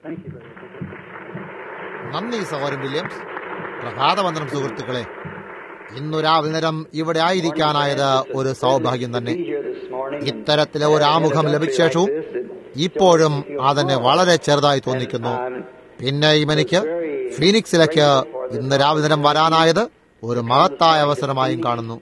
നന്ദി സഹോദരൻ വില്യംസ് പ്രഭാതവന്ദനം സുഹൃത്തുക്കളെ ഇന്നു രാവിലെ നേരം ഇവിടെ ആയിരിക്കാനായത് ഒരു സൗഭാഗ്യം തന്നെ ഇത്തരത്തിലെ ഒരു ആമുഖം ലഭിച്ച ശേഷവും ഇപ്പോഴും അതെന്നെ വളരെ ചെറുതായി തോന്നിക്കുന്നു പിന്നെയും എനിക്ക് ഫീനിക്സിലേക്ക് ഇന്ന് രാവിലെ നേരം വരാനായത് ഒരു മഹത്തായ അവസരമായും കാണുന്നു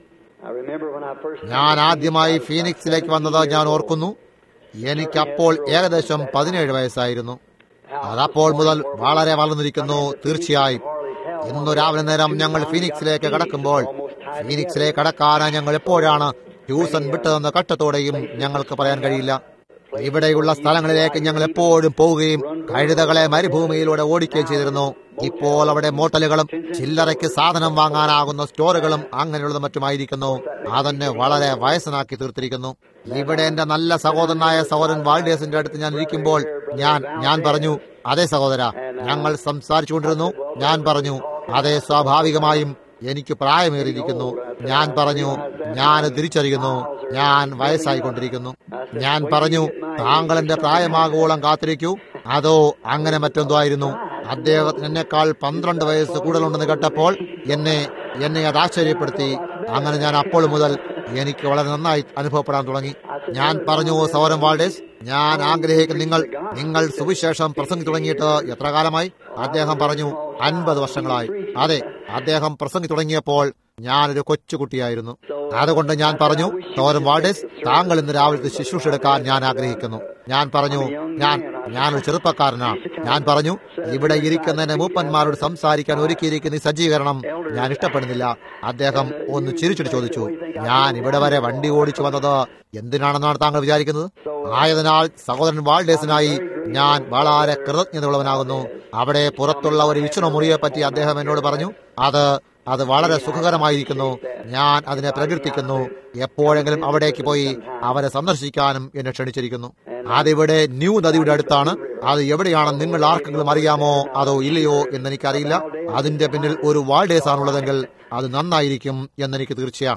ഞാൻ ആദ്യമായി ഫീനിക്സിലേക്ക് വന്നത് ഞാൻ ഓർക്കുന്നു എനിക്കപ്പോൾ ഏകദേശം പതിനേഴ് വയസ്സായിരുന്നു അതപ്പോൾ മുതൽ വളരെ വളർന്നിരിക്കുന്നു തീർച്ചയായും ഇന്നു രാവിലെ നേരം ഞങ്ങൾ ഫീനിക്സിലേക്ക് കടക്കുമ്പോൾ ഫീനിക്സിലേക്ക് കടക്കാനായി ഞങ്ങൾ എപ്പോഴാണ് ട്യൂഷൻ വിട്ടതെന്ന കട്ടത്തോടെയും ഞങ്ങൾക്ക് പറയാൻ കഴിയില്ല ഇവിടെയുള്ള സ്ഥലങ്ങളിലേക്ക് ഞങ്ങൾ എപ്പോഴും പോവുകയും കഴുതകളെ മരുഭൂമിയിലൂടെ ഓടിക്കുകയും ചെയ്തിരുന്നു ഇപ്പോൾ അവിടെ മോട്ടലുകളും ചില്ലറയ്ക്ക് സാധനം വാങ്ങാനാകുന്ന സ്റ്റോറുകളും അങ്ങനെയുള്ളതും മറ്റുമായിരിക്കുന്നു അതെന്നെ വളരെ വയസ്സനാക്കി തീർത്തിരിക്കുന്നു ഇവിടെ എന്റെ നല്ല സഹോദരനായ സഹോദരൻ വാൾഡേഴ്സിന്റെ അടുത്ത് ഞാൻ ഇരിക്കുമ്പോൾ ഞാൻ ഞാൻ പറഞ്ഞു അതെ സഹോദര ഞങ്ങൾ സംസാരിച്ചുകൊണ്ടിരുന്നു ഞാൻ പറഞ്ഞു അതെ സ്വാഭാവികമായും എനിക്ക് പ്രായമേറിയിരിക്കുന്നു ഞാൻ പറഞ്ഞു ഞാൻ തിരിച്ചറിയുന്നു ഞാൻ വയസ്സായിക്കൊണ്ടിരിക്കുന്നു ഞാൻ പറഞ്ഞു താങ്കൾ എന്റെ പ്രായമാകുവോളം കാത്തിരിക്കൂ അതോ അങ്ങനെ മറ്റെന്തോ ആയിരുന്നു അദ്ദേഹത്തിന് എന്നെക്കാൾ പന്ത്രണ്ട് വയസ്സ് കൂടുതലുണ്ടെന്ന് കേട്ടപ്പോൾ എന്നെ എന്നെ അത് ആശ്ചര്യപ്പെടുത്തി അങ്ങനെ ഞാൻ അപ്പോൾ മുതൽ എനിക്ക് വളരെ നന്നായി അനുഭവപ്പെടാൻ തുടങ്ങി ഞാൻ പറഞ്ഞു സൗരം വാൾഡേസ് ഞാൻ ആഗ്രഹിക്കുന്ന നിങ്ങൾ നിങ്ങൾ സുവിശേഷം പ്രസംഗി തുടങ്ങിയിട്ട് എത്ര കാലമായി അദ്ദേഹം പറഞ്ഞു അൻപത് വർഷങ്ങളായി അതെ അദ്ദേഹം പ്രസംഗി തുടങ്ങിയപ്പോൾ ഞാനൊരു കൊച്ചുകുട്ടിയായിരുന്നു അതുകൊണ്ട് ഞാൻ പറഞ്ഞു സൗരം വാൾഡേസ് താങ്കൾ ഇന്ന് രാവിലത്തെ ശുശ്രൂഷ എടുക്കാൻ ഞാൻ ആഗ്രഹിക്കുന്നു ഞാൻ പറഞ്ഞു ഞാൻ ഞാനൊരു ചെറുപ്പക്കാരനാണ് ഞാൻ പറഞ്ഞു ഇവിടെ ഇരിക്കുന്നതിന് മൂപ്പന്മാരോട് സംസാരിക്കാൻ ഒരുക്കിയിരിക്കുന്ന ഈ സജ്ജീകരണം ഞാൻ ഇഷ്ടപ്പെടുന്നില്ല അദ്ദേഹം ഒന്ന് ചിരിച്ചിട്ട് ചോദിച്ചു ഞാൻ ഇവിടെ വരെ വണ്ടി ഓടിച്ചു വന്നത് എന്തിനാണെന്നാണ് താങ്കൾ വിചാരിക്കുന്നത് ആയതിനാൽ സഹോദരൻ വാൾഡേസിനായി ഞാൻ വളരെ കൃതജ്ഞതയുള്ളവനാകുന്നു അവിടെ പുറത്തുള്ള ഒരു വിശ്വ മുറിയെ പറ്റി അദ്ദേഹം എന്നോട് പറഞ്ഞു അത് അത് വളരെ സുഖകരമായിരിക്കുന്നു ഞാൻ അതിനെ പ്രകീർത്തിക്കുന്നു എപ്പോഴെങ്കിലും അവിടേക്ക് പോയി അവരെ സന്ദർശിക്കാനും എന്നെ ക്ഷണിച്ചിരിക്കുന്നു അതിവിടെ ന്യൂ നദിയുടെ അടുത്താണ് അത് എവിടെയാണെന്ന് നിങ്ങൾ ആർക്കെങ്കിലും അറിയാമോ അതോ ഇല്ലയോ എന്ന് എനിക്കറിയില്ല അതിന്റെ പിന്നിൽ ഒരു വാൾഡേസ് ആണുള്ളതെങ്കിൽ അത് നന്നായിരിക്കും എന്നെനിക്ക് തീർച്ചയാണ്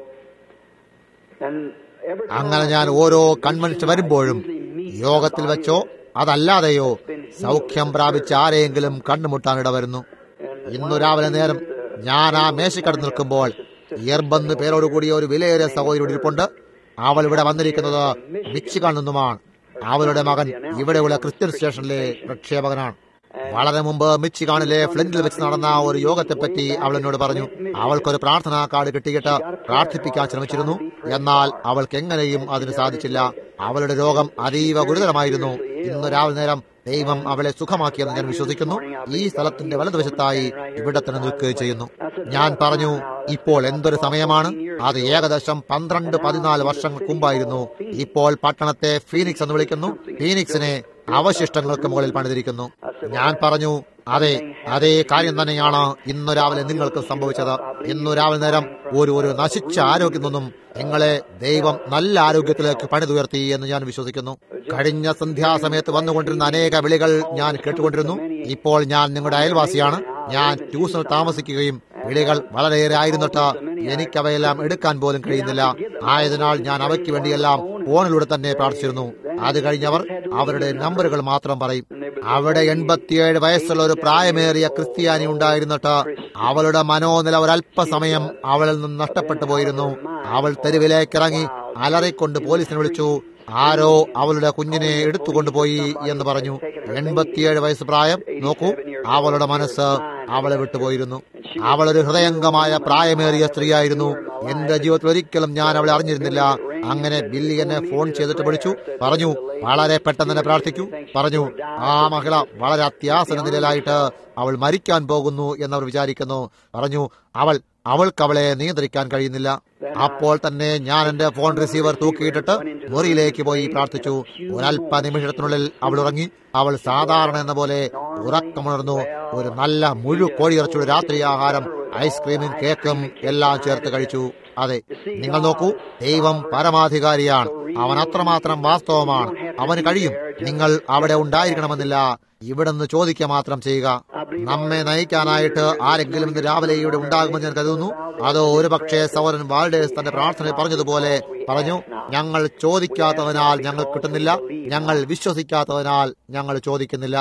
അങ്ങനെ ഞാൻ ഓരോ കൺവെൻഷൻ വരുമ്പോഴും യോഗത്തിൽ വെച്ചോ അതല്ലാതെയോ സൗഖ്യം പ്രാപിച്ച ആരെയെങ്കിലും കണ്ടുമുട്ടാൻ ഇടവരുന്നു ഇന്നു രാവിലെ നേരം ഞാൻ ആ മേശക്കടന്ന് നിൽക്കുമ്പോൾ ഇയർബന്ന് പേരോടുകൂടിയ ഒരു വിലയേറിയ സഹോദരി ഇരിപ്പുണ്ട് അവൾ ഇവിടെ വന്നിരിക്കുന്നത് മിച്ചിഗാൻ നിന്നുമാണ് അവളുടെ മകൻ ഇവിടെയുള്ള ക്രിസ്ത്യൻ സ്റ്റേഷനിലെ പ്രക്ഷേപകനാണ് വളരെ മുമ്പ് മിച്ചിഗാണിലെ ഫ്ലിന്റിൽ വെച്ച് നടന്ന ഒരു യോഗത്തെപ്പറ്റി അവൾ എന്നോട് പറഞ്ഞു അവൾക്കൊരു പ്രാർത്ഥനാ കാർഡ് കിട്ടിയിട്ട് പ്രാർത്ഥിപ്പിക്കാൻ ശ്രമിച്ചിരുന്നു എന്നാൽ അവൾക്ക് എങ്ങനെയും അതിന് സാധിച്ചില്ല അവളുടെ രോഗം അതീവ ഗുരുതരമായിരുന്നു ഇന്ന് രാവിലെ നേരം ദൈവം അവളെ സുഖമാക്കിയെന്ന് ഞാൻ വിശ്വസിക്കുന്നു ഈ സ്ഥലത്തിന്റെ വലതുവശത്തായി ഇവിടെ തന്നെ നിൽക്കുകയും ചെയ്യുന്നു ഞാൻ പറഞ്ഞു ഇപ്പോൾ എന്തൊരു സമയമാണ് അത് ഏകദേശം പന്ത്രണ്ട് പതിനാല് വർഷങ്ങൾക്ക് മുമ്പായിരുന്നു ഇപ്പോൾ പട്ടണത്തെ ഫീനിക്സ് എന്ന് വിളിക്കുന്നു ഫീനിക്സിനെ അവശിഷ്ടങ്ങൾക്ക് മുകളിൽ പണിതിരിക്കുന്നു ഞാൻ പറഞ്ഞു അതെ അതേ കാര്യം തന്നെയാണ് ഇന്നു രാവിലെ നിങ്ങൾക്ക് സംഭവിച്ചത് ഇന്നു രാവിലെ നേരം ഒരു ഒരു നശിച്ച ആരോഗ്യം നിന്നും നിങ്ങളെ ദൈവം നല്ല ആരോഗ്യത്തിലേക്ക് പണിതുയർത്തി എന്ന് ഞാൻ വിശ്വസിക്കുന്നു കഴിഞ്ഞ സന്ധ്യാസമയത്ത് വന്നുകൊണ്ടിരുന്ന അനേക വിളികൾ ഞാൻ കേട്ടുകൊണ്ടിരുന്നു ഇപ്പോൾ ഞാൻ നിങ്ങളുടെ അയൽവാസിയാണ് ഞാൻ ട്യൂഷനിൽ താമസിക്കുകയും വിളികൾ വളരെയേറെ ആയിരുന്നിട്ട് എനിക്കവയെല്ലാം എടുക്കാൻ പോലും കഴിയുന്നില്ല ആയതിനാൽ ഞാൻ അവയ്ക്ക് വേണ്ടിയെല്ലാം ഫോണിലൂടെ തന്നെ പ്രാർത്ഥിച്ചിരുന്നു അത് കഴിഞ്ഞവർ അവരുടെ നമ്പറുകൾ മാത്രം പറയും അവിടെ എൺപത്തിയേഴ് വയസ്സുള്ള ഒരു പ്രായമേറിയ ക്രിസ്ത്യാനി ഉണ്ടായിരുന്നിട്ട് അവളുടെ മനോനില ഒരല്പസമയം അവളിൽ നിന്ന് നഷ്ടപ്പെട്ടു പോയിരുന്നു അവൾ തെരുവിലേക്ക് ഇറങ്ങി അലറിക്കൊണ്ട് പോലീസിനെ വിളിച്ചു ആരോ അവളുടെ കുഞ്ഞിനെ എടുത്തുകൊണ്ടുപോയി എന്ന് പറഞ്ഞു എൺപത്തിയേഴ് വയസ്സ് പ്രായം നോക്കൂ അവളുടെ മനസ്സ് അവളെ വിട്ടുപോയിരുന്നു അവളൊരു ഹൃദയംഗമായ പ്രായമേറിയ സ്ത്രീയായിരുന്നു എന്റെ ജീവിതത്തിൽ ഒരിക്കലും ഞാൻ അവളെ അറിഞ്ഞിരുന്നില്ല അങ്ങനെ ബില്ലി എന്നെ ഫോൺ ചെയ്തിട്ട് വിളിച്ചു പറഞ്ഞു വളരെ പെട്ടെന്ന് തന്നെ പ്രാർത്ഥിക്കൂ പറഞ്ഞു ആ മഹിള വളരെ അത്യാസന നിലയിലായിട്ട് അവൾ മരിക്കാൻ പോകുന്നു എന്നവർ വിചാരിക്കുന്നു പറഞ്ഞു അവൾ അവൾക്ക് അവളെ നിയന്ത്രിക്കാൻ കഴിയുന്നില്ല അപ്പോൾ തന്നെ ഞാൻ എന്റെ ഫോൺ റിസീവർ തൂക്കിയിട്ടിട്ട് മുറിയിലേക്ക് പോയി പ്രാർത്ഥിച്ചു ഒരല്പ നിമിഷത്തിനുള്ളിൽ അവൾ ഉറങ്ങി അവൾ സാധാരണ എന്ന പോലെ ഉറക്കമുണർന്നു ഒരു നല്ല മുഴു കോഴിയിറച്ചുള്ള രാത്രി ആഹാരം ഐസ്ക്രീമും കേക്കും എല്ലാം ചേർത്ത് കഴിച്ചു അതെ നിങ്ങൾ നോക്കൂ ദൈവം പരമാധികാരിയാണ് അവൻ അത്രമാത്രം വാസ്തവമാണ് അവന് കഴിയും നിങ്ങൾ അവിടെ ഉണ്ടായിരിക്കണമെന്നില്ല ഇവിടുന്ന് ചോദിക്കുക മാത്രം ചെയ്യുക നമ്മെ നയിക്കാനായിട്ട് ആരെങ്കിലും ഇന്ന് രാവിലെ ഇവിടെ ഉണ്ടാകുമെന്ന് ഞാൻ കരുതുന്നു അതോ ഒരുപക്ഷെ സൗരൻ വാൾഡേസ് തന്റെ പ്രാർത്ഥന പറഞ്ഞതുപോലെ പറഞ്ഞു ഞങ്ങൾ ചോദിക്കാത്തതിനാൽ ഞങ്ങൾ കിട്ടുന്നില്ല ഞങ്ങൾ വിശ്വസിക്കാത്തതിനാൽ ഞങ്ങൾ ചോദിക്കുന്നില്ല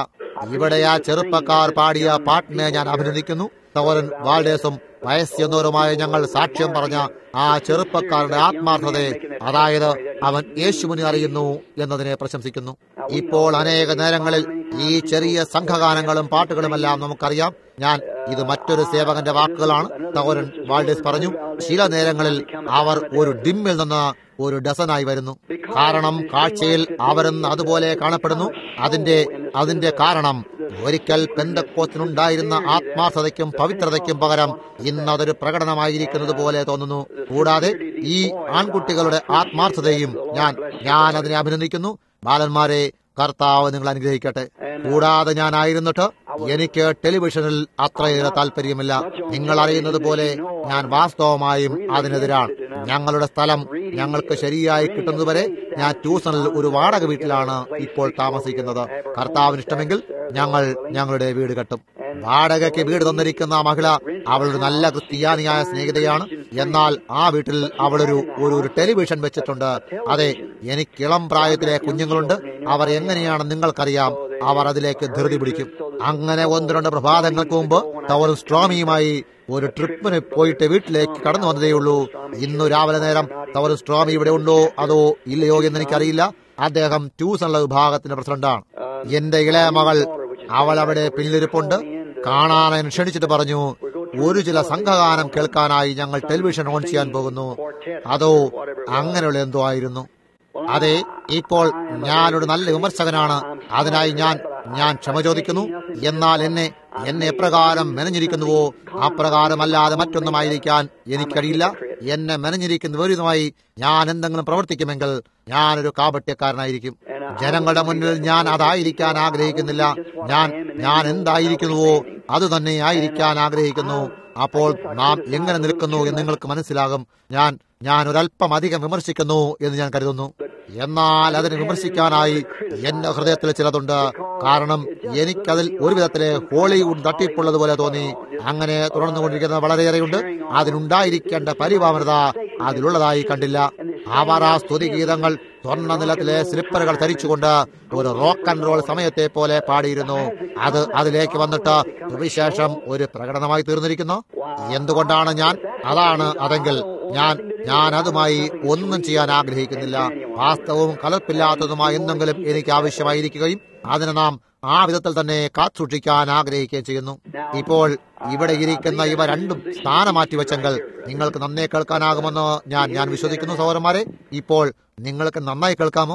ഇവിടെ ആ ചെറുപ്പക്കാർ പാടിയ പാട്ടിനെ ഞാൻ അഭിനന്ദിക്കുന്നു സഹോദരൻ വാൾഡേസും വയസ്സെന്നവരുമായ ഞങ്ങൾ സാക്ഷ്യം പറഞ്ഞ ആ ചെറുപ്പക്കാരുടെ ആത്മാർത്ഥതയെ അതായത് അവൻ യേശുവിനെ അറിയുന്നു എന്നതിനെ പ്രശംസിക്കുന്നു ഇപ്പോൾ അനേക നേരങ്ങളിൽ ഈ ചെറിയ സംഘഗാനങ്ങളും പാട്ടുകളുമെല്ലാം നമുക്കറിയാം ഞാൻ ഇത് മറ്റൊരു സേവകന്റെ വാക്കുകളാണ് സഹോദരൻ വാൾഡേസ് പറഞ്ഞു ചില നേരങ്ങളിൽ അവർ ഒരു ഡിമ്മിൽ നിന്ന് ഒരു ഡസനായി വരുന്നു കാരണം കാഴ്ചയിൽ അവരെന്ന് അതുപോലെ കാണപ്പെടുന്നു അതിന്റെ അതിന്റെ കാരണം ഒരിക്കൽ പെന്തക്കോത്തിനുണ്ടായിരുന്ന ആത്മാർത്ഥതയ്ക്കും പവിത്രതയ്ക്കും പകരം ഇന്നതൊരു പ്രകടനമായിരിക്കുന്നത് പോലെ തോന്നുന്നു കൂടാതെ ഈ ആൺകുട്ടികളുടെ ആത്മാർത്ഥതയും ഞാൻ ഞാൻ അതിനെ അഭിനന്ദിക്കുന്നു ബാലന്മാരെ കർത്താവ് നിങ്ങൾ അനുഗ്രഹിക്കട്ടെ കൂടാതെ ഞാനായിരുന്നിട്ട് എനിക്ക് ടെലിവിഷനിൽ അത്രയേറെ താല്പര്യമില്ല നിങ്ങൾ അറിയുന്നത് പോലെ ഞാൻ വാസ്തവമായും അതിനെതിരാണ് ഞങ്ങളുടെ സ്ഥലം ഞങ്ങൾക്ക് ശരിയായി കിട്ടുന്നതുവരെ ഞാൻ ട്യൂഷനിൽ ഒരു വാടക വീട്ടിലാണ് ഇപ്പോൾ താമസിക്കുന്നത് കർത്താവിന് ഇഷ്ടമെങ്കിൽ ഞങ്ങൾ ഞങ്ങളുടെ വീട് കെട്ടും വാടകയ്ക്ക് വീട് തന്നിരിക്കുന്ന ആ മഹിള അവളൊരു നല്ല ക്രിസ്ത്യാനിയായ സ്നേഹിതയാണ് എന്നാൽ ആ വീട്ടിൽ അവളൊരു ഒരു ഒരു ടെലിവിഷൻ വെച്ചിട്ടുണ്ട് അതെ എനിക്ക് ഇളം പ്രായത്തിലെ കുഞ്ഞുങ്ങളുണ്ട് അവർ എങ്ങനെയാണെന്ന് നിങ്ങൾക്കറിയാം അവർ അതിലേക്ക് ധൃതി പിടിക്കും അങ്ങനെ ഒന്ന് രണ്ട് പ്രഭാതങ്ങൾക്ക് മുമ്പ് ടവർ സ്ട്രോമിയുമായി ഒരു ട്രിപ്പിന് പോയിട്ട് വീട്ടിലേക്ക് കടന്നു വന്നതേയുള്ളൂ ഇന്നു രാവിലെ നേരം ടവർ സ്ട്രോമി ഇവിടെ ഉണ്ടോ അതോ ഇല്ലയോ എന്ന് എനിക്കറിയില്ല അദ്ദേഹം ട്യൂഷനുള്ള വിഭാഗത്തിന്റെ പ്രസിഡന്റാണ് എന്റെ ഇളയ മകൾ അവൾ അവിടെ പിന്നിലിരിപ്പുണ്ട് കാണാൻ ക്ഷണിച്ചിട്ട് പറഞ്ഞു ഒരു ചില സംഘഗാനം കേൾക്കാനായി ഞങ്ങൾ ടെലിവിഷൻ ഓൺ ചെയ്യാൻ പോകുന്നു അതോ അങ്ങനെയുള്ള എന്തോ ആയിരുന്നു അതെ ഇപ്പോൾ ഞാനൊരു നല്ല വിമർശകനാണ് അതിനായി ഞാൻ ഞാൻ ക്ഷമ ചോദിക്കുന്നു എന്നാൽ എന്നെ എന്നെ എപ്രകാരം മെനഞ്ഞിരിക്കുന്നുവോ അപ്രകാരമല്ലാതെ മറ്റൊന്നുമായിരിക്കാൻ എനിക്കറിയില്ല എന്നെ മെനഞ്ഞിരിക്കുന്നവരുമായി ഞാൻ എന്തെങ്കിലും പ്രവർത്തിക്കുമെങ്കിൽ ഞാനൊരു കാപട്യക്കാരനായിരിക്കും ജനങ്ങളുടെ മുന്നിൽ ഞാൻ അതായിരിക്കാൻ ആഗ്രഹിക്കുന്നില്ല ഞാൻ ഞാൻ എന്തായിരിക്കുന്നുവോ അത് തന്നെ ആയിരിക്കാൻ ആഗ്രഹിക്കുന്നു അപ്പോൾ നാം എങ്ങനെ നിൽക്കുന്നു എന്ന് നിങ്ങൾക്ക് മനസ്സിലാകും ഞാൻ ഞാൻ ഒരല്പം അധികം വിമർശിക്കുന്നു എന്ന് ഞാൻ കരുതുന്നു എന്നാൽ അതിനെ വിമർശിക്കാനായി എന്റെ ഹൃദയത്തിൽ ചിലതുണ്ട് കാരണം എനിക്കതിൽ ഒരു വിധത്തിലെ ഹോളിവുഡ് തട്ടിപ്പുള്ളത് തോന്നി അങ്ങനെ തുടർന്നുകൊണ്ടിരിക്കുന്നത് വളരെയേറെയുണ്ട് അതിനുണ്ടായിരിക്കേണ്ട പരിപാവനത അതിലുള്ളതായി കണ്ടില്ല അവർ ആ സ്തുതിഗീതങ്ങൾ സ്വർണ്ണ നിലത്തിലെ സ്ലിപ്പറുകൾ ധരിച്ചുകൊണ്ട് ഒരു റോക്ക് ആൻഡ് റോൾ സമയത്തെ പോലെ പാടിയിരുന്നു അത് അതിലേക്ക് വന്നിട്ട് സുവിശേഷം ഒരു പ്രകടനമായി തീർന്നിരിക്കുന്നു എന്തുകൊണ്ടാണ് ഞാൻ അതാണ് അതെങ്കിൽ ഞാൻ ഞാൻ അതുമായി ഒന്നും ചെയ്യാൻ ആഗ്രഹിക്കുന്നില്ല വാസ്തവവും കലർപ്പില്ലാത്തതുമായ എന്തെങ്കിലും എനിക്ക് ആവശ്യമായിരിക്കുകയും അതിന് നാം ആ വിധത്തിൽ തന്നെ കാത്തുസൂക്ഷിക്കാൻ ആഗ്രഹിക്കുകയും ചെയ്യുന്നു ഇപ്പോൾ ഇവിടെ ഇരിക്കുന്ന ഇവ രണ്ടും സ്ഥാനം മാറ്റി വെച്ചെങ്കിൽ നിങ്ങൾക്ക് നന്നേ കേൾക്കാനാകുമെന്ന് ഞാൻ ഞാൻ വിശ്വസിക്കുന്നു സഹോദരന്മാരെ ഇപ്പോൾ നിങ്ങൾക്ക് നന്നായി കേൾക്കാമോ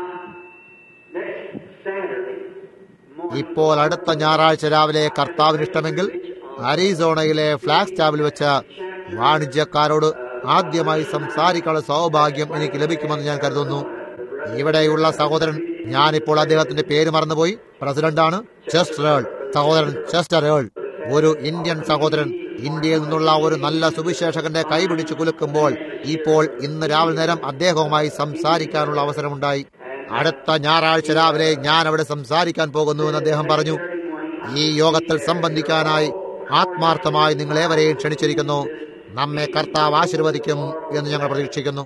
ഇപ്പോൾ അടുത്ത ഞായറാഴ്ച രാവിലെ കർത്താവിന് ഇഷ്ടമെങ്കിൽ അരീസോണയിലെ ഫ്ലാഗ് സ്റ്റാബിൽ വെച്ച് വാണിജ്യക്കാരോട് ആദ്യമായി സംസാരിക്കാനുള്ള സൗഭാഗ്യം എനിക്ക് ലഭിക്കുമെന്ന് ഞാൻ കരുതുന്നു ഇവിടെയുള്ള സഹോദരൻ ഞാനിപ്പോൾ അദ്ദേഹത്തിന്റെ പേര് മറന്നുപോയി പ്രസിഡന്റാണ് ചെസ്റ്റർ ഏൾ സഹോദരൻ ചെസ്റ്റർ ഏൾ ഒരു ഇന്ത്യൻ സഹോദരൻ ഇന്ത്യയിൽ നിന്നുള്ള ഒരു നല്ല സുവിശേഷകന്റെ കൈപിടിച്ച് കുലുക്കുമ്പോൾ ഇപ്പോൾ ഇന്ന് രാവിലെ നേരം അദ്ദേഹവുമായി സംസാരിക്കാനുള്ള അവസരമുണ്ടായി അടുത്ത ഞായറാഴ്ച രാവിലെ ഞാൻ അവിടെ സംസാരിക്കാൻ പോകുന്നു എന്ന് അദ്ദേഹം പറഞ്ഞു ഈ യോഗത്തിൽ സംബന്ധിക്കാനായി ആത്മാർത്ഥമായി നിങ്ങളേവരെയും ക്ഷണിച്ചിരിക്കുന്നു നമ്മെ കർത്താവ് ആശീർവദിക്കും എന്ന് ഞങ്ങൾ പ്രതീക്ഷിക്കുന്നു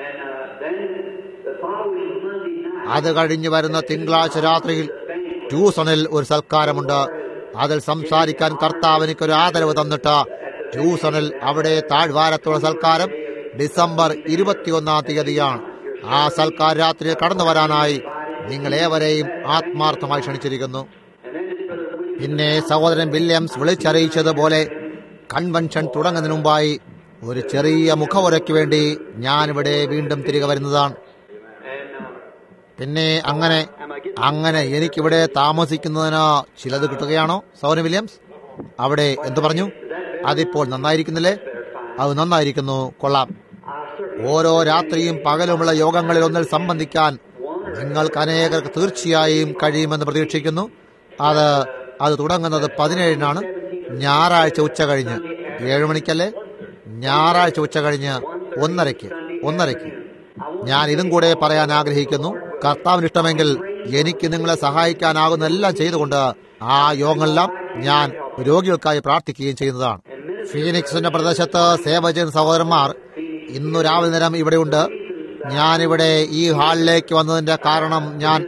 അത് കഴിഞ്ഞു വരുന്ന തിങ്കളാഴ്ച രാത്രിയിൽ ട്യൂസണിൽ ഒരു സൽക്കാരമുണ്ട് അതിൽ സംസാരിക്കാൻ കർത്താവ് എനിക്കൊരു ആദരവ് തന്നിട്ട് ട്യൂസണിൽ അവിടെ താഴ്വാരത്തുള്ള സൽക്കാരം ഡിസംബർ ഇരുപത്തിയൊന്നാം തീയതിയാണ് ആ സൽക്കാര രാത്രി കടന്നു വരാനായി നിങ്ങളേവരെയും ആത്മാർത്ഥമായി ക്ഷണിച്ചിരിക്കുന്നു പിന്നെ സഹോദരൻ വില്യംസ് വിളിച്ചറിയിച്ചതുപോലെ കൺവെൻഷൻ തുടങ്ങുന്നതിന് മുമ്പായി ഒരു ചെറിയ മുഖവുരയ്ക്ക് വേണ്ടി ഞാനിവിടെ വീണ്ടും തിരികെ വരുന്നതാണ് പിന്നെ അങ്ങനെ അങ്ങനെ എനിക്കിവിടെ താമസിക്കുന്നതിന് ചിലത് കിട്ടുകയാണോ സൗരൻ വില്യംസ് അവിടെ എന്തു പറഞ്ഞു അതിപ്പോൾ നന്നായിരിക്കുന്നില്ലേ അത് നന്നായിരിക്കുന്നു കൊള്ളാം ഓരോ രാത്രിയും പകലുമുള്ള യോഗങ്ങളിൽ ഒന്നിൽ സംബന്ധിക്കാൻ നിങ്ങൾക്ക് അനേകർക്ക് തീർച്ചയായും കഴിയുമെന്ന് പ്രതീക്ഷിക്കുന്നു അത് അത് തുടങ്ങുന്നത് പതിനേഴിനാണ് ഞായറാഴ്ച ഉച്ച കഴിഞ്ഞ് ഏഴു മണിക്കല്ലേ ഞായറാഴ്ച ഉച്ച കഴിഞ്ഞ് ഒന്നരയ്ക്ക് ഒന്നരയ്ക്ക് ഞാൻ ഇതും കൂടെ പറയാൻ ആഗ്രഹിക്കുന്നു കർത്താവിന് ഇഷ്ടമെങ്കിൽ എനിക്ക് നിങ്ങളെ സഹായിക്കാനാകുന്ന എല്ലാം ചെയ്തുകൊണ്ട് ആ യോഗങ്ങളെല്ലാം ഞാൻ രോഗികൾക്കായി പ്രാർത്ഥിക്കുകയും ചെയ്യുന്നതാണ് ഫീനിക്സിന്റെ പ്രദേശത്ത് സേവ ചെയ്യുന്ന സഹോദരന്മാർ ഇന്നു രാവിലെ നേരം ഇവിടെയുണ്ട് ഞാനിവിടെ ഈ ഹാളിലേക്ക് വന്നതിന്റെ കാരണം ഞാൻ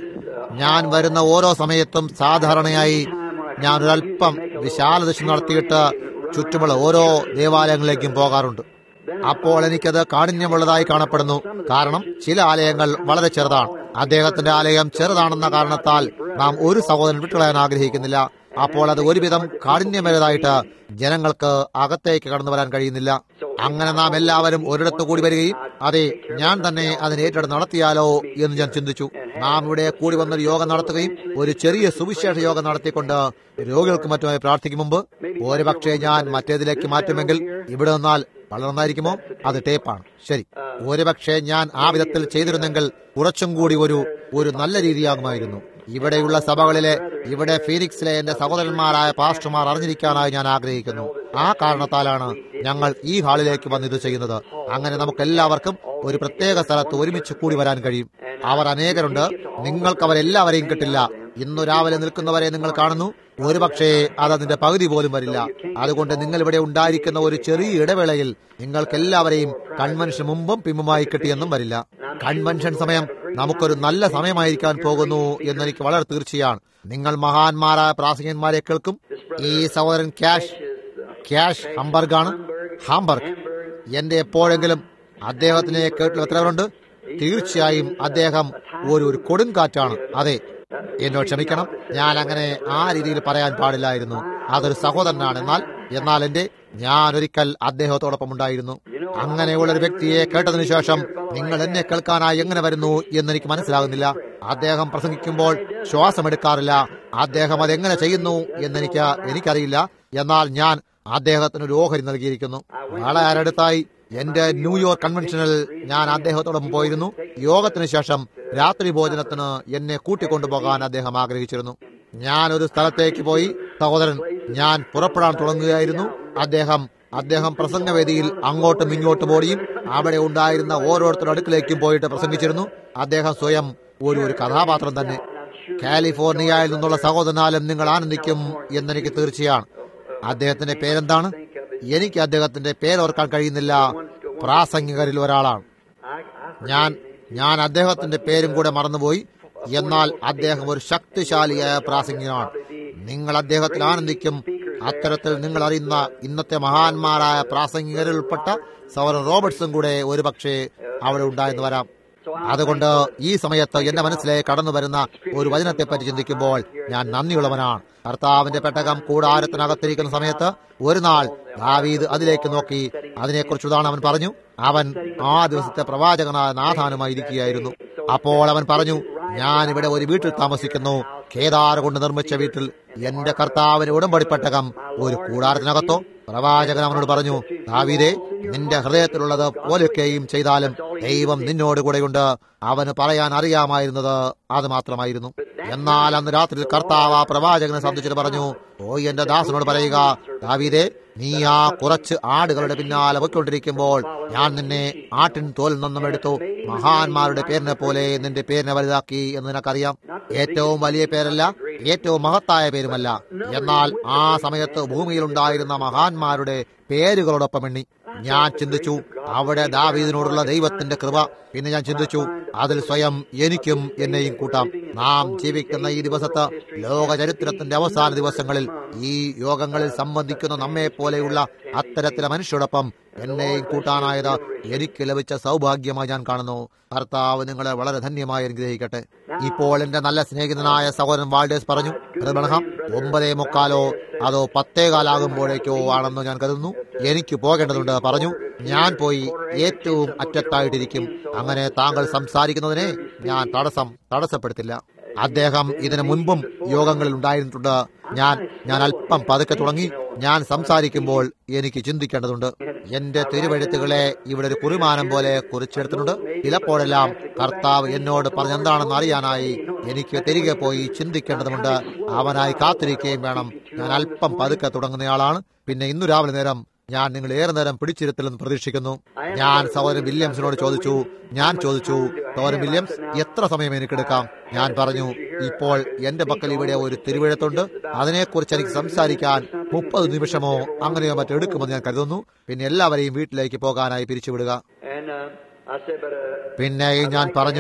ഞാൻ വരുന്ന ഓരോ സമയത്തും സാധാരണയായി ഞാൻ ഒരല്പം വിശാല ദൃശ്യം നടത്തിയിട്ട് ചുറ്റുമുള്ള ഓരോ ദേവാലയങ്ങളിലേക്കും പോകാറുണ്ട് അപ്പോൾ എനിക്കത് കാഠിന്യമുള്ളതായി കാണപ്പെടുന്നു കാരണം ചില ആലയങ്ങൾ വളരെ ചെറുതാണ് അദ്ദേഹത്തിന്റെ ആലയം ചെറുതാണെന്ന കാരണത്താൽ നാം ഒരു സഹോദരൻ വിട്ടുകളയാൻ ആഗ്രഹിക്കുന്നില്ല അപ്പോൾ അത് ഒരുവിധം കാഠിന്യമേതായിട്ട് ജനങ്ങൾക്ക് അകത്തേക്ക് കടന്നു വരാൻ കഴിയുന്നില്ല അങ്ങനെ നാം എല്ലാവരും ഒരിടത്ത് കൂടി വരികയും അതെ ഞാൻ തന്നെ അതിന് ഏറ്റെടുത്ത് നടത്തിയാലോ എന്ന് ഞാൻ ചിന്തിച്ചു നാം ഇവിടെ കൂടി വന്നൊരു യോഗം നടത്തുകയും ഒരു ചെറിയ സുവിശേഷ യോഗം നടത്തിക്കൊണ്ട് രോഗികൾക്ക് മറ്റുമായി പ്രാർത്ഥിക്കും മുമ്പ് ഒരുപക്ഷെ ഞാൻ മറ്റേതിലേക്ക് മാറ്റുമെങ്കിൽ ഇവിടെ നിന്നാൽ വളരെ നന്നായിരിക്കുമോ അത് ടേപ്പാണ് ശരി ഒരുപക്ഷെ ഞാൻ ആ വിധത്തിൽ ചെയ്തിരുന്നെങ്കിൽ കുറച്ചും കൂടി ഒരു ഒരു നല്ല രീതിയാകുമായിരുന്നു ഇവിടെയുള്ള സഭകളിലെ ഇവിടെ ഫീനിക്സിലെ എന്റെ സഹോദരന്മാരായ പാസ്റ്റർമാർ അറിഞ്ഞിരിക്കാനായി ഞാൻ ആഗ്രഹിക്കുന്നു ആ കാരണത്താലാണ് ഞങ്ങൾ ഈ ഹാളിലേക്ക് വന്ന് ഇത് ചെയ്യുന്നത് അങ്ങനെ നമുക്ക് എല്ലാവർക്കും ഒരു പ്രത്യേക സ്ഥലത്ത് ഒരുമിച്ച് കൂടി വരാൻ കഴിയും അവർ അനേകരുണ്ട് നിങ്ങൾക്ക് അവരെല്ലാവരെയും കിട്ടില്ല ഇന്നു രാവിലെ നിൽക്കുന്നവരെ നിങ്ങൾ കാണുന്നു ഒരുപക്ഷേ അത് അതിന്റെ പകുതി പോലും വരില്ല അതുകൊണ്ട് നിങ്ങൾ ഇവിടെ ഉണ്ടായിരിക്കുന്ന ഒരു ചെറിയ ഇടവേളയിൽ നിങ്ങൾക്ക് എല്ലാവരെയും കൺവെൻഷൻ മുമ്പും പിമ്പുമായി കിട്ടിയെന്നും വരില്ല കൺവെൻഷൻ സമയം നമുക്കൊരു നല്ല സമയമായിരിക്കാൻ പോകുന്നു എന്നെനിക്ക് വളരെ തീർച്ചയാണ് നിങ്ങൾ മഹാന്മാരായ പ്രാസംഗികന്മാരെ കേൾക്കും ഈ സഹോദരൻ ക്യാഷ് ക്യാഷ് ഹംബർഗാണ് ഹാംബർഗ് എന്റെ എപ്പോഴെങ്കിലും അദ്ദേഹത്തിനെ കേട്ടിൽ എത്രവരുണ്ട് തീർച്ചയായും അദ്ദേഹം ഒരു ഒരു കൊടുങ്കാറ്റാണ് അതെ എന്നോട് ക്ഷമിക്കണം ഞാൻ അങ്ങനെ ആ രീതിയിൽ പറയാൻ പാടില്ലായിരുന്നു അതൊരു സഹോദരനാണ് എന്നാൽ എന്നാൽ എന്റെ ഞാൻ ഒരിക്കൽ അദ്ദേഹത്തോടൊപ്പം ഉണ്ടായിരുന്നു അങ്ങനെയുള്ള ഒരു വ്യക്തിയെ കേട്ടതിനു ശേഷം നിങ്ങൾ എന്നെ കേൾക്കാനായി എങ്ങനെ വരുന്നു എന്നെനിക്ക് മനസ്സിലാകുന്നില്ല അദ്ദേഹം പ്രസംഗിക്കുമ്പോൾ ശ്വാസമെടുക്കാറില്ല അദ്ദേഹം അതെങ്ങനെ ചെയ്യുന്നു എന്നെനിക്ക് എനിക്കറിയില്ല എന്നാൽ ഞാൻ അദ്ദേഹത്തിന് ഒരു ഓഹരി നൽകിയിരിക്കുന്നു വളരെ അടുത്തായി എന്റെ ന്യൂയോർക്ക് കൺവെൻഷനിൽ ഞാൻ അദ്ദേഹത്തോടൊപ്പം പോയിരുന്നു യോഗത്തിന് ശേഷം രാത്രി ഭോജനത്തിന് എന്നെ കൂട്ടിക്കൊണ്ടുപോകാൻ അദ്ദേഹം ആഗ്രഹിച്ചിരുന്നു ഞാൻ ഒരു സ്ഥലത്തേക്ക് പോയി സഹോദരൻ ഞാൻ പുറപ്പെടാൻ തുടങ്ങുകയായിരുന്നു അദ്ദേഹം അദ്ദേഹം പ്രസംഗവേദിയിൽ അങ്ങോട്ടും ഇങ്ങോട്ടും ഓടിയും അവിടെ ഉണ്ടായിരുന്ന ഓരോരുത്തരുടെ അടുക്കിലേക്കും പോയിട്ട് പ്രസംഗിച്ചിരുന്നു അദ്ദേഹം സ്വയം ഒരു ഒരു കഥാപാത്രം തന്നെ കാലിഫോർണിയയിൽ നിന്നുള്ള സഹോദരനാലും നിങ്ങൾ ആനന്ദിക്കും എന്നെനിക്ക് തീർച്ചയാണ് അദ്ദേഹത്തിന്റെ പേരെന്താണ് എനിക്ക് അദ്ദേഹത്തിന്റെ പേരോർക്കാൻ കഴിയുന്നില്ല പ്രാസംഗികരിൽ ഒരാളാണ് ഞാൻ ഞാൻ അദ്ദേഹത്തിന്റെ പേരും കൂടെ മറന്നുപോയി എന്നാൽ അദ്ദേഹം ഒരു ശക്തിശാലിയായ പ്രാസംഗികനാണ് നിങ്ങൾ അദ്ദേഹത്തിൽ ആനന്ദിക്കും അത്തരത്തിൽ നിങ്ങൾ അറിയുന്ന ഇന്നത്തെ മഹാന്മാരായ പ്രാസംഗികരിൽ ഉൾപ്പെട്ട സൗരൻ റോബർട്ട്സും കൂടെ ഒരുപക്ഷെ അവിടെ ഉണ്ടായെന്ന് വരാം അതുകൊണ്ട് ഈ സമയത്ത് എന്റെ മനസ്സിലേക്ക് കടന്നു വരുന്ന ഒരു വചനത്തെപ്പറ്റി ചിന്തിക്കുമ്പോൾ ഞാൻ നന്ദിയുള്ളവനാണ് കർത്താവിന്റെ പെട്ടകം കൂടാരത്തിനകത്തിരിക്കുന്ന സമയത്ത് ഒരു നാൾ ദാവീദ് അതിലേക്ക് നോക്കി അതിനെക്കുറിച്ചുതാണ് അവൻ പറഞ്ഞു അവൻ ആ ദിവസത്തെ പ്രവാചകനായ നാഥാനുമായി ഇരിക്കുകയായിരുന്നു അപ്പോൾ അവൻ പറഞ്ഞു ഞാൻ ഇവിടെ ഒരു വീട്ടിൽ താമസിക്കുന്നു കേദാർ കൊണ്ട് നിർമ്മിച്ച വീട്ടിൽ എന്റെ കർത്താവിന് ഉടമ്പടിപ്പെട്ടകം ഒരു കൂടാരത്തിനകത്തോ പ്രവാചകൻ അവനോട് പറഞ്ഞു ദാവീദേ നിന്റെ ഹൃദയത്തിലുള്ളത് പോലൊക്കെയും ചെയ്താലും ദൈവം നിന്നോട് കൂടെയുണ്ട് അവന് പറയാൻ അറിയാമായിരുന്നത് അത് മാത്രമായിരുന്നു എന്നാൽ അന്ന് രാത്രി കർത്താവ് ആ പ്രവാചകനെ സംബന്ധിച്ചിട്ട് പറഞ്ഞു ഓ എന്റെ ദാസനോട് പറയുക ദാവീദേ നീ ആ കുറച്ച് ആടുകളുടെ പിന്നാലെ പൊയ്ക്കൊണ്ടിരിക്കുമ്പോൾ ഞാൻ നിന്നെ ആട്ടിൻ തോലിൽ നിന്നും എടുത്തു മഹാന്മാരുടെ പേരിനെ പോലെ നിന്റെ പേരിനെ വലുതാക്കി എന്ന് നിനക്കറിയാം ഏറ്റവും വലിയ പേരല്ല ഏറ്റവും മഹത്തായ പേരുമല്ല എന്നാൽ ആ സമയത്ത് ഭൂമിയിൽ ഉണ്ടായിരുന്ന മഹാന്മാരുടെ പേരുകളോടൊപ്പം എണ്ണി ഞാൻ ചിന്തിച്ചു അവിടെ ദാവീദിനോടുള്ള ദൈവത്തിന്റെ കൃപ പിന്നെ ഞാൻ ചിന്തിച്ചു അതിൽ സ്വയം എനിക്കും എന്നെയും കൂട്ടാം നാം ജീവിക്കുന്ന ഈ ദിവസത്ത് ലോക ചരിത്രത്തിന്റെ അവസാന ദിവസങ്ങളിൽ ഈ യോഗങ്ങളിൽ സംബന്ധിക്കുന്ന നമ്മെ പോലെയുള്ള അത്തരത്തിലെ മനുഷ്യരോടൊപ്പം എന്നെയും കൂട്ടാനായത് എനിക്ക് ലഭിച്ച സൗഭാഗ്യമായി ഞാൻ കാണുന്നു കർത്താവ് നിങ്ങളെ വളരെ ധന്യമായി അനുഗ്രഹിക്കട്ടെ ഇപ്പോൾ എന്റെ നല്ല സ്നേഹിതനായ സഹോദരൻ വാൾഡേഴ്സ് പറഞ്ഞു ബ്രഹ്മണഹാം ഒമ്പതേ മുക്കാലോ അതോ പത്തേകാലാകുമ്പോഴേക്കോ ആണെന്ന് ഞാൻ കരുതുന്നു എനിക്ക് പോകേണ്ടതുണ്ട് പറഞ്ഞു ഞാൻ പോയി ഏറ്റവും അറ്റത്തായിട്ടിരിക്കും അങ്ങനെ താങ്കൾ സംസാരിക്കുന്നതിനെ ഞാൻ തടസ്സം തടസ്സപ്പെടുത്തില്ല അദ്ദേഹം ഇതിനു മുൻപും യോഗങ്ങളിൽ ഉണ്ടായിരുന്നിട്ടുണ്ട് ഞാൻ ഞാൻ അല്പം പതുക്കെ തുടങ്ങി ഞാൻ സംസാരിക്കുമ്പോൾ എനിക്ക് ചിന്തിക്കേണ്ടതുണ്ട് എന്റെ തിരുവഴുത്തുകളെ ഇവിടെ ഒരു കുറിമാനം പോലെ കുറിച്ചെടുത്തിട്ടുണ്ട് ചിലപ്പോഴെല്ലാം കർത്താവ് എന്നോട് പറഞ്ഞെന്താണെന്ന് അറിയാനായി എനിക്ക് തിരികെ പോയി ചിന്തിക്കേണ്ടതുണ്ട് അവനായി കാത്തിരിക്കുകയും വേണം ഞാൻ അല്പം പതുക്കെ തുടങ്ങുന്നയാളാണ് പിന്നെ ഇന്നു രാവിലെ നേരം ഞാൻ നിങ്ങൾ ഏറെ നേരം പിടിച്ചിരുത്തില്ലെന്ന് പ്രതീക്ഷിക്കുന്നു ഞാൻ സഹോദരൻ വില്യംസിനോട് ചോദിച്ചു ഞാൻ ചോദിച്ചു സഹോദരൻ വില്യംസ് എത്ര സമയം എനിക്കെടുക്കാം ഞാൻ പറഞ്ഞു ഇപ്പോൾ എന്റെ പക്കൽ ഇവിടെ ഒരു തിരുവഴുത്തുണ്ട് അതിനെക്കുറിച്ച് എനിക്ക് സംസാരിക്കാൻ മുപ്പത് നിമിഷമോ അങ്ങനെയോ മറ്റോ എടുക്കുമെന്ന് ഞാൻ കരുതുന്നു പിന്നെ എല്ലാവരെയും വീട്ടിലേക്ക് പോകാനായി പിരിച്ചുവിടുക പിന്നെ ഞാൻ പറഞ്ഞു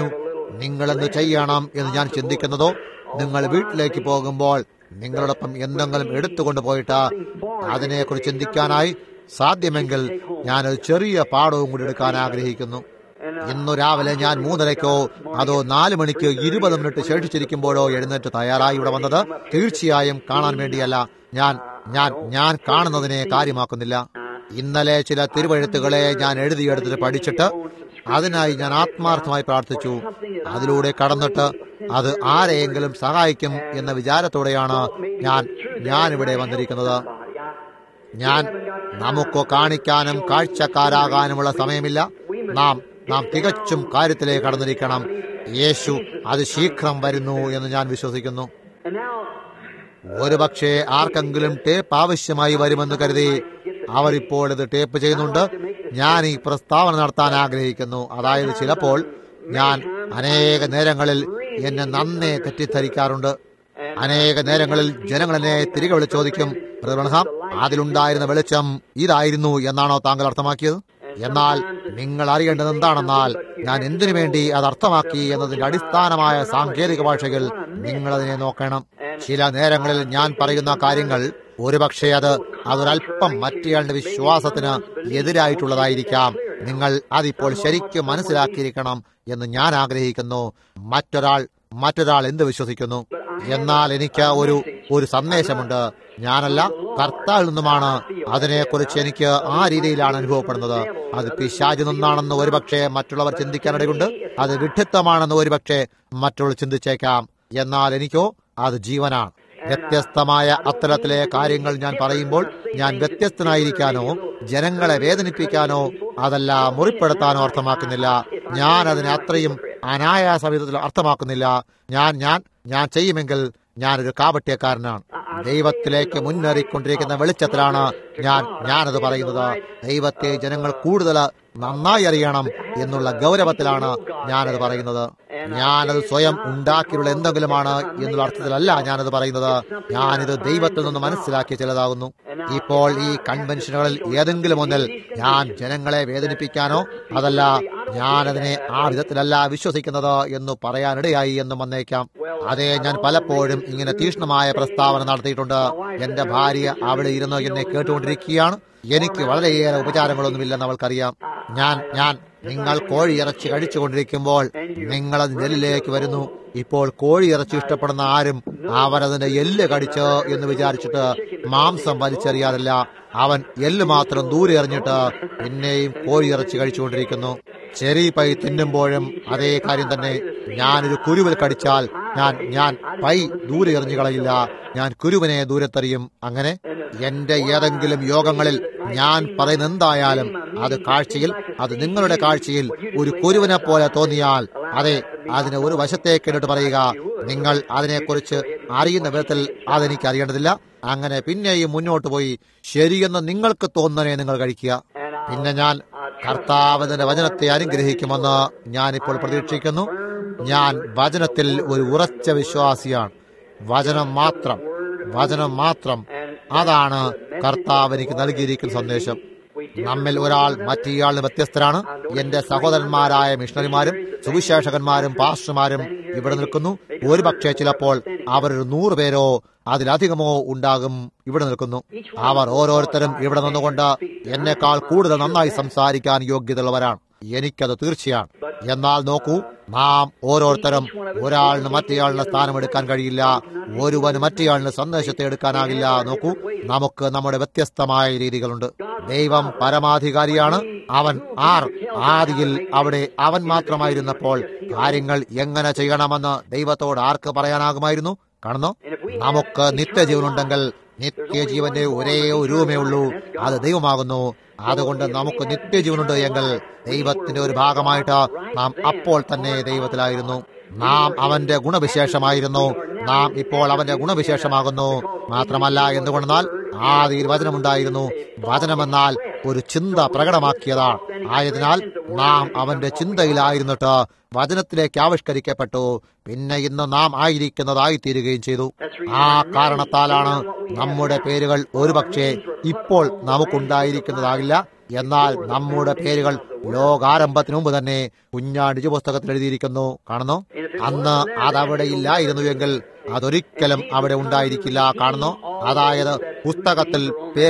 നിങ്ങളെന്ത് ചെയ്യണം എന്ന് ഞാൻ ചിന്തിക്കുന്നതോ നിങ്ങൾ വീട്ടിലേക്ക് പോകുമ്പോൾ നിങ്ങളോടൊപ്പം എന്തെങ്കിലും എടുത്തുകൊണ്ട് പോയിട്ട് അതിനെക്കുറിച്ച് ചിന്തിക്കാനായി സാധ്യമെങ്കിൽ ഞാനൊരു ചെറിയ പാഠവും കൂടി എടുക്കാൻ ആഗ്രഹിക്കുന്നു ഇന്നു രാവിലെ ഞാൻ മൂന്നരയ്ക്കോ അതോ നാല് മണിക്ക് ഇരുപത് മിനിറ്റ് ശേഷിച്ചിരിക്കുമ്പോഴോ എഴുന്നേറ്റ് തയ്യാറായി ഇവിടെ വന്നത് തീർച്ചയായും കാണാൻ വേണ്ടിയല്ല ഞാൻ ഞാൻ ഞാൻ കാണുന്നതിനെ കാര്യമാക്കുന്നില്ല ഇന്നലെ ചില തിരുവഴുത്തുകളെ ഞാൻ എഴുതിയെടുത്തിട്ട് പഠിച്ചിട്ട് അതിനായി ഞാൻ ആത്മാർത്ഥമായി പ്രാർത്ഥിച്ചു അതിലൂടെ കടന്നിട്ട് അത് ആരെയെങ്കിലും സഹായിക്കും എന്ന വിചാരത്തോടെയാണ് ഞാൻ ഞാൻ ഇവിടെ വന്നിരിക്കുന്നത് ഞാൻ നമുക്ക് കാണിക്കാനും കാഴ്ചക്കാരാകാനുമുള്ള സമയമില്ല നാം നാം തികച്ചും കാര്യത്തിലേക്ക് കടന്നിരിക്കണം യേശു അത് ശീഘ്രം വരുന്നു എന്ന് ഞാൻ വിശ്വസിക്കുന്നു ഒരുപക്ഷെ ആർക്കെങ്കിലും ടേപ്പ് ആവശ്യമായി വരുമെന്ന് കരുതി അവർ ഇപ്പോൾ ഇത് ടേപ്പ് ചെയ്യുന്നുണ്ട് ഞാൻ ഈ പ്രസ്താവന നടത്താൻ ആഗ്രഹിക്കുന്നു അതായത് ചിലപ്പോൾ ഞാൻ അനേക നേരങ്ങളിൽ എന്നെ നന്നേ തെറ്റിദ്ധരിക്കാറുണ്ട് അനേക നേരങ്ങളിൽ ജനങ്ങൾ എന്നെ തിരികെ വിളിച്ച് ചോദിക്കും ബ്രദർഹാം അതിലുണ്ടായിരുന്ന വെളിച്ചം ഇതായിരുന്നു എന്നാണോ താങ്കൾ അർത്ഥമാക്കിയത് എന്നാൽ നിങ്ങൾ അറിയേണ്ടത് എന്താണെന്നാൽ ഞാൻ എന്തിനു വേണ്ടി അത് അർത്ഥമാക്കി എന്നതിന്റെ അടിസ്ഥാനമായ സാങ്കേതിക ഭാഷകൾ നിങ്ങൾ അതിനെ നോക്കണം ചില നേരങ്ങളിൽ ഞാൻ പറയുന്ന കാര്യങ്ങൾ ഒരുപക്ഷെ അത് അതൊരല്പം മറ്റേയാളുടെ വിശ്വാസത്തിന് എതിരായിട്ടുള്ളതായിരിക്കാം നിങ്ങൾ അതിപ്പോൾ ശരിക്കും മനസ്സിലാക്കിയിരിക്കണം എന്ന് ഞാൻ ആഗ്രഹിക്കുന്നു മറ്റൊരാൾ മറ്റൊരാൾ എന്ത് വിശ്വസിക്കുന്നു എന്നാൽ എനിക്ക് ഒരു ഒരു സന്ദേശമുണ്ട് ഞാനല്ല കർത്താവിൽ നിന്നുമാണ് അതിനെക്കുറിച്ച് എനിക്ക് ആ രീതിയിലാണ് അനുഭവപ്പെടുന്നത് അത് പിശാചിൽ നിന്നാണെന്ന് ഒരുപക്ഷെ മറ്റുള്ളവർ ചിന്തിക്കാനിടയുണ്ട് അത് വിഡ്ഢിത്തമാണെന്ന് ഒരുപക്ഷെ മറ്റുള്ളവർ ചിന്തിച്ചേക്കാം എന്നാൽ എനിക്കോ അത് ജീവനാണ് വ്യത്യസ്തമായ അത്തരത്തിലെ കാര്യങ്ങൾ ഞാൻ പറയുമ്പോൾ ഞാൻ വ്യത്യസ്തനായിരിക്കാനോ ജനങ്ങളെ വേദനിപ്പിക്കാനോ അതല്ല മുറിപ്പെടുത്താനോ അർത്ഥമാക്കുന്നില്ല ഞാൻ അതിനെ അത്രയും അനായാസ വിധത്തിൽ അർത്ഥമാക്കുന്നില്ല ഞാൻ ഞാൻ ഞാൻ ചെയ്യുമെങ്കിൽ ഞാനൊരു കാപട്യക്കാരനാണ് ദൈവത്തിലേക്ക് മുന്നേറിക്കൊണ്ടിരിക്കുന്ന വെളിച്ചത്തിലാണ് ഞാൻ ഞാനത് പറയുന്നത് ദൈവത്തെ ജനങ്ങൾ കൂടുതൽ നന്നായി അറിയണം എന്നുള്ള ഗൗരവത്തിലാണ് ഞാനത് പറയുന്നത് ഞാനത് സ്വയം ഉണ്ടാക്കിയുള്ള എന്തെങ്കിലുമാണ് എന്നുള്ള അർത്ഥത്തിലല്ല ഞാനത് പറയുന്നത് ഞാനിത് ദൈവത്തിൽ നിന്ന് മനസ്സിലാക്കിയ ചിലതാകുന്നു ഇപ്പോൾ ഈ കൺവെൻഷനുകളിൽ ഏതെങ്കിലും ഒന്നിൽ ഞാൻ ജനങ്ങളെ വേദനിപ്പിക്കാനോ അതല്ല ഞാനതിനെ ആ വിധത്തിലല്ല വിശ്വസിക്കുന്നത് എന്ന് പറയാനിടയായി എന്നും വന്നേക്കാം അതെ ഞാൻ പലപ്പോഴും ഇങ്ങനെ തീഷ്ണമായ പ്രസ്താവന നടത്തിയിട്ടുണ്ട് എന്റെ ഭാര്യ അവിടെ ഇരുന്ന് എന്നെ കേട്ടുകൊണ്ടിരിക്കുകയാണ് എനിക്ക് വളരെയേറെ ഉപചാരങ്ങളൊന്നുമില്ലെന്ന് അവൾക്കറിയാം ഞാൻ ഞാൻ നിങ്ങൾ കോഴിയിറച്ചി കഴിച്ചുകൊണ്ടിരിക്കുമ്പോൾ നിങ്ങൾ അത് നെല്ലിലേക്ക് വരുന്നു ഇപ്പോൾ കോഴിയിറച്ചി ഇഷ്ടപ്പെടുന്ന ആരും അവനതിന്റെ എല്ല് കടിച്ച് എന്ന് വിചാരിച്ചിട്ട് മാംസം വലിച്ചെറിയാറില്ല അവൻ എല്ല് മാത്രം ദൂരെ എറിഞ്ഞിട്ട് പിന്നെയും കോഴിയിറച്ചി കഴിച്ചുകൊണ്ടിരിക്കുന്നു ചെറി പൈ തിന്നുമ്പോഴും അതേ കാര്യം തന്നെ ഞാനൊരു കുരുവിൽ കടിച്ചാൽ ഞാൻ ഞാൻ പൈ ദൂരെ എറിഞ്ഞു കളയില്ല ഞാൻ കുരുവിനെ ദൂരത്തെറിയും അങ്ങനെ എന്റെ ഏതെങ്കിലും യോഗങ്ങളിൽ ഞാൻ പറയുന്ന എന്തായാലും അത് കാഴ്ചയിൽ അത് നിങ്ങളുടെ കാഴ്ചയിൽ ഒരു കുരുവിനെ പോലെ തോന്നിയാൽ അതെ അതിനെ ഒരു വശത്തേക്ക് ഇട്ടിട്ട് പറയുക നിങ്ങൾ അതിനെക്കുറിച്ച് അറിയുന്ന വിധത്തിൽ അതെനിക്ക് അറിയേണ്ടതില്ല അങ്ങനെ പിന്നെയും മുന്നോട്ട് പോയി ശരിയെന്ന് നിങ്ങൾക്ക് തോന്നുന്നതിനെ നിങ്ങൾ കഴിക്കുക പിന്നെ ഞാൻ കർത്താവിന്റെ വചനത്തെ അനുഗ്രഹിക്കുമെന്ന് ഞാനിപ്പോൾ പ്രതീക്ഷിക്കുന്നു ഞാൻ വചനത്തിൽ ഒരു ഉറച്ച വിശ്വാസിയാണ് വചനം മാത്രം വചനം മാത്രം അതാണ് കർത്താവ് എനിക്ക് നൽകിയിരിക്കുന്ന സന്ദേശം നമ്മിൽ ഒരാൾ മറ്റേയാളിന് വ്യത്യസ്തരാണ് എന്റെ സഹോദരന്മാരായ മിഷണറിമാരും സുവിശേഷകന്മാരും പാസ്റ്റർമാരും ഇവിടെ നിൽക്കുന്നു ഒരുപക്ഷെ ചിലപ്പോൾ അവരൊരു നൂറ് പേരോ അതിലധികമോ ഉണ്ടാകും ഇവിടെ നിൽക്കുന്നു അവർ ഓരോരുത്തരും ഇവിടെ നിന്നുകൊണ്ട് എന്നെക്കാൾ കൂടുതൽ നന്നായി സംസാരിക്കാൻ യോഗ്യതയുള്ളവരാണ് എനിക്കത് തീർച്ചയാണ് എന്നാൽ നോക്കൂ നാം ഓരോരുത്തരും ഒരാളിന് മറ്റേയാളിന് സ്ഥാനമെടുക്കാൻ കഴിയില്ല ഒരുവന് മറ്റേയാളിന് സന്ദേശത്തെ എടുക്കാനാകില്ല നോക്കൂ നമുക്ക് നമ്മുടെ വ്യത്യസ്തമായ രീതികളുണ്ട് ദൈവം പരമാധികാരിയാണ് അവൻ ആർ ആദിയിൽ അവിടെ അവൻ മാത്രമായിരുന്നപ്പോൾ കാര്യങ്ങൾ എങ്ങനെ ചെയ്യണമെന്ന് ദൈവത്തോട് ആർക്ക് പറയാനാകുമായിരുന്നു കാണുന്നു നമുക്ക് നിത്യജീവനുണ്ടെങ്കിൽ നിത്യജീവന്റെ ഒരേ ഒരു രൂപമേ ഉള്ളൂ അത് ദൈവമാകുന്നു അതുകൊണ്ട് നമുക്ക് നിത്യജീവനുണ്ട് എങ്കിൽ ദൈവത്തിന്റെ ഒരു ഭാഗമായിട്ട് നാം അപ്പോൾ തന്നെ ദൈവത്തിലായിരുന്നു നാം അവന്റെ ഗുണവിശേഷമായിരുന്നു നാം ഇപ്പോൾ അവന്റെ ഗുണവിശേഷമാകുന്നു മാത്രമല്ല എന്തുകൊണ്ടെന്നാൽ ആദിയിൽ വചനമുണ്ടായിരുന്നു വചനമെന്നാൽ ഒരു ചിന്ത പ്രകടമാക്കിയതാണ് ആയതിനാൽ നാം അവന്റെ ചിന്തയിലായിരുന്നിട്ട് വചനത്തിലേക്ക് ആവിഷ്കരിക്കപ്പെട്ടു പിന്നെ ഇന്ന് നാം ആയിരിക്കുന്നതായി തീരുകയും ചെയ്തു ആ കാരണത്താലാണ് നമ്മുടെ പേരുകൾ ഒരുപക്ഷെ ഇപ്പോൾ നമുക്കുണ്ടായിരിക്കുന്നതാകില്ല എന്നാൽ നമ്മുടെ പേരുകൾ ലോകാരംഭത്തിന് മുമ്പ് തന്നെ കുഞ്ഞാണ്ടി പുസ്തകത്തിൽ എഴുതിയിരിക്കുന്നു കാണുന്നു അന്ന് അതവിടെ ഇല്ലായിരുന്നുവെങ്കിൽ അതൊരിക്കലും അവിടെ ഉണ്ടായിരിക്കില്ല കാണുന്നു അതായത് പുസ്തകത്തിൽ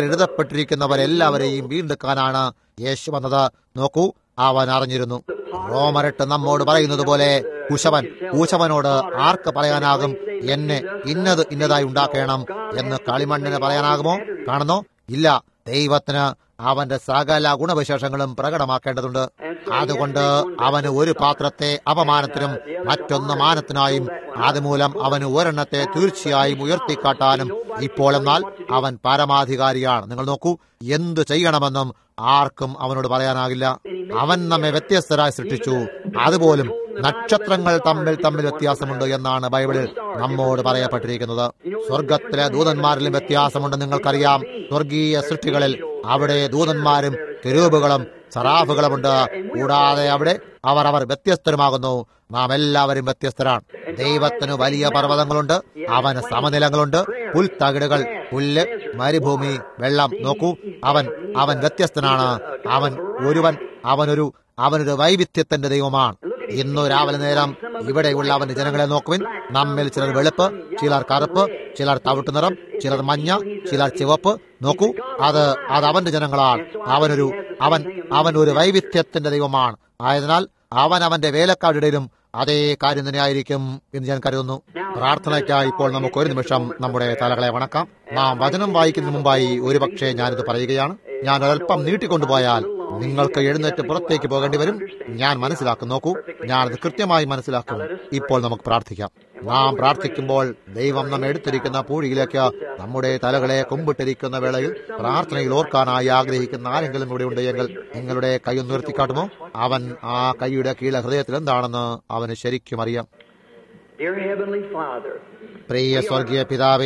പേരെഴുതപ്പെട്ടിരിക്കുന്നവരെല്ലാവരെയും വീണ്ടെടുക്കാനാണ് യേശു വന്നത് നോക്കൂ അവൻ അറിഞ്ഞിരുന്നു റോമരട്ട് നമ്മോട് പറയുന്നത് പോലെ കുശവൻ കൂശവനോട് ആർക്ക് പറയാനാകും എന്നെ ഇന്നത് ഇന്നതായി ഉണ്ടാക്കണം എന്ന് കളിമണ്ണിന് പറയാനാകുമോ കാണുന്നോ ഇല്ല ദൈവത്തിന് അവന്റെ സകല ഗുണവിശേഷങ്ങളും പ്രകടമാക്കേണ്ടതുണ്ട് അതുകൊണ്ട് അവന് ഒരു പാത്രത്തെ അപമാനത്തിനും മറ്റൊന്ന് മാനത്തിനായും അതുമൂലം അവന് ഒരെണ്ണത്തെ തീർച്ചയായും ഉയർത്തിക്കാട്ടാനും ഇപ്പോൾ എന്നാൽ അവൻ പരമാധികാരിയാണ് നിങ്ങൾ നോക്കൂ എന്തു ചെയ്യണമെന്നും ആർക്കും അവനോട് പറയാനാകില്ല അവൻ നമ്മെ വ്യത്യസ്തരായി സൃഷ്ടിച്ചു അതുപോലും നക്ഷത്രങ്ങൾ തമ്മിൽ തമ്മിൽ വ്യത്യാസമുണ്ട് എന്നാണ് ബൈബിളിൽ നമ്മോട് പറയപ്പെട്ടിരിക്കുന്നത് സ്വർഗത്തിലെ ദൂതന്മാരിലും വ്യത്യാസമുണ്ട് നിങ്ങൾക്കറിയാം സ്വർഗീയ സൃഷ്ടികളിൽ അവിടെ ദൂതന്മാരും കെരൂബുകളും സറാഫുകളുമുണ്ട് കൂടാതെ അവിടെ അവർ അവർ വ്യത്യസ്തരുമാകുന്നു നാം എല്ലാവരും വ്യത്യസ്തരാണ് ദൈവത്തിന് വലിയ പർവ്വതങ്ങളുണ്ട് അവന് സമനിലങ്ങളുണ്ട് പുൽത്തകിടുകൾ പുല്ല് മരുഭൂമി വെള്ളം നോക്കൂ അവൻ അവൻ വ്യത്യസ്തനാണ് അവൻ ഒരുവൻ അവനൊരു അവനൊരു വൈവിധ്യത്തിന്റെ ദൈവമാണ് ഇന്നു രാവിലെ നേരം ഇവിടെയുള്ള അവന്റെ ജനങ്ങളെ നോക്കുവിൻ നമ്മിൽ ചിലർ വെളുപ്പ് ചിലർ കറുപ്പ് ചിലർ തവിട്ട് നിറം ചിലർ മഞ്ഞ ചിലർ ചുവപ്പ് നോക്കൂ അത് അത് അവന്റെ ജനങ്ങളാണ് അവനൊരു അവൻ അവൻ ഒരു വൈവിധ്യത്തിന്റെ ദൈവമാണ് ആയതിനാൽ അവൻ അവന്റെ വേലക്കാരുടെയിലും അതേ കാര്യം തന്നെയായിരിക്കും എന്ന് ഞാൻ കരുതുന്നു പ്രാർത്ഥനയ്ക്കായി ഇപ്പോൾ നമുക്ക് ഒരു നിമിഷം നമ്മുടെ തലകളെ വണക്കാം നാം വചനം വായിക്കുന്നതിന് മുമ്പായി ഒരുപക്ഷെ ഞാനിത് പറയുകയാണ് ഞാൻ ഒരൽപ്പം നീട്ടിക്കൊണ്ടുപോയാൽ നിങ്ങൾക്ക് എഴുന്നേറ്റ് പുറത്തേക്ക് പോകേണ്ടി വരും ഞാൻ മനസ്സിലാക്കും നോക്കൂ ഞാനത് കൃത്യമായി മനസ്സിലാക്കും ഇപ്പോൾ നമുക്ക് പ്രാർത്ഥിക്കാം നാം പ്രാർത്ഥിക്കുമ്പോൾ ദൈവം നമ്മെ എടുത്തിരിക്കുന്ന പൂഴിയിലേക്ക് നമ്മുടെ തലകളെ കുമ്പിട്ടിരിക്കുന്ന വേളയിൽ പ്രാർത്ഥനയിൽ ഓർക്കാനായി ആഗ്രഹിക്കുന്ന ആരെങ്കിലും ഇവിടെ ഉണ്ടെങ്കിൽ നിങ്ങളുടെ കൈ ഒന്ന് ഉയർത്തിക്കാട്ടുമോ അവൻ ആ കൈയുടെ കീഴ ഹൃദയത്തിൽ എന്താണെന്ന് അവന് ശരിക്കും അറിയാം Dear Heavenly Father, പ്രിയ സ്വർഗീയ പിതാവേ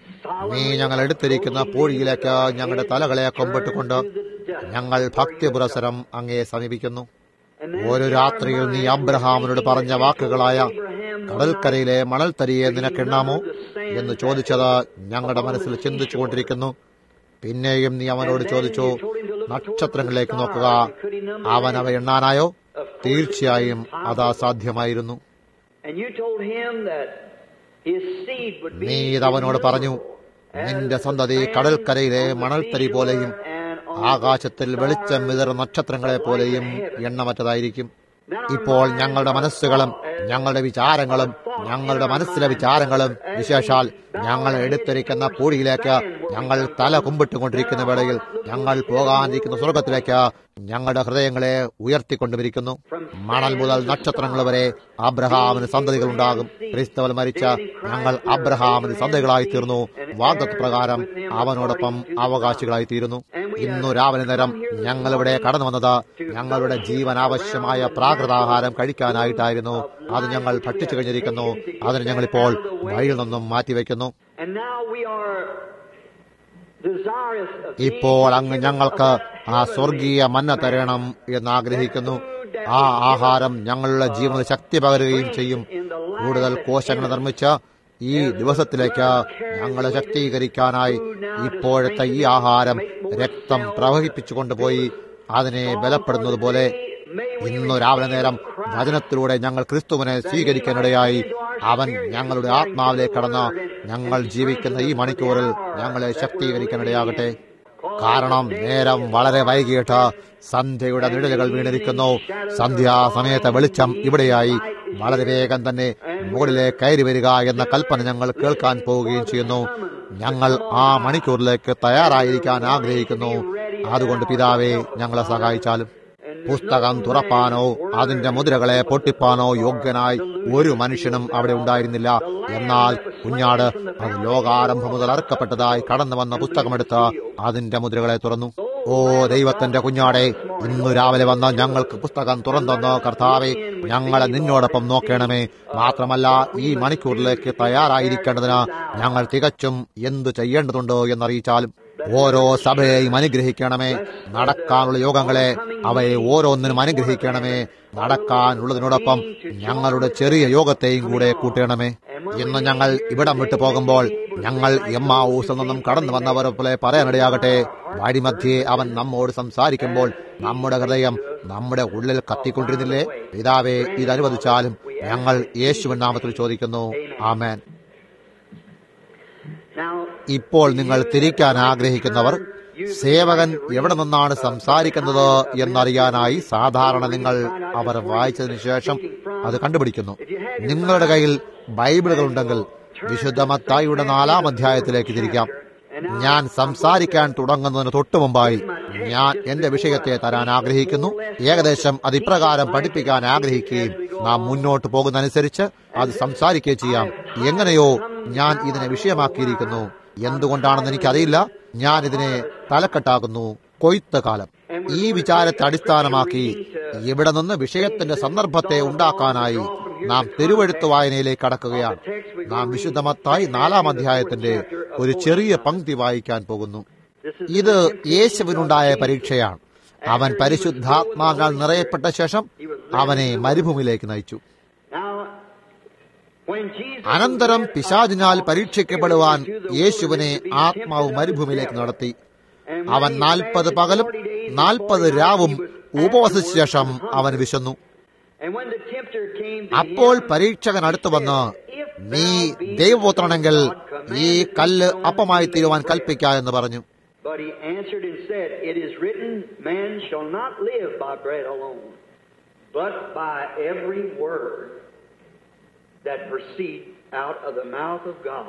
നീ ഞങ്ങൾ എടുത്തിരിക്കുന്ന പൂഴിയിലേക്ക് ഞങ്ങളുടെ തലകളെ കൊമ്പിട്ടുകൊണ്ട് ഞങ്ങൾ ഭക്തി പുരസരം അങ്ങയെ സമീപിക്കുന്നു ഒരു രാത്രിയിൽ നീ അബ്രഹാമിനോട് പറഞ്ഞ വാക്കുകളായ കടൽക്കരയിലെ മണൽത്തരിയെ നിനക്കെണ്ണാമോ എന്ന് ചോദിച്ചത് ഞങ്ങളുടെ മനസ്സിൽ ചിന്തിച്ചുകൊണ്ടിരിക്കുന്നു പിന്നെയും നീ അവനോട് ചോദിച്ചു നക്ഷത്രങ്ങളിലേക്ക് നോക്കുക അവൻ അവ എണ്ണാനായോ തീർച്ചയായും അത് അസാധ്യമായിരുന്നു and you told him that his seed would be നീ ഇത് അവനോട് പറഞ്ഞു നിന്റെ സന്തതി കടൽക്കരയിലെ മണൽത്തരി പോലെയും ആകാശത്തിൽ വെളിച്ചം വിതർ നക്ഷത്രങ്ങളെ പോലെയും എണ്ണമറ്റതായിരിക്കും ഇപ്പോൾ ഞങ്ങളുടെ മനസ്സുകളും ഞങ്ങളുടെ വിചാരങ്ങളും ഞങ്ങളുടെ മനസ്സിലെ വിചാരങ്ങളും വിശേഷാൽ ഞങ്ങൾ എടുത്തിരിക്കുന്ന പൂഴിയിലേക്ക് ഞങ്ങൾ തല കുമ്പിട്ടുകൊണ്ടിരിക്കുന്ന വേളയിൽ ഞങ്ങൾ പോകാനിരിക്കുന്ന സ്വർഗത്തിലേക്ക് ഞങ്ങളുടെ ഹൃദയങ്ങളെ ഉയർത്തിക്കൊണ്ടുമിരിക്കുന്നു മണൽ മുതൽ നക്ഷത്രങ്ങൾ വരെ അബ്രഹാമിന് സന്തതികൾ ഉണ്ടാകും ക്രിസ്തവൽ മരിച്ച ഞങ്ങൾ അബ്രഹാമിന് സന്തതികളായി തീർന്നു വാഗ്ദത്ത് പ്രകാരം അവനോടൊപ്പം അവകാശികളായി തീരുന്നു ഇന്നു രാവിലെ നേരം ഞങ്ങളിവിടെ കടന്നു വന്നത് ഞങ്ങളുടെ ജീവൻ ആവശ്യമായ പ്രാകൃതാഹാരം കഴിക്കാനായിട്ടായിരുന്നു അത് ഞങ്ങൾ ഭക്ഷിച്ചു കഴിഞ്ഞിരിക്കുന്നു അതിന് ഞങ്ങളിപ്പോൾ വഴിയിൽ നിന്നും മാറ്റിവെക്കുന്നു and now we are desirous of ഇപ്പോൾ അങ്ങ് ഞങ്ങൾക്ക് ആ സ്വർഗീയ മന്ന തരണം എന്ന് ആഗ്രഹിക്കുന്നു ആ ആഹാരം ഞങ്ങളുടെ ജീവന് ശക്തി പകരുകയും ചെയ്യും കൂടുതൽ കോശങ്ങൾ നിർമ്മിച്ച് ഈ ദിവസത്തിലേക്ക് ഞങ്ങളെ ശക്തീകരിക്കാനായി ഇപ്പോഴത്തെ ഈ ആഹാരം രക്തം പ്രവഹിപ്പിച്ചു കൊണ്ടുപോയി അതിനെ ബലപ്പെടുന്നത് പോലെ ഇന്നു രാവിലെ നേരം വചനത്തിലൂടെ ഞങ്ങൾ ക്രിസ്തുവിനെ സ്വീകരിക്കാനിടയായി അവൻ ഞങ്ങളുടെ ആത്മാവിലേക്ക് കടന്ന് ഞങ്ങൾ ജീവിക്കുന്ന ഈ മണിക്കൂറിൽ ഞങ്ങളെ ശക്തീകരിക്കാനിടയാകട്ടെ കാരണം നേരം വളരെ വൈകിട്ട് സന്ധ്യയുടെ നിഴലുകൾ വീണിരിക്കുന്നു സന്ധ്യാസമയത്തെ വെളിച്ചം ഇവിടെയായി വളരെ വേഗം തന്നെ മുകളിലേക്ക് കയറി വരിക എന്ന കൽപ്പന ഞങ്ങൾ കേൾക്കാൻ പോവുകയും ചെയ്യുന്നു ഞങ്ങൾ ആ മണിക്കൂറിലേക്ക് തയ്യാറായിരിക്കാൻ ആഗ്രഹിക്കുന്നു അതുകൊണ്ട് പിതാവേ ഞങ്ങളെ സഹായിച്ചാലും പുസ്തകം തുറപ്പാനോ അതിന്റെ മുദ്രകളെ പൊട്ടിപ്പാനോ യോഗ്യനായി ഒരു മനുഷ്യനും അവിടെ ഉണ്ടായിരുന്നില്ല എന്നാൽ കുഞ്ഞാട് അത് ലോകാരംഭം മുതൽ അറക്കപ്പെട്ടതായി കടന്നു വന്ന പുസ്തകമെടുത്ത് അതിന്റെ മുദ്രകളെ തുറന്നു ഓ ദൈവത്തിന്റെ കുഞ്ഞാടെ ഇന്നു രാവിലെ വന്ന ഞങ്ങൾക്ക് പുസ്തകം തുറന്നെന്ന് കർത്താവെ ഞങ്ങളെ നിന്നോടൊപ്പം നോക്കണമേ മാത്രമല്ല ഈ മണിക്കൂറിലേക്ക് തയ്യാറായിരിക്കേണ്ടതിന് ഞങ്ങൾ തികച്ചും എന്തു ചെയ്യേണ്ടതുണ്ടോ എന്നറിയിച്ചാലും ഓരോ സഭയെയും അനുഗ്രഹിക്കണമേ നടക്കാനുള്ള യോഗങ്ങളെ അവയെ ഓരോന്നിനും അനുഗ്രഹിക്കണമേ നടക്കാനുള്ളതിനോടൊപ്പം ഞങ്ങളുടെ ചെറിയ യോഗത്തെയും കൂടെ കൂട്ടണമേ ഇന്ന് ഞങ്ങൾ ഇവിടം വിട്ടു പോകുമ്പോൾ ഞങ്ങൾ എമ്മാവൂസിൽ നിന്നും കടന്നു വന്നവരെ പോലെ പറയാനിടയാകട്ടെ വഴിമധ്യേ അവൻ നമ്മോട് സംസാരിക്കുമ്പോൾ നമ്മുടെ ഹൃദയം നമ്മുടെ ഉള്ളിൽ കത്തിക്കൊണ്ടിരുന്നില്ലേ പിതാവേ ഇത് അനുവദിച്ചാലും ഞങ്ങൾ യേശുവിൻ നാമത്തിൽ ചോദിക്കുന്നു ആമേൻ Now, ഇപ്പോൾ നിങ്ങൾ തിരിക്കാൻ ആഗ്രഹിക്കുന്നവർ സേവകൻ എവിടെ നിന്നാണ് സംസാരിക്കുന്നത് എന്നറിയാനായി സാധാരണ നിങ്ങൾ അവർ വായിച്ചതിനു ശേഷം അത് കണ്ടുപിടിക്കുന്നു നിങ്ങളുടെ കയ്യിൽ ബൈബിളുകൾ ഉണ്ടെങ്കിൽ വിശുദ്ധ മത്തായിയുടെ നാലാം അധ്യായത്തിലേക്ക് തിരിക്കാം ഞാൻ സംസാരിക്കാൻ തുടങ്ങുന്നതിന് തൊട്ടു മുമ്പായി ഞാൻ എന്റെ വിഷയത്തെ തരാൻ ആഗ്രഹിക്കുന്നു ഏകദേശം അത് ഇപ്രകാരം പഠിപ്പിക്കാൻ ആഗ്രഹിക്കുകയും നാം മുന്നോട്ട് പോകുന്നതനുസരിച്ച് അത് സംസാരിക്കുകയും ചെയ്യാം എങ്ങനെയോ ഞാൻ ഇതിനെ വിഷയമാക്കിയിരിക്കുന്നു എന്തുകൊണ്ടാണെന്ന് എനിക്കറിയില്ല ഞാൻ ഇതിനെ തലക്കെട്ടാക്കുന്നു കൊയ്ത്ത് കാലം ഈ വിചാരത്തെ അടിസ്ഥാനമാക്കി ഇവിടെ നിന്ന് വിഷയത്തിന്റെ സന്ദർഭത്തെ ഉണ്ടാക്കാനായി നാം തിരുവഴുത്ത് വായനയിലേക്ക് കടക്കുകയാണ് നാം വിശുദ്ധമത്തായി നാലാം അധ്യായത്തിന്റെ ഒരു ചെറിയ പങ്ക്തി വായിക്കാൻ പോകുന്നു ഇത് യേശുവിനുണ്ടായ പരീക്ഷയാണ് അവൻ പരിശുദ്ധാത്മാവിനാൽ നിറയപ്പെട്ട ശേഷം അവനെ മരുഭൂമിയിലേക്ക് നയിച്ചു now, when Jesus അനന്തരം പിശാചിനാൽ പരീക്ഷിക്കപ്പെടുവാൻ യേശുവിനെ ആത്മാവ് മരുഭൂമിയിലേക്ക് നടത്തി അവൻ നാൽപ്പത് പകലും നാൽപ്പത് രാവും ഉപവസിച്ച ശേഷം അവൻ വിശന്നു and when the tempter came to അപ്പോൾ him, പരീക്ഷകൻ അടുത്തു വന്ന് നീ ദൈവപുത്രനെങ്കിൽ ഈ കല്ല് അപ്പമായി തീരുവാൻ കൽപ്പിക്ക എന്ന് പറഞ്ഞു But he answered and said, It is written, Man shall not live by bread alone, but by every word that proceeds out of the mouth of God.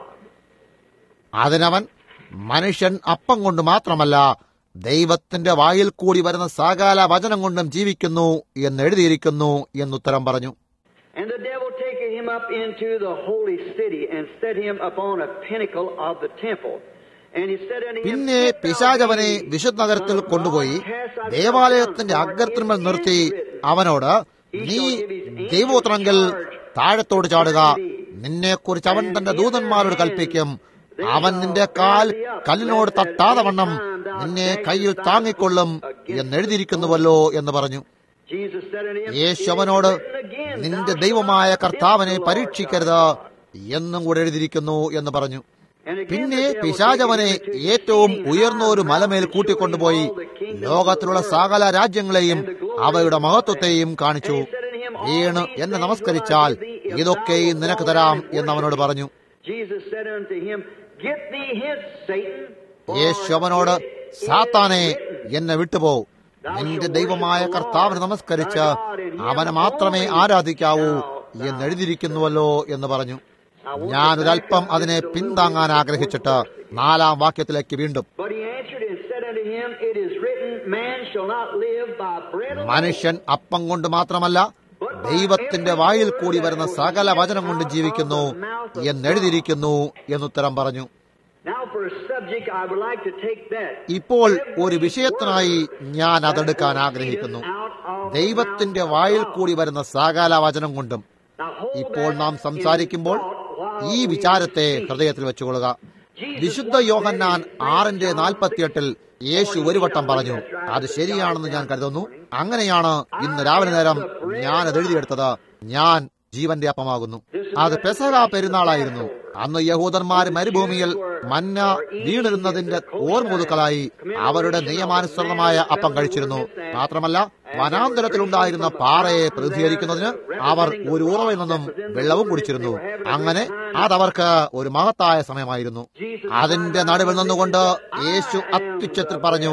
അതിനവൻ മനുഷ്യൻ അപ്പം കൊണ്ട് മാത്രമല്ല ദൈവത്തിന്റെ വായിൽ കൂടി വരുന്ന സകല വചനം കൊണ്ടും ജീവിക്കുന്നു എന്ന് എഴുതിയിരിക്കുന്നു എന്നുത്തരം പറഞ്ഞു And the devil taketh him up into the holy city and set him upon a pinnacle of the temple. And he said unto him, പിന്നെ If thou പിശാചവനെ be വിശുദ്ധ നഗരത്തിൽ Son of God, കൊണ്ടുപോയി cast thyself ദേവാലയത്തിന്റെ down, for അഗ്രത്തിന്മേൽ it is നിർത്തി written, അവനോട് നീ ദൈവോത്രമെങ്കിൽ താഴത്തോട് ചാടുക നിന്നെക്കുറിച്ച് അവൻ തന്റെ ദൂതന്മാരോട് കൽപ്പിക്കും അവൻ നിന്റെ കാൽ കല്ലിനോട് തട്ടാതെ വണ്ണം നിന്നെ കയ്യിൽ താങ്ങിക്കൊള്ളും എന്നെഴുതിയിരിക്കുന്നുവല്ലോ എന്ന് പറഞ്ഞു Jesus said unto him, Yeshu "It is അവനോട് written again, നിന്റെ thou ദൈവമായ shalt not കർത്താവിനെ tempt the Lord പരീക്ഷിക്കരുത് thy എന്നും കൂടെ എഴുതിയിരിക്കുന്നു എന്ന് പറഞ്ഞു And again പിന്നെ the devil പിശാചവനെ taketh him into ഏറ്റവും exceeding ഉയർന്ന ഒരു high മലമേൽ mountain, കൂട്ടിക്കൊണ്ടുപോയി showing all the kingdoms of the ലോകത്തിലുള്ള world സകല രാജ്യങ്ങളെയും and the glory അവയുടെ of God. മഹത്വത്തെയും കാണിച്ചു And he said unto him, All വീണ് these എന്നെ things നമസ്കരിച്ചാൽ will I give thee, if ഇതൊക്കെയും thou wilt നിനക്ക് fall തരാം down and എന്ന് അവനോട് worship me." പറഞ്ഞു Jesus said unto him, Get thee hence, Satan. for യേശു അവനോട് it is സാത്താനെ written, എന്നെ വിട്ടുപോ നിന്റെ ദൈവമായ കർത്താവിനെ നമസ്കരിച്ച് അവനെ മാത്രമേ ആരാധിക്കാവൂ എന്നെഴുതിയിരിക്കുന്നുവല്ലോ എന്ന് പറഞ്ഞു ഞാനൊരൽപ്പം അതിനെ പിന്താങ്ങാൻ ആഗ്രഹിച്ചിട്ട് നാലാം വാക്യത്തിലേക്ക് വീണ്ടും But he answered and said unto him, It is written, Man shall not live by bread alone, മനുഷ്യൻ അപ്പം കൊണ്ട് മാത്രമല്ല ദൈവത്തിന്റെ വായിൽ കൂടി വരുന്ന സകല വചനം കൊണ്ട് ജീവിക്കുന്നു എന്നെഴുതിയിരിക്കുന്നു എന്നുത്തരം പറഞ്ഞു Now, for a subject, I would like to take that. ഇപ്പോൾ ഒരു വിഷയത്തിനായി ഞാൻ അതെടുക്കാൻ ആഗ്രഹിക്കുന്നു ദൈവത്തിന്റെ വായിൽ കൂടി വരുന്ന സകല വചനം കൊണ്ടും Now, hold ഇപ്പോൾ that നാം in സംസാരിക്കുമ്പോൾ thought while ഈ we വിചാരത്തെ speak. ഹൃദയത്തിൽ വെച്ചുകൊള്ളുക വിശുദ്ധ യോഹന്നാൻ ആറിന്റെ നാൽപ്പത്തിയെട്ടിൽ യേശു ഒരു വട്ടം പറഞ്ഞു അത് ശരിയാണെന്ന് ഞാൻ കരുതുന്നു അങ്ങനെയാണ് ഇന്ന് രാവിലെ നേരം ഞാൻ അത് എഴുതിയെടുത്തത് ഞാൻ ജീവന്റെ അപ്പമാകുന്നു അത് പെസഹ പെരുന്നാളായിരുന്നു അന്ന് യഹൂദന്മാർ മരുഭൂമിയിൽ മന്ന വീണിരുന്നതിന്റെ ഓർമ്മൊതുക്കലായി അവരുടെ നിയമാനുസൃതമായ അപ്പം കഴിച്ചിരുന്നു മാത്രമല്ല വനാന്തരത്തിലുണ്ടായിരുന്ന പാറയെ പ്രതിനിധീകരിക്കുന്നതിന് അവർ ഒരു ഉറവയിൽ നിന്നും വെള്ളവും കുടിച്ചിരുന്നു അങ്ങനെ അതവർക്ക് ഒരു മഹത്തായ സമയമായിരുന്നു അതിന്റെ നടുവിൽ നിന്നുകൊണ്ട് യേശു അത്യുച്ചത്തിൽ പറഞ്ഞു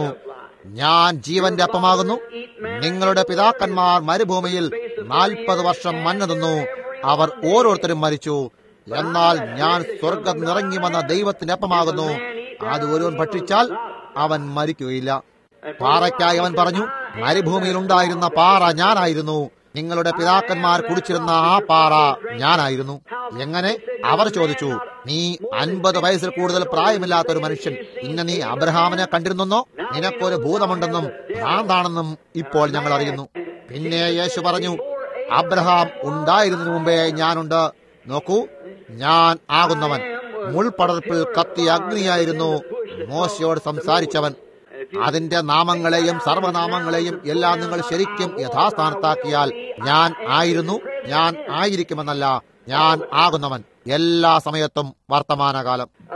ഞാൻ ജീവന്റെ അപ്പമാകുന്നു നിങ്ങളുടെ പിതാക്കന്മാർ മരുഭൂമിയിൽ നാൽപ്പത് വർഷം മഞ്ഞ നിന്നു അവർ ഓരോരുത്തരും മരിച്ചു എന്നാൽ ഞാൻ സ്വർഗം നിറങ്ങി വന്ന ദൈവത്തിന്റെ അപ്പമാകുന്നു അത് ഒരുവൻ ഭക്ഷിച്ചാൽ അവൻ മരിക്കുകയില്ല പാറയ്ക്കായി അവൻ പറഞ്ഞു മരുഭൂമിയിൽ ഉണ്ടായിരുന്ന പാറ ഞാനായിരുന്നു നിങ്ങളുടെ പിതാക്കന്മാർ കുടിച്ചിരുന്ന ആ പാറ ഞാനായിരുന്നു എങ്ങനെ അവർ ചോദിച്ചു നീ അൻപത് വയസ്സിൽ കൂടുതൽ പ്രായമില്ലാത്ത ഒരു മനുഷ്യൻ ഇന്ന് നീ അബ്രഹാമിനെ കണ്ടിരുന്നെന്നോ നിനക്കൊരു ഭൂതമുണ്ടെന്നും ഭ്രാന്താണെന്നും ഇപ്പോൾ ഞങ്ങൾ അറിയുന്നു പിന്നെ യേശു പറഞ്ഞു അബ്രഹാം ഉണ്ടായിരുന്നതിന് മുമ്പേ ഞാനുണ്ട് നോക്കൂ ഞാൻ ആകുന്നവൻ മുൾപടർപ്പിൽ കത്തി അഗ്നിയായിരുന്നു മോശയോട് സംസാരിച്ചവൻ അതിന്റെ നാമങ്ങളെയും സർവനാമങ്ങളെയും എല്ലാം നിങ്ങൾ ശരിക്കും യഥാസ്ഥാനത്താക്കിയാൽ ഞാൻ ആയിരുന്നു ഞാൻ ആയിരിക്കുമെന്നല്ല ഞാൻ ആകുന്നവൻ എല്ലാ സമയത്തും വർത്തമാനകാലം Uh,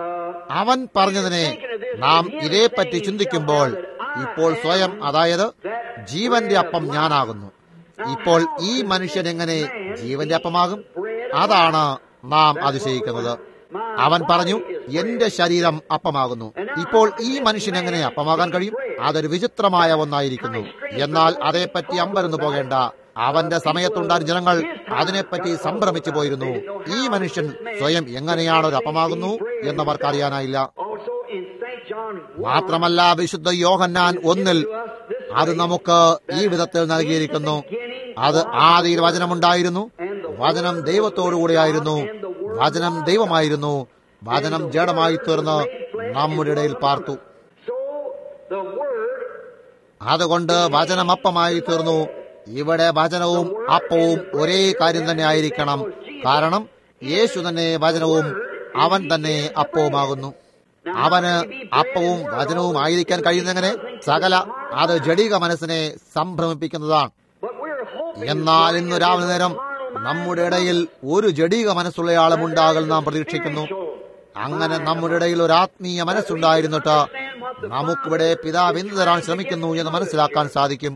അവൻ പറഞ്ഞതിനെ നാം ഇതേപ്പറ്റി ചിന്തിക്കുമ്പോൾ ഇപ്പോൾ സ്വയം അതായത് ജീവന്റെ അപ്പം ഞാനാകുന്നു ഇപ്പോൾ ഈ മനുഷ്യൻ എങ്ങനെ ജീവന്റെ അപ്പമാകും അതാണ് നാം അതിശയിക്കുന്നത് അവൻ പറഞ്ഞു എന്റെ ശരീരം അപ്പമാകുന്നു ഇപ്പോൾ ഈ മനുഷ്യൻ എങ്ങനെ അപ്പമാകാൻ കഴിയും അതൊരു വിചിത്രമായ ഒന്നായിരിക്കുന്നു എന്നാൽ അതേപ്പറ്റി അമ്പരന്ന് പോകേണ്ട അവന്റെ സമയത്തുണ്ടായ ജനങ്ങൾ അതിനെപ്പറ്റി സംഭ്രമിച്ചു പോയിരുന്നു ഈ മനുഷ്യൻ സ്വയം എങ്ങനെയാണ് ഒരു അപ്പമാകുന്നു എന്നവർക്ക് അറിയാനായില്ല Also in St. John 1, മാത്രമല്ല വിശുദ്ധ യോഹന്നാൻ ഒന്നിൽ അത് നമുക്ക് ഈ വിധത്തിൽ നൽകിയിരിക്കുന്നു അത് ആദിയിൽ വചനമുണ്ടായിരുന്നു വചനം ദൈവത്തോടുകൂടിയായിരുന്നു വചനം ദൈവമായിരുന്നു വചനം ജഡമായി തീർന്ന് നമ്മുടെ ഇടയിൽ പാർത്തു so the Word അതുകൊണ്ട് വചനം അപ്പമായി തീർന്നു ഇവിടെ വചനവും അപ്പവും ഒരേ കാര്യം തന്നെ ആയിരിക്കണം കാരണം യേശു തന്നെ വചനവും അവൻ തന്നെ അപ്പവുമാകുന്നു അവന് അപ്പവും വചനവും ആയിരിക്കാൻ കഴിയുന്നെങ്ങനെ സകല അത് ജഡിക മനസ്സിനെ സംഭ്രമിപ്പിക്കുന്നതാണ് But we're hoping എന്നാൽ ഇന്ന് രാവിലെ നേരം നമ്മുടെ ഇടയിൽ ഒരു ജഡിക മനസ്സുള്ളയാളും ഉണ്ടാകൽ നാം പ്രതീക്ഷിക്കുന്നു അങ്ങനെ നമ്മുടെ ഇടയിൽ ഒരു ആത്മീയ മനസ്സുണ്ടായിരുന്നിട്ട് നമുക്കിവിടെ പിതാവ് എന്ത് തരാൻ ശ്രമിക്കുന്നു എന്ന് മനസ്സിലാക്കാൻ സാധിക്കും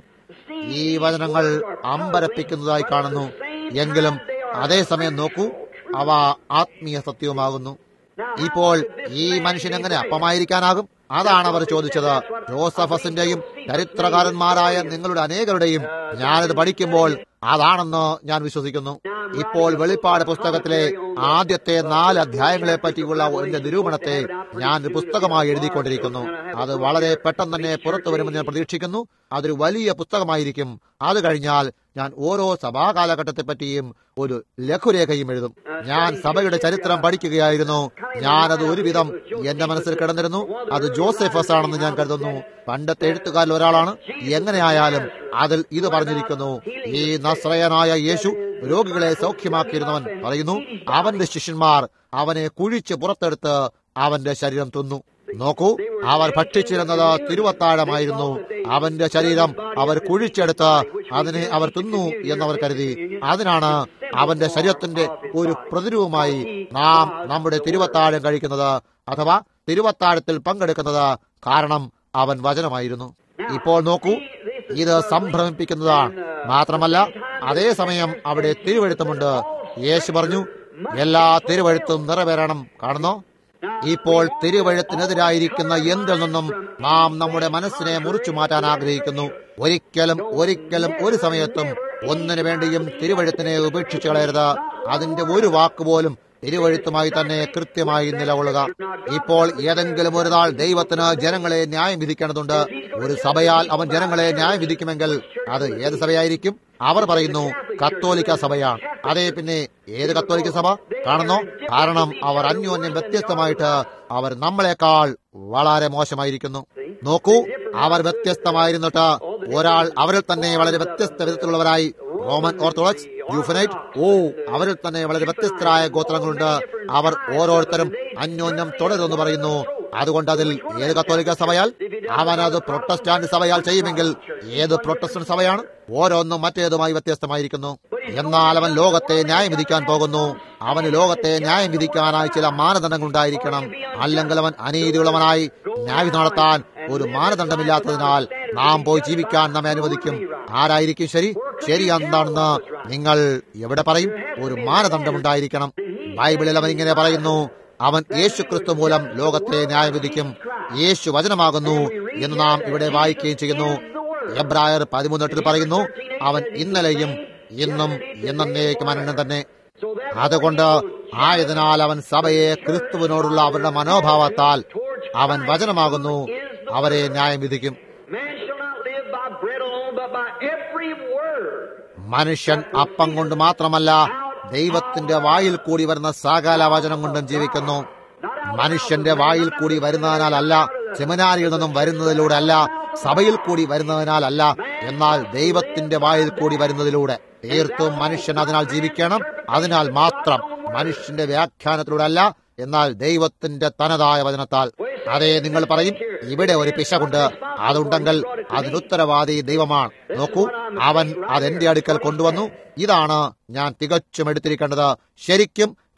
ഈ വചനങ്ങൾ അമ്പരപ്പിക്കുന്നതായി കാണുന്നു എങ്കിലും അതേസമയം നോക്കൂ അവ ആത്മീയ സത്യവുമാകുന്നു ഇപ്പോൾ ഈ മനുഷ്യൻ എങ്ങനെ അപ്പമായിരിക്കാനാകും അതാണ് അവർ ചോദിച്ചത് ജോസഫസിന്റെയും ചരിത്രകാരന്മാരായ നിങ്ങളുടെ അനേകരുടെയും ഞാനിത് പഠിക്കുമ്പോൾ അതാണെന്ന് ഞാൻ വിശ്വസിക്കുന്നു ഇപ്പോൾ വെളിപ്പാട് പുസ്തകത്തിലെ ആദ്യത്തെ നാല് അധ്യായങ്ങളെ പറ്റിയുള്ള എന്റെ നിരൂപണത്തെ ഞാൻ ഒരു പുസ്തകമായി എഴുതിക്കൊണ്ടിരിക്കുന്നു അത് വളരെ പെട്ടെന്ന് തന്നെ പുറത്തു വരുമെന്ന് ഞാൻ പ്രതീക്ഷിക്കുന്നു അതൊരു വലിയ പുസ്തകമായിരിക്കും അത് കഴിഞ്ഞാൽ ഞാൻ ഓരോ സഭാകാലഘട്ടത്തെ പറ്റിയും ഒരു ലഘുരേഖയും എഴുതും ഞാൻ സഭയുടെ ചരിത്രം പഠിക്കുകയായിരുന്നു ഞാനത് ഒരുവിധം എന്റെ മനസ്സിൽ കിടന്നിരുന്നു അത് ജോസഫസ് ആണെന്ന് ഞാൻ കരുതുന്നു പണ്ടത്തെ എഴുത്തുകാരിൽ ഒരാളാണ് എങ്ങനെയായാലും അതിൽ ഇത് പറഞ്ഞിരിക്കുന്നു ഈ നസ്രയനായ യേശു രോഗികളെ സൗഖ്യമാക്കിയിരുന്നവൻ പറയുന്നു അവന്റെ ശിഷ്യന്മാർ അവനെ കുഴിച്ച് പുറത്തെടുത്ത് അവന്റെ ശരീരം തിന്നു നോക്കൂ അവർ ഭക്ഷിച്ചിരുന്നത് തിരുവത്താഴമായിരുന്നു അവന്റെ ശരീരം അവർ കുഴിച്ചെടുത്ത് അതിനെ അവർ തിന്നു എന്നവർ കരുതി അതിനാണ് അവന്റെ ശരീരത്തിന്റെ ഒരു പ്രതിരൂപമായി നാം നമ്മുടെ തിരുവത്താഴം കഴിക്കുന്നത് അഥവാ തിരുവത്താഴത്തിൽ പങ്കെടുക്കുന്നത് കാരണം അവൻ വചനമായിരുന്നു ഇപ്പോൾ നോക്കൂ ഇത് സംഭ്രമിപ്പിക്കുന്നതാണ് മാത്രമല്ല അതേസമയം അവിടെ തിരുവഴുത്തുമുണ്ട് യേശു പറഞ്ഞു എല്ലാ തിരുവഴുത്തും നിറവേറണം കാണുന്നോ ഇപ്പോൾ തിരുവഴുത്തിനെതിരായിരിക്കുന്ന എന്തിൽ നിന്നും നാം നമ്മുടെ മനസ്സിനെ മുറിച്ചു മാറ്റാൻ ആഗ്രഹിക്കുന്നു ഒരിക്കലും ഒരിക്കലും ഒരു സമയത്തും ഒന്നിനു വേണ്ടിയും തിരുവഴുത്തിനെ ഉപേക്ഷിച്ചു കളയരുത് അതിന്റെ ഒരു വാക്കുപോലും തിരുവഴുത്തുമായി തന്നെ കൃത്യമായി നിലകൊള്ളുക ഇപ്പോൾ ഏതെങ്കിലും ഒരു നാൾ ദൈവത്തിന് ജനങ്ങളെ ന്യായം വിധിക്കേണ്ടതുണ്ട് ഒരു സഭയാൽ അവൻ ജനങ്ങളെ ന്യായം വിധിക്കുമെങ്കിൽ അത് ഏത് സഭയായിരിക്കും അവർ പറയുന്നു കത്തോലിക്ക സഭയാണ് അതേ പിന്നെ ഏത് കത്തോലിക്ക സഭ കാണുന്നോ കാരണം അവർ അന്യോന്യം വ്യത്യസ്തമായിട്ട് അവർ നമ്മളെക്കാൾ വളരെ മോശമായിരിക്കുന്നു നോക്കൂ അവർ വ്യത്യസ്തമായിരുന്നിട്ട് ഒരാൾ അവരിൽ തന്നെ വളരെ വ്യത്യസ്ത വിധത്തിലുള്ളവരായി റോമൻ ഓർത്തഡോക്സ് യൂഫനൈറ്റ് ഓ അവരിൽ തന്നെ വളരെ വ്യത്യസ്തരായ ഗോത്രങ്ങളുണ്ട് അവർ ഓരോരുത്തരും അന്യോന്യം തുടരുമെന്ന് പറയുന്നു അതുകൊണ്ട് അതിൽ ഏത് കത്തോലിക്ക സഭയാൽ അവൻ അത് പ്രൊട്ടസ്റ്റാന്റ് സഭയാൽ ചെയ്യുമെങ്കിൽ ഏത് പ്രൊട്ടസ്റ്റന്റ് സഭയാണ് ഓരോന്നും മറ്റേതുമായി വ്യത്യസ്തമായിരിക്കുന്നു എന്നാൽ അവൻ ലോകത്തെ ന്യായം വിധിക്കാൻ പോകുന്നു അവന് ലോകത്തെ ന്യായം വിധിക്കാനായി ചില മാനദണ്ഡങ്ങൾ ഉണ്ടായിരിക്കണം അല്ലെങ്കിൽ അവൻ അനീതിയുള്ളവനായി ന്യായം നടത്താൻ ഒരു മാനദണ്ഡമില്ലാത്തതിനാൽ നാം പോയി ജീവിക്കാൻ നമ്മെ അനുവദിക്കും ആരായിരിക്കും ശരി ശരി എന്താണെന്ന് നിങ്ങൾ എവിടെ പറയും ഒരു മാനദണ്ഡമുണ്ടായിരിക്കണം ബൈബിളിൽ അവൻ ഇങ്ങനെ പറയുന്നു അവൻ യേശു ക്രിസ്തു മൂലം ലോകത്തെ ന്യായം വിധിക്കും യേശു വചനമാകുന്നു എന്ന് നാം ഇവിടെ വായിക്കുകയും ചെയ്യുന്നു എബ്രായർ പതിമൂന്നെട്ടിൽ പറയുന്നു അവൻ ഇന്നലെയും ഇന്നും എന്നേക്കും അനന്യം തന്നെ അതുകൊണ്ട് ആയതിനാൽ അവൻ സഭയെ ക്രിസ്തുവിനോടുള്ള അവരുടെ മനോഭാവത്താൽ അവൻ വചനമാകുന്നു അവരെ ന്യായം വിധിക്കും Man shall not live by bread alone, but by every word. മനുഷ്യൻ അപ്പം കൊണ്ട് മാത്രമല്ല ദൈവത്തിന്റെ വായിൽ കൂടി വരുന്ന സകല വചനം കൊണ്ടും ജീവിക്കുന്നു മനുഷ്യന്റെ വായിൽ കൂടി വരുന്നതിനാലല്ല സെമിനാരിയിൽ നിന്നും വരുന്നതിലൂടെ അല്ല സഭയിൽ കൂടി വരുന്നതിനാലല്ല എന്നാൽ ദൈവത്തിന്റെ വായിൽ കൂടി വരുന്നതിലൂടെ തീർത്തും മനുഷ്യൻ അതിനാൽ ജീവിക്കണം അതിനാൽ മാത്രം മനുഷ്യന്റെ വ്യാഖ്യാനത്തിലൂടെ അല്ല എന്നാൽ ദൈവത്തിന്റെ തനതായ വചനത്താൽ അതേ നിങ്ങൾ പറയും ഇവിടെ ഒരു പിശകുണ്ട് അതുണ്ടെങ്കിൽ അതിനുത്തരവാദി ദൈവമാണ് നോക്കൂ അവൻ അതെന്റെ അടുക്കൽ കൊണ്ടുവന്നു ഇതാണ് ഞാൻ തികച്ചും എടുത്തിരിക്കേണ്ടത് ശരിക്കും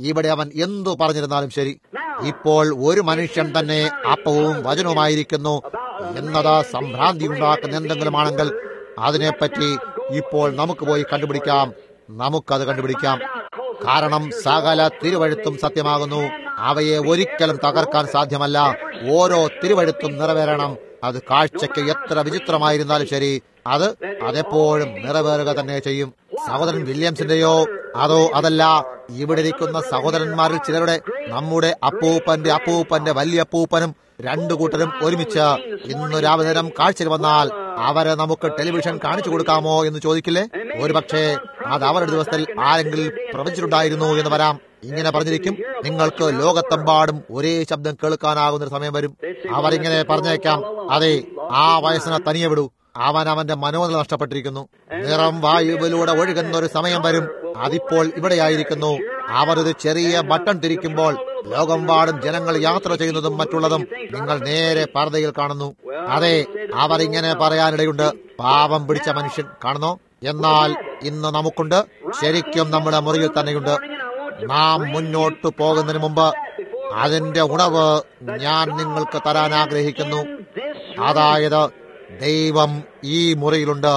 ഇവിടെ അവൻ എന്തു പറഞ്ഞിരുന്നാലും ശരി ഇപ്പോൾ ഒരു മനുഷ്യൻ തന്നെ അപ്പവും വചനവുമായിരിക്കുന്നു എന്നത് സംഭ്രാന്തി ഉണ്ടാക്കുന്ന എന്തെങ്കിലും ആണെങ്കിൽ അതിനെപ്പറ്റി ഇപ്പോൾ നമുക്ക് പോയി കണ്ടുപിടിക്കാം നമുക്കത് കണ്ടുപിടിക്കാം കാരണം സകല തിരുവഴുത്തും സത്യമാകുന്നു അവയെ ഒരിക്കലും തകർക്കാൻ സാധ്യമല്ല ഓരോ തിരുവഴുത്തും നിറവേറണം അത് കാഴ്ചയ്ക്ക് എത്ര വിചിത്രമായിരുന്നാലും ശരി അത് അതെപ്പോഴും നിറവേറുക തന്നെ ചെയ്യും സഹോദരൻ വില്യംസിന്റെയോ അതോ അതല്ല ഇവിടെ ഇരിക്കുന്ന സഹോദരന്മാരിൽ ചിലരുടെ നമ്മുടെ അപ്പൂപ്പന്റെ അപ്പൂപ്പന്റെ വലിയ അപ്പൂപ്പനും രണ്ടു കൂട്ടരും ഒരുമിച്ച് ഇന്ന് രാവിലെ നേരം കാഴ്ചയിൽ വന്നാൽ അവരെ നമുക്ക് ടെലിവിഷൻ കാണിച്ചു കൊടുക്കാമോ എന്ന് ചോദിക്കില്ലേ ഒരുപക്ഷെ അത് അവരുടെ ദിവസത്തിൽ ആരെങ്കിലും പ്രവചിച്ചിട്ടുണ്ടായിരുന്നു എന്ന് വരാം ഇങ്ങനെ പറഞ്ഞിരിക്കും നിങ്ങൾക്ക് ലോകത്തെമ്പാടും ഒരേ ശബ്ദം കേൾക്കാനാകുന്ന ഒരു സമയം വരും അവർ ഇങ്ങനെ പറഞ്ഞേക്കാം അതെ ആ വയസ്സിനെ തനിയെ വിടൂ അവൻ അവന്റെ മനോനില നഷ്ടപ്പെട്ടിരിക്കുന്നു നിറം വായുവിലൂടെ ഒഴുകുന്ന ഒരു സമയം വരും അതിപ്പോൾ ഇവിടെയായിരിക്കുന്നു അവർ ഒരു ചെറിയ ബട്ടൺ തിരിക്കുമ്പോൾ ലോകമ്പാടും ജനങ്ങൾ യാത്ര ചെയ്യുന്നതും മറ്റുള്ളതും നിങ്ങൾ നേരെ പർദ്ദയിൽ കാണുന്നു അതെ അവർ ഇങ്ങനെ പറയാനിടയുണ്ട് പാപം പിടിച്ച മനുഷ്യൻ കാണുന്നോ എന്നാൽ ഇന്ന് നമുക്കുണ്ട് ശരിക്കും നമ്മുടെ മുറിയിൽ തന്നെയുണ്ട് നാം മുന്നോട്ട് പോകുന്നതിന് മുമ്പ് അതിന്റെ ഉണവ് ഞാൻ നിങ്ങൾക്ക് തരാൻ ആഗ്രഹിക്കുന്നു അതായത് ദൈവം ഈ മുറിയിലുണ്ട്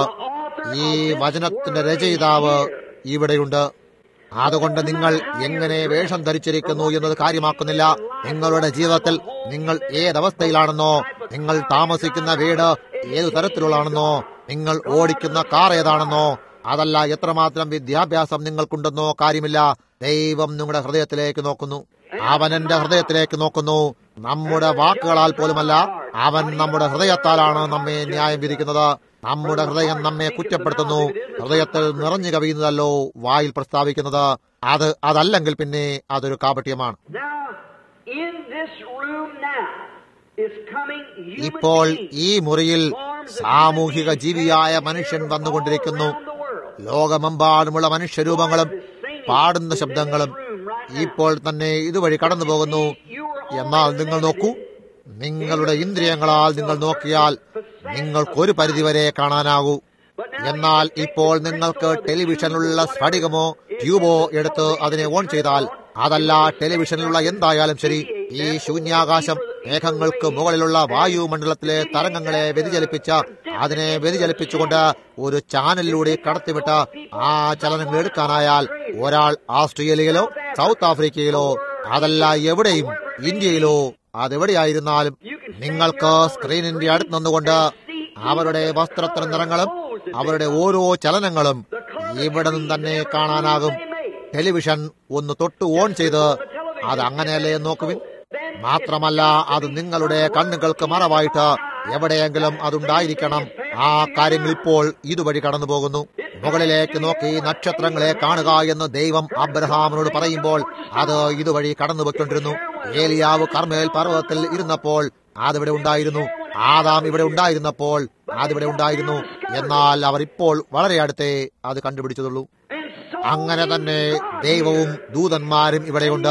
ഈ വചനത്തിന്റെ രചയിതാവ് ഇവിടെയുണ്ട് അതുകൊണ്ട് നിങ്ങൾ എങ്ങനെ വേഷം ധരിച്ചിരിക്കുന്നു എന്നത് കാര്യമാക്കുന്നില്ല നിങ്ങളുടെ ജീവിതത്തിൽ നിങ്ങൾ ഏതവസ്ഥയിലാണെന്നോ നിങ്ങൾ താമസിക്കുന്ന വീട് ഏതു തരത്തിലുള്ളതാണെന്നോ നിങ്ങൾ ഓടിക്കുന്ന കാർ ഏതാണെന്നോ അതല്ല എത്രമാത്രം വിദ്യാഭ്യാസം നിങ്ങൾക്കുണ്ടെന്നോ കാര്യമില്ല ദൈവം നിങ്ങളുടെ ഹൃദയത്തിലേക്ക് നോക്കുന്നു അവൻ എന്റെ ഹൃദയത്തിലേക്ക് നോക്കുന്നു നമ്മുടെ വാക്കുകളാൽ പോലുമല്ല അവൻ നമ്മുടെ ഹൃദയത്താലാണ് നമ്മെ ന്യായം വിധിക്കുന്നത് നമ്മുടെ ഹൃദയം നമ്മെ കുറ്റപ്പെടുത്തുന്നു ഹൃദയത്തിൽ നിറഞ്ഞു കവിയുന്നതല്ലോ വായിൽ പ്രസ്താവിക്കുന്നത് അത് അതല്ലെങ്കിൽ പിന്നെ അതൊരു കാപട്യമാണ് Now, in this room now is coming human ഇപ്പോൾ beings, ഈ മുറിയിൽ forms of സാമൂഹിക human beings ജീവിയായ gathered മനുഷ്യൻ here വന്നുകൊണ്ടിരിക്കുന്നു all around the world. ലോകമെമ്പാടുമുള്ള മനുഷ്യരൂപങ്ങളും പാടുന്ന ശബ്ദങ്ങളും ഇപ്പോൾ തന്നെ ഇതുവഴി കടന്നു പോകുന്നു എന്നാൽ നിങ്ങൾ നോക്കൂ നിങ്ങളുടെ ഇന്ദ്രിയങ്ങളാൽ നിങ്ങൾ നോക്കിയാൽ നിങ്ങൾക്കൊരു പരിധിവരെ കാണാനാകൂ എന്നാൽ ഇപ്പോൾ നിങ്ങൾക്ക് ടെലിവിഷനിലുള്ള സ്ഫടികമോ ട്യൂബോ എടുത്ത് അതിനെ ഓൺ ചെയ്താൽ അതല്ല ടെലിവിഷനിലുള്ള എന്തായാലും ശരി ഈ ശൂന്യാകാശം മേഘങ്ങൾക്ക് മുകളിലുള്ള വായുമണ്ഡലത്തിലെ തരംഗങ്ങളെ വ്യതിചലിപ്പിച്ച് അതിനെ വ്യതിചലിപ്പിച്ചുകൊണ്ട് ഒരു ചാനലിലൂടെ കടത്തിവിട്ട് ആ ചലനങ്ങൾ എടുക്കാനായാൽ ഒരാൾ ഓസ്ട്രേലിയയിലോ സൗത്ത് ആഫ്രിക്കയിലോ അതല്ല എവിടെയും ഇന്ത്യയിലോ അതെവിടെയായിരുന്നാലും നിങ്ങൾക്ക് സ്ക്രീനിന്റെ അടുത്ത് നിന്നുകൊണ്ട് അവരുടെ വസ്ത്രത്തിന് നിറങ്ങളും അവരുടെ ഓരോ ചലനങ്ങളും ഇവിടെ നിന്ന് തന്നെ കാണാനാകും ടെലിവിഷൻ ഒന്ന് തൊട്ട് ഓൺ ചെയ്ത് അത് അങ്ങനെയല്ലേ എന്ന് നോക്കുവിൻ മാത്രമല്ല അത് നിങ്ങളുടെ കണ്ണുകൾക്ക് മറവായിട്ട് എവിടെയെങ്കിലും അതുണ്ടായിരിക്കണം ആ കാര്യങ്ങൾ ഇപ്പോൾ ഇതുവഴി കടന്നു പോകുന്നു മുകളിലേക്ക് നോക്കി നക്ഷത്രങ്ങളെ കാണുക എന്ന് ദൈവം അബ്രഹാമിനോട് പറയുമ്പോൾ അത് ഇതുവഴി കടന്നു പോയിക്കൊണ്ടിരുന്നു ഏലിയാവ് കർമ്മേൽ പർവ്വതത്തിൽ ഇരുന്നപ്പോൾ അതിവിടെ ഉണ്ടായിരുന്നു ആദാം ഇവിടെ ഉണ്ടായിരുന്നപ്പോൾ അതിവിടെ ഉണ്ടായിരുന്നു എന്നാൽ അവർ ഇപ്പോൾ വളരെ അടുത്തേ അത് കണ്ടുപിടിച്ചതുള്ളൂ അങ്ങനെ തന്നെ ദൈവവും ദൂതന്മാരും ഇവിടെയുണ്ട്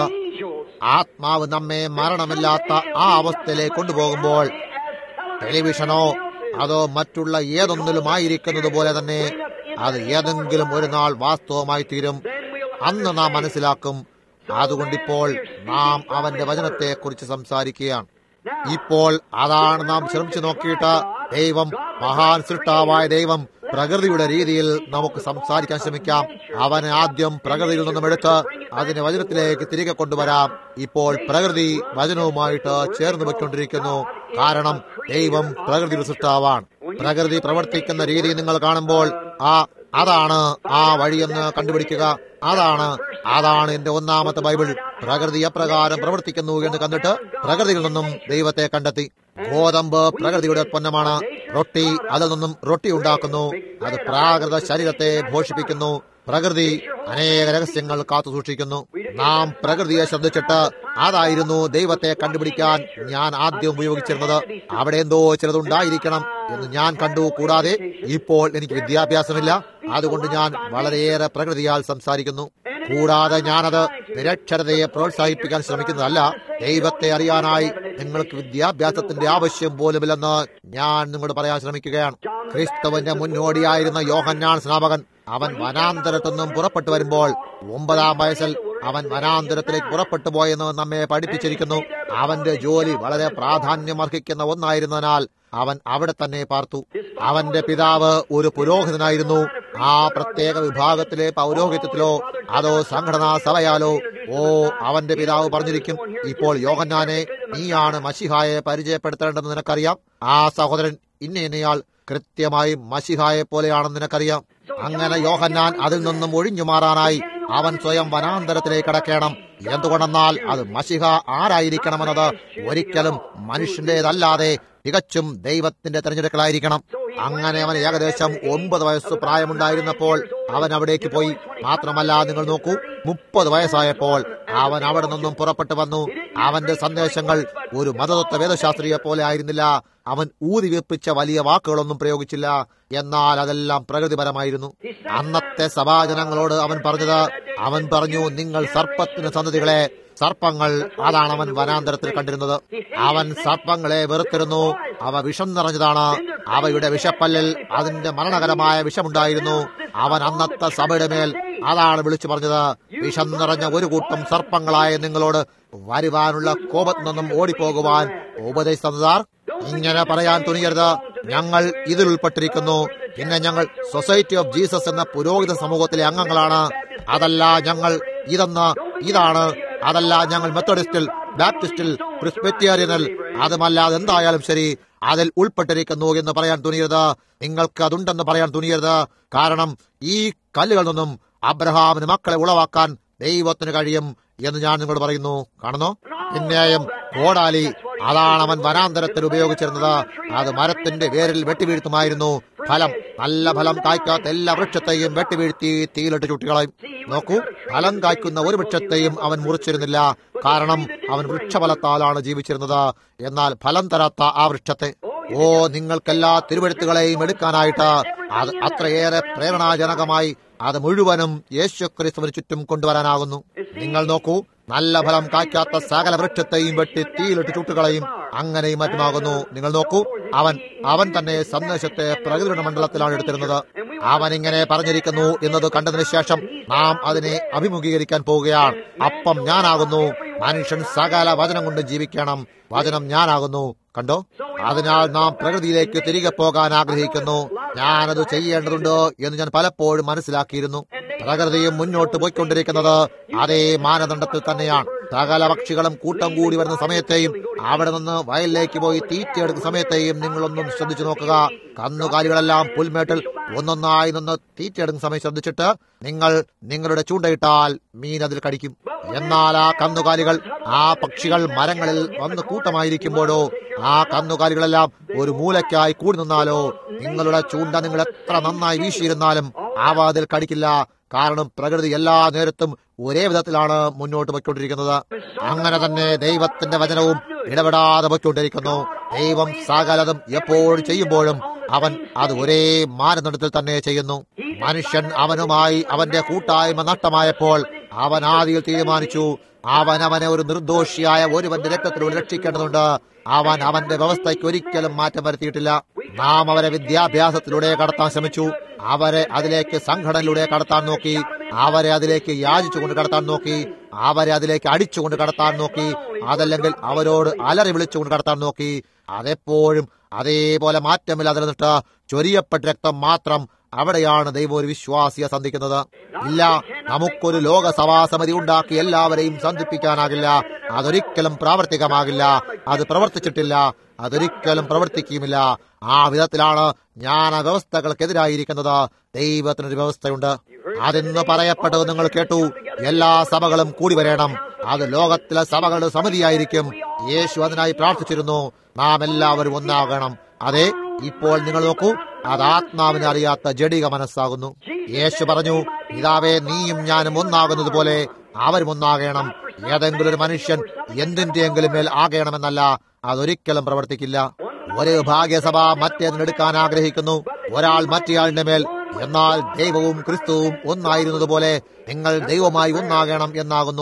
ആത്മാവ് നമ്മെ മരണമില്ലാത്ത ആ അവസ്ഥയിലേക്ക് കൊണ്ടുപോകുമ്പോൾ ടെലിവിഷനോ അതോ മറ്റുള്ള ഏതൊന്നിലുമായിരിക്കുന്നത് പോലെ തന്നെ അത് ഏതെങ്കിലും ഒരു നാൾ വാസ്തവമായി തീരും അന്ന് നാം മനസ്സിലാക്കും അതുകൊണ്ടിപ്പോൾ നാം അവന്റെ വചനത്തെ കുറിച്ച് സംസാരിക്കുകയാണ് ഇപ്പോൾ അതാണ് നാം ശ്രമിച്ചു നോക്കിയിട്ട് ദൈവം മഹാൻ സൃഷ്ടാവായ ദൈവം പ്രകൃതിയുടെ രീതിയിൽ നമുക്ക് സംസാരിക്കാൻ ശ്രമിക്കാം അവനെ ആദ്യം പ്രകൃതിയിൽ നിന്നും എടുത്ത് അതിനെ വചനത്തിലേക്ക് തിരികെ കൊണ്ടുവരാം ഇപ്പോൾ പ്രകൃതി വചനവുമായിട്ട് ചേർന്ന് വെക്കൊണ്ടിരിക്കുന്നു കാരണം ദൈവം പ്രകൃതിയുടെ സൃഷ്ടാവാണ് പ്രകൃതി പ്രവർത്തിക്കുന്ന രീതി നിങ്ങൾ കാണുമ്പോൾ ആ അതാണ് ആ വഴിയെന്ന് കണ്ടുപിടിക്കുക അതാണ് അതാണ് എന്റെ ഒന്നാമത്തെ ബൈബിൾ പ്രകൃതി എപ്രകാരം പ്രവർത്തിക്കുന്നു എന്ന് കണ്ടിട്ട് പ്രകൃതിയിൽ നിന്നും ദൈവത്തെ കണ്ടെത്തി ഗോതമ്പ് പ്രകൃതിയുടെ ഉത്പന്നമാണ് റൊട്ടി അതിൽ നിന്നും റൊട്ടി ഉണ്ടാക്കുന്നു അത് പ്രാകൃത ശരീരത്തെ പോഷിപ്പിക്കുന്നു പ്രകൃതി അനേക രഹസ്യങ്ങൾ കാത്തു സൂക്ഷിക്കുന്നു നാം പ്രകൃതിയെ ശ്രദ്ധിച്ചിട്ട് അതായിരുന്നു ദൈവത്തെ കണ്ടുപിടിക്കാൻ ഞാൻ ആദ്യം ഉപയോഗിച്ചിരുന്നത് അവിടെ എന്തോ ചിലതുണ്ടായിരിക്കണം എന്ന് ഞാൻ കണ്ടു കൂടാതെ ഇപ്പോൾ എനിക്ക് വിദ്യാഭ്യാസമില്ല അതുകൊണ്ട് ഞാൻ വളരെയേറെ പ്രകൃതിയാൽ സംസാരിക്കുന്നു കൂടാതെ ഞാനത് നിരക്ഷരതയെ പ്രോത്സാഹിപ്പിക്കാൻ ശ്രമിക്കുന്നതല്ല ദൈവത്തെ അറിയാനായി നിങ്ങൾക്ക് വിദ്യാഭ്യാസത്തിന്റെ ആവശ്യം പോലുമില്ലെന്ന് ഞാൻ നിങ്ങളോട് പറയാൻ ശ്രമിക്കുകയാണ് ക്രിസ്തുവിന്റെ മുന്നോടിയായിരുന്ന യോഹന്നാൻ സ്നാപകൻ അവൻ വനാന്തരത്തു നിന്നും പുറപ്പെട്ടു വരുമ്പോൾ ഒമ്പതാം വയസ്സിൽ അവൻ വനാന്തരത്തിലേക്ക് പുറപ്പെട്ടു പോയെന്ന് നമ്മെ പഠിപ്പിച്ചിരിക്കുന്നു അവന്റെ ജോലി വളരെ പ്രാധാന്യമർഹിക്കുന്ന ഒന്നായിരുന്നതിനാൽ അവൻ അവിടെ തന്നെ പാർത്തു അവന്റെ പിതാവ് ഒരു പുരോഹിതനായിരുന്നു ആ പ്രത്യേക വിഭാഗത്തിലെ പൗരോഹിത്യത്തിലോ അതോ സംഘടനാ സഭയാലോ ഓ അവന്റെ പിതാവ് പറഞ്ഞിരിക്കും ഇപ്പോൾ യോഹന്നാനെ നീയാണ് മഷിഹായെ പരിചയപ്പെടുത്തേണ്ടതെന്ന് നിനക്കറിയാം ആ സഹോദരൻ ഇന്ന ഇന്നയാൾ കൃത്യമായി മഷിഹായെ പോലെയാണെന്ന് നിനക്കറിയാം അങ്ങനെ യോഹന്നാൻ അതിൽ നിന്നും ഒഴിഞ്ഞു മാറാനായി അവൻ സ്വയം വനാന്തരത്തിലേക്ക് കടക്കണം എന്തുകൊണ്ടെന്നാൽ അത് മഷിഹ ആരായിരിക്കണമെന്നത് ഒരിക്കലും മനുഷ്യന്റേതല്ലാതെ തികച്ചും ദൈവത്തിന്റെ തെരഞ്ഞെടുക്കലായിരിക്കണം അങ്ങനെ അവൻ ഏകദേശം ഒമ്പത് വയസ്സ് പ്രായമുണ്ടായിരുന്നപ്പോൾ അവൻ അവിടേക്ക് പോയി മാത്രമല്ല നിങ്ങൾ നോക്കൂ മുപ്പത് വയസ്സായപ്പോൾ അവൻ അവിടെ നിന്നും പുറപ്പെട്ടു വന്നു അവന്റെ സന്ദേശങ്ങൾ ഒരു മതതത്വ വേദശാസ്ത്രിയെ പോലെ ആയിരുന്നില്ല അവൻ ഊതി വീർപ്പിച്ച വലിയ വാക്കുകളൊന്നും പ്രയോഗിച്ചില്ല എന്നാൽ അതെല്ലാം പ്രകൃതിപരമായിരുന്നു അന്നത്തെ സഭാജനങ്ങളോട് അവൻ പറഞ്ഞത് അവൻ പറഞ്ഞു നിങ്ങൾ സർപ്പത്തിന് സന്തതികളെ സർപ്പങ്ങൾ അതാണ് അവൻ വനാന്തരത്തിൽ കണ്ടിരുന്നത് അവൻ സർപ്പങ്ങളെ വെറുത്തിരുന്നു അവ വിഷം നിറഞ്ഞതാണ് അവയുടെ വിഷപ്പല്ലിൽ അതിന്റെ മരണകരമായ വിഷമുണ്ടായിരുന്നു അവൻ അന്നത്തെ സഭയുടെ മേൽ അതാണ് വിളിച്ചു പറഞ്ഞത് വിഷം നിറഞ്ഞ ഒരു കൂട്ടം സർപ്പങ്ങളായ നിങ്ങളോട് വരുവാനുള്ള കോപത്തിൽ നിന്നും ഓടിപ്പോകുവാൻ ഉപദേശിച്ചതാർ ഇങ്ങനെ പറയാൻ തുനിയരുത് ഞങ്ങൾ ഇതിൽ ഉൾപ്പെട്ടിരിക്കുന്നു പിന്നെ ഞങ്ങൾ സൊസൈറ്റി ഓഫ് ജീസസ് എന്ന പുരോഹിത സമൂഹത്തിലെ അംഗങ്ങളാണ് അതല്ല ഞങ്ങൾ ഇതെന്ന് ഇതാണ് അതല്ല ഞങ്ങൾ മെത്തഡിസ്റ്റിൽ ബാപ്റ്റിസ്റ്റിൽ ക്രിസ്പെറ്റേറിയനിൽ അതുമല്ലാതെ എന്തായാലും ശരി അതിൽ ഉൾപ്പെട്ടിരിക്കുന്നു എന്ന് പറയാൻ തുനിയരുത് നിങ്ങൾക്ക് അതുണ്ടെന്ന് പറയാൻ തുനിയരുത് കാരണം ഈ കല്ലുകളിൽ നിന്നും അബ്രഹാമിന് മക്കളെ ഉളവാക്കാൻ ദൈവത്തിന് കഴിയും എന്ന് ഞാൻ നിങ്ങളോട് പറയുന്നു കാണുന്നു പിന്നെയും കോടാലി അതാണ് അവൻ വനാന്തരത്തിൽ ഉപയോഗിച്ചിരുന്നത് അത് മരത്തിന്റെ വേരിൽ വെട്ടിവീഴ്ത്തുമായിരുന്നു ഫലം നല്ല ഫലം കായ്ക്കാത്ത എല്ലാ വൃക്ഷത്തെയും വെട്ടിവീഴ്ത്തി തീയിലിട്ട് ചുട്ടികളയും നോക്കൂ ഫലം കായ്ക്കുന്ന ഒരു വൃക്ഷത്തെയും അവൻ മുറിച്ചിരുന്നില്ല കാരണം അവൻ വൃക്ഷഫലത്താലാണ് ജീവിച്ചിരുന്നത് എന്നാൽ ഫലം തരാത്ത ആ വൃക്ഷത്തെ ഓ നിങ്ങൾക്കെല്ലാ തിരുവഴുത്തുകളെയും എടുക്കാനായിട്ട് അത് അത്രയേറെ പ്രേരണാജനകമായി അത് മുഴുവനും യേശു ക്രിസ്തുവിന് ചുറ്റും കൊണ്ടുവരാനാകുന്നു നിങ്ങൾ നോക്കൂ നല്ല ഫലം കായ്ക്കാത്ത സകല വൃക്ഷത്തെയും വെട്ടി തീയിലിട്ട് ചുട്ടുകളയും അങ്ങനെയും മറ്റുമാകുന്നു നിങ്ങൾ നോക്കൂ അവൻ അവൻ തന്നെ സന്ദേശത്തെ പ്രകൃതിയുടെ മണ്ഡലത്തിലാണ് എടുത്തിരുന്നത് അവൻ ഇങ്ങനെ പറഞ്ഞിരിക്കുന്നു എന്നത് കണ്ടതിന് ശേഷം നാം അതിനെ അഭിമുഖീകരിക്കാൻ പോവുകയാണ് അപ്പം ഞാനാകുന്നു മനുഷ്യൻ സകല വചനം കൊണ്ട് ജീവിക്കണം വചനം ഞാനാകുന്നു കണ്ടോ അതിനാൽ നാം പ്രകൃതിയിലേക്ക് തിരികെ പോകാൻ ആഗ്രഹിക്കുന്നു ഞാനത് ചെയ്യേണ്ടതുണ്ട് എന്ന് ഞാൻ പലപ്പോഴും മനസ്സിലാക്കിയിരുന്നു പ്രകൃതിയും മുന്നോട്ട് പോയിക്കൊണ്ടിരിക്കുന്നത് അതേ മാനദണ്ഡത്തിൽ തന്നെയാണ് സകല പക്ഷികളും കൂട്ടം കൂടി വരുന്ന സമയത്തെയും അവിടെ നിന്ന് വയലിലേക്ക് പോയി തീറ്റയെടുക്കുന്ന സമയത്തെയും നിങ്ങളൊന്നും ശ്രദ്ധിച്ചു നോക്കുക കന്നുകാലികളെല്ലാം പുൽമേട്ടിൽ ഒന്നൊന്നായി നിന്ന് തീറ്റയെടുക്കുന്ന സമയം ശ്രദ്ധിച്ചിട്ട് നിങ്ങൾ നിങ്ങളുടെ ചൂണ്ടയിട്ടാൽ മീൻ അതിൽ കടിക്കും എന്നാൽ ആ കന്നുകാലികൾ ആ പക്ഷികൾ മരങ്ങളിൽ വന്ന് കൂട്ടമായിരിക്കുമ്പോഴോ ആ കന്നുകാലികളെല്ലാം ഒരു മൂലയ്ക്കായി കൂടി നിന്നാലോ നിങ്ങളുടെ ചൂണ്ട നിങ്ങൾ എത്ര നന്നായി വീശിയിരുന്നാലും അവ അതിൽ കടിക്കില്ല കാരണം പ്രകൃതി എല്ലാ നേരത്തും ഒരേ വിധത്തിലാണ് മുന്നോട്ട് പോയിക്കൊണ്ടിരിക്കുന്നത് അങ്ങനെ തന്നെ ദൈവത്തിന്റെ വചനവും ഇടപെടാതെ പോയിക്കൊണ്ടിരിക്കുന്നു ദൈവം സകലതും എപ്പോഴും ചെയ്യുമ്പോഴും അവൻ അത് ഒരേ മാനദണ്ഡത്തിൽ തന്നെ ചെയ്യുന്നു മനുഷ്യൻ അവനുമായി അവന്റെ കൂട്ടായ്മ നഷ്ടമായപ്പോൾ അവൻ ആദിയിൽ തീരുമാനിച്ചു അവൻ അവനെ ഒരു നിർദോഷിയായ ഒരുവന്റെ രക്തത്തിലൂടെ രക്ഷിക്കേണ്ടതുണ്ട് അവൻ അവന്റെ വ്യവസ്ഥയ്ക്ക് ഒരിക്കലും മാറ്റം വരുത്തിയിട്ടില്ല നാം അവരെ വിദ്യാഭ്യാസത്തിലൂടെ കടത്താൻ ശ്രമിച്ചു അവരെ അതിലേക്ക് സംഘടനയിലൂടെ കടത്താൻ നോക്കി അവരെ അതിലേക്ക് യാചിച്ചുകൊണ്ട് കടത്താൻ നോക്കി അവരെ അതിലേക്ക് അടിച്ചുകൊണ്ട് കടത്താൻ നോക്കി അതല്ലെങ്കിൽ അവരോട് അലറി വിളിച്ചുകൊണ്ട് കടത്താൻ നോക്കി അതെപ്പോഴും അതേപോലെ മാറ്റമില്ലാതെ നിന്നിട്ട് ചൊരിയപ്പെട്ട രക്തം മാത്രം അവിടെയാണ് ദൈവം ഒരു വിശ്വാസിയെ സന്ധിക്കുന്നത് ഇല്ല നമുക്കൊരു ലോക സഭാസമിതി ഉണ്ടാക്കി എല്ലാവരെയും സന്ധിപ്പിക്കാനാകില്ല അതൊരിക്കലും പ്രാവർത്തികമാകില്ല അത് പ്രവർത്തിച്ചിട്ടില്ല അതൊരിക്കലും പ്രവർത്തിക്കുമില്ല ആ വിധത്തിലാണ് ജ്ഞാന വ്യവസ്ഥകൾക്കെതിരായിരിക്കുന്നത് ദൈവത്തിനൊരു വ്യവസ്ഥയുണ്ട് അതെന്ന് പറയപ്പെട്ടത് നിങ്ങൾ കേട്ടു എല്ലാ സഭകളും കൂടി വരണം അത് ലോകത്തിലെ സഭകളുടെ സമിതിയായിരിക്കും യേശു അതിനായി പ്രാർത്ഥിച്ചിരുന്നു നാം എല്ലാവരും ഒന്നാകണം അതെ ഇപ്പോൾ നിങ്ങൾ നോക്കൂ അത് ആത്മാവിനെ അറിയാത്ത ജഡിക മനസ്സാകുന്നു യേശു പറഞ്ഞു പിതാവേ നീയും ഞാനും ഒന്നാകുന്നത് പോലെ അവരും ഒന്നാകണം ഏതെങ്കിലും ഒരു മനുഷ്യൻ എന്തിന്റെയെങ്കിലും മേൽ ആകണമെന്നല്ല അതൊരിക്കലും പ്രവർത്തിക്കില്ല ഒരു ഭാഗ്യസഭ മറ്റേതിനെടുക്കാൻ ആഗ്രഹിക്കുന്നു ഒരാൾ മറ്റേയാളിന്റെ മേൽ എന്നാൽ ദൈവവും ക്രിസ്തുവും ഒന്നായിരുന്നതുപോലെ നിങ്ങൾ ദൈവമായി ഒന്നാകണം എന്നാകുന്നു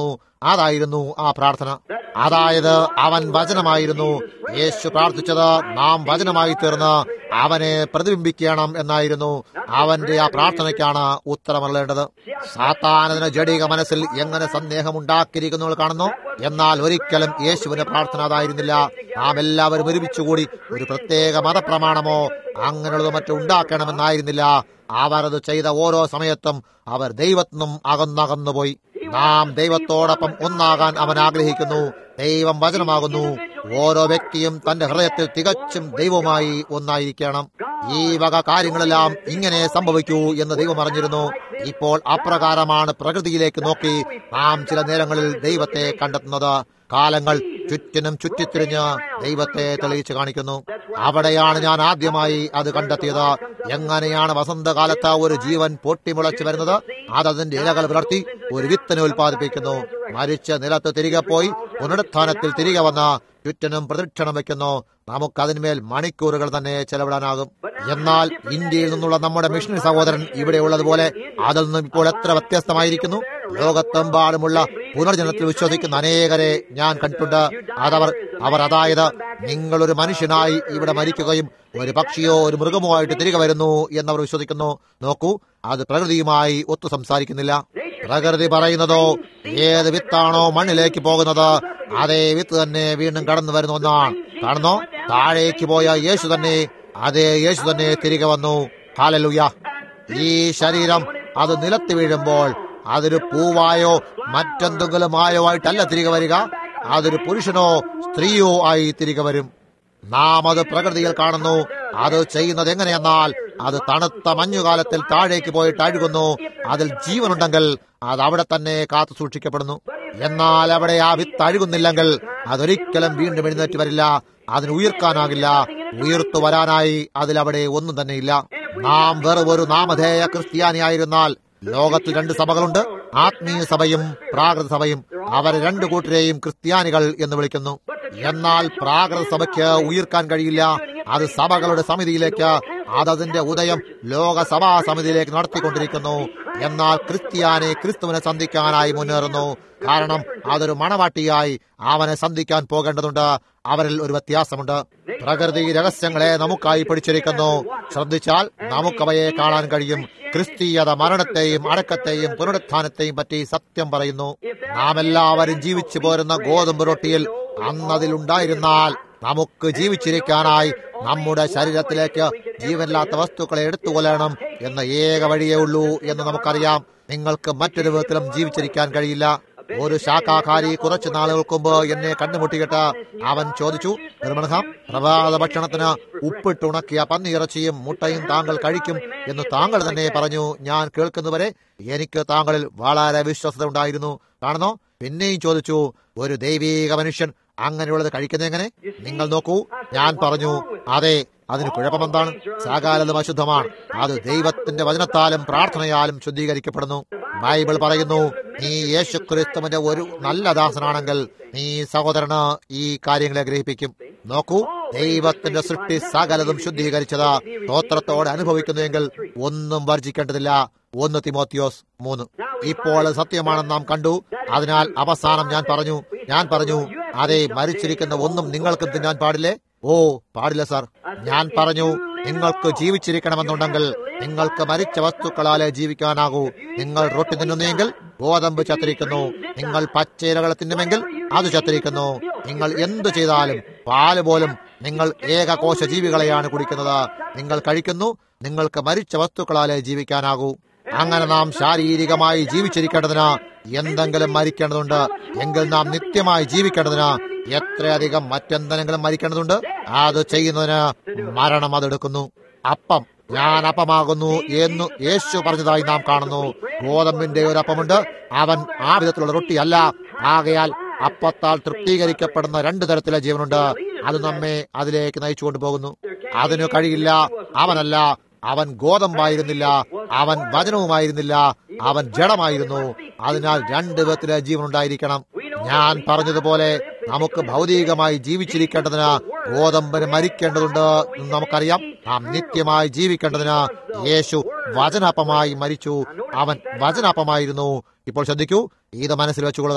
അതായിരുന്നു ആ പ്രാർത്ഥന അതായത് അവൻ വചനമായിരുന്നു യേശു പ്രാർത്ഥിച്ചത് നാം വചനമായി തീർന്ന് അവനെ പ്രതിബിംബിക്കണം എന്നായിരുന്നു അവന്റെ ആ പ്രാർത്ഥനയ്ക്കാണ് ഉത്തരമറിയേണ്ടത് സാത്താനതിന് ജഡിക മനസ്സിൽ എങ്ങനെ സന്ദേഹമുണ്ടാക്കിയിരിക്കുന്നു കാണുന്നു എന്നാൽ ഒരിക്കലും യേശുവിന്റെ പ്രാർത്ഥന അതായിരുന്നില്ല നാം എല്ലാവരും ഒരുമിച്ചുകൂടി ഒരു പ്രത്യേക മതപ്രമാണമോ അങ്ങനെയുള്ളത് മറ്റോ ഉണ്ടാക്കണമെന്നായിരുന്നില്ല അവർ അത് ചെയ്ത ഓരോ സമയത്തും അവർ ദൈവത്തിനും അകന്നകന്നുപോയി നാം ദൈവത്തോടൊപ്പം ഒന്നാകാൻ അവൻ ആഗ്രഹിക്കുന്നു ദൈവം വചനമാകുന്നു ഓരോ വ്യക്തിയും തന്റെ ഹൃദയത്തിൽ തികച്ചും ദൈവവുമായി ഒന്നായിരിക്കണം ഈ വക കാര്യങ്ങളെല്ലാം ഇങ്ങനെ സംഭവിക്കൂ എന്ന് ദൈവം അറിഞ്ഞിരുന്നു ഇപ്പോൾ അപ്രകാരമാണ് പ്രകൃതിയിലേക്ക് നോക്കി നാം ചില നേരങ്ങളിൽ ദൈവത്തെ കണ്ടെത്തുന്നത് കാലങ്ങൾ ചുറ്റിനും ചുറ്റിത്തിരിഞ്ഞ് ദൈവത്തെ തെളിയിച്ചു കാണിക്കുന്നു അവിടെയാണ് ഞാൻ ആദ്യമായി അത് കണ്ടെത്തിയത് എങ്ങനെയാണ് വസന്തകാലത്ത് ഒരു ജീവൻ പൊട്ടിമുളച്ചു വരുന്നത് അതതിന്റെ ഇലകൾ പുലർത്തി ഒരു വിത്തിനെ ഉൽപ്പാദിപ്പിക്കുന്നു മരിച്ച നിലത്ത് തിരികെ പോയി പുനരുത്ഥാനത്തിൽ തിരികെ വന്ന് ചുറ്റിനും പ്രദക്ഷിണം വെക്കുന്നു നമുക്കതിന്മേൽ മണിക്കൂറുകൾ തന്നെ ചെലവിടാനാകും എന്നാൽ ഇന്ത്യയിൽ നിന്നുള്ള നമ്മുടെ മിഷണറി സഹോദരൻ ഇവിടെ ഉള്ളതുപോലെ അതിൽ നിന്നും ഇപ്പോൾ എത്ര വ്യത്യസ്തമായിരിക്കുന്നു ലോകത്തെമ്പാടുമുള്ള പുനർജനത്തിൽ വിശ്വസിക്കുന്ന അനേകരെ ഞാൻ കണ്ടിട്ടുണ്ട് അതവർ അവർ അതായത് നിങ്ങളൊരു മനുഷ്യനായി ഇവിടെ മരിക്കുകയും ഒരു പക്ഷിയോ ഒരു മൃഗമോ ആയിട്ട് തിരികെ വരുന്നു എന്നവർ വിശ്വസിക്കുന്നു നോക്കൂ അത് പ്രകൃതിയുമായി ഒത്തു സംസാരിക്കുന്നില്ല പ്രകൃതി പറയുന്നതോ ഏത് വിത്താണോ മണ്ണിലേക്ക് പോകുന്നത് അതേ വിത്ത് തന്നെ വീണ്ടും കടന്നു വരുന്ന ഒന്നാണ് കാണുന്നോ താഴേക്ക് പോയ യേശു തന്നെ അതേ യേശു തന്നെ തിരികെ വന്നു ഹാലലുയ ഈ ശരീരം അത് നിലത്ത് വീഴുമ്പോൾ അതൊരു പൂവായോ മറ്റെന്തെങ്കിലും ആയോ ആയിട്ടല്ല തിരികെ വരിക അതൊരു പുരുഷനോ സ്ത്രീയോ ആയി തിരികെ വരും നാം അത് പ്രകൃതിയിൽ കാണുന്നു അത് ചെയ്യുന്നത് എങ്ങനെയെന്നാൽ അത് തണുത്ത മഞ്ഞുകാലത്തിൽ താഴേക്ക് പോയിട്ട് അഴുകുന്നു അതിൽ ജീവനുണ്ടെങ്കിൽ അത് അവിടെ തന്നെ കാത്തു സൂക്ഷിക്കപ്പെടുന്നു എന്നാൽ അവിടെ ആ വിത്ത് അഴുകുന്നില്ലെങ്കിൽ അതൊരിക്കലും വീണ്ടും എഴുന്നേറ്റ് വരില്ല അതിന് ഉയർക്കാനാകില്ല ഉയർത്തു വരാനായി അതിലവിടെ ഒന്നും തന്നെയില്ല നാം വെറും ഒരു നാമധേയ ക്രിസ്ത്യാനിയായിരുന്നാൽ ലോകത്തിൽ രണ്ട് സഭകളുണ്ട് ആത്മീയ സഭയും പ്രാകൃത സഭയും അവർ രണ്ടു കൂട്ടരെയും ക്രിസ്ത്യാനികൾ എന്ന് വിളിക്കുന്നു എന്നാൽ പ്രാകൃത സഭയ്ക്ക് ഉയർക്കാൻ കഴിയില്ല അത് സഭകളുടെ സമിതിയിലേക്ക് അതതിന്റെ ഉദയം ലോകസഭാ സമിതിയിലേക്ക് നടത്തിക്കൊണ്ടിരിക്കുന്നു എന്നാൽ ക്രിസ്ത്യാനി ക്രിസ്തുവിനെ സന്ധിക്കാനായി മുന്നേറുന്നു കാരണം അതൊരു മണവാട്ടിയായി അവനെ സന്ധിക്കാൻ പോകേണ്ടതുണ്ട് അവരിൽ ഒരു വ്യത്യാസമുണ്ട് പ്രകൃതി രഹസ്യങ്ങളെ നമുക്കായി പിടിച്ചിരിക്കുന്നു ശ്രദ്ധിച്ചാൽ നമുക്കവയെ കാണാൻ കഴിയും ക്രിസ്തീയത മരണത്തെയും അടക്കത്തെയും പുനരുത്ഥാനത്തെയും പറ്റി സത്യം പറയുന്നു നാം എല്ലാവരും ജീവിച്ചു പോരുന്ന ഗോതമ്പ് റൊട്ടിയിൽ അന്നതിലുണ്ടായിരുന്നാൽ നമുക്ക് ജീവിച്ചിരിക്കാനായി നമ്മുടെ ശരീരത്തിലേക്ക് ജീവനില്ലാത്ത വസ്തുക്കളെ എടുത്തു കൊല്ലണം എന്ന ഏക വഴിയേ ഉള്ളൂ എന്ന് നമുക്കറിയാം നിങ്ങൾക്ക് മറ്റൊരു വിധത്തിലും ജീവിച്ചിരിക്കാൻ കഴിയില്ല ഒരു ശാഖാകാരി കുറച്ചു നാളുകൾക്ക് മുമ്പ് എന്നെ കണ്ടുമുട്ടിയിട്ട് അവൻ ചോദിച്ചു നിർമ്മണ പ്രഭാത ഭക്ഷണത്തിന് ഉപ്പിട്ടുണക്കിയ പന്നിയിറച്ചിയും മുട്ടയും താങ്കൾ കഴിക്കും എന്ന് താങ്കൾ തന്നെ പറഞ്ഞു ഞാൻ കേൾക്കുന്നവരെ എനിക്ക് താങ്കളിൽ വളരെ വിശ്വസത ഉണ്ടായിരുന്നു കാണുന്നോ പിന്നെയും ചോദിച്ചു ഒരു ദൈവീക മനുഷ്യൻ അങ്ങനെയുള്ളത് കഴിക്കുന്നത് എങ്ങനെ നിങ്ങൾ നോക്കൂ ഞാൻ പറഞ്ഞു അതെ അതിന് കുഴപ്പമെന്താണ് സകാലതും അശുദ്ധമാണ് അത് ദൈവത്തിന്റെ വചനത്താലും പ്രാർത്ഥനയാലും ശുദ്ധീകരിക്കപ്പെടുന്നു ബൈബിൾ പറയുന്നു നീ യേശു ക്രിസ്തുവിന്റെ ഒരു നല്ല ദാസനാണെങ്കിൽ നീ സഹോദരന് ഈ കാര്യങ്ങളെ ഗ്രഹിപ്പിക്കും നോക്കൂ ദൈവത്തിന്റെ സൃഷ്ടി സകലതും ശുദ്ധീകരിച്ചത് സ്തോത്രത്തോടെ അനുഭവിക്കുന്നുവെങ്കിൽ ഒന്നും വർജിക്കേണ്ടതില്ല ഒന്ന് തിമോത്തിയോസ് മൂന്ന് ഇപ്പോൾ അത് സത്യമാണെന്ന് നാം കണ്ടു അതിനാൽ അവസാനം ഞാൻ പറഞ്ഞു ഞാൻ പറഞ്ഞു അതെ മരിച്ചിരിക്കുന്ന ഒന്നും നിങ്ങൾക്ക് തിന്നാൻ പാടില്ലേ ഓ പാടില്ല സാർ ഞാൻ പറഞ്ഞു നിങ്ങൾക്ക് ജീവിച്ചിരിക്കണമെന്നുണ്ടെങ്കിൽ നിങ്ങൾക്ക് മരിച്ച വസ്തുക്കളാലെ ജീവിക്കാനാകൂ നിങ്ങൾ റൊട്ടി തിന്നുന്നെങ്കിൽ ഗോതമ്പ് ചത്തിരിക്കുന്നു നിങ്ങൾ പച്ചയിലകൾ തിന്നുമെങ്കിൽ അത് ചത്തിരിക്കുന്നു നിങ്ങൾ എന്തു ചെയ്താലും പാല് പോലും നിങ്ങൾ ഏകകോശ ജീവികളെയാണ് കുടിക്കുന്നത് നിങ്ങൾ കഴിക്കുന്നു നിങ്ങൾക്ക് മരിച്ച വസ്തുക്കളാലെ ജീവിക്കാനാകൂ അങ്ങനെ നാം ശാരീരികമായി ജീവിച്ചിരിക്കേണ്ടതിന് എന്തെങ്കിലും മരിക്കേണ്ടതുണ്ട് എങ്കിൽ നാം നിത്യമായി ജീവിക്കേണ്ടതിന് എത്രയധികം മറ്റെന്തെങ്കിലും മരിക്കേണ്ടതുണ്ട് അത് ചെയ്യുന്നതിന് മരണം അതെടുക്കുന്നു അപ്പം ഞാൻ അപ്പമാകുന്നു എന്ന് യേശു പറഞ്ഞതായി നാം കാണുന്നു ഗോതമ്പിന്റെ ഒരു അപ്പമുണ്ട് അവൻ ആ വിധത്തിലുള്ള റൊട്ടിയല്ല ആകയാൽ അപ്പത്താൽ തൃപ്തീകരിക്കപ്പെടുന്ന രണ്ടു തരത്തിലെ ജീവനുണ്ട് അത് നമ്മെ അതിലേക്ക് നയിച്ചു കൊണ്ടുപോകുന്നു അതിനു കഴിയില്ല അവനല്ല അവൻ ഗോതമ്പായിരുന്നില്ല അവൻ വചനവുമായിരുന്നില്ല അവൻ ജഡമായിരുന്നു അതിനാൽ രണ്ട് വിധത്തിലെ ജീവൻ ഉണ്ടായിരിക്കണം ഞാൻ പറഞ്ഞതുപോലെ നമുക്ക് ഭൗതികമായി ജീവിച്ചിരിക്കേണ്ടതിന് ഗോതമ്പിന് മരിക്കേണ്ടതുണ്ട് എന്ന് നമുക്കറിയാം നാം നിത്യമായി ജീവിക്കേണ്ടതിന് യേശു വചനാപ്പമായി മരിച്ചു അവൻ വചനാപ്പമായിരുന്നു ഇപ്പോൾ ശ്രദ്ധിക്കൂ ഇത് മനസ്സിൽ വെച്ചുകൊള്ളുക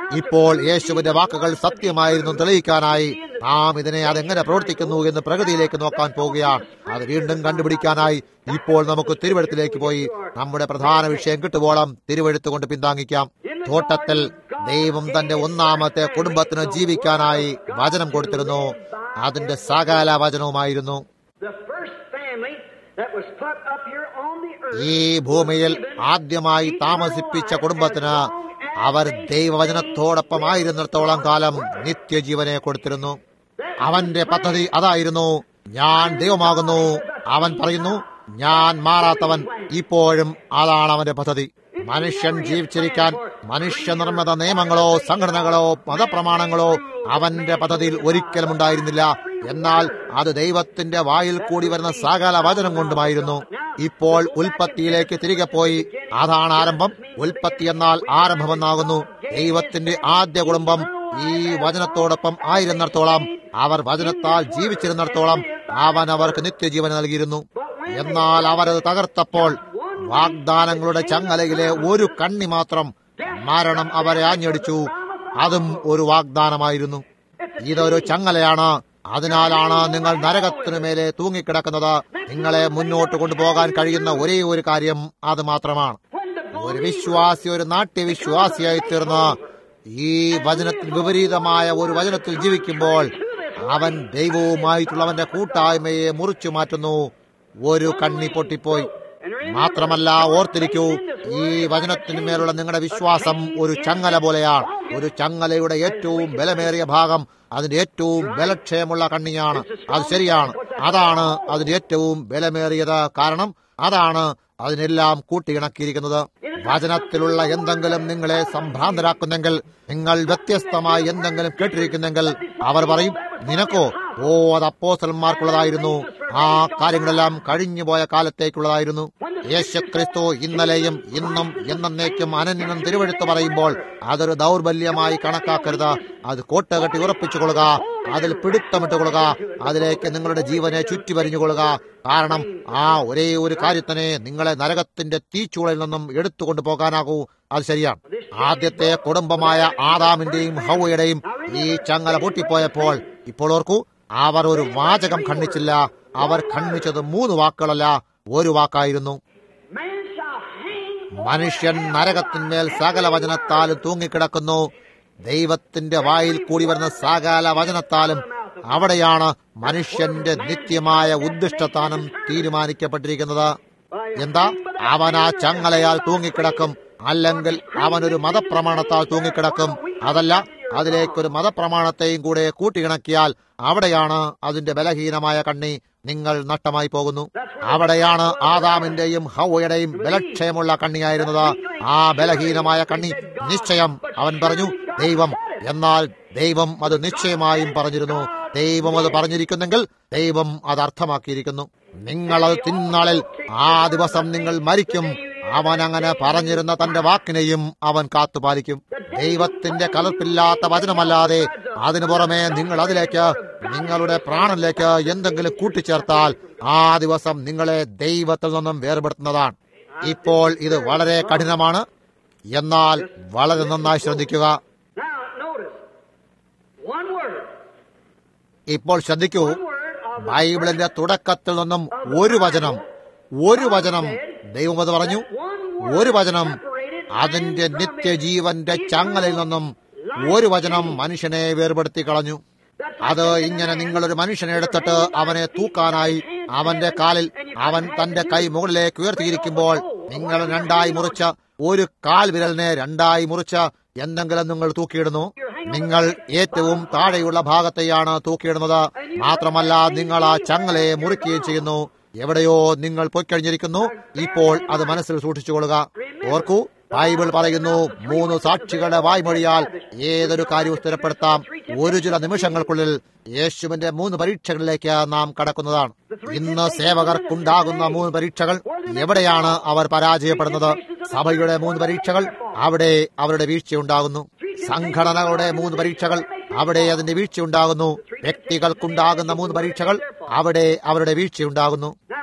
ഇപ്പോൾ യേശുവിന്റെ വാക്കുകൾ സത്യമായിരുന്നു തെളിയിക്കാനായി നാം ഇതിനെ അതെങ്ങനെ പ്രവർത്തിക്കുന്നു എന്ന് പ്രകൃതിയിലേക്ക് നോക്കാൻ പോവുകയാണ് അത് വീണ്ടും കണ്ടുപിടിക്കാനായി ഇപ്പോൾ നമുക്ക് തിരുവഴുത്തിലേക്ക് പോയി നമ്മുടെ പ്രധാന വിഷയം കിട്ടുവോളം തിരുവഴുത്ത് കൊണ്ട് പിന്താങ്ങിക്കാം തോട്ടത്തിൽ ദൈവം തന്റെ ഒന്നാമത്തെ കുടുംബത്തിന് ജീവിക്കാനായി വചനം കൊടുത്തിരുന്നു അതിന്റെ സകല വചനവുമായിരുന്നു The first family that was put up here on the earth. ഈ ഭൂമിയിൽ ആദ്യമായി താമസിപ്പിച്ച കുടുംബത്തിന് അവർ ദൈവവചനത്തോടൊപ്പമായിരുന്നിടത്തോളം കാലം നിത്യജീവനെ കൊടുത്തിരുന്നു അവന്റെ പദ്ധതി അതായിരുന്നു ഞാൻ ദൈവമാകുന്നു അവൻ പറയുന്നു ഞാൻ മാറാത്തവൻ ഇപ്പോഴും അതാണ് അവന്റെ പദ്ധതി മനുഷ്യൻ ജീവിച്ചിരിക്കാൻ മനുഷ്യനിർമ്മിത നിയമങ്ങളോ സംഘടനകളോ മതപ്രമാണങ്ങളോ അവന്റെ പദ്ധതിയിൽ ഒരിക്കലും ഉണ്ടായിരുന്നില്ല എന്നാൽ അത് ദൈവത്തിന്റെ വായിൽ കൂടി വരുന്ന സകല വചനം കൊണ്ടുമായിരുന്നു ഇപ്പോൾ ഉൽപ്പത്തിയിലേക്ക് തിരികെ പോയി അതാണ് ആരംഭം ഉൽപ്പത്തി എന്നാൽ ആരംഭമെന്നാകുന്നു ദൈവത്തിന്റെ ആദ്യ കുടുംബം ഈ വചനത്തോടൊപ്പം ആയിരുന്നിടത്തോളം അവർ വചനത്താൽ ജീവിച്ചിരുന്നിടത്തോളം അവൻ അവർക്ക് നിത്യജീവൻ നൽകിയിരുന്നു എന്നാൽ അവരത് തകർത്തപ്പോൾ വാഗ്ദാനങ്ങളുടെ ചങ്ങലയിലെ ഒരു കണ്ണി മാത്രം മരണം അവരെ ആഞ്ഞടിച്ചു അതും ഒരു വാഗ്ദാനമായിരുന്നു ഇതൊരു ചങ്ങലയാണ് അതിനാലാണ് നിങ്ങൾ നരകത്തിനു മേലെ തൂങ്ങിക്കിടക്കുന്നത് നിങ്ങളെ മുന്നോട്ട് കൊണ്ടുപോകാൻ കഴിയുന്ന ഒരേ ഒരു കാര്യം അത് മാത്രമാണ് ഒരു വിശ്വാസി ഒരു നാട്യവിശ്വാസിയായി തീർന്ന് ഈ വചനത്തിന് വിപരീതമായ ഒരു വചനത്തിൽ ജീവിക്കുമ്പോൾ അവൻ ദൈവവുമായിട്ടുള്ളവന്റെ കൂട്ടായ്മയെ മുറിച്ചു മാറ്റുന്നു ഒരു കണ്ണി പൊട്ടിപ്പോയി മാത്രമല്ല ഓർത്തിരിക്കൂ ഈ വചനത്തിന് മേലുള്ള നിങ്ങളുടെ വിശ്വാസം ഒരു ചങ്ങല പോലെയാണ് ഒരു ചങ്ങലയുടെ ഏറ്റവും ബലമേറിയ ഭാഗം അതിന്റെ ഏറ്റവും ബലക്ഷയമുള്ള കണ്ണിയാണ് അത് ശരിയാണ് അതാണ് അതിന്റെ ഏറ്റവും ബലമേറിയത് കാരണം അതാണ് അതിനെല്ലാം കൂട്ടിയിണക്കിയിരിക്കുന്നത് വചനത്തിലുള്ള എന്തെങ്കിലും നിങ്ങളെ സംഭ്രാന്തരാക്കുന്നെങ്കിൽ നിങ്ങൾ വ്യത്യസ്തമായി എന്തെങ്കിലും കേട്ടിരിക്കുന്നെങ്കിൽ അവർ പറയും നിനക്കോ ഓ അത് അപ്പോസലന്മാർക്കുള്ളതായിരുന്നു ആ കാര്യങ്ങളെല്ലാം കഴിഞ്ഞുപോയ കാലത്തേക്കുള്ളതായിരുന്നു യേശുക്രിസ്തു ഇന്നലെയും ഇന്നും എന്നേക്കും അനന്യനും തിരുവഴുത്ത് പറയുമ്പോൾ അതൊരു ദൗർബല്യമായി കണക്കാക്കരുത് അത് കോട്ട കെട്ടി ഉറപ്പിച്ചുകൊള്ളുക അതിൽ പിടുത്തമിട്ടുകൊള്ളുക അതിലേക്ക് നിങ്ങളുടെ ജീവനെ ചുറ്റിവരിഞ്ഞുകൊള്ളുക കാരണം ആ ഒരേ ഒരു കാര്യത്തിനെ നിങ്ങളെ നരകത്തിന്റെ തീച്ചൂളയിൽ നിന്നും എടുത്തുകൊണ്ടു പോകാനാകൂ അത് ശരിയാണ് ആദ്യത്തെ കുടുംബമായ ആദാമിന്റെയും ഹൗവയുടെയും ഈ ചങ്ങല പൊട്ടിപ്പോയപ്പോൾ ഇപ്പോൾ ഓർക്കൂ അവർ ഒരു വാചകം ഖണ്ഡിച്ചില്ല അവർ ഖണ്ഡിച്ചത് മൂന്ന് വാക്കുകളല്ല ഒരു വാക്കായിരുന്നു Man shall hang മനുഷ്യൻ നരകത്തിന്മേൽ സകല വചനത്താലും തൂങ്ങിക്കിടക്കുന്നു ദൈവത്തിന്റെ വായിൽ കൂടി വരുന്ന സകല വചനത്താലും അവിടെയാണ് മനുഷ്യന്റെ നിത്യമായ ഉദ്ദിഷ്ടസ്ഥാനം തീരുമാനിക്കപ്പെട്ടിരിക്കുന്നത് എന്താ അവൻ ആ ചങ്ങലയാൽ തൂങ്ങിക്കിടക്കും അല്ലെങ്കിൽ അവനൊരു മതപ്രമാണത്താൽ തൂങ്ങിക്കിടക്കും അതല്ല അതിലേക്കൊരു മതപ്രമാണത്തെയും കൂടെ കൂട്ടിയിണക്കിയാൽ അവിടെയാണ് അതിന്റെ ബലഹീനമായ കണ്ണി നിങ്ങൾ നഷ്ടമായി പോകുന്നു അവിടെയാണ് ആദാമിന്റെയും ഹൗവയുടെയും ബലക്ഷയമുള്ള കണ്ണിയായിരുന്നത് ആ ബലഹീനമായ കണ്ണി നിശ്ചയം അവൻ പറഞ്ഞു ദൈവം എന്നാൽ ദൈവം അത് നിശ്ചയമായും പറഞ്ഞിരുന്നു ദൈവം അത് പറഞ്ഞിരിക്കുന്നെങ്കിൽ ദൈവം അത് അർത്ഥമാക്കിയിരിക്കുന്നു നിങ്ങൾ അത് തിന്നാളിൽ ആ ദിവസം നിങ്ങൾ മരിക്കും അവൻ അങ്ങനെ പറഞ്ഞിരുന്ന തന്റെ വാക്കിനെയും അവൻ കാത്തുപാലിക്കും ദൈവത്തിന്റെ കലർപ്പില്ലാത്ത വചനമല്ലാതെ അതിനു പുറമെ നിങ്ങൾ അതിലേക്ക് നിങ്ങളുടെ പ്രാണനിലേക്ക് എന്തെങ്കിലും കൂട്ടിച്ചേർത്താൽ ആ ദിവസം നിങ്ങളെ ദൈവത്തിൽ നിന്നും വേർപെടുത്തുന്നതാണ് ഇപ്പോൾ ഇത് വളരെ കഠിനമാണ് എന്നാൽ വളരെ നന്നായി ശ്രദ്ധിക്കുക Now, notice one word. ഇപ്പോൾ ശ്രദ്ധിക്കൂ One word of the ബൈബിളിന്റെ തുടക്കത്തിൽ നിന്നും ഒരു വചനം ഒരു വചനം ദൈവം അത് പറഞ്ഞു ഒരു വചനം അതിന്റെ നിത്യജീവന്റെ ചങ്ങലയിൽ നിന്നും ഒരു വചനം മനുഷ്യനെ വേർപെടുത്തി കളഞ്ഞു അത് ഇങ്ങനെ നിങ്ങളൊരു മനുഷ്യനെ എടുത്തിട്ട് അവനെ തൂക്കാനായി അവന്റെ കാലിൽ അവൻ തന്റെ കൈ മുകളിലേക്ക് ഉയർത്തിയിരിക്കുമ്പോൾ നിങ്ങൾ രണ്ടായി മുറിച്ച ഒരു കാൽ വിരലിനെ രണ്ടായി മുറിച്ച എന്തെങ്കിലും നിങ്ങൾ തൂക്കിയിടുന്നു നിങ്ങൾ ഏറ്റവും താഴെയുള്ള ഭാഗത്തെയാണ് തൂക്കിയിടുന്നത് മാത്രമല്ല നിങ്ങൾ ആ ചങ്ങലയെ മുറിക്കുകയും ചെയ്യുന്നു എവിടെയോ നിങ്ങൾ പൊയ്ക്കഴിഞ്ഞിരിക്കുന്നു ഇപ്പോൾ അത് മനസ്സിൽ സൂക്ഷിച്ചുകൊള്ളുക ഓർക്കൂ ബൈബിൾ പറയുന്നു മൂന്ന് സാക്ഷികളുടെ വായ്മൊഴിയാൽ ഏതൊരു കാര്യവും സ്ഥിരപ്പെടുത്താം ഒരു ചില നിമിഷങ്ങൾക്കുള്ളിൽ യേശുവിന്റെ മൂന്ന് പരീക്ഷകളിലേക്ക് നാം കടക്കുന്നതാണ് ഇന്ന് സേവകർക്കുണ്ടാകുന്ന മൂന്ന് പരീക്ഷകൾ എവിടെയാണ് അവർ പരാജയപ്പെടുന്നത് സഭയുടെ മൂന്ന് പരീക്ഷകൾ അവിടെ അവരുടെ വീഴ്ചയുണ്ടാകുന്നു സംഘടനകളുടെ മൂന്ന് പരീക്ഷകൾ അവിടെ അതിന്റെ വീഴ്ചയുണ്ടാകുന്നു വ്യക്തികൾക്കുണ്ടാകുന്ന മൂന്ന് പരീക്ഷകൾ അവിടെ അവരുടെ വീഴ്ചയുണ്ടാകുന്നു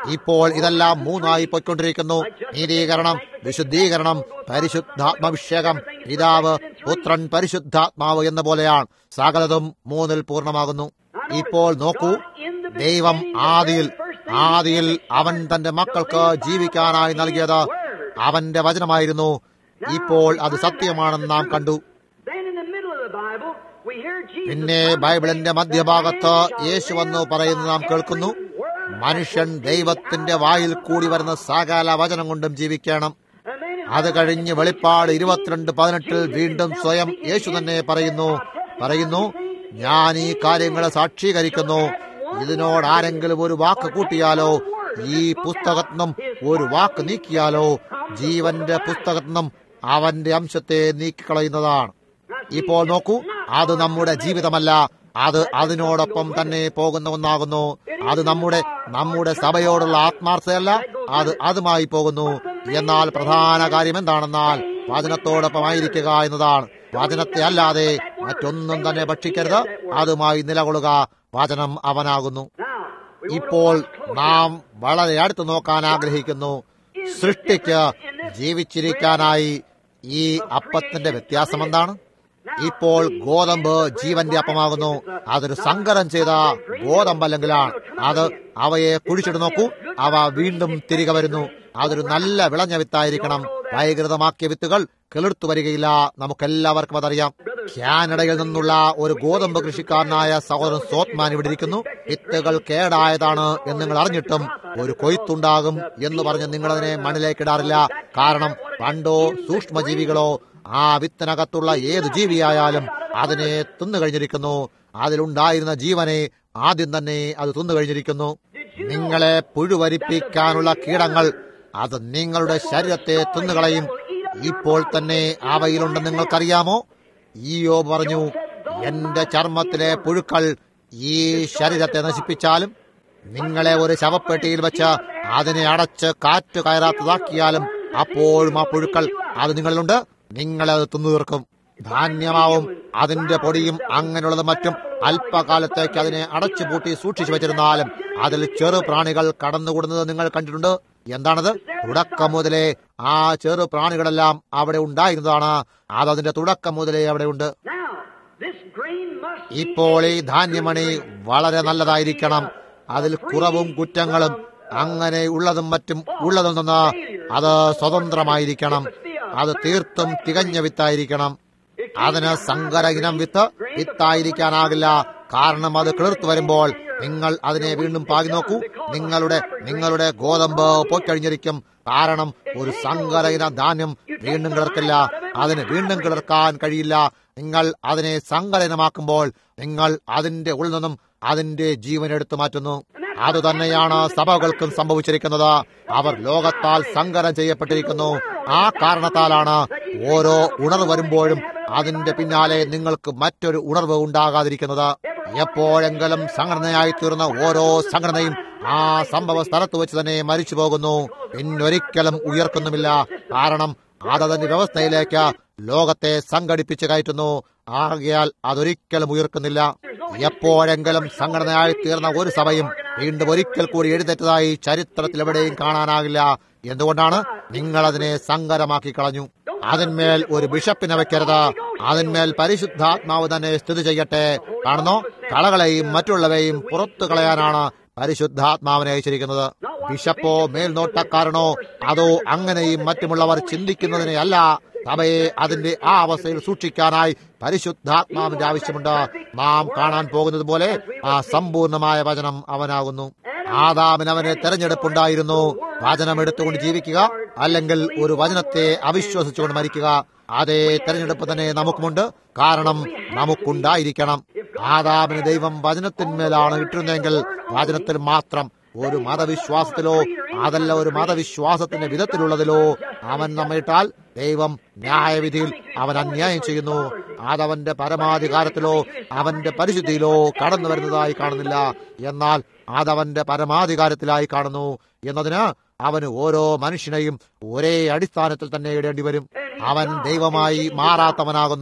ഇപ്പോൾ ഇതെല്ലാം മൂന്നായി പൊയ്ക്കൊണ്ടിരിക്കുന്നു നീതീകരണം വിശുദ്ധീകരണം പരിശുദ്ധാത്മാഭിഷേകം പിതാവ് പുത്രൻ പരിശുദ്ധാത്മാവ് എന്ന പോലെയാണ് സകലതും മൂന്നിൽ പൂർണ്ണമാകുന്നു ഇപ്പോൾ നോക്കൂ ദൈവം ആദിയിൽ ആദിയിൽ അവൻ തന്റെ മക്കൾക്ക് ജീവിക്കാനായി നൽകിയത് അവന്റെ വചനമായിരുന്നു ഇപ്പോൾ അത് സത്യമാണെന്ന് നാം കണ്ടു Then in the middle of the Bible, we hear Jesus. പിന്നെ ബൈബിളിന്റെ മധ്യഭാഗത്ത് യേശു വന്ന് പറയുന്നത് നാം കേൾക്കുന്നു മനുഷ്യൻ ദൈവത്തിന്റെ വായിൽ കൂടി വരുന്ന സകല വചനം കൊണ്ടും ജീവിക്കണം And then in അത് കഴിഞ്ഞ് വെളിപ്പാട് ഇരുപത്തിരണ്ട് പതിനെട്ടിൽ വീണ്ടും സ്വയം യേശു തന്നെ പറയുന്നു പറയുന്നു ഞാൻ ഈ കാര്യങ്ങളെ സാക്ഷീകരിക്കുന്നു ഇതിനോട് ആരെങ്കിലും ഒരു വാക്ക് കൂട്ടിയാലോ ഈ പുസ്തകത്തിനും ഒരു വാക്ക് നീക്കിയാലോ ജീവന്റെ പുസ്തകത്തിനും അവന്റെ അംശത്തെ നീക്കിക്കളയുന്നതാണ് ഇപ്പോൾ നോക്കൂ അത് നമ്മുടെ ജീവിതമല്ല അത് അതിനോടൊപ്പം തന്നെ പോകുന്ന ഒന്നാകുന്നു അത് നമ്മുടെ നമ്മുടെ സഭയോടുള്ള ആത്മാർത്ഥതയല്ല അത് അതുമായി പോകുന്നു എന്നാൽ പ്രധാന കാര്യം എന്താണെന്നാൽ വചനത്തോടൊപ്പം ആയിരിക്കുക എന്നതാണ് വചനത്തെ അല്ലാതെ മറ്റൊന്നും തന്നെ ഭക്ഷിക്കരുത് അതുമായി നിലകൊള്ളുക വചനം അവനാകുന്നു now, we ഇപ്പോൾ നാം വളരെ അടുത്ത് നോക്കാൻ ആഗ്രഹിക്കുന്നു സൃഷ്ടിക്ക് ജീവിച്ചിരിക്കാനായി ഈ അപ്പത്തിന്റെ വ്യത്യാസം എന്താണ് ഇപ്പോൾ ഗോതമ്പ് ജീവന്റെ അപ്പമാകുന്നു അതൊരു സങ്കരം ചെയ്ത ഗോതമ്പല്ലെങ്കിലാണ് അത് അവയെ കുഴിച്ചിട്ട് നോക്കൂ അവ വീണ്ടും തിരികെ വരുന്നു അതൊരു നല്ല വിളഞ്ഞ വിത്തായിരിക്കണം വൈകൃതമാക്കിയ വിത്തുകൾ കിളിർത്തു വരികയില്ല നമുക്കെല്ലാവർക്കും അതറിയാം കാനഡയിൽ നിന്നുള്ള ഒരു ഗോതമ്പ് കൃഷിക്കാരനായ സഹോദരൻ സോത്മാൻ ഇവിടെ ഇരിക്കുന്നു വിത്തുകൾ കേടായതാണ് എന്ന് നിങ്ങൾ അറിഞ്ഞിട്ടും ഒരു കൊയ്ത്തുണ്ടാകും എന്ന് പറഞ്ഞ് നിങ്ങളതിനെ മണ്ണിലേക്കിടാറില്ല കാരണം പണ്ടോ സൂക്ഷ്മജീവികളോ ആ വിത്തിനകത്തുള്ള ഏത് ജീവിയായാലും അതിനെ തിന്നു കഴിഞ്ഞിരിക്കുന്നു അതിലുണ്ടായിരുന്ന ജീവനെ ആദ്യം തന്നെ അത് തിന്നു കഴിഞ്ഞിരിക്കുന്നു നിങ്ങളെ പുഴുവരിപ്പിക്കാനുള്ള കീടങ്ങൾ അത് നിങ്ങളുടെ ശരീരത്തെ തിന്നുകളയും ഇപ്പോൾ തന്നെ അവയിലുണ്ടെന്ന് നിങ്ങൾക്കറിയാമോ ഈയോ പറഞ്ഞു എന്റെ ചർമ്മത്തിലെ പുഴുക്കൾ ഈ ശരീരത്തെ നശിപ്പിച്ചാലും നിങ്ങളെ ഒരു ശവപ്പെട്ടിയിൽ വെച്ച് അതിനെ അടച്ച് കാറ്റ് കയറാത്തതാക്കിയാലും അപ്പോഴും ആ പുഴുക്കൾ അത് നിങ്ങളിലുണ്ട് നിങ്ങളെ അത് തിന്നു തീർക്കും ധാന്യമാവും അതിന്റെ പൊടിയും അങ്ങനെയുള്ളത് മറ്റും അല്പകാലത്തേക്ക് അതിനെ അടച്ചു പൂട്ടി സൂക്ഷിച്ചു വെച്ചിരുന്നാലും അതിൽ ചെറു പ്രാണികൾ കടന്നുകൂടുന്നത് നിങ്ങൾ കണ്ടിട്ടുണ്ട് എന്താണത് തുടക്കം മുതലേ ആ ചെറു പ്രാണികളെല്ലാം അവിടെ ഉണ്ടായിരുന്നതാണ് അത് അതിന്റെ തുടക്കം മുതലേ അവിടെ ഉണ്ട് Now, this grain must be ഇപ്പോൾ ഈ ധാന്യമണി വളരെ നല്ലതായിരിക്കണം അതിൽ കുറവും കുറ്റങ്ങളും അങ്ങനെ ഉള്ളതും മറ്റും ഉള്ളതും നിന്ന് അത് സ്വതന്ത്രമായിരിക്കണം അത് തീർത്തും തികഞ്ഞ വിത്തായിരിക്കണം അതിന് സങ്കര ഇനം വിത്ത് വിത്തായിരിക്കാനാകില്ല കാരണം അത് കിളിർത്തു വരുമ്പോൾ നിങ്ങൾ അതിനെ വീണ്ടും പാകി നോക്കൂ നിങ്ങളുടെ നിങ്ങളുടെ ഗോതമ്പ് പൊയ്ക്കഴിഞ്ഞിരിക്കും കാരണം ഒരു സങ്കര ഇന ധാന്യം വീണ്ടും കിളർക്കില്ല അതിന് വീണ്ടും കിളർക്കാൻ കഴിയില്ല നിങ്ങൾ അതിനെ സങ്കലനമാക്കുമ്പോൾ നിങ്ങൾ അതിന്റെ ഉള്ളിൽ നിന്നും അതിന്റെ ജീവൻ എടുത്തു മാറ്റുന്നു അതുതന്നെയാണ് സഭകൾക്കും സംഭവിച്ചിരിക്കുന്നത് അവർ ലോകത്താൽ സങ്കരം ചെയ്യപ്പെട്ടിരിക്കുന്നു ആ കാരണത്താലാണ് ഓരോ ഉണർവ് വരുമ്പോഴും അതിന്റെ പിന്നാലെ നിങ്ങൾക്ക് മറ്റൊരു ഉണർവ് ഉണ്ടാകാതിരിക്കുന്നത് എപ്പോഴെങ്കിലും സംഘടനയായി തീർന്ന ഓരോ സംഘടനയും ആ സംഭവ സ്ഥലത്ത് വെച്ച് തന്നെ മരിച്ചു പോകുന്നു പിന്നൊരിക്കലും ഉയർക്കുന്നുമില്ല കാരണം അതതിന്റെ വ്യവസ്ഥയിലേക്ക് ലോകത്തെ സംഘടിപ്പിച്ച് കയറ്റുന്നു ആകയാൽ അതൊരിക്കലും ഉയർക്കുന്നില്ല എപ്പോഴെങ്കിലും സംഘടനയായി തീർന്ന ഒരു സഭയും വീണ്ടും ഒരിക്കൽ കൂടി എഴുന്നേറ്റതായി ചരിത്രത്തിൽ എവിടെയും കാണാനാകില്ല എന്തുകൊണ്ടാണ് നിങ്ങൾ അതിനെ സങ്കരമാക്കി കളഞ്ഞു അതിന്മേൽ ഒരു ബിഷപ്പിനെ വെക്കരുത് അതിന്മേൽ പരിശുദ്ധാത്മാവ് തന്നെ സ്ഥിതി ചെയ്യട്ടെ കാണുന്നോ കളകളെയും മറ്റുള്ളവയും പുറത്തു കളയാനാണ് പരിശുദ്ധാത്മാവിനെ അയച്ചിരിക്കുന്നത് ബിഷപ്പോ മേൽനോട്ടക്കാരനോ അതോ അങ്ങനെയും മറ്റുമുള്ളവർ ചിന്തിക്കുന്നതിനെ അല്ല സഭയെ അതിന്റെ ആ അവസ്ഥയിൽ സൂക്ഷിക്കാനായി പരിശുദ്ധാത്മാവിന്റെ ആവശ്യമുണ്ട് നാം കാണാൻ പോകുന്നത് പോലെ ആ സമ്പൂർണമായ വചനം അവനാകുന്നു ആദാമിന് അവന് തെരഞ്ഞെടുപ്പുണ്ടായിരുന്നു വചനം എടുത്തുകൊണ്ട് ജീവിക്കുക അല്ലെങ്കിൽ ഒരു വചനത്തെ അവിശ്വസിച്ചുകൊണ്ട് മരിക്കുക അതേ തെരഞ്ഞെടുപ്പ് തന്നെ നമുക്കുമുണ്ട് കാരണം നമുക്കുണ്ടായിരിക്കണം ആദാമിന് ദൈവം വചനത്തിന്മേലാണ് ഇട്ടിരുന്നെങ്കിൽ വചനത്തിൽ മാത്രം ഒരു മതവിശ്വാസത്തിലോ അതല്ല ഒരു മതവിശ്വാസത്തിന്റെ വിധത്തിലുള്ളതിലോ അവൻ നമ്മിട്ടാൽ ദൈവം ന്യായവിധിയിൽ അവൻ അന്യായം ചെയ്യുന്നു അതവന്റെ പരമാധികാരത്തിലോ അവന്റെ പരിശുദ്ധിയിലോ കടന്നു വരുന്നതായി കാണുന്നില്ല എന്നാൽ അതവന്റെ പരമാധികാരത്തിലായി കാണുന്നു എന്നതിന് അവന് ഓരോ മനുഷ്യനെയും ഒരേ അടിസ്ഥാനത്തിൽ തന്നെ ഇടേണ്ടി വരും അവൻ ദൈവമായി മാറാത്തവനാകുന്നു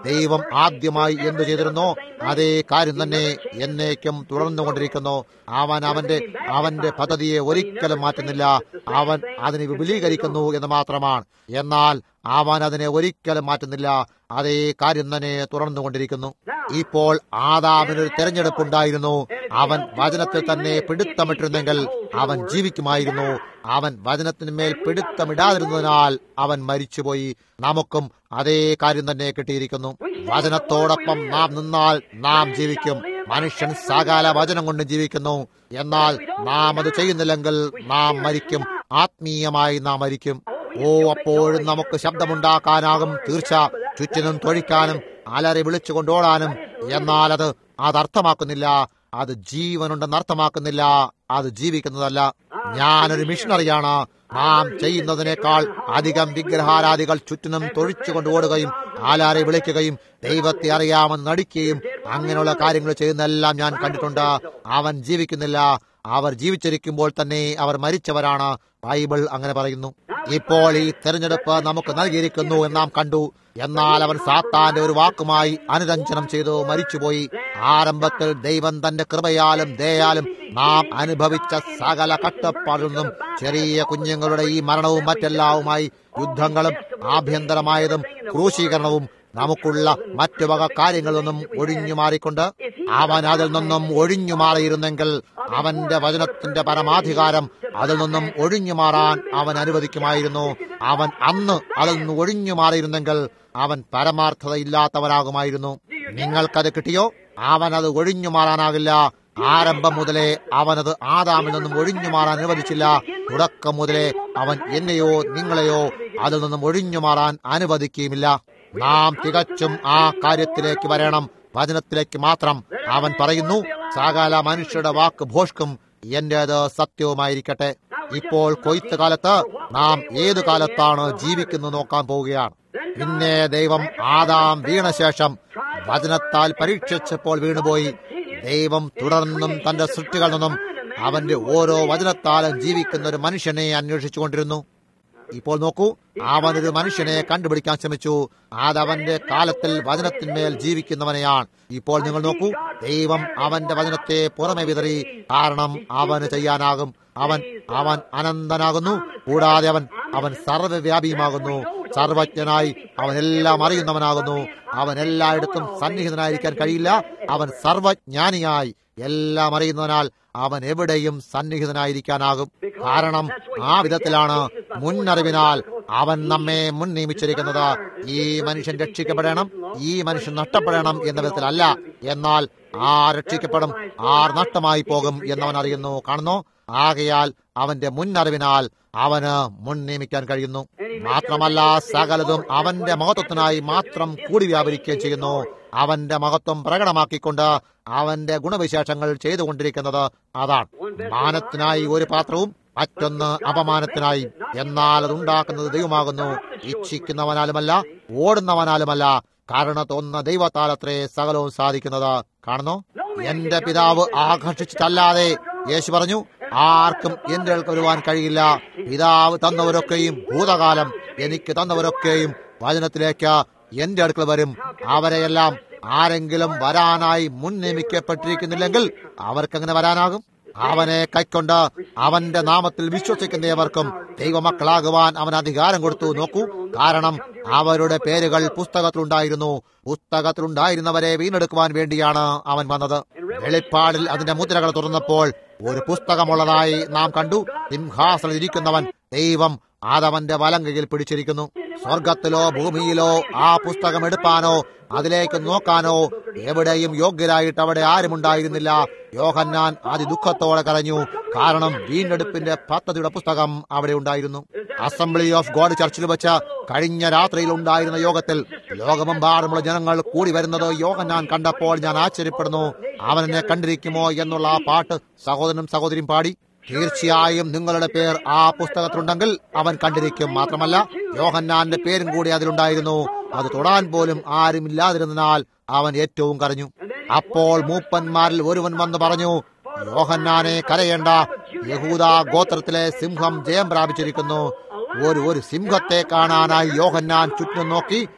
ദൈവം ആദ്യമായി എന്തു ചെയ്തിരുന്നോ അതേ കാര്യം തന്നെ എന്നേക്കും തുടർന്നുകൊണ്ടിരിക്കുന്നു അവൻ അവന്റെ അവന്റെ പദ്ധതിയെ ഒരിക്കലും മാറ്റുന്നില്ല അവൻ അതിനെ വിപുലീകരിക്കുന്നു എന്ന് മാത്രമാണ് എന്നാൽ അവൻ അതിനെ ഒരിക്കലും മാറ്റുന്നില്ല അതേ കാര്യം തന്നെ തുടർന്നുകൊണ്ടിരിക്കുന്നു ഇപ്പോൾ ആദാമിനൊരു തെരഞ്ഞെടുപ്പുണ്ടായിരുന്നു അവൻ വചനത്തിൽ തന്നെ പിടുത്തമിട്ടിരുന്നെങ്കിൽ അവൻ ജീവിക്കുമായിരുന്നു അവൻ വചനത്തിന്മേൽ പിടുത്തമിടാതിരുന്നതിനാൽ അവൻ മരിച്ചുപോയി നമുക്കും അതേ കാര്യം തന്നെ കിട്ടിയിരിക്കുന്നു വചനത്തോടൊപ്പം നാം നിന്നാൽ നാം ജീവിക്കും മനുഷ്യൻ സകല വചനം കൊണ്ട് ജീവിക്കുന്നു എന്നാൽ നാം അത് ചെയ്യുന്നില്ലെങ്കിൽ നാം മരിക്കും ആത്മീയമായി നാം മരിക്കും ഓ അപ്പോഴും നമുക്ക് ശബ്ദമുണ്ടാക്കാനാകും തീർച്ച ചുറ്റിനും തൊഴിക്കാനും അലറി വിളിച്ചു കൊണ്ടോടാനും എന്നാൽ അത് അതർത്ഥമാക്കുന്നില്ല അത് ജീവനുണ്ടെന്ന് അർത്ഥമാക്കുന്നില്ല അത് ജീവിക്കുന്നതല്ല ഞാനൊരു മിഷണറിയാണ് നാം ചെയ്യുന്നതിനേക്കാൾ അധികം വിഗ്രഹാരാധികൾ ചുറ്റിനും തൊഴിച്ചുകൊണ്ട് ഓടുകയും ആലാരെ വിളിക്കുകയും ദൈവത്തെ അറിയാമെന്ന് നടിക്കുകയും അങ്ങനെയുള്ള കാര്യങ്ങൾ ചെയ്യുന്നതെല്ലാം ഞാൻ കണ്ടിട്ടുണ്ട് അവൻ ജീവിക്കുന്നില്ല അവർ ജീവിച്ചിരിക്കുമ്പോൾ തന്നെ അവർ മരിച്ചവരാണ് ബൈബിൾ അങ്ങനെ പറയുന്നു ഇപ്പോൾ ഈ തെരഞ്ഞെടുപ്പ് നമുക്ക് നൽകിയിരിക്കുന്നു എന്ന് നാം കണ്ടു എന്നാൽ അവൻ സാത്താന്റെ ഒരു വാക്കുമായി അനുരഞ്ജനം ചെയ്തു മരിച്ചുപോയി ആരംഭത്തിൽ ദൈവം തന്റെ കൃപയാലും ദയാലും നാം അനുഭവിച്ച സകല കട്ടപ്പാടിൽ നിന്നും ചെറിയ കുഞ്ഞുങ്ങളുടെ ഈ മരണവും മറ്റെല്ലാവുമായി യുദ്ധങ്ങളും ആഭ്യന്തരമായതും ക്രൂശീകരണവും നമുക്കുള്ള മറ്റു വക കാര്യങ്ങളിൽ നിന്നും ഒഴിഞ്ഞു മാറിക്കൊണ്ട് അവൻ അതിൽ നിന്നും ഒഴിഞ്ഞു മാറിയിരുന്നെങ്കിൽ അവന്റെ വചനത്തിന്റെ പരമാധികാരം അതിൽ നിന്നും ഒഴിഞ്ഞു മാറാൻ അവൻ അനുവദിക്കുമായിരുന്നു അവൻ അന്ന് അതിൽ നിന്ന് ഒഴിഞ്ഞു മാറിയിരുന്നെങ്കിൽ അവൻ പരമാർത്ഥതയില്ലാത്തവനാകുമായിരുന്നു നിങ്ങൾക്കത് കിട്ടിയോ അവൻ അത് ഒഴിഞ്ഞു മാറാനാകില്ല ആരംഭം മുതലേ അവനത് ആദാമിൽ നിന്നും ഒഴിഞ്ഞു മാറാൻ അനുവദിച്ചില്ല തുടക്കം മുതലേ അവൻ എന്നെയോ നിങ്ങളെയോ അതിൽ നിന്നും ഒഴിഞ്ഞു മാറാൻ അനുവദിക്കുകയുമില്ല നാം തികച്ചും ആ കാര്യത്തിലേക്ക് വരണം വചനത്തിലേക്ക് മാത്രം അവൻ പറയുന്നു സകല മനുഷ്യരുടെ വാക്ക് ഭോഷ്കും എന്റേത് സത്യവുമായിരിക്കട്ടെ ഇപ്പോൾ കൊയ്ത്ത് കാലത്ത് നാം ഏതു കാലത്താണ് ജീവിക്കുന്നത് നോക്കാൻ പോവുകയാണ് പിന്നെ ദൈവം ആദാം വീണ ശേഷം വചനത്താൽ പരീക്ഷിച്ചപ്പോൾ വീണുപോയി ദൈവം തുടർന്നും തന്റെ സൃഷ്ടികളിൽ നിന്നും അവന്റെ ഓരോ വചനത്താലും ജീവിക്കുന്ന ഒരു മനുഷ്യനെ അന്വേഷിച്ചുകൊണ്ടിരുന്നു ഇപ്പോൾ നോക്കൂ അവനൊരു മനുഷ്യനെ കണ്ടുപിടിക്കാൻ ശ്രമിച്ചു അതവന്റെ കാലത്തിൽ വചനത്തിന്മേൽ ജീവിക്കുന്നവനെയാണ് ഇപ്പോൾ നിങ്ങൾ നോക്കൂ ദൈവം അവന്റെ വചനത്തെ പുറമെ വിതറി കാരണം അവന് ചെയ്യാനാകും അവൻ അവൻ അനന്തനാകുന്നു കൂടാതെ അവൻ അവൻ സർവ്വവ്യാപിയുമാകുന്നു സർവജ്ഞനായി അവൻ എല്ലാം അറിയുന്നവനാകുന്നു അവൻ എല്ലായിടത്തും സന്നിഹിതനായിരിക്കാൻ കഴിയില്ല അവൻ സർവജ്ഞാനിയായി എല്ലാം അറിയുന്നതിനാൽ അവൻ എവിടെയും സന്നിഹിതനായിരിക്കാനാകും കാരണം ആ വിധത്തിലാണ് മുന്നറിവിനാൽ അവൻ നമ്മെ മുൻ നിയമിച്ചിരിക്കുന്നത് ഈ മനുഷ്യൻ രക്ഷിക്കപ്പെടണം ഈ മനുഷ്യൻ നഷ്ടപ്പെടണം എന്ന വിധത്തിലല്ല എന്നാൽ ആർ രക്ഷിക്കപ്പെടും ആർ നഷ്ടമായി പോകും എന്നവൻ അറിയുന്നു കാണുന്നു ആകയാൽ അവന്റെ മുന്നറിവിനാൽ അവന് മുൻ നിയമിക്കാൻ കഴിയുന്നു മാത്രമല്ല സകലതും അവന്റെ മഹത്വത്തിനായി മാത്രം കൂടി വ്യാപരിക്കുകയും ചെയ്യുന്നു അവന്റെ മഹത്വം പ്രകടമാക്കിക്കൊണ്ട് അവന്റെ ഗുണവിശേഷങ്ങൾ ചെയ്തുകൊണ്ടിരിക്കുന്നത് അതാണ് മാനത്തിനായി ഒരു പാത്രവും മറ്റൊന്ന് അപമാനത്തിനായി എന്നാൽ അതുണ്ടാക്കുന്നത് ദൈവമാകുന്നു ഇച്ഛിക്കുന്നവനാലുമല്ല ഓടുന്നവനാലുമല്ല കാരണത്തൊന്ന ദൈവത്താലത്രേ സകലവും സാധിക്കുന്നത് കാണുന്നു എന്റെ പിതാവ് ആകർഷിച്ചിട്ടല്ലാതെ യേശു പറഞ്ഞു ആർക്കും എന്റെ അടുക്കൽ വരുവാൻ കഴിയില്ല പിതാവ് തന്നവരൊക്കെയും ഭൂതകാലം എനിക്ക് തന്നവരൊക്കെയും വചനത്തിലേക്ക് എന്റെ അടുക്കൽ വരും അവരെയെല്ലാം ആരെങ്കിലും വരാനായി മുൻ നിയമിക്കപ്പെട്ടിരിക്കുന്നില്ലെങ്കിൽ അവർക്കെങ്ങനെ വരാനാകും അവനെ കൈക്കൊണ്ട് അവന്റെ നാമത്തിൽ വിശ്വസിക്കുന്നവർക്കും ദൈവമക്കളാകുവാൻ അവൻ അധികാരം കൊടുത്തു നോക്കൂ കാരണം അവരുടെ പേരുകൾ പുസ്തകത്തിലുണ്ടായിരുന്നു പുസ്തകത്തിലുണ്ടായിരുന്നവരെ വീണ്ടെടുക്കുവാൻ വേണ്ടിയാണ് അവൻ വന്നത് വെളിപ്പാടിൽ അതിന്റെ മുദ്രകൾ തുറന്നപ്പോൾ ഒരു പുസ്തകമുള്ളതായി നാം കണ്ടു സിംഹാസനം ഇരിക്കുന്നവൻ ദൈവം അതവന്റെ വലങ്കയിൽ പിടിച്ചിരിക്കുന്നു സ്വർഗത്തിലോ ഭൂമിയിലോ ആ പുസ്തകം എടുപ്പാനോ അതിലേക്ക് നോക്കാനോ എവിടെയും യോഗ്യരായിട്ട് അവിടെ ആരുമുണ്ടായിരുന്നില്ല യോഹന്നാൻ അതി ദുഃഖത്തോടെ കരഞ്ഞു കാരണം വീണ്ടെടുപ്പിന്റെ പദ്ധതിയുടെ പുസ്തകം അവിടെ ഉണ്ടായിരുന്നു അസംബ്ലി ഓഫ് ഗോഡ് ചർച്ചിൽ വെച്ച് കഴിഞ്ഞ രാത്രിയിൽ ഉണ്ടായിരുന്ന യോഗത്തിൽ ലോകമെമ്പാടുമുള്ള ജനങ്ങൾ കൂടി വരുന്നത് യോഹന്നാൻ കണ്ടപ്പോൾ ഞാൻ ആശ്ചര്യപ്പെടുന്നു അവൻ എന്നെ കണ്ടിരിക്കുമോ എന്നുള്ള ആ പാട്ട് സഹോദരനും സഹോദരിയും പാടി തീർച്ചയായും നിങ്ങളുടെ പേർ ആ പുസ്തകത്തിലുണ്ടെങ്കിൽ അവൻ കണ്ടിരിക്കും മാത്രമല്ല യോഹന്നാന്റെ പേരും കൂടി അതിലുണ്ടായിരുന്നു അത് തൊടാൻ പോലും ആരുമില്ലാതിരുന്നതിനാൽ അവൻ ഏറ്റവും കരഞ്ഞു അപ്പോൾ മൂപ്പന്മാരിൽ ഒരുവൻ വന്ന് പറഞ്ഞു യോഹന്നാനെ കരയേണ്ട യഹൂദ ഗോത്രത്തിലെ സിംഹം ജയം പ്രാപിച്ചിരിക്കുന്നു ഒരു ഒരു സിംഹത്തെ കാണാനായി യോഹന്നാൻ ചുറ്റും നോക്കി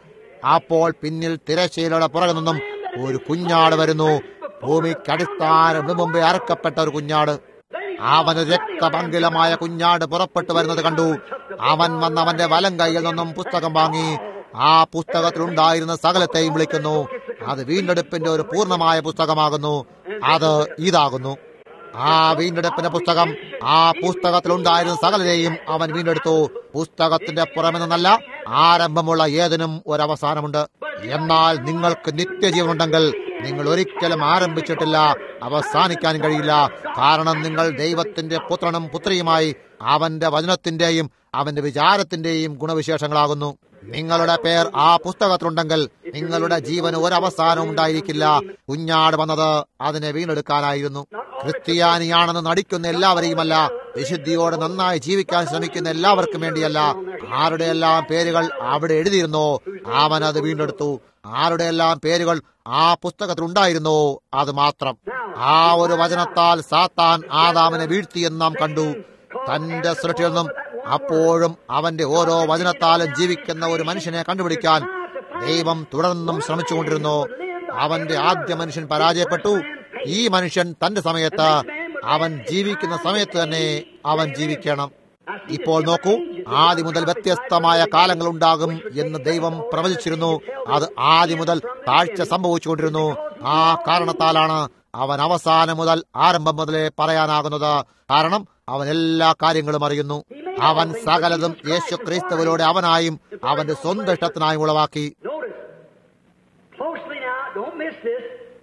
അപ്പോൾ പിന്നിൽ തിരശ്ശീലയുടെ പുറകെ നിന്നും ഒരു കുഞ്ഞാട് വരുന്നു ഭൂമിക്കടിസ്ഥാനം മുമ്പേ അറക്കപ്പെട്ട ഒരു കുഞ്ഞാട് അവന് രക്തപങ്കിലമായ കുഞ്ഞാട് പുറപ്പെട്ടു വരുന്നത് കണ്ടു അവൻ വന്ന് അവന്റെ വലം കൈയിൽ നിന്നും പുസ്തകം വാങ്ങി ആ പുസ്തകത്തിലുണ്ടായിരുന്ന സകലത്തെയും വിളിക്കുന്നു അത് വീണ്ടെടുപ്പിന്റെ ഒരു പൂർണ്ണമായ പുസ്തകമാകുന്നു അത് ഇതാകുന്നു ആ വീണ്ടെടുപ്പിന്റെ പുസ്തകം ആ പുസ്തകത്തിലുണ്ടായിരുന്ന സകലരെയും അവൻ വീണ്ടെടുത്തു പുസ്തകത്തിന്റെ പുറമെ നിന്നല്ല ആരംഭമുള്ള ഏതിനും ഒരവസാനമുണ്ട് എന്നാൽ നിങ്ങൾക്ക് നിത്യജീവനുണ്ടെങ്കിൽ നിങ്ങൾ ഒരിക്കലും ആരംഭിച്ചിട്ടില്ല അവസാനിക്കാൻ കഴിയില്ല കാരണം നിങ്ങൾ ദൈവത്തിന്റെ പുത്രനും പുത്രിയുമായി അവന്റെ വചനത്തിന്റെയും അവന്റെ വിചാരത്തിന്റെയും ഗുണവിശേഷങ്ങളാകുന്നു നിങ്ങളുടെ പേർ ആ പുസ്തകത്തിലുണ്ടെങ്കിൽ നിങ്ങളുടെ ജീവന് ഒരവസാനവും ഉണ്ടായിരിക്കില്ല കുഞ്ഞാട് വന്നത് അതിനെ വീണ്ടെടുക്കാനായിരുന്നു ക്രിസ്ത്യാനിയാണെന്ന് നടിക്കുന്ന എല്ലാവരെയുമല്ല വിശുദ്ധിയോടെ നന്നായി ജീവിക്കാൻ ശ്രമിക്കുന്ന എല്ലാവർക്കും വേണ്ടിയല്ല ആരുടെയെല്ലാം പേരുകൾ അവിടെ എഴുതിയിരുന്നോ അവൻ അത് വീണ്ടെടുത്തു ആരുടെയെല്ലാം പേരുകൾ ആ പുസ്തകത്തിലുണ്ടായിരുന്നോ അത് മാത്രം ആ ഒരു വചനത്താൽ സാത്താൻ ആദാമിനെ വീഴ്ത്തിയെന്ന് നാം കണ്ടു തന്റെ സൃഷ്ടിയിൽ നിന്നും അപ്പോഴും അവന്റെ ഓരോ വചനത്താലും ജീവിക്കുന്ന ഒരു മനുഷ്യനെ കണ്ടുപിടിക്കാൻ ദൈവം തുടർന്നും ശ്രമിച്ചുകൊണ്ടിരുന്നു അവന്റെ ആദ്യ മനുഷ്യൻ പരാജയപ്പെട്ടു ഈ മനുഷ്യൻ തന്റെ സമയത്ത് അവൻ ജീവിക്കുന്ന സമയത്ത് തന്നെ അവൻ ജീവിക്കണം ഇപ്പോൾ നോക്കൂ ആദ്യം മുതൽ വ്യത്യസ്തമായ കാലങ്ങൾ ഉണ്ടാകും എന്ന് ദൈവം പ്രവചിച്ചിരുന്നു അത് ആദ്യം മുതൽ താഴ്ച സംഭവിച്ചുകൊണ്ടിരുന്നു ആ കാരണത്താലാണ് അവൻ അവസാനം മുതൽ ആരംഭം മുതലേ പറയാനാകുന്നത് കാരണം അവൻ എല്ലാ കാര്യങ്ങളും അറിയുന്നു അവൻ സകലതും യേശു ക്രിസ്തുവിലൂടെ അവനായും അവന്റെ സ്വന്തം ഇഷ്ടത്തിനായും ഉളവാക്കി Notice closely now, don't miss this.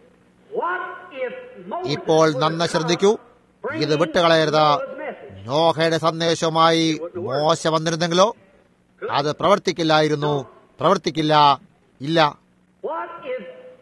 What if Moses ഇപ്പോൾ would നന്ന have ശ്രദ്ധിക്കൂ come ഇത് വിട്ടുകളയരുത് Noah's message? നോഹയുടെ സന്ദേശവുമായി മോശ വന്നിരുന്നെങ്കിലോ അത് പ്രവർത്തിക്കില്ലായിരുന്നു പ്രവർത്തിക്കില്ല ഇല്ല What if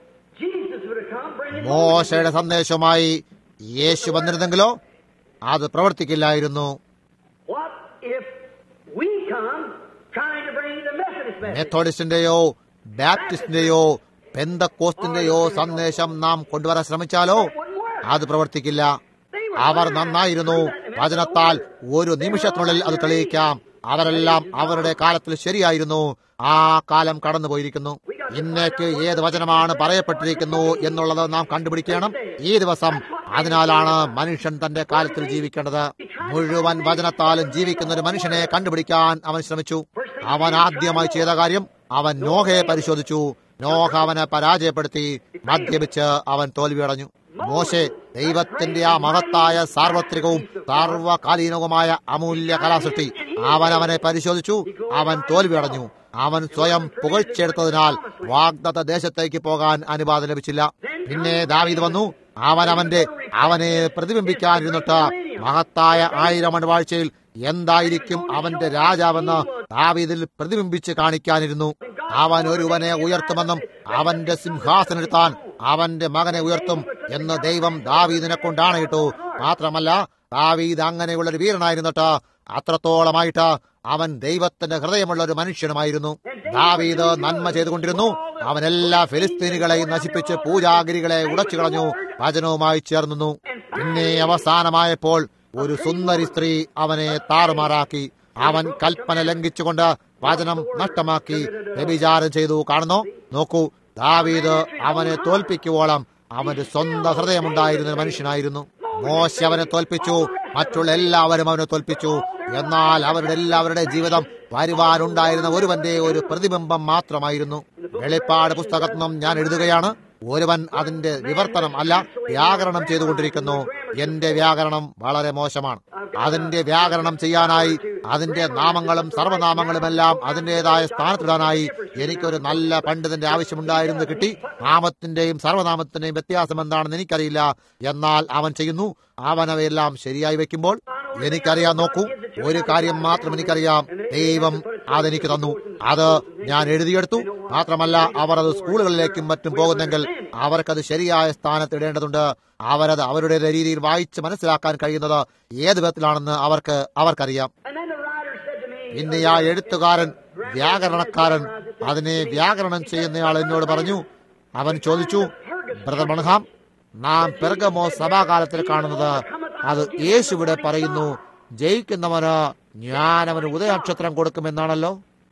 Jesus would have come bringing മോശയുടെ സന്ദേശവുമായി യേശു വന്നിരുന്നെങ്കിലോ അത് പ്രവർത്തിക്കില്ലായിരുന്നു What if we come trying to bring the Methodist message? മെത്തോഡിസ്റ്റിന്റെയോ ബാപ്റ്റിസ്റ്റിന്റെയോ പെന്തക്കോസ്റ്റിന്റെയോ സന്ദേശം നാം കൊണ്ടുവരാൻ ശ്രമിച്ചാലോ അത് പ്രവർത്തിക്കില്ല അവർ നന്നായിരുന്നു വചനത്താൽ ഒരു നിമിഷത്തിനുള്ളിൽ അത് തെളിയിക്കാം അവരെല്ലാം അവരുടെ കാലത്തിൽ ശരിയായിരുന്നു ആ കാലം കടന്നുപോയിരിക്കുന്നു ഇന്നേക്ക് ഏത് വചനമാണ് പറയപ്പെട്ടിരിക്കുന്നു എന്നുള്ളത് നാം കണ്ടുപിടിക്കണം ഈ ദിവസം അതിനാലാണ് മനുഷ്യൻ തന്റെ കാലത്തിൽ ജീവിക്കേണ്ടത് മുഴുവൻ വചനത്താലും ജീവിക്കുന്ന ഒരു മനുഷ്യനെ കണ്ടുപിടിക്കാൻ അവൻ ശ്രമിച്ചു അവൻ ആദ്യമായി ചെയ്ത കാര്യം അവൻ നോഹയെ പരിശോധിച്ചു നോഹ അവനെ പരാജയപ്പെടുത്തി മദ്യപിച്ച് അവൻ തോൽവിയടഞ്ഞു മോശെ ദൈവത്തിന്റെ ആ മഹത്തായ സാർവത്രികവും സാർവകാലീനവുമായ അമൂല്യ കലാസൃഷ്ടി അവൻ അവനെ പരിശോധിച്ചു അവൻ തോൽവിയടഞ്ഞു അവൻ സ്വയം പുകഴ്ചെടുത്തതിനാൽ വാഗ്ദത്ത ദേശത്തേക്ക് പോകാൻ അനുവാദം ലഭിച്ചില്ല പിന്നെ ദാവീദ് വന്നു അവൻ അവന്റെ അവനെ പ്രതിബിംബിക്കാനിരുന്നിട്ട് മഹത്തായ ആയിരം മണവാഴ്ചയിൽ എന്തായിരിക്കും അവന്റെ രാജാവെന്ന് ദാവീദിൽ പ്രതിബിംബിച്ച് കാണിക്കാനിരുന്നു അവൻ ഒരുവനെ ഉയർത്തുമെന്നും അവന്റെ സിംഹാസനെടുത്താൻ അവന്റെ മകനെ ഉയർത്തും എന്ന് ദൈവം ദാവീദിനെ കൊണ്ടാണിട്ടു മാത്രമല്ല ദാവീദ് അങ്ങനെയുള്ള ഒരു വീരനായിരുന്നിട്ട് അത്രത്തോളമായിട്ട് അവൻ ദൈവത്തിന്റെ ഹൃദയമുള്ള ഒരു മനുഷ്യനുമായിരുന്നു ദാവീദ് നന്മ ചെയ്തുകൊണ്ടിരുന്നു അവൻ എല്ലാ ഫിലിസ്തീനികളെയും നശിപ്പിച്ച് പൂജാഗിരികളെ ഉടച്ചു കളഞ്ഞു വചനവുമായി ചേർന്നു പിന്നെ അവസാനമായപ്പോൾ ഒരു സുന്ദരി സ്ത്രീ അവനെ താറുമാറാക്കി അവൻ കൽപ്പന ലംഘിച്ചുകൊണ്ട് വചനം നഷ്ടമാക്കി വ്യഭിചാരം ചെയ്തു കാണുന്നു നോക്കൂ ദാവീദ് അവനെ തോൽപ്പിക്കുവോളം അവന്റെ സ്വന്തം ഹൃദയമുണ്ടായിരുന്ന ഒരു മനുഷ്യനായിരുന്നു മോശ അവനെ തോൽപ്പിച്ചു മറ്റുള്ള എല്ലാവരും അവനെ തോൽപ്പിച്ചു എന്നാൽ അവരുടെ എല്ലാവരുടെ ജീവിതം വരുവാനുണ്ടായിരുന്ന ഒരുവന്റെ ഒരു പ്രതിബിംബം മാത്രമായിരുന്നു വെളിപ്പാട് പുസ്തകത്തിൽ നിന്നും ഞാൻ എഴുതുകയാണ് ഒരുവൻ അതിന്റെ വിവർത്തനം അല്ല വ്യാകരണം ചെയ്തുകൊണ്ടിരിക്കുന്നു എന്റെ വ്യാകരണം വളരെ മോശമാണ് അതിന്റെ വ്യാകരണം ചെയ്യാനായി അതിന്റെ നാമങ്ങളും സർവനാമങ്ങളുമെല്ലാം അതിന്റേതായ സ്ഥാനത്തിടാനായി എനിക്കൊരു നല്ല പണ്ഡിതന്റെ ആവശ്യമുണ്ടായിരുന്നു കിട്ടി നാമത്തിന്റെയും സർവനാമത്തിന്റെയും വ്യത്യാസം എന്താണെന്ന് എനിക്കറിയില്ല എന്നാൽ അവൻ ചെയ്യുന്നു അവൻ അവയെല്ലാം ശരിയായി വെക്കുമ്പോൾ എനിക്കറിയാൻ നോക്കൂ ഒരു കാര്യം മാത്രം എനിക്കറിയാം ദൈവം അതെനിക്ക് തന്നു അത് ഞാൻ എഴുതിയെടുത്തു മാത്രമല്ല അവർ അത് സ്കൂളുകളിലേക്കും മറ്റും പോകുന്നെങ്കിൽ അവർക്കത് ശരിയായ സ്ഥാനത്ത് ഇടേണ്ടതുണ്ട് അവരത് അവരുടെ രീതിയിൽ വായിച്ച് മനസ്സിലാക്കാൻ കഴിയുന്നത് ഏത് വിധത്തിലാണെന്ന് അവർക്ക് അവർക്കറിയാം And then the writer said to me, പിന്നെ ആ എഴുത്തുകാരൻ വ്യാകരണക്കാരൻ അതിനെ വ്യാകരണം ചെയ്യുന്നയാൾ എന്നോട് പറഞ്ഞു അവൻ ചോദിച്ചു ബ്രദർ മണഹാം നാം പെർഗമോ സഭാകാലത്തിൽ കാണുന്നത് അത് യേശുവിടെ പറയുന്നു ജയിക്കുന്നവന് ഞാൻ അവന് ഉദയനക്ഷത്രം കൊടുക്കുമെന്നാണല്ലോ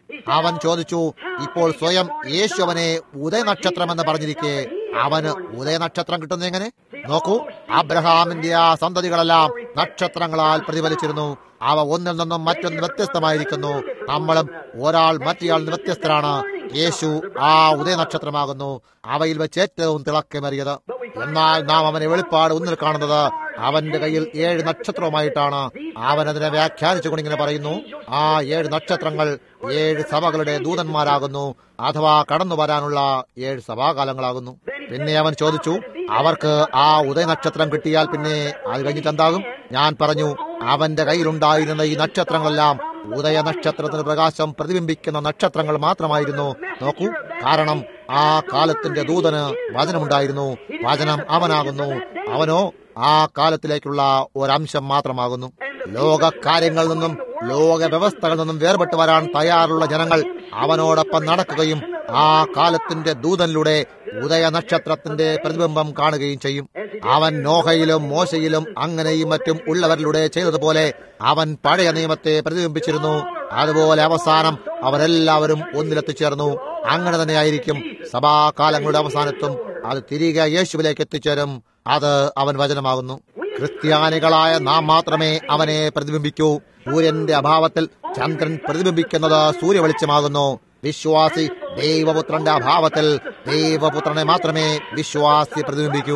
അവൻ ചോദിച്ചു ഇപ്പോൾ സ്വയം യേശു അവനെ ഉദയനക്ഷത്രം എന്ന് പറഞ്ഞിരിക്കെ അവന് ഉദയനക്ഷത്രം കിട്ടുന്നത് എങ്ങനെ നോക്കൂ അബ്രഹാമിന്റെ ആ സന്തതികളെല്ലാം നക്ഷത്രങ്ങളാൽ പ്രതിഫലിച്ചിരുന്നു അവ ഒന്നിൽ നിന്നും മറ്റൊന്ന് വ്യത്യസ്തമായിരിക്കുന്നു നമ്മളും ഒരാൾ മറ്റേയാൾ വ്യത്യസ്തരാണ് യേശു ആ ഉദയനക്ഷത്രമാകുന്നു അവയിൽ വെച്ച് ഏറ്റവും തിളക്കമേറിയത് എന്നാൽ നാം അവനെ വെളിപ്പാട് ഒന്നിൽ കാണുന്നത് അവന്റെ കയ്യിൽ ഏഴ് നക്ഷത്രവുമായിട്ടാണ് അവൻ അതിനെ വ്യാഖ്യാനിച്ചുകൊണ്ട് ഇങ്ങനെ പറയുന്നു ആ ഏഴ് നക്ഷത്രങ്ങൾ ഏഴ് സഭകളുടെ ദൂതന്മാരാകുന്നു അഥവാ കടന്നു വരാനുള്ള ഏഴ് സഭാകാലങ്ങളാകുന്നു പിന്നെ അവൻ ചോദിച്ചു അവർക്ക് ആ ഉദയ നക്ഷത്രം കിട്ടിയാൽ പിന്നെ അത് കഴിഞ്ഞിട്ട് എന്താകും ഞാൻ പറഞ്ഞു അവന്റെ കയ്യിലുണ്ടായിരുന്ന ഈ നക്ഷത്രങ്ങളെല്ലാം ഉദയ നക്ഷത്രത്തിന് പ്രകാശം പ്രതിബിംബിക്കുന്ന നക്ഷത്രങ്ങൾ മാത്രമായിരുന്നു നോക്കൂ കാരണം ആ കാലത്തിന്റെ ദൂതന് വചനമുണ്ടായിരുന്നു വചനം അവനാകുന്നു അവനോ ആ കാലത്തിലേക്കുള്ള ഒരംശം മാത്രമാകുന്നു ലോക കാര്യങ്ങളിൽ നിന്നും ലോക വ്യവസ്ഥകളിൽ നിന്നും വേർപെട്ട് വരാൻ തയ്യാറുള്ള ജനങ്ങൾ അവനോടൊപ്പം നടക്കുകയും ആ കാലത്തിന്റെ ദൂതനിലൂടെ ഉദയ നക്ഷത്രത്തിന്റെ പ്രതിബിംബം കാണുകയും ചെയ്യും അവൻ നോഹയിലും മോശയിലും അങ്ങനെയും മറ്റും ഉള്ളവരിലൂടെ ചെയ്തതുപോലെ അവൻ പഴയ നിയമത്തെ പ്രതിബിംബിച്ചിരുന്നു അതുപോലെ അവസാനം അവരെല്ലാവരും ഒന്നിലെത്തിച്ചേർന്നു അങ്ങനെ തന്നെയായിരിക്കും സഭാകാലങ്ങളുടെ അവസാനത്തും അത് തിരികെ യേശുവിലേക്ക് എത്തിച്ചേരും അത് അവൻ വചനമാകുന്നു ക്രിസ്ത്യാനികളായ നാം മാത്രമേ അവനെ പ്രതിബിംബിക്കൂ സൂര്യന്റെ അഭാവത്തിൽ ചന്ദ്രൻ പ്രതിബിംബിക്കുന്നത് സൂര്യവെളിച്ചമാകുന്നു വിശ്വാസി ദൈവപുത്രന്റെ അഭാവത്തിൽ ദൈവപുത്രനെ മാത്രമേ വിശ്വാസി പ്രതിബിംബിക്കൂ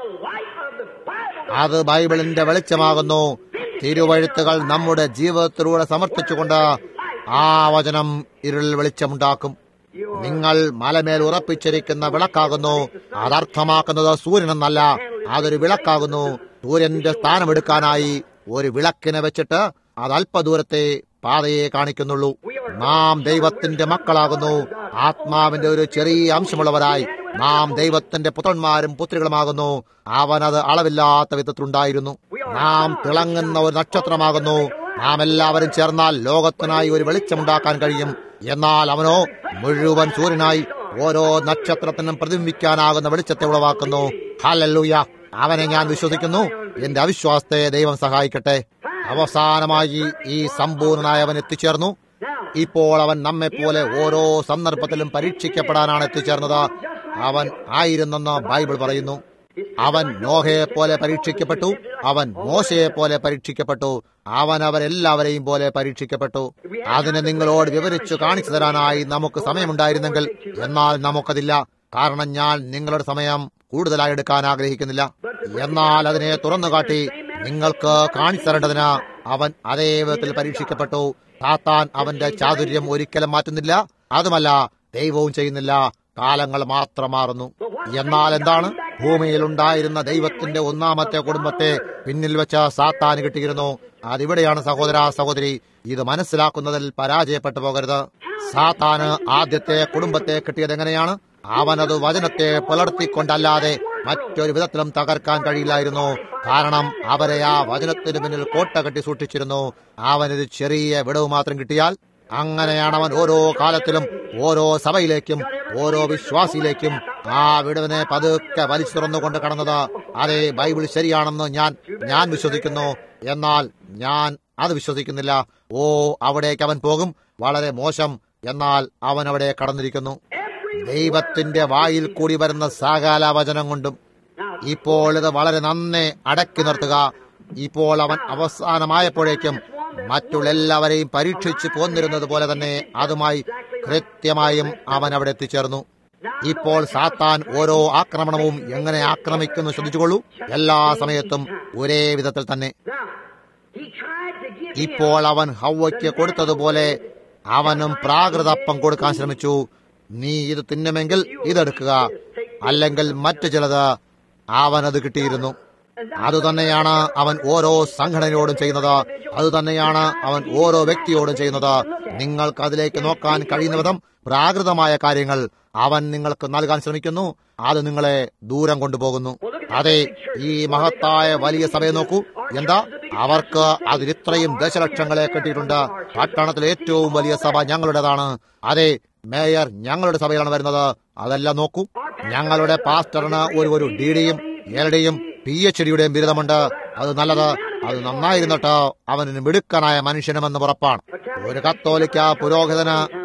അത് ബൈബിളിന്റെ വെളിച്ചമാകുന്നു തിരുവഴുത്തുകൾ നമ്മുടെ ജീവിതത്തിലൂടെ സമർപ്പിച്ചുകൊണ്ട് ആ വചനം ഇരുൾ വെളിച്ചമുണ്ടാക്കും നിങ്ങൾ മലമേൽ ഉറപ്പിച്ചിരിക്കുന്ന വിളക്കാകുന്നു അതർത്ഥമാക്കുന്നത് സൂര്യനെന്നല്ല അതൊരു വിളക്കാകുന്നു സൂര്യന്റെ സ്ഥാനമെടുക്കാനായി ഒരു വിളക്കിനെ വെച്ചിട്ട് അത് അല്പദൂരത്തെ പാതയെ കാണിക്കുന്നുള്ളൂ നാം ദൈവത്തിന്റെ മക്കളാകുന്നു ആത്മാവിന്റെ ഒരു ചെറിയ അംശമുള്ളവരായി നാം ദൈവത്തിന്റെ പുത്രന്മാരും പുത്രികളുമാകുന്നു അവനത് അളവില്ലാത്ത വിധത്തിലുണ്ടായിരുന്നു നാം തിളങ്ങുന്ന ഒരു നക്ഷത്രമാകുന്നു നാം എല്ലാവരും ചേർന്നാൽ ലോകത്തിനായി ഒരു വെളിച്ചമുണ്ടാക്കാൻ കഴിയും എന്നാൽ അവനോ മുഴുവൻ സൂര്യനായി ഓരോ നക്ഷത്രത്തിനും പ്രതിബിംബിക്കാനാകുന്ന വെളിച്ചത്തെ ഉളവാക്കുന്നു ഹലല്ലൂയ അവനെ ഞാൻ വിശ്വസിക്കുന്നു എന്റെ അവിശ്വാസത്തെ ദൈവം സഹായിക്കട്ടെ അവസാനമായി ഈ സമ്പൂർണനായ അവൻ എത്തിച്ചേർന്നു ഇപ്പോൾ അവൻ നമ്മെപ്പോലെ ഓരോ സന്ദർഭത്തിലും പരീക്ഷിക്കപ്പെടാനാണ് എത്തിച്ചേർന്നത് അവൻ ആയിരുന്നെന്ന് ബൈബിൾ പറയുന്നു അവൻ നോഹയെ പോലെ പരീക്ഷിക്കപ്പെട്ടു അവൻ മോശയെ പോലെ പരീക്ഷിക്കപ്പെട്ടു അവൻ അവരെല്ലാവരെയും പോലെ പരീക്ഷിക്കപ്പെട്ടു അതിനെ നിങ്ങളോട് വിവരിച്ചു കാണിച്ചു തരാനായി നമുക്ക് സമയമുണ്ടായിരുന്നെങ്കിൽ എന്നാൽ നമുക്കതില്ല കാരണം ഞാൻ നിങ്ങളുടെ സമയം കൂടുതലായി എടുക്കാൻ ആഗ്രഹിക്കുന്നില്ല എന്നാൽ അതിനെ തുറന്നു കാട്ടി നിങ്ങൾക്ക് കാണിച്ചു തരേണ്ടതിന് അവൻ അതേ വിധത്തിൽ പരീക്ഷിക്കപ്പെട്ടു സാത്താൻ അവന്റെ ചാതുര്യം ഒരിക്കലും മാറ്റുന്നില്ല അതുമല്ല ദൈവവും ചെയ്യുന്നില്ല കാലങ്ങൾ മാത്രം മാറുന്നു എന്നാൽ എന്താണ് ഭൂമിയിൽ ഉണ്ടായിരുന്ന ദൈവത്തിന്റെ ഒന്നാമത്തെ കുടുംബത്തെ പിന്നിൽ വെച്ച സാത്താന് കിട്ടിയിരുന്നു അതിവിടെയാണ് സഹോദര സഹോദരി ഇത് മനസ്സിലാക്കുന്നതിൽ പരാജയപ്പെട്ടു പോകരുത് സാത്താന് ആദ്യത്തെ കുടുംബത്തെ കിട്ടിയത് എങ്ങനെയാണ് അവനത് വചനത്തെ പുലർത്തിക്കൊണ്ടല്ലാതെ മറ്റൊരു വിധത്തിലും തകർക്കാൻ കഴിയില്ലായിരുന്നു കാരണം അവരെ ആ വചനത്തിന് പിന്നിൽ കോട്ട കെട്ടി സൂക്ഷിച്ചിരുന്നു അവനൊരു ചെറിയ വിടവ് മാത്രം കിട്ടിയാൽ അങ്ങനെയാണ് അവൻ ഓരോ കാലത്തിലും ഓരോ സഭയിലേക്കും ഓരോ വിശ്വാസിയിലേക്കും ആ വിടവിനെ പതുക്കെ വലിച്ചു തുറന്നുകൊണ്ട് കടന്നത് അതെ ബൈബിൾ ശരിയാണെന്ന് ഞാൻ ഞാൻ വിശ്വസിക്കുന്നു എന്നാൽ ഞാൻ അത് വിശ്വസിക്കുന്നില്ല ഓ അവിടേക്ക് അവൻ പോകും വളരെ മോശം എന്നാൽ അവൻ അവിടെ കടന്നിരിക്കുന്നു ദൈവത്തിന്റെ വായിൽ കൂടി വരുന്ന സകല വചനം കൊണ്ടും ഇപ്പോൾ ഇത് വളരെ നന്നെ അടക്കി നിർത്തുക ഇപ്പോൾ അവൻ അവസാനമായപ്പോഴേക്കും മറ്റുള്ള എല്ലാവരെയും പരീക്ഷിച്ചു പോന്നിരുന്നത് പോലെ തന്നെ അതുമായി കൃത്യമായും അവൻ അവിടെ എത്തിച്ചേർന്നു ഇപ്പോൾ സാത്താൻ ഓരോ ആക്രമണവും എങ്ങനെ ആക്രമിക്കുന്നു ശ്രദ്ധിച്ചുകൊള്ളൂ എല്ലാ സമയത്തും ഒരേ വിധത്തിൽ തന്നെ ഇപ്പോൾ അവൻ ഹൗവയ്ക്ക് കൊടുത്തതുപോലെ അവനും പ്രാകൃതപ്പം കൊടുക്കാൻ ശ്രമിച്ചു നീ ഇത് തിന്നുമെങ്കിൽ ഇതെടുക്കുക അല്ലെങ്കിൽ മറ്റു ചിലത് അവനത് കിട്ടിയിരുന്നു അതുതന്നെയാണ് അവൻ ഓരോ സംഘടനയോടും ചെയ്യുന്നത് അതുതന്നെയാണ് അവൻ ഓരോ വ്യക്തിയോടും ചെയ്യുന്നത് നിങ്ങൾക്ക് അതിലേക്ക് നോക്കാൻ കഴിയുന്ന വിധം പ്രാകൃതമായ കാര്യങ്ങൾ അവൻ നിങ്ങൾക്ക് നൽകാൻ ശ്രമിക്കുന്നു അത് നിങ്ങളെ ദൂരം കൊണ്ടുപോകുന്നു അതെ ഈ മഹത്തായ വലിയ സഭയെ നോക്കൂ എന്താ അവർക്ക് അതിലിത്രയും ദശലക്ഷങ്ങളെ കിട്ടിയിട്ടുണ്ട് പട്ടണത്തിലെ ഏറ്റവും വലിയ സഭ ഞങ്ങളുടേതാണ് അതെ മേയർ ഞങ്ങളുടെ സഭയിലാണ് വരുന്നത് അതെല്ലാം നോക്കൂ ഞങ്ങളുടെ പാസ്റ്ററിന് ഒരു ഒരു ഡി ഡിയും എൽ ഡിയും പി എച്ച് ഡിയുടെയും ബിരുദമുണ്ട് അത് നല്ലത് അത് നന്നായിരുന്നിട്ട് അവന് മിടുക്കനായ മനുഷ്യനുമെന്ന് ഉറപ്പാണ് ഒരു കത്തോലിക്ക പുരോഹിതന്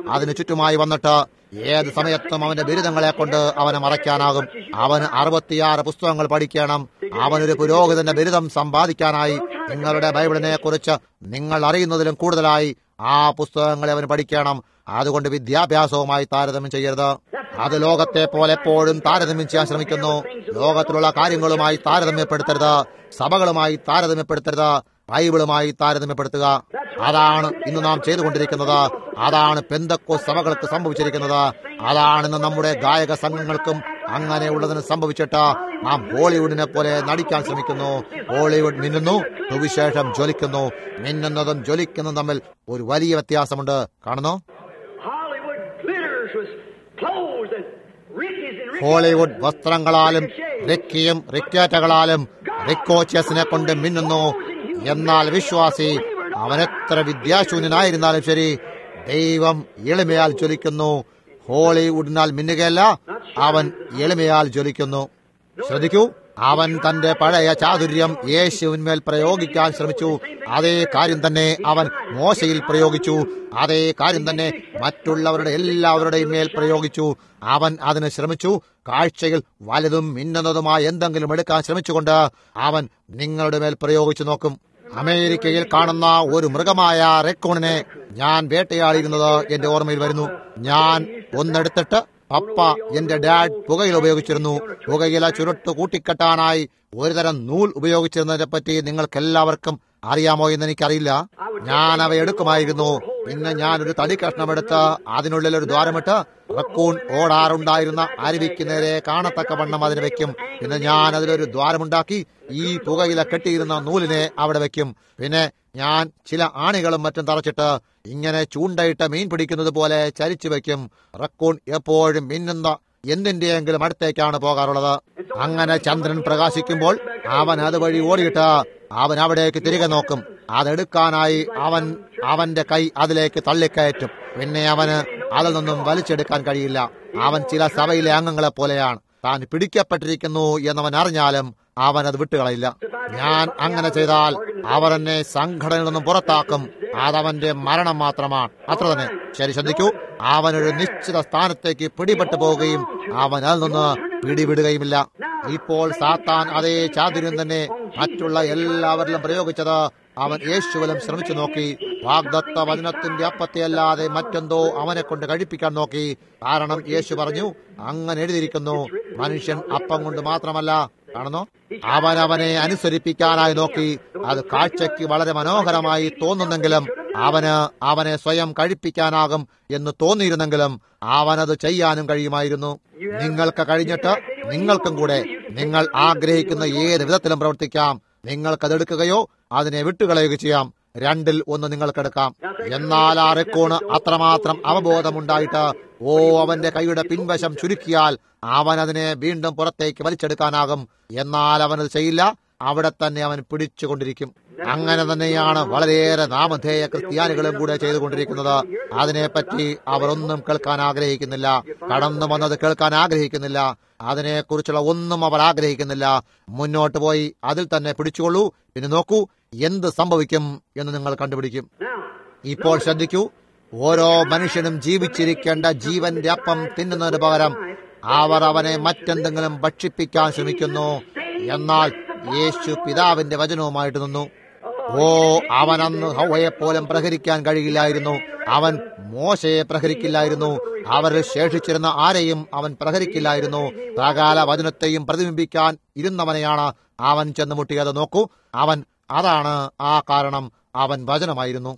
അതിന് ചുറ്റുമായി വന്നിട്ട് ഏത് സമയത്തും അവന്റെ ബിരുദങ്ങളെ കൊണ്ട് അവനെ മറയ്ക്കാനാകും അവന് അറുപത്തിയാറ് പുസ്തകങ്ങൾ പഠിക്കണം അവനൊരു പുരോഹിതന്റെ ബിരുദം സമ്പാദിക്കാനായി നിങ്ങളുടെ ബൈബിളിനെ കുറിച്ച് നിങ്ങൾ അറിയുന്നതിലും കൂടുതലായി ആ പുസ്തകങ്ങളെ അവന് പഠിക്കണം അതുകൊണ്ട് വിദ്യാഭ്യാസവുമായി താരതമ്യം ചെയ്യരുത് അത് ലോകത്തെ പോലെ എപ്പോഴും താരതമ്യം ചെയ്യാൻ ശ്രമിക്കുന്നു ലോകത്തിലുള്ള കാര്യങ്ങളുമായി താരതമ്യപ്പെടുത്തരുത് സഭകളുമായി താരതമ്യപ്പെടുത്തരുത് ബൈബിളുമായി താരതമ്യപ്പെടുത്തുക അതാണ് ഇന്ന് നാം ചെയ്തുകൊണ്ടിരിക്കുന്നത് അതാണ് പെന്തക്കോ സഭകൾക്ക് സംഭവിച്ചിരിക്കുന്നത് അതാണ് ഇന്ന് നമ്മുടെ ഗായക സംഘങ്ങൾക്കും അങ്ങനെയുള്ളതിന് സംഭവിച്ചിട്ട് നാം ഹോളിവുഡിനെ പോലെ നടിക്കാൻ ശ്രമിക്കുന്നു ഹോളിവുഡ് മിന്നുന്നു സുവിശേഷം ജ്വലിക്കുന്നു മിന്നുന്നതും ജ്വലിക്കുന്നതും തമ്മിൽ ഒരു വലിയ വ്യത്യാസമുണ്ട് കാണുന്നു Hollywood glitters with clothes and rickies and rickies. Hollywood വസ്ത്രങ്ങളാലും റിക്കിയും റിക്കേറ്റകളാലും റിക്കോച്ചിയസിനെ കൊണ്ട് മിന്നുന്നു എന്നാൽ വിശ്വാസി അവൻ എത്ര വിദ്യാശൂന്യനായിരുന്നാലും ശരി ദൈവം എളിമയാൽ ജ്വലിക്കുന്നു ഹോളിവുഡിനാൽ മിന്നുകയല്ല അവൻ എളിമയാൽ ജ്വലിക്കുന്നു ശ്രദ്ധിക്കൂ അവൻ തന്റെ പഴയ ചാതുര്യം യേശുവിന്മേൽ പ്രയോഗിക്കാൻ ശ്രമിച്ചു അതേ കാര്യം തന്നെ അവൻ മോശയിൽ പ്രയോഗിച്ചു അതേ കാര്യം തന്നെ മറ്റുള്ളവരുടെ എല്ലാവരുടെയും മേൽ പ്രയോഗിച്ചു അവൻ അതിന് ശ്രമിച്ചു കാഴ്ചയിൽ വലുതും മിന്നുന്നതുമായ എന്തെങ്കിലും എടുക്കാൻ ശ്രമിച്ചുകൊണ്ട് അവൻ നിങ്ങളുടെ മേൽ പ്രയോഗിച്ചു നോക്കും അമേരിക്കയിൽ കാണുന്ന ഒരു മൃഗമായ റെക്കോണിനെ ഞാൻ വേട്ടയാടിയിരുന്നത് എന്റെ ഓർമ്മയിൽ വരുന്നു ഞാൻ ഒന്നെടുത്തിട്ട് പപ്പ എന്റെ ഡാഡ് പുകയില ഉപയോഗിച്ചിരുന്നു പുകയില ചുരുട്ട് കൂട്ടിക്കെട്ടാനായി ഒരുതരം നൂൽ ഉപയോഗിച്ചിരുന്നതിനെ പറ്റി നിങ്ങൾക്ക് എല്ലാവർക്കും അറിയാമോ എന്ന് എനിക്കറിയില്ല ഞാൻ അവ എടുക്കുമായിരുന്നു പിന്നെ ഞാൻ ഒരു തടി കഷ്ണമെടുത്ത് അതിനുള്ളിൽ ഒരു ദ്വാരമിട്ട് റക്കൂൺ ഓടാറുണ്ടായിരുന്ന അരുവിക്ക് നേരെ കാണത്തക്ക വണ്ണം അതിന് വെക്കും പിന്നെ ഞാൻ അതിലൊരു ദ്വാരമുണ്ടാക്കി ഈ പുകയില കെട്ടിയിരുന്ന നൂലിനെ അവിടെ വെക്കും പിന്നെ ഞാൻ ചില ആണികളും മറ്റും തറച്ചിട്ട് ഇങ്ങനെ ചൂണ്ടയിട്ട് മീൻ പിടിക്കുന്നത് പോലെ ചരിച്ചു വെക്കും റക്കൂൺ എപ്പോഴും മിന്നുന്ന എന്തിന്റെയെങ്കിലും അടുത്തേക്കാണ് പോകാറുള്ളത് അങ്ങനെ ചന്ദ്രൻ പ്രകാശിക്കുമ്പോൾ അവൻ അതുവഴി ഓടിയിട്ട് അവൻ അവിടേക്ക് തിരികെ നോക്കും അതെടുക്കാനായി അവൻ അവന്റെ കൈ അതിലേക്ക് തള്ളിക്കയറ്റും പിന്നെ അവന് അതിൽ നിന്നും വലിച്ചെടുക്കാൻ കഴിയില്ല അവൻ ചില സഭയിലെ അംഗങ്ങളെ പോലെയാണ് താൻ പിടിക്കപ്പെട്ടിരിക്കുന്നു എന്നവൻ അറിഞ്ഞാലും അവൻ അത് വിട്ടുകളയില്ല ഞാൻ അങ്ങനെ ചെയ്താൽ അവർ എന്നെ സംഘടനയിൽ നിന്നും പുറത്താക്കും അതവന്റെ മരണം മാത്രമാണ് അത്ര തന്നെ ശരി ശ്രദ്ധിക്കൂ അവനൊരു നിശ്ചിത സ്ഥാനത്തേക്ക് പിടിപെട്ടു പോവുകയും അവൻ അതിൽ നിന്ന് പിടിവിടുകയുമില്ല ഇപ്പോൾ സാത്താൻ അതേ ചാതുര്യം തന്നെ മറ്റുള്ള എല്ലാവരിലും പ്രയോഗിച്ചത് അവൻ യേശുവിലും ശ്രമിച്ചു നോക്കി വാഗ്ദത്ത വചനത്തിന്റെ അപ്പത്തെ അല്ലാതെ മറ്റെന്തോ അവനെ കൊണ്ട് കഴിപ്പിക്കാൻ നോക്കി കാരണം യേശു പറഞ്ഞു അങ്ങനെ എഴുതിയിരിക്കുന്നു മനുഷ്യൻ അപ്പം കൊണ്ട് മാത്രമല്ല കാണുന്നു അവൻ അവനെ അനുസരിപ്പിക്കാനായി നോക്കി അത് കാഴ്ചയ്ക്ക് വളരെ മനോഹരമായി തോന്നുന്നെങ്കിലും അവന് അവനെ സ്വയം കഴിപ്പിക്കാനാകും എന്ന് തോന്നിയിരുന്നെങ്കിലും അവനത് ചെയ്യാനും കഴിയുമായിരുന്നു നിങ്ങൾക്ക് കഴിഞ്ഞിട്ട് നിങ്ങൾക്കും കൂടെ നിങ്ങൾ ആഗ്രഹിക്കുന്ന ഏത് വിധത്തിലും പ്രവർത്തിക്കാം നിങ്ങൾക്കതെടുക്കുകയോ അതിനെ വിട്ടുകളയുകയോ ചെയ്യാം രണ്ടിൽ ഒന്ന് നിങ്ങൾക്കെടുക്കാം എന്നാൽ ആ റെക്കോണ് അത്രമാത്രം അവബോധമുണ്ടായിട്ട് ഓ അവന്റെ കൈയുടെ പിൻവശം ചുരുക്കിയാൽ അവൻ അതിനെ വീണ്ടും പുറത്തേക്ക് വലിച്ചെടുക്കാനാകും എന്നാൽ അവനത് ചെയ്യില്ല അവിടെ തന്നെ അവൻ പിടിച്ചുകൊണ്ടിരിക്കും അങ്ങനെ തന്നെയാണ് വളരെയേറെ നാമധേയ ക്രിസ്ത്യാനികളും കൂടെ ചെയ്തുകൊണ്ടിരിക്കുന്നത് അതിനെപ്പറ്റി അവർ ഒന്നും കേൾക്കാൻ ആഗ്രഹിക്കുന്നില്ല കടന്നു വന്നത് കേൾക്കാൻ ആഗ്രഹിക്കുന്നില്ല അതിനെക്കുറിച്ചുള്ള ഒന്നും അവർ ആഗ്രഹിക്കുന്നില്ല മുന്നോട്ട് പോയി അതിൽ തന്നെ പിടിച്ചുകൊള്ളൂ പിന്നെ നോക്കൂ എന്ത് സംഭവിക്കും എന്ന് നിങ്ങൾ കണ്ടുപിടിക്കും ഇപ്പോൾ ശ്രദ്ധിക്കൂ ഓരോ മനുഷ്യനും ജീവിച്ചിരിക്കേണ്ട ജീവന്റെ അപ്പം തിന്നുന്നതിന് പകരം അവർ അവനെ മറ്റെന്തെങ്കിലും ഭക്ഷിപ്പിക്കാൻ ശ്രമിക്കുന്നു എന്നാൽ യേശു പിതാവിന്റെ വചനവുമായിട്ട് നിന്നു ഓ അവൻ അന്ന് ഹൗവയെ പോലും പ്രഹരിക്കാൻ കഴിയില്ലായിരുന്നു അവൻ മോശയെ പ്രഹരിക്കില്ലായിരുന്നു അവരിൽ ശേഷിച്ചിരുന്ന ആരെയും അവൻ പ്രഹരിക്കില്ലായിരുന്നു സകാല വചനത്തെയും പ്രതിബിംബിക്കാൻ ഇരുന്നവനെയാണ് അവൻ ചെന്ന് മുട്ടിയത് നോക്കൂ അവൻ അതാണ് ആ കാരണം അവൻ വചനമായിരുന്നു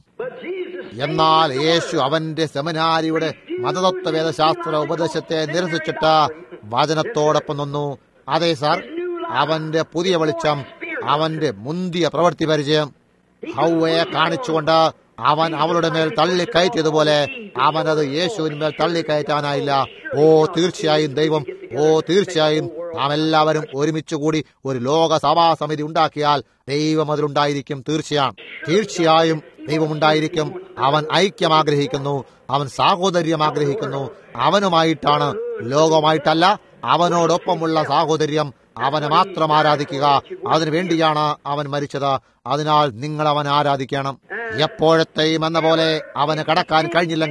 എന്നാൽ യേശു അവന്റെ സെമിനാരിയുടെ മതതത്വ വേദശാസ്ത്ര ഉപദേശത്തെ നിരസിച്ചിട്ട് വചനത്തോടൊപ്പം നിന്നു അതെ സാർ അവന്റെ പുതിയ വെളിച്ചം അവന്റെ മുന്തിയ പ്രവൃത്തി പരിചയം ഹൗവയെ കാണിച്ചുകൊണ്ട് അവൻ അവളുടെ മേൽ തള്ളിക്കയറ്റിയതുപോലെ അവൻ അത് യേശുവിന്മേൽ തള്ളിക്കയറ്റാനായില്ല ഓ തീർച്ചയായും ദൈവം ഓ തീർച്ചയായും നാം എല്ലാവരും ഒരുമിച്ച് കൂടി ഒരു ലോക സഭാ സമിതി ഉണ്ടാക്കിയാൽ ദൈവം അതിലുണ്ടായിരിക്കും തീർച്ചയാണ് തീർച്ചയായും ദൈവമുണ്ടായിരിക്കും അവൻ ഐക്യം ആഗ്രഹിക്കുന്നു അവൻ സാഹോദര്യം ആഗ്രഹിക്കുന്നു അവനുമായിട്ടാണ് ലോകമായിട്ടല്ല അവനോടൊപ്പമുള്ള സാഹോദര്യം അവനെ മാത്രം ആരാധിക്കുക അതിനു വേണ്ടിയാണ് അവൻ മരിച്ചത് അതിനാൽ നിങ്ങൾ അവൻ ആരാധിക്കണം എപ്പോഴത്തെയും എന്ന പോലെ അവന് കടക്കാൻ കഴിഞ്ഞില്ലെങ്കിൽ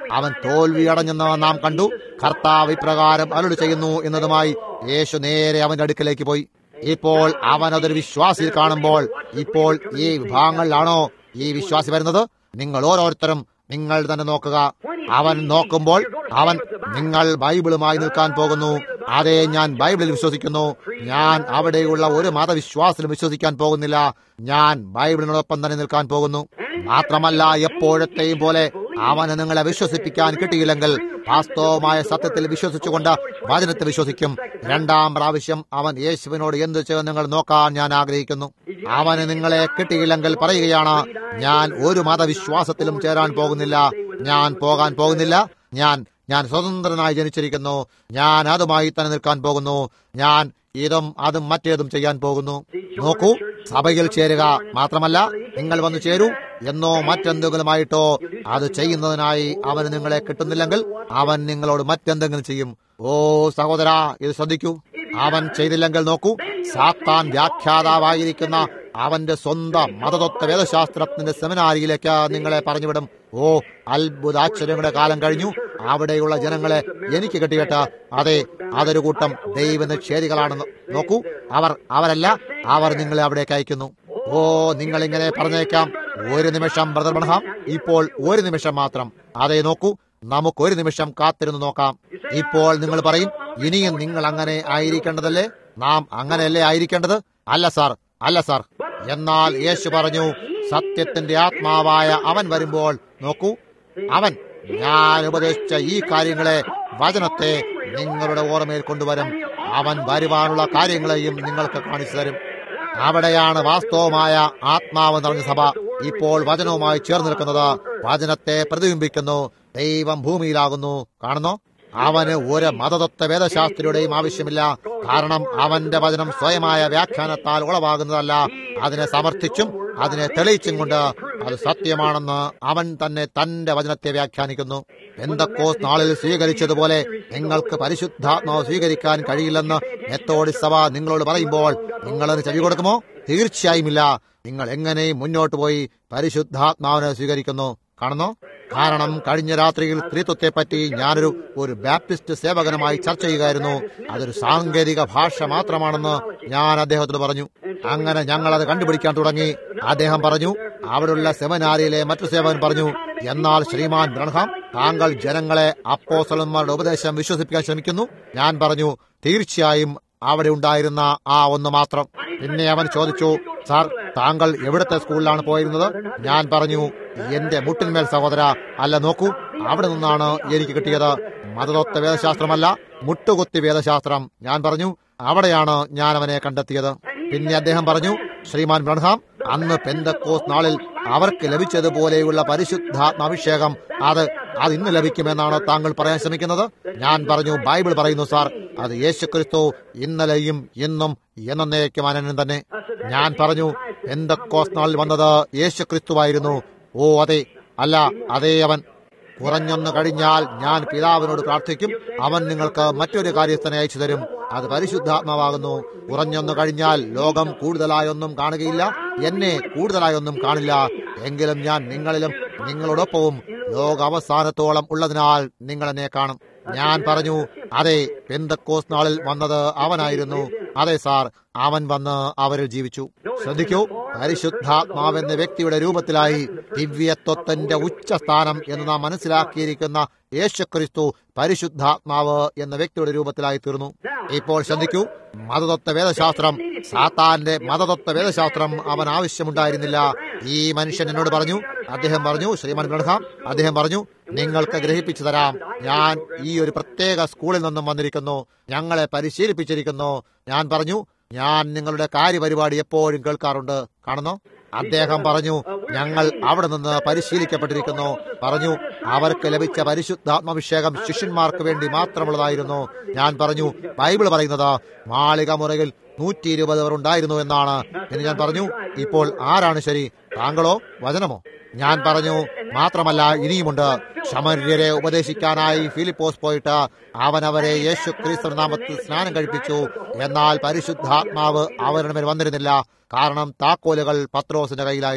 അവൻ തോൽവിയടഞ്ഞെന്ന് നാം കണ്ടു കർത്താവ് ഇപ്രകാരം അരുളി ചെയ്യുന്നു എന്നതുമായി യേശു നേരെ അവന്റെ അടുക്കലേക്ക് പോയി ഇപ്പോൾ അവൻ അതൊരു വിശ്വാസിയിൽ കാണുമ്പോൾ ഇപ്പോൾ ഈ വിഭാഗങ്ങളിലാണോ ഈ വിശ്വാസി വരുന്നത് നിങ്ങൾ ഓരോരുത്തരും നിങ്ങൾ തന്നെ നോക്കുക അവൻ നോക്കുമ്പോൾ അവൻ നിങ്ങൾ ബൈബിളുമായി നിൽക്കാൻ പോകുന്നു അതെ ഞാൻ ബൈബിളിൽ വിശ്വസിക്കുന്നു ഞാൻ അവിടെയുള്ള ഒരു മതവിശ്വാസത്തിലും വിശ്വസിക്കാൻ പോകുന്നില്ല ഞാൻ ബൈബിളിനോടൊപ്പം തന്നെ നിൽക്കാൻ പോകുന്നു മാത്രമല്ല എപ്പോഴത്തെയും പോലെ അവന് നിങ്ങളെ വിശ്വസിപ്പിക്കാൻ കിട്ടിയില്ലെങ്കിൽ വാസ്തവമായ സത്യത്തിൽ വിശ്വസിച്ചുകൊണ്ട് വചനത്തെ വിശ്വസിക്കും രണ്ടാം പ്രാവശ്യം അവൻ യേശുവിനോട് എന്ത് ചെയ്യുമെന്ന് നിങ്ങൾ നോക്കാൻ ഞാൻ ആഗ്രഹിക്കുന്നു അവന് നിങ്ങളെ കിട്ടിയില്ലെങ്കിൽ പറയുകയാണ് ഞാൻ ഒരു മതവിശ്വാസത്തിലും ചേരാൻ പോകുന്നില്ല ഞാൻ പോകാൻ പോകുന്നില്ല ഞാൻ ഞാൻ സ്വതന്ത്രനായി ജനിച്ചിരിക്കുന്നു ഞാൻ അതുമായി തന്നെ നിൽക്കാൻ പോകുന്നു ഞാൻ ഇതും അതും മറ്റേതും ചെയ്യാൻ പോകുന്നു നോക്കൂ സഭയിൽ ചേരുക മാത്രമല്ല നിങ്ങൾ വന്നു ചേരൂ എന്നോ മറ്റെന്തെങ്കിലുമായിട്ടോ അത് ചെയ്യുന്നതിനായി അവന് നിങ്ങളെ കിട്ടുന്നില്ലെങ്കിൽ അവൻ നിങ്ങളോട് മറ്റെന്തെങ്കിലും ചെയ്യും ഓ സഹോദര ഇത് ശ്രദ്ധിക്കൂ അവൻ ചെയ്തില്ലെങ്കിൽ നോക്കൂ സാത്താൻ വ്യാഖ്യാതാവായിരിക്കുന്ന അവന്റെ സ്വന്തം മതതത്വ വേദശാസ്ത്രത്തിന്റെ സെമിനാരിയിലേക്ക് നിങ്ങളെ പറഞ്ഞുവിടും ഓ അത്ഭുതാശ്ചര്യങ്ങളുടെ കാലം കഴിഞ്ഞു അവിടെയുള്ള ജനങ്ങളെ എനിക്ക് കിട്ടിയിട്ട് അതെ അതൊരു കൂട്ടം ദൈവ നിക്ഷേധികളാണെന്ന് നോക്കൂ അവർ അവരല്ല അവർ നിങ്ങളെ അവിടേക്ക് അയക്കുന്നു ഓ നിങ്ങൾ ഇങ്ങനെ പറഞ്ഞേക്കാം ഒരു നിമിഷം ബ്രദർ ബണഹാം ഇപ്പോൾ ഒരു നിമിഷം മാത്രം അതെ നോക്കൂ നമുക്ക് ഒരു നിമിഷം കാത്തിരുന്ന് നോക്കാം ഇപ്പോൾ നിങ്ങൾ പറയും ഇനിയും നിങ്ങൾ അങ്ങനെ ആയിരിക്കേണ്ടതല്ലേ നാം അങ്ങനെയല്ലേ ആയിരിക്കേണ്ടത് അല്ല സാർ അല്ല സാർ എന്നാൽ യേശു പറഞ്ഞു സത്യത്തിന്റെ ആത്മാവായ അവൻ വരുമ്പോൾ നോക്കൂ അവൻ ഞാൻ ഉപദേശിച്ച ഈ കാര്യങ്ങളെ വചനത്തെ നിങ്ങളുടെ ഓർമ്മയിൽ കൊണ്ടുവരും അവൻ വരുവാനുള്ള കാര്യങ്ങളെയും നിങ്ങൾക്ക് കാണിച്ചു തരും അവിടെയാണ് വാസ്തവമായ ആത്മാവ് നിറഞ്ഞ സഭ ഇപ്പോൾ വചനവുമായി ചേർന്ന് നിൽക്കുന്നത് വചനത്തെ പ്രതിബിംബിക്കുന്നു ദൈവം ഭൂമിയിലാകുന്നു കാണുന്നു അവന് ഒരു മതതത്വ വേദശാസ്ത്രിയുടെയും ആവശ്യമില്ല കാരണം അവന്റെ വചനം സ്വയമായ വ്യാഖ്യാനത്താൽ ഉളവാകുന്നതല്ല അതിനെ സമർത്ഥിച്ചും അതിനെ തെളിയിച്ചും കൊണ്ട് അത് സത്യമാണെന്ന് അവൻ തന്നെ തന്റെ വചനത്തെ വ്യാഖ്യാനിക്കുന്നു എന്തൊക്കോസ് നാളിൽ സ്വീകരിച്ചതുപോലെ നിങ്ങൾക്ക് പരിശുദ്ധാത്മാവ് സ്വീകരിക്കാൻ കഴിയില്ലെന്ന് മെത്തോഡി സഭ നിങ്ങളോട് പറയുമ്പോൾ നിങ്ങളതിന് ചെവി കൊടുക്കുമോ തീർച്ചയായുമില്ല നിങ്ങൾ എങ്ങനെയും മുന്നോട്ട് പോയി പരിശുദ്ധാത്മാവിനെ സ്വീകരിക്കുന്നു കാണുന്നു കാരണം കഴിഞ്ഞ രാത്രിയിൽ സ്ത്രീത്വത്തെപ്പറ്റി ഞാനൊരു ഒരു ബാപ്റ്റിസ്റ്റ് സേവകനുമായി ചർച്ച ചെയ്യുകയായിരുന്നു അതൊരു സാങ്കേതിക ഭാഷ മാത്രമാണെന്ന് ഞാൻ അദ്ദേഹത്തോട് പറഞ്ഞു അങ്ങനെ ഞങ്ങൾ അത് കണ്ടുപിടിക്കാൻ തുടങ്ങി അദ്ദേഹം പറഞ്ഞു അവിടെയുള്ള സെമിനാരിയിലെ മറ്റു സേവകൻ പറഞ്ഞു എന്നാൽ ശ്രീമാൻ ബ്രഹ്ഹാം താങ്കൾ ജനങ്ങളെ അപ്പോസലന്മാരുടെ ഉപദേശം വിശ്വസിപ്പിക്കാൻ ശ്രമിക്കുന്നു ഞാൻ പറഞ്ഞു തീർച്ചയായും അവിടെ ഉണ്ടായിരുന്ന ആ ഒന്ന് മാത്രം പിന്നെ അവൻ ചോദിച്ചു സാർ താങ്കൾ എവിടത്തെ സ്കൂളിലാണ് പോയിരുന്നത് ഞാൻ പറഞ്ഞു എന്റെ മുട്ടിന്മേൽ സഹോദര അല്ല നോക്കൂ അവിടെ നിന്നാണ് എനിക്ക് കിട്ടിയത് മതതത്വ വേദശാസ്ത്രമല്ല മുട്ടുകുത്തി വേദശാസ്ത്രം ഞാൻ പറഞ്ഞു അവിടെയാണ് ഞാൻ അവനെ കണ്ടെത്തിയത് പിന്നെ അദ്ദേഹം പറഞ്ഞു ശ്രീമാൻ ബ്രഹ്ഹാം അന്ന് പെന്തക്കോസ് നാളിൽ അവർക്ക് ലഭിച്ചതുപോലെയുള്ള പരിശുദ്ധാത്മാഭിഷേകം അത് അത് ഇന്ന് ലഭിക്കുമെന്നാണ് താങ്കൾ പറയാൻ ശ്രമിക്കുന്നത് ഞാൻ പറഞ്ഞു ബൈബിൾ പറയുന്നു സാർ അത് യേശുക്രിസ്തു ഇന്നലെയും ഇന്നും എന്നേക്കും അനന്യം തന്നെ ഞാൻ പറഞ്ഞു പെന്തക്കോസ് നാളിൽ വന്നത് യേശുക്രിസ്തുവായിരുന്നു ഓ അതെ അല്ല അതേ അവൻ കുറഞ്ഞൊന്നു കഴിഞ്ഞാൽ ഞാൻ പിതാവിനോട് പ്രാർത്ഥിക്കും അവൻ നിങ്ങൾക്ക് മറ്റൊരു കാര്യസ്ഥനെ അയച്ചു തരും അത് പരിശുദ്ധാത്മാവാകുന്നു കുറഞ്ഞൊന്നു കഴിഞ്ഞാൽ ലോകം കൂടുതലായൊന്നും കാണുകയില്ല എന്നെ കൂടുതലായൊന്നും കാണില്ല എങ്കിലും ഞാൻ നിങ്ങളിലും നിങ്ങളോടൊപ്പവും ലോക അവസാനത്തോളം ഉള്ളതിനാൽ നിങ്ങൾ എന്നെ കാണും ഞാൻ പറഞ്ഞു അതെ പെന്തക്കോസ് നാളിൽ വന്നത് അവനായിരുന്നു അതെ സാർ അവൻ വന്ന് അവരിൽ ജീവിച്ചു ശ്രദ്ധിക്കൂ പരിശുദ്ധാത്മാവെന്ന വ്യക്തിയുടെ രൂപത്തിലായി ദിവ്യത്വത്തിന്റെ ഉച്ചസ്ഥാനം എന്ന് നാം മനസ്സിലാക്കിയിരിക്കുന്ന യേശുക്രിസ്തു പരിശുദ്ധാത്മാവ് എന്ന വ്യക്തിയുടെ രൂപത്തിലായി തീർന്നു ഇപ്പോൾ ശ്രദ്ധിക്കൂ മതതത്വ വേദശാസ്ത്രം സാത്താന്റെ മതതത്വ വേദശാസ്ത്രം അവൻ ആവശ്യമുണ്ടായിരുന്നില്ല ഈ മനുഷ്യൻ എന്നോട് പറഞ്ഞു അദ്ദേഹം പറഞ്ഞു ശ്രീമാൻ ബ്രഹ്മാം അദ്ദേഹം പറഞ്ഞു നിങ്ങൾക്ക് ഗ്രഹിപ്പിച്ചു തരാം ഞാൻ ഈ ഒരു പ്രത്യേക സ്കൂളിൽ നിന്നും വന്നിരിക്കുന്നു ഞങ്ങളെ പരിശീലിപ്പിച്ചിരിക്കുന്നു ഞാൻ പറഞ്ഞു ഞാൻ നിങ്ങളുടെ കാര്യപരിപാടി എപ്പോഴും കേൾക്കാറുണ്ട് കാണുന്നു അദ്ദേഹം പറഞ്ഞു ഞങ്ങൾ അവിടെ നിന്ന് പരിശീലിക്കപ്പെട്ടിരിക്കുന്നു പറഞ്ഞു അവർക്ക് ലഭിച്ച പരിശുദ്ധാത്മാഭിഷേകം ശിഷ്യന്മാർക്ക് വേണ്ടി മാത്രമുള്ളതായിരുന്നു ഞാൻ പറഞ്ഞു ബൈബിൾ പറയുന്നത് മാളിക മുറയിൽ നൂറ്റി ഇരുപത് പേർ ഉണ്ടായിരുന്നു എന്നാണ് എന്ന് ഞാൻ പറഞ്ഞു ഇപ്പോൾ ആരാണ് ശരി താങ്കളോ വചനമോ ഞാൻ പറഞ്ഞു മാത്രമല്ല ഇനിയുമുണ്ട് ശമര്യരെ ഉപദേശിക്കാനായി ഫിലിപ്പോസ് പോയിട്ട് അവൻ അവരെ യേശു ക്രിസ്തു നാമത്തിൽ സ്നാനം കഴിപ്പിച്ചു എന്നാൽ പരിശുദ്ധാത്മാവ് അവരുടെ മേൽ വന്നിരുന്നില്ല കാരണം താക്കോലുകൾ പത്രോസിന്റെ കയ്യിലായിരുന്നു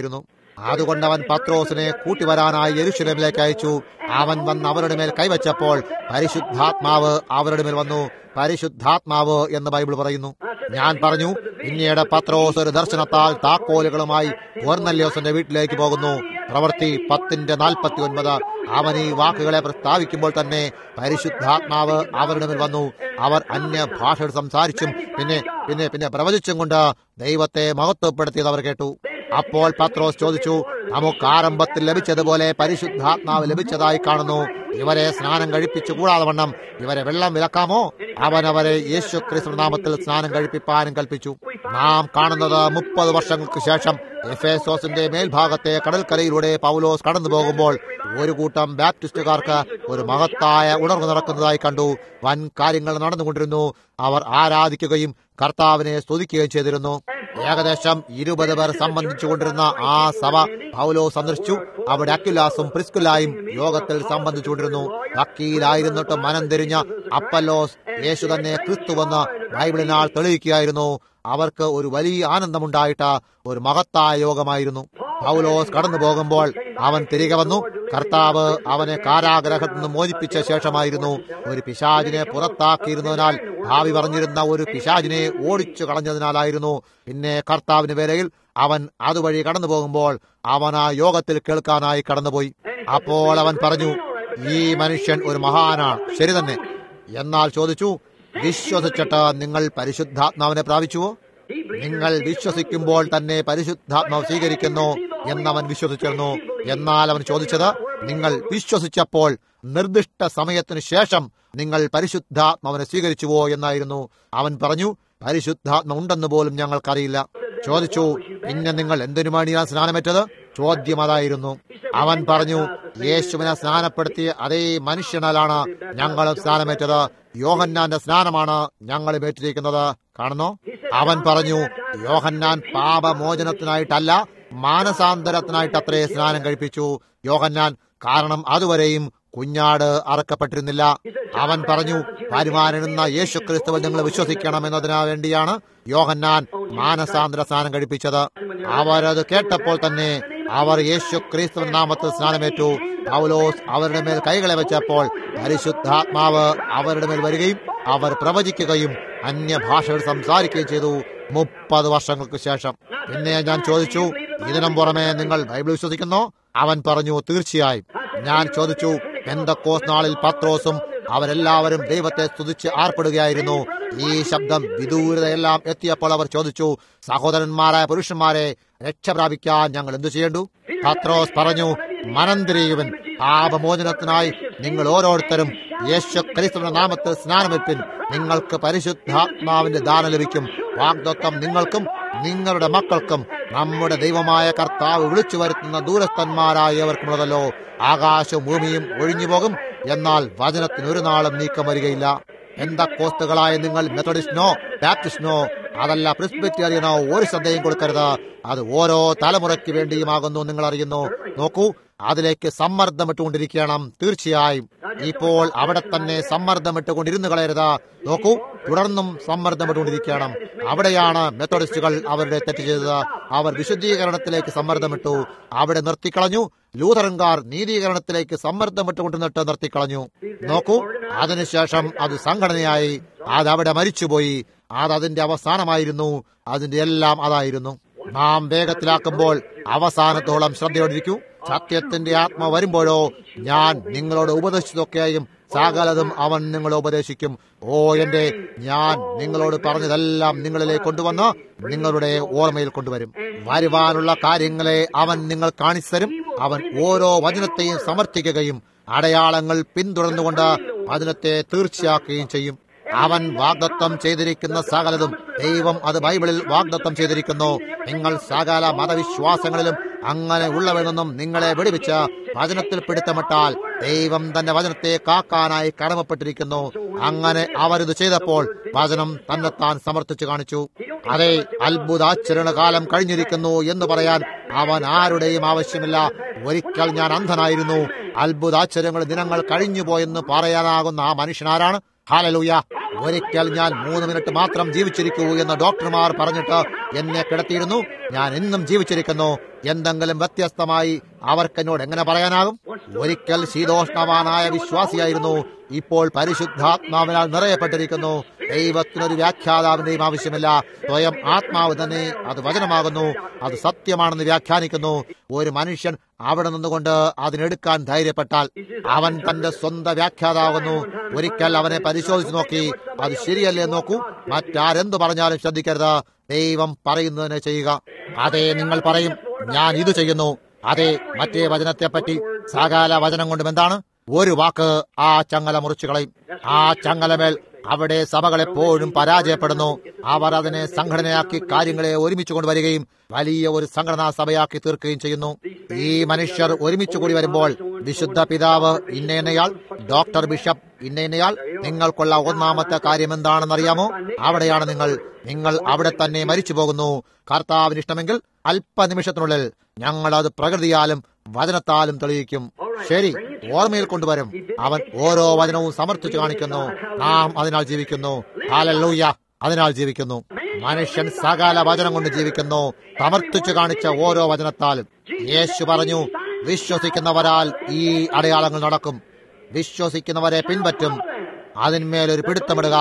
അതുകൊണ്ട് അവൻ പത്രോസിനെ കൂട്ടിവരാനായി യെരുശലേമിലേക്ക് അയച്ചു അവൻ വന്ന് അവരുടെ മേൽ കൈവച്ചപ്പോൾ പരിശുദ്ധാത്മാവ് അവരുടെ മേൽ വന്നു പരിശുദ്ധാത്മാവ് എന്ന് ബൈബിൾ പറയുന്നു ഞാൻ പറഞ്ഞു പിന്നീട് പത്രോസ് ഒരു ദർശനത്താൽ താക്കോലുകളുമായി കോർന്നല്യോസിന്റെ വീട്ടിലേക്ക് പോകുന്നു പ്രവൃത്തി പത്തിന്റെ നാൽപ്പത്തി ഒൻപത് അവൻ ഈ വാക്കുകളെ പ്രസ്താവിക്കുമ്പോൾ തന്നെ പരിശുദ്ധാത്മാവ് അവരുടെ മേൽ വന്നു അവർ അന്യ ഭാഷകൾ സംസാരിച്ചും പിന്നെ പിന്നെ പിന്നെ പ്രവചിച്ചും കൊണ്ട് ദൈവത്തെ മഹത്വപ്പെടുത്തിയത് അവർ കേട്ടു അപ്പോൾ പത്രോസ് ചോദിച്ചു നമുക്ക് ആരംഭത്തിൽ ലഭിച്ചതുപോലെ പരിശുദ്ധാത്മാവ് ലഭിച്ചതായി കാണുന്നു ഇവരെ സ്നാനം കഴിപ്പിച്ചു കൂടാതെ വണ്ണം ഇവരെ വെള്ളം വിലക്കാമോ അവൻ അവരെ യേശു ക്രിസ്തു നാമത്തിൽ സ്നാനം കഴിപ്പിപ്പാനും കൽപ്പിച്ചു നാം കാണുന്നത് മുപ്പത് വർഷങ്ങൾക്ക് ശേഷം എഫേസോസിന്റെ മേൽഭാഗത്തെ കടൽക്കരയിലൂടെ പൗലോസ് കടന്നു പോകുമ്പോൾ ഒരു കൂട്ടം ബാപ്റ്റിസ്റ്റുകാർക്ക് ഒരു മഹത്തായ ഉണർവ് നടക്കുന്നതായി കണ്ടു വൻ കാര്യങ്ങൾ നടന്നുകൊണ്ടിരുന്നു അവർ ആരാധിക്കുകയും കർത്താവിനെ സ്തുതിക്കുകയും ചെയ്തിരുന്നു ഏകദേശം ഇരുപത് പേർ സംബന്ധിച്ചുകൊണ്ടിരുന്ന ആ സഭ പൗലോ സന്ദർശിച്ചു അവിടെ അക്യുലാസും പ്രിസ്കുലായും യോഗത്തിൽ സംബന്ധിച്ചുകൊണ്ടിരുന്നു വക്കീലായിരുന്നിട്ട് മനം തിരിഞ്ഞ അപ്പല്ലോസ് യേശു തന്നെ ക്രിസ്തുവെന്ന് ബൈബിളിനാൽ തെളിയിക്കുകയായിരുന്നു അവർക്ക് ഒരു വലിയ ആനന്ദമുണ്ടായിട്ട് ഒരു മഹത്തായ യോഗമായിരുന്നു പൗലോസ് കടന്നു പോകുമ്പോൾ അവൻ തിരികെ വന്നു കർത്താവ് അവനെ കാരാഗ്രഹത്തിൽ നിന്ന് മോചിപ്പിച്ച ശേഷമായിരുന്നു ഒരു പിശാചിനെ പുറത്താക്കിയിരുന്നതിനാൽ ഭാവി പറഞ്ഞിരുന്ന ഒരു പിശാചിനെ ഓടിച്ചു കളഞ്ഞതിനാലായിരുന്നു പിന്നെ കർത്താവിന് വേലയിൽ അവൻ അതുവഴി കടന്നു പോകുമ്പോൾ അവൻ ആ യോഗത്തിൽ കേൾക്കാനായി കടന്നുപോയി അപ്പോൾ അവൻ പറഞ്ഞു ഈ മനുഷ്യൻ ഒരു മഹാനാണ് ശരി തന്നെ എന്നാൽ ചോദിച്ചു വിശ്വസിച്ചിട്ട് നിങ്ങൾ പരിശുദ്ധാത്മാവിനെ പ്രാപിച്ചുവോ നിങ്ങൾ വിശ്വസിക്കുമ്പോൾ തന്നെ പരിശുദ്ധാത്മാവ് സ്വീകരിക്കുന്നു എന്നവൻ വിശ്വസിച്ചിരുന്നു എന്നാൽ അവൻ ചോദിച്ചത് നിങ്ങൾ വിശ്വസിച്ചപ്പോൾ നിർദ്ദിഷ്ട സമയത്തിനു ശേഷം നിങ്ങൾ പരിശുദ്ധാത്മാവിനെ സ്വീകരിച്ചുവോ എന്നായിരുന്നു അവൻ പറഞ്ഞു പരിശുദ്ധാത്മ ഉണ്ടെന്ന് പോലും ഞങ്ങൾക്കറിയില്ല ചോദിച്ചു പിന്നെ നിങ്ങൾ എന്തിനുമാണിയാ സ്നാനമേറ്റത് ചോദ്യം അതായിരുന്നു അവൻ പറഞ്ഞു യേശുവിനെ സ്നാനപ്പെടുത്തിയ അതേ മനുഷ്യനാലാണ് ഞങ്ങളും സ്നാനമേറ്റത് യോഹന്നാന്റെ സ്നാനമാണ് ഞങ്ങൾ ഏറ്റിരിക്കുന്നത് കാണുന്നോ അവൻ പറഞ്ഞു യോഹന്നാൻ പാപമോചനത്തിനായിട്ടല്ല മാനസാന്തരത്തിനായിട്ടത്രേ സ്നാനം കഴിപ്പിച്ചു യോഹന്നാൻ കാരണം അതുവരെയും കുഞ്ഞാട് അറക്കപ്പെട്ടിരുന്നില്ല അവൻ പറഞ്ഞു വരുമാനെന്ന യേശു ക്രിസ്തുവിൽ നിങ്ങൾ വിശ്വസിക്കണം എന്നതിനു വേണ്ടിയാണ് യോഹന്നാൻ മാനസാന്തര സ്നാനം കഴിപ്പിച്ചത് അവരത് കേട്ടപ്പോൾ തന്നെ അവർ യേശു ക്രിസ്തുവിൻ നാമത്തിൽ സ്നാനമേറ്റു പൗലോസ് അവരുടെ മേൽ കൈകളെ വെച്ചപ്പോൾ പരിശുദ്ധാത്മാവ് അവരുടെ മേൽ വരികയും അവർ പ്രവചിക്കുകയും അന്യഭാഷകൾ സംസാരിക്കുകയും ചെയ്തു മുപ്പത് വർഷങ്ങൾക്ക് ശേഷം പിന്നെ ഞാൻ ചോദിച്ചു ഇതിനും പുറമെ നിങ്ങൾ ബൈബിൾ വിശ്വസിക്കുന്നോ അവൻ പറഞ്ഞു തീർച്ചയായും ഞാൻ ചോദിച്ചു എന്തൊക്കോസ് നാളിൽ പത്രോസും അവരെല്ലാവരും ദൈവത്തെ സ്തുതിച്ച് ആർപ്പെടുകയായിരുന്നു ഈ ശബ്ദം വിദൂരതയെല്ലാം എത്തിയപ്പോൾ അവർ ചോദിച്ചു സഹോദരന്മാരായ പുരുഷന്മാരെ രക്ഷ പ്രാപിക്കാൻ ഞങ്ങൾ എന്തു ചെയ്യേണ്ടു പത്രോസ് പറഞ്ഞു മനന്തിരിയുവൻ പാപമോചനത്തിനായി നിങ്ങൾ ഓരോരുത്തരും യേശു ക്രിസ്തുവിന്റെ നാമത്തിൽ സ്നാനമെപ്പിൻ നിങ്ങൾക്ക് പരിശുദ്ധാത്മാവിന്റെ ദാനം ലഭിക്കും വാഗ്ദത്വം നിങ്ങൾക്കും നിങ്ങളുടെ മക്കൾക്കും നമ്മുടെ ദൈവമായ കർത്താവ് വിളിച്ചു വരുത്തുന്ന ദൂരസ്ഥന്മാരായവർക്കുമുള്ളതല്ലോ ആകാശവും ഭൂമിയും ഒഴിഞ്ഞു പോകും എന്നാൽ വചനത്തിന് ഒരു നാളും നീക്കം വരികയില്ല എന്താ കോസ്തുകളായ നിങ്ങൾ മെത്തഡിസ്റ്റിനോ ബാപ്റ്റിസ്റ്റിനോ അതല്ല പ്രിസ്ബിറ്റേറിയനോ ഒരു ശ്രദ്ധയും കൊടുക്കരുത് അത് ഓരോ തലമുറയ്ക്ക് വേണ്ടിയുമാകുന്നു നിങ്ങൾ അറിയുന്നു നോക്കൂ അതിലേക്ക് സമ്മർദ്ദമിട്ടുകൊണ്ടിരിക്കണം തീർച്ചയായും ഇപ്പോൾ അവിടെ തന്നെ സമ്മർദ്ദമിട്ടുകൊണ്ടിരുന്നു കളയരുത് നോക്കൂ തുടർന്നും സമ്മർദ്ദമിട്ടുകൊണ്ടിരിക്കണം അവിടെയാണ് മെത്തഡിസ്റ്റുകൾ അവരുടെ തെറ്റ് ചെയ്തത് അവർ വിശുദ്ധീകരണത്തിലേക്ക് സമ്മർദ്ദമിട്ടു അവിടെ നിർത്തിക്കളഞ്ഞു ലൂഥറൻകാർ നീതീകരണത്തിലേക്ക് സമ്മർദ്ദമിട്ടുകൊണ്ടിരുന്നിട്ട് നിർത്തിക്കളഞ്ഞു നോക്കൂ അതിനുശേഷം അത് സംഘടനയായി അത് അവിടെ മരിച്ചുപോയി അത് അതിന്റെ അവസാനമായിരുന്നു അതിന്റെ എല്ലാം അതായിരുന്നു നാം വേഗത്തിലാക്കുമ്പോൾ അവസാനത്തോളം ശ്രദ്ധയോടിരിക്കൂ സത്യത്തിന്റെ ആത്മ വരുമ്പോഴോ ഞാൻ നിങ്ങളോട് ഉപദേശിച്ചതൊക്കെയും സകലതും അവൻ നിങ്ങളെ ഉപദേശിക്കും ഓ എന്റെ ഞാൻ നിങ്ങളോട് പറഞ്ഞതെല്ലാം നിങ്ങളിലേക്ക് കൊണ്ടുവന്ന് നിങ്ങളുടെ ഓർമ്മയിൽ കൊണ്ടുവരും വരുവാനുള്ള കാര്യങ്ങളെ അവൻ നിങ്ങൾ കാണിച്ചു തരും അവൻ ഓരോ വചനത്തെയും സമർത്ഥിക്കുകയും അടയാളങ്ങൾ പിന്തുടർന്നുകൊണ്ട് വചനത്തെ തീർച്ചയാക്കുകയും ചെയ്യും അവൻ വാഗ്ദത്തം ചെയ്തിരിക്കുന്ന സകലതും ദൈവം അത് ബൈബിളിൽ വാഗ്ദത്തം ചെയ്തിരിക്കുന്നു നിങ്ങൾ സകല മതവിശ്വാസങ്ങളിലും അങ്ങനെ ഉള്ളവരെന്നും നിങ്ങളെ വെടിവെച്ച് വചനത്തിൽ പിടുത്തമിട്ടാൽ ദൈവം തന്റെ വചനത്തെ കാക്കാനായി കടമപ്പെട്ടിരിക്കുന്നു അങ്ങനെ അവരിത് ചെയ്തപ്പോൾ വചനം തന്നെത്താൻ സമർത്ഥിച്ചു കാണിച്ചു അതെ അത്ഭുതാചരണ കാലം കഴിഞ്ഞിരിക്കുന്നു എന്ന് പറയാൻ അവൻ ആരുടെയും ആവശ്യമില്ല ഒരിക്കൽ ഞാൻ അന്ധനായിരുന്നു അത്ഭുതാശ്ചര്യങ്ങൾ ദിനങ്ങൾ കഴിഞ്ഞുപോയെന്ന് പറയാനാകുന്ന ആ മനുഷ്യനാരാണ് ഹാലലൂയ ഒരിക്കൽ ഞാൻ മൂന്ന് മിനിറ്റ് മാത്രം ജീവിച്ചിരിക്കൂ എന്ന് ഡോക്ടർമാർ പറഞ്ഞിട്ട് എന്നെ കിടത്തിയിരുന്നു ഞാൻ ഇന്നും ജീവിച്ചിരിക്കുന്നു എന്തെങ്കിലും വ്യത്യസ്തമായി അവർക്ക് എന്നോട് എങ്ങനെ പറയാനാകും ഒരിക്കൽ ശീതോഷ്ണവാനായ വിശ്വാസിയായിരുന്നു ഇപ്പോൾ പരിശുദ്ധാത്മാവിനാൽ നിറയപ്പെട്ടിരിക്കുന്നു ദൈവത്തിനൊരു വ്യാഖ്യാതാവിന്റെയും ആവശ്യമില്ല സ്വയം ആത്മാവ് തന്നെ അത് വചനമാകുന്നു അത് സത്യമാണെന്ന് വ്യാഖ്യാനിക്കുന്നു ഒരു മനുഷ്യൻ അവിടെ നിന്നുകൊണ്ട് അതിനെടുക്കാൻ ധൈര്യപ്പെട്ടാൽ അവൻ തന്റെ സ്വന്തം വ്യാഖ്യാതാവുന്നു ഒരിക്കൽ അവനെ പരിശോധിച്ചു നോക്കി അത് ശരിയല്ലേ എന്ന് നോക്കൂ മറ്റാരെന്ത് പറഞ്ഞാലും ശ്രദ്ധിക്കരുത് ദൈവം പറയുന്നതിനെ ചെയ്യുക അതെ നിങ്ങൾ പറയും ഞാൻ ഇത് ചെയ്യുന്നു അതെ മറ്റേ വചനത്തെപ്പറ്റി സകല വചനം കൊണ്ടും എന്താണ് ഒരു വാക്ക് ആ ചങ്ങല മുറിച്ചു കളയും ആ ചങ്ങലമേൽ അവിടെ സഭകൾ എപ്പോഴും പരാജയപ്പെടുന്നു അവർ അതിനെ സംഘടനയാക്കി കാര്യങ്ങളെ ഒരുമിച്ച് കൊണ്ടുവരികയും വലിയ ഒരു സംഘടനാ സഭയാക്കി തീർക്കുകയും ചെയ്യുന്നു ഈ മനുഷ്യർ ഒരുമിച്ച് കൂടി വരുമ്പോൾ വിശുദ്ധ പിതാവ് ഇന്നയാൾ ഡോക്ടർ ബിഷപ്പ് ഇന്നയാൾ നിങ്ങൾക്കുള്ള ഒന്നാമത്തെ കാര്യം എന്താണെന്നറിയാമോ അവിടെയാണ് നിങ്ങൾ നിങ്ങൾ അവിടെ തന്നെ മരിച്ചു പോകുന്നു കർത്താവിന് ഇഷ്ടമെങ്കിൽ അല്പനിമിഷത്തിനുള്ളിൽ ഞങ്ങൾ അത് പ്രകൃതിയാലും വചനത്താലും തെളിയിക്കും ശരി ഓർമ്മയിൽ കൊണ്ടുവരും അവൻ ഓരോ വചനവും സമർത്ഥിച്ചു കാണിക്കുന്നു നാം അതിനാൽ ജീവിക്കുന്നു ഹാലല്ലൂയ അതിനാൽ ജീവിക്കുന്നു മനുഷ്യൻ സകല വചനം കൊണ്ട് ജീവിക്കുന്നു സമർത്ഥിച്ചു കാണിച്ച ഓരോ വചനത്താലും യേശു പറഞ്ഞു വിശ്വസിക്കുന്നവരാൽ ഈ അടയാളങ്ങൾ നടക്കും വിശ്വസിക്കുന്നവരെ പിൻപറ്റും അതിന്മേലൊരു പിടുത്തമിടുക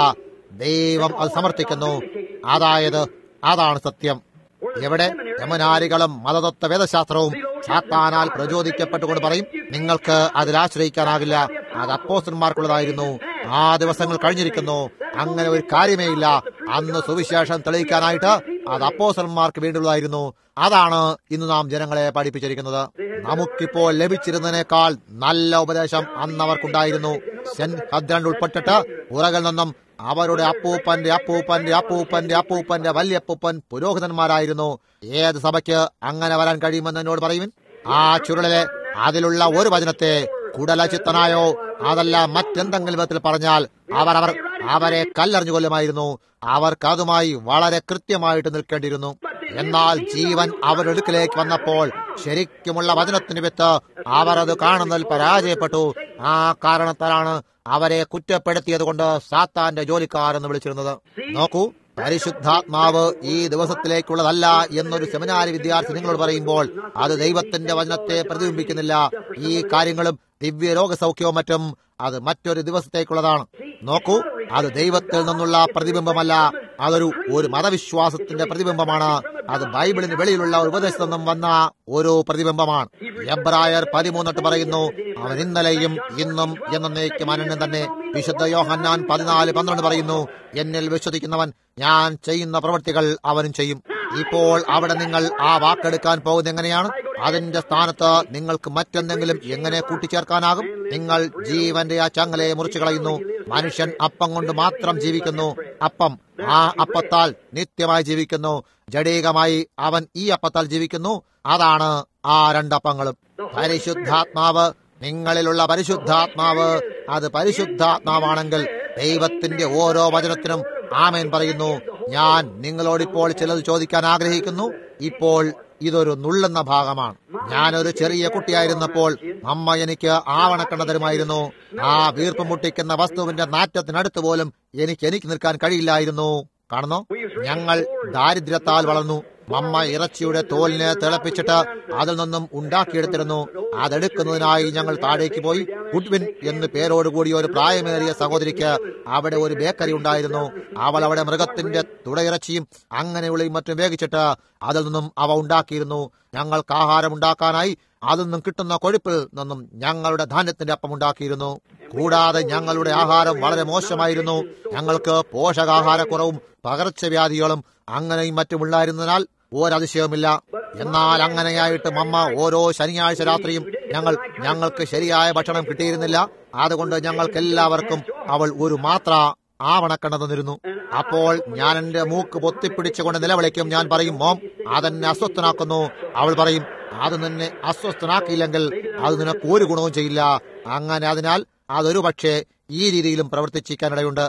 ദൈവം അത് സമർത്ഥിക്കുന്നു അതായത് അതാണ് സത്യം എവിടെ യമനാരികളും മതതത്വ വേദശാസ്ത്രവും സാത്താനാൽ പ്രചോദിക്കപ്പെട്ടുകൊണ്ട് പറയും നിങ്ങൾക്ക് അതിൽ ആശ്രയിക്കാനാകില്ല അത് അപ്പോസ്റ്റന്മാർക്കുള്ളതായിരുന്നു ആ ദിവസങ്ങൾ കഴിഞ്ഞിരിക്കുന്നു അങ്ങനെ ഒരു കാര്യമേ ഇല്ല അന്ന് സുവിശേഷം തെളിയിക്കാനായിട്ട് അത് അപ്പോസ്റ്റന്മാർക്ക് വേണ്ടിയുള്ളതായിരുന്നു അതാണ് ഇന്ന് നാം ജനങ്ങളെ പഠിപ്പിച്ചിരിക്കുന്നത് നമുക്കിപ്പോൾ ലഭിച്ചിരുന്നതിനേക്കാൾ നല്ല ഉപദേശം അന്ന് അവർക്കുണ്ടായിരുന്നു സെന്റ് ഹദ്രണ്ട് ഉൾപ്പെട്ടിട്ട് ഉറകിൽ നിന്നും അവരുടെ അപ്പൂപ്പന്റെ അപ്പൂപ്പന്റെ അപ്പൂപ്പന്റെ അപ്പൂപ്പന്റെ വല്യപ്പൂപ്പൻ പുരോഹിതന്മാരായിരുന്നു ഏത് സഭയ്ക്ക് അങ്ങനെ വരാൻ കഴിയുമെന്ന് എന്നോട് പറയുവിൻ ആ ചുരുളിലെ അതിലുള്ള ഒരു വചനത്തെ കുടലചിത്തനായോ അതല്ല മറ്റെന്തെങ്കിലും വിധത്തിൽ പറഞ്ഞാൽ അവർ അവർ അവരെ കല്ലെറിഞ്ഞു കൊല്ലുമായിരുന്നു അവർക്ക് അതുമായി വളരെ കൃത്യമായിട്ട് നിൽക്കേണ്ടിയിരുന്നു എന്നാൽ ജീവൻ അവരുടെ അടുക്കിലേക്ക് വന്നപ്പോൾ ശരിക്കുമുള്ള വചനത്തിന് വിത്ത് അവർ അത് കാണുന്നതിൽ പരാജയപ്പെട്ടു ആ കാരണത്താലാണ് അവരെ കുറ്റപ്പെടുത്തിയത് കൊണ്ട് സാത്താന്റെ ജോലിക്കാരെന്ന് വിളിച്ചിരുന്നത് നോക്കൂ പരിശുദ്ധാത്മാവ് ഈ ദിവസത്തിലേക്കുള്ളതല്ല എന്നൊരു സെമിനാരി വിദ്യാർത്ഥി നിങ്ങളോട് പറയുമ്പോൾ അത് ദൈവത്തിന്റെ വചനത്തെ പ്രതിബിംബിക്കുന്നില്ല ഈ കാര്യങ്ങളും ദിവ്യ രോഗസൗഖ്യവും മറ്റും അത് മറ്റൊരു ദിവസത്തേക്കുള്ളതാണ് നോക്കൂ അത് ദൈവത്തിൽ നിന്നുള്ള പ്രതിബിംബമല്ല അതൊരു ഒരു മതവിശ്വാസത്തിന്റെ പ്രതിബിംബമാണ് അത് ബൈബിളിന് വെളിയിലുള്ള ഒരു ഉപദേശത്തിൽ നിന്നും വന്ന ഒരു പ്രതിബിംബമാണ് എബ്രായർ പതിമൂന്നിട്ട് പറയുന്നു അവൻ ഇന്നലെയും ഇന്നും എന്നേക്കും അനന്യം തന്നെ വിശുദ്ധ യോഹന്നാൻ പതിനാല് പന്ത്രണ്ട് പറയുന്നു എന്നിൽ വിശ്വസിക്കുന്നവൻ ഞാൻ ചെയ്യുന്ന പ്രവൃത്തികൾ അവനും ചെയ്യും ഇപ്പോൾ അവിടെ നിങ്ങൾ ആ വാക്കെടുക്കാൻ പോകുന്നത് എങ്ങനെയാണ് അതിന്റെ സ്ഥാനത്ത് നിങ്ങൾക്ക് മറ്റെന്തെങ്കിലും എങ്ങനെ കൂട്ടിച്ചേർക്കാനാകും നിങ്ങൾ ജീവന്റെ ആ ചങ്ങലയെ മുറിച്ചു കളയുന്നു മനുഷ്യൻ അപ്പം കൊണ്ട് മാത്രം ജീവിക്കുന്നു അപ്പം ആ അപ്പത്താൽ നിത്യമായി ജീവിക്കുന്നു ജഡീകമായി അവൻ ഈ അപ്പത്താൽ ജീവിക്കുന്നു അതാണ് ആ രണ്ടപ്പങ്ങളും പരിശുദ്ധാത്മാവ് നിങ്ങളിലുള്ള പരിശുദ്ധാത്മാവ് അത് പരിശുദ്ധാത്മാവാണെങ്കിൽ ദൈവത്തിന്റെ ഓരോ വചനത്തിനും ആമേൻ പറയുന്നു ഞാൻ നിങ്ങളോടിപ്പോൾ ചിലത് ചോദിക്കാൻ ആഗ്രഹിക്കുന്നു ഇപ്പോൾ ഇതൊരു നുള്ളുന്ന ഭാഗമാണ് ഞാനൊരു ചെറിയ കുട്ടിയായിരുന്നപ്പോൾ അമ്മ എനിക്ക് ആവണക്കണ്ണ തരുമായിരുന്നു ആ വീർപ്പ് മുട്ടിക്കുന്ന വസ്തുവിന്റെ നാറ്റത്തിനടുത്ത് പോലും എനിക്ക് എനിക്ക് നിൽക്കാൻ കഴിയില്ലായിരുന്നു കാണുന്നോ ഞങ്ങൾ ദാരിദ്ര്യത്താൽ വളർന്നു മമ്മ ഇറച്ചിയുടെ തോലിനെ തിളപ്പിച്ചിട്ട് അതിൽ നിന്നും ഉണ്ടാക്കിയെടുത്തിരുന്നു അതെടുക്കുന്നതിനായി ഞങ്ങൾ താഴേക്ക് പോയി ഗുഡ്വിൻ എന്ന് പേരോടുകൂടി ഒരു പ്രായമേറിയ സഹോദരിക്ക് അവിടെ ഒരു ബേക്കറി ഉണ്ടായിരുന്നു അവൾ അവിടെ മൃഗത്തിന്റെ തുടയിറച്ചിയും അങ്ങനെയുള്ളയും മറ്റും വേവിച്ചിട്ട് അതിൽ നിന്നും അവ ഉണ്ടാക്കിയിരുന്നു ഞങ്ങൾക്ക് ആഹാരം ഉണ്ടാക്കാനായി അതിൽ നിന്നും കിട്ടുന്ന കൊഴുപ്പിൽ നിന്നും ഞങ്ങളുടെ ധാന്യത്തിന്റെ അപ്പം ഉണ്ടാക്കിയിരുന്നു കൂടാതെ ഞങ്ങളുടെ ആഹാരം വളരെ മോശമായിരുന്നു ഞങ്ങൾക്ക് പോഷകാഹാരക്കുറവും പകർച്ചവ്യാധികളും അങ്ങനെയും മറ്റും ഉണ്ടായിരുന്നതിനാൽ ഒരതിശയവുമില്ല എന്നാൽ അങ്ങനെയായിട്ട് മമ്മ ഓരോ ശനിയാഴ്ച രാത്രിയും ഞങ്ങൾ ഞങ്ങൾക്ക് ശരിയായ ഭക്ഷണം കിട്ടിയിരുന്നില്ല അതുകൊണ്ട് ഞങ്ങൾക്ക് എല്ലാവർക്കും അവൾ ഒരു മാത്ര ആവണക്കണ്ണ തന്നിരുന്നു അപ്പോൾ ഞാൻ എന്റെ മൂക്ക് പൊത്തിപ്പിടിച്ചുകൊണ്ട് നിലവിളിക്കും ഞാൻ പറയും മോം അതെന്നെ അസ്വസ്ഥനാക്കുന്നു അവൾ പറയും അത് നിന്നെ അസ്വസ്ഥനാക്കിയില്ലെങ്കിൽ അത് നിനക്ക് ഒരു ഗുണവും ചെയ്യില്ല അങ്ങനെ അതിനാൽ അതൊരു പക്ഷേ ഈ രീതിയിലും പ്രവർത്തിച്ചിരിക്കാനിടയുണ്ട്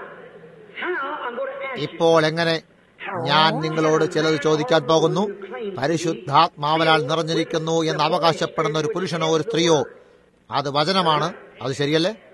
ഇപ്പോൾ എങ്ങനെ ഞാൻ നിങ്ങളോട് ചിലത് ചോദിക്കാൻ പോകുന്നു പരിശുദ്ധാത്മാവനാൽ നിറഞ്ഞിരിക്കുന്നു എന്ന് അവകാശപ്പെടുന്ന ഒരു പുരുഷനോ ഒരു സ്ത്രീയോ അത് വചനമാണ് അത് ശരിയല്ലേ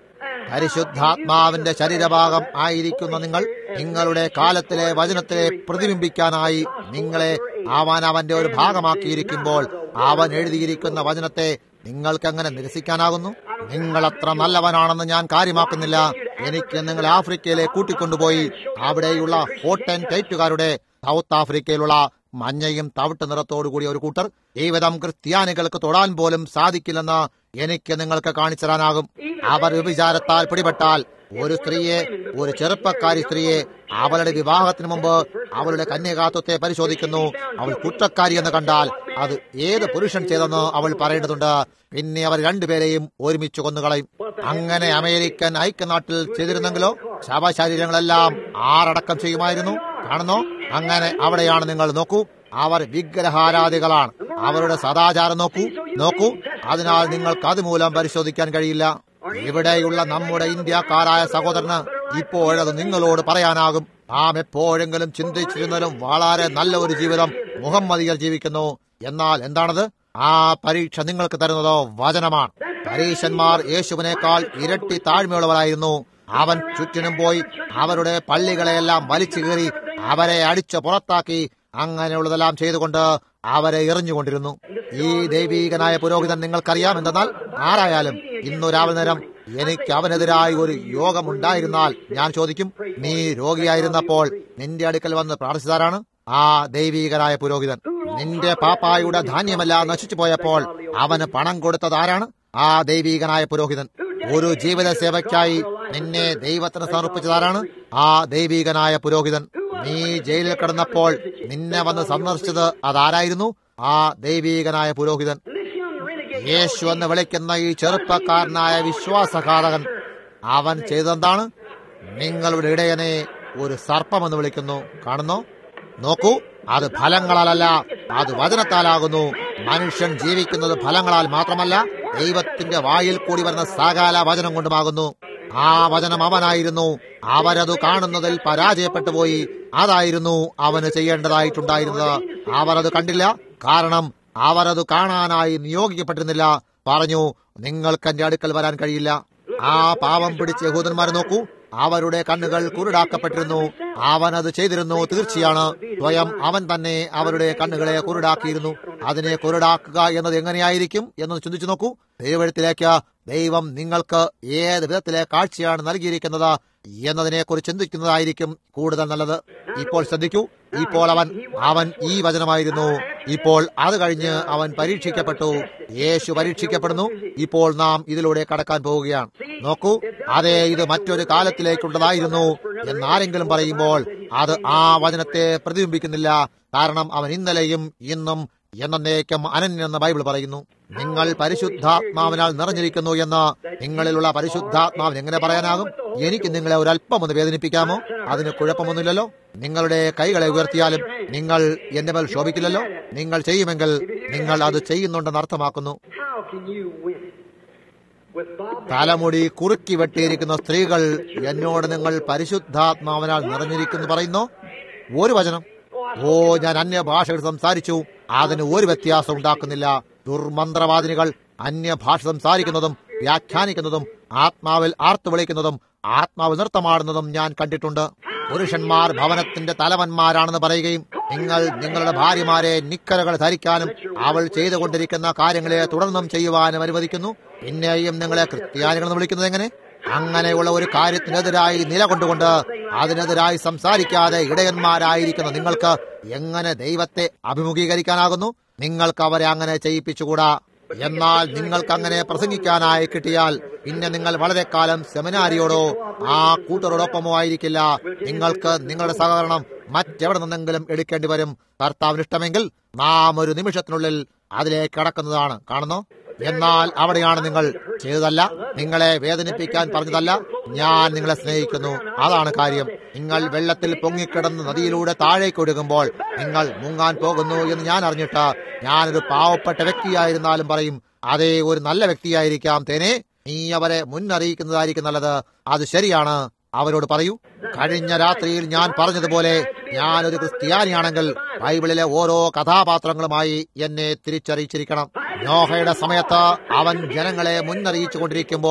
പരിശുദ്ധാത്മാവിന്റെ ശരീരഭാഗം ആയിരിക്കുന്ന നിങ്ങൾ നിങ്ങളുടെ കാലത്തിലെ വചനത്തിലെ പ്രതിബിംബിക്കാനായി നിങ്ങളെ അവൻ അവന്റെ ഒരു ഭാഗമാക്കിയിരിക്കുമ്പോൾ അവൻ എഴുതിയിരിക്കുന്ന വചനത്തെ നിങ്ങൾക്ക് എങ്ങനെ നിരസിക്കാനാകുന്നു നിങ്ങൾ അത്ര നല്ലവനാണെന്ന് ഞാൻ കാര്യമാക്കുന്നില്ല എനിക്ക് നിങ്ങൾ ആഫ്രിക്കയിലെ കൂട്ടിക്കൊണ്ടുപോയി അവിടെയുള്ള ഹോട്ട് ആൻഡ് ടൈറ്റുകാരുടെ സൗത്ത് ആഫ്രിക്കയിലുള്ള മഞ്ഞയും തവിട്ട് നിറത്തോടു കൂടിയ ഒരു കൂട്ടർ ജീവിതം ക്രിസ്ത്യാനികൾക്ക് തൊടാൻ പോലും സാധിക്കില്ലെന്ന് എനിക്ക് നിങ്ങൾക്ക് കാണിച്ചു തരാനാകും അവർ വിചാരത്താൽ പിടിപെട്ടാൽ ഒരു സ്ത്രീയെ ഒരു ചെറുപ്പക്കാരി സ്ത്രീയെ അവളുടെ വിവാഹത്തിന് മുമ്പ് അവളുടെ കന്യകാത്വത്തെ പരിശോധിക്കുന്നു അവൾ കുറ്റക്കാരി എന്ന് കണ്ടാൽ അത് ഏത് പുരുഷൻ ചെയ്തെന്ന് അവൾ പറയേണ്ടതുണ്ട് പിന്നെ അവർ രണ്ടുപേരെയും ഒരുമിച്ച് കൊന്നുകളയും അങ്ങനെ അമേരിക്കൻ ഐക്യനാട്ടിൽ ചെയ്തിരുന്നെങ്കിലോ ശവശരീരങ്ങളെല്ലാം ആറടക്കം ചെയ്യുമായിരുന്നു കാണുന്നോ അങ്ങനെ അവിടെയാണ് നിങ്ങൾ നോക്കൂ അവർ വിഗ്രഹാരാധികളാണ് അവരുടെ സദാചാരം നോക്കൂ നോക്കൂ അതിനാൽ നിങ്ങൾക്ക് അതുമൂലം പരിശോധിക്കാൻ കഴിയില്ല ഇവിടെയുള്ള നമ്മുടെ ഇന്ത്യക്കാരായ സഹോദരന് ഇപ്പോഴത് നിങ്ങളോട് പറയാനാകും നാം എപ്പോഴെങ്കിലും ചിന്തിച്ചിരുന്നാലും വളരെ നല്ല ഒരു ജീവിതം മുഹമ്മദിയർ ജീവിക്കുന്നു എന്നാൽ എന്താണത് ആ പരീക്ഷ നിങ്ങൾക്ക് തരുന്നതോ വചനമാണ് പരീശന്മാർ യേശുവിനേക്കാൾ ഇരട്ടി താഴ്മയുള്ളവരായിരുന്നു അവൻ ചുറ്റിനും പോയി അവരുടെ പള്ളികളെയെല്ലാം വലിച്ചു കീറി അവരെ അടിച്ചു പുറത്താക്കി അങ്ങനെയുള്ളതെല്ലാം ചെയ്തുകൊണ്ട് അവരെ എറിഞ്ഞുകൊണ്ടിരുന്നു ഈ ദൈവീകനായ പുരോഹിതൻ നിങ്ങൾക്കറിയാം എന്തെന്നാൽ ആരായാലും ഇന്നു രാവിലെ നേരം എനിക്ക് അവനെതിരായി ഒരു യോഗമുണ്ടായിരുന്നാൽ ഞാൻ ചോദിക്കും നീ രോഗിയായിരുന്നപ്പോൾ നിന്റെ അടുക്കൽ വന്ന് പ്രാർത്ഥിച്ചതാരാണ് ആ ദൈവീകനായ പുരോഹിതൻ നിന്റെ പാപ്പായുടെ ധാന്യമെല്ലാം നശിച്ചു പോയപ്പോൾ അവന് പണം കൊടുത്തത് ആരാണ് ആ ദൈവീകനായ പുരോഹിതൻ ഒരു ജീവിത സേവയ്ക്കായി നിന്നെ ദൈവത്തിന് സമർപ്പിച്ചതാരാണ് ആ ദൈവീകനായ പുരോഹിതൻ നീ ജയിലിൽ കിടന്നപ്പോൾ നിന്നെ വന്ന് സന്ദർശിച്ചത് അതാരായിരുന്നു ആ ദൈവീകനായ പുരോഹിതൻ യേശു എന്ന് വിളിക്കുന്ന ഈ ചെറുപ്പക്കാരനായ വിശ്വാസഘാതകൻ അവൻ ചെയ്തെന്താണ് നിങ്ങളുടെ ഇടയനെ ഒരു സർപ്പമെന്ന് വിളിക്കുന്നു കാണുന്നോ നോക്കൂ അത് ഫലങ്ങളാലല്ല അത് വചനത്താലാകുന്നു മനുഷ്യൻ ജീവിക്കുന്നത് ഫലങ്ങളാൽ മാത്രമല്ല ദൈവത്തിന്റെ വായിൽ കൂടി വരുന്ന സകല വചനം കൊണ്ടുമാകുന്നു ആ വചനം അവനായിരുന്നു അവരത് കാണുന്നതിൽ പരാജയപ്പെട്ടു പോയി അതായിരുന്നു അവന് ചെയ്യേണ്ടതായിട്ടുണ്ടായിരുന്നത് അവർ അത് കണ്ടില്ല കാരണം അവരത് കാണാനായി നിയോഗിക്കപ്പെട്ടിരുന്നില്ല പറഞ്ഞു നിങ്ങൾക്ക് എന്റെ അടുക്കൽ വരാൻ കഴിയില്ല ആ പാവം പിടിച്ച യഹൂദന്മാരെ നോക്കൂ അവരുടെ കണ്ണുകൾ കുരുടാക്കപ്പെട്ടിരുന്നു അവൻ അത് ചെയ്തിരുന്നു തീർച്ചയാണ് സ്വയം അവൻ തന്നെ അവരുടെ കണ്ണുകളെ കുരുടാക്കിയിരുന്നു അതിനെ കുരുടാക്കുക എന്നത് എങ്ങനെയായിരിക്കും എന്ന് ചിന്തിച്ചു നോക്കൂ ദൈവത്തിലേക്ക് ദൈവം നിങ്ങൾക്ക് ഏത് വിധത്തിലെ കാഴ്ചയാണ് നൽകിയിരിക്കുന്നത് എന്നതിനെ കുറിച്ച് ചിന്തിക്കുന്നതായിരിക്കും കൂടുതൽ നല്ലത് ഇപ്പോൾ ശ്രദ്ധിക്കൂ ഇപ്പോൾ അവൻ അവൻ ഈ വചനമായിരുന്നു ഇപ്പോൾ അത് കഴിഞ്ഞ് അവൻ പരീക്ഷിക്കപ്പെട്ടു യേശു പരീക്ഷിക്കപ്പെടുന്നു ഇപ്പോൾ നാം ഇതിലൂടെ കടക്കാൻ പോവുകയാണ് നോക്കൂ അതെ ഇത് മറ്റൊരു കാലത്തിലേക്കുള്ളതായിരുന്നു എന്നാരെങ്കിലും പറയുമ്പോൾ അത് ആ വചനത്തെ പ്രതിബിംബിക്കുന്നില്ല കാരണം അവൻ ഇന്നലെയും ഇന്നും എന്നേക്കും അനന്യെന്ന് ബൈബിൾ പറയുന്നു നിങ്ങൾ പരിശുദ്ധാത്മാവിനാൽ നിറഞ്ഞിരിക്കുന്നു എന്ന് നിങ്ങളിലുള്ള പരിശുദ്ധാത്മാവിന് എങ്ങനെ പറയാനാകും എനിക്ക് നിങ്ങളെ ഒരല്പം ഒന്ന് വേദനിപ്പിക്കാമോ അതിന് കുഴപ്പമൊന്നുമില്ലല്ലോ നിങ്ങളുടെ കൈകളെ ഉയർത്തിയാലും നിങ്ങൾ എന്റെ മേൽ ശോഭിക്കില്ലല്ലോ നിങ്ങൾ ചെയ്യുമെങ്കിൽ നിങ്ങൾ അത് ചെയ്യുന്നുണ്ടെന്ന് അർത്ഥമാക്കുന്നു How can you win with Bob? തലമുടി കുറുക്കി വെട്ടിയിരിക്കുന്ന സ്ത്രീകൾ എന്നോട് നിങ്ങൾ പരിശുദ്ധാത്മാവിനാൽ നിറഞ്ഞിരിക്കുന്നു പറയുന്നു ഒരു വചനം ഓ ഞാൻ അന്യഭാഷകൾ സംസാരിച്ചു അതിന് ഒരു വ്യത്യാസം ഉണ്ടാക്കുന്നില്ല ദുർമന്ത്രവാദിനികൾ അന്യഭാഷ സംസാരിക്കുന്നതും വ്യാഖ്യാനിക്കുന്നതും ആത്മാവിൽ ആർത്തു വിളിക്കുന്നതും ആത്മാവിൽ നൃത്തമാടുന്നതും ഞാൻ കണ്ടിട്ടുണ്ട് പുരുഷന്മാർ ഭവനത്തിന്റെ തലവന്മാരാണെന്ന് പറയുകയും നിങ്ങൾ നിങ്ങളുടെ ഭാര്യമാരെ നിക്കരകൾ ധരിക്കാനും അവൾ ചെയ്തുകൊണ്ടിരിക്കുന്ന കാര്യങ്ങളെ തുടർന്നും ചെയ്യുവാനും അനുവദിക്കുന്നു പിന്നെയും നിങ്ങളെ ക്രിസ്ത്യാനികളെന്ന് വിളിക്കുന്നത് എങ്ങനെ അങ്ങനെയുള്ള ഒരു കാര്യത്തിനെതിരായി നിലകൊണ്ടുകൊണ്ട് അതിനെതിരായി സംസാരിക്കാതെ ഇടയന്മാരായിരിക്കുന്ന നിങ്ങൾക്ക് എങ്ങനെ ദൈവത്തെ അഭിമുഖീകരിക്കാനാകുന്നു നിങ്ങൾക്ക് അവരെ അങ്ങനെ ചെയ്യിപ്പിച്ചുകൂടാ എന്നാൽ നിങ്ങൾക്ക് അങ്ങനെ പ്രസംഗിക്കാനായി കിട്ടിയാൽ പിന്നെ നിങ്ങൾ വളരെ കാലം സെമിനാരിയോടോ ആ കൂട്ടരോടൊപ്പമോ ആയിരിക്കില്ല നിങ്ങൾക്ക് നിങ്ങളുടെ സഹകരണം മറ്റെവിടെ നിന്നെങ്കിലും എടുക്കേണ്ടി വരും കർത്താവിന് ഇഷ്ടമെങ്കിൽ നാം ഒരു നിമിഷത്തിനുള്ളിൽ അതിലേക്ക് കടക്കുന്നതാണ് കാണുന്നു എന്നാൽ അവിടെയാണ് നിങ്ങൾ ചെയ്തതല്ല നിങ്ങളെ വേദനിപ്പിക്കാൻ പറഞ്ഞതല്ല ഞാൻ നിങ്ങളെ സ്നേഹിക്കുന്നു അതാണ് കാര്യം നിങ്ങൾ വെള്ളത്തിൽ പൊങ്ങിക്കിടന്ന് നദിയിലൂടെ താഴേക്ക് ഒഴുകുമ്പോൾ നിങ്ങൾ മുങ്ങാൻ പോകുന്നു എന്ന് ഞാൻ അറിഞ്ഞിട്ട് ഞാനൊരു പാവപ്പെട്ട വ്യക്തിയായിരുന്നാലും പറയും അതേ ഒരു നല്ല വ്യക്തിയായിരിക്കാം തേനെ നീ അവരെ മുന്നറിയിക്കുന്നതായിരിക്കും നല്ലത് അത് ശരിയാണ് അവരോട് പറയൂ കഴിഞ്ഞ രാത്രിയിൽ ഞാൻ പറഞ്ഞതുപോലെ ഞാനൊരു ക്രിസ്ത്യാനിയാണെങ്കിൽ ബൈബിളിലെ ഓരോ കഥാപാത്രങ്ങളുമായി എന്നെ തിരിച്ചറിയിച്ചിരിക്കണം നോഹയുടെ സമയത്ത് അവൻ ജനങ്ങളെ മുന്നറിയിച്ചു കൊണ്ടിരിക്കുമ്പോൾ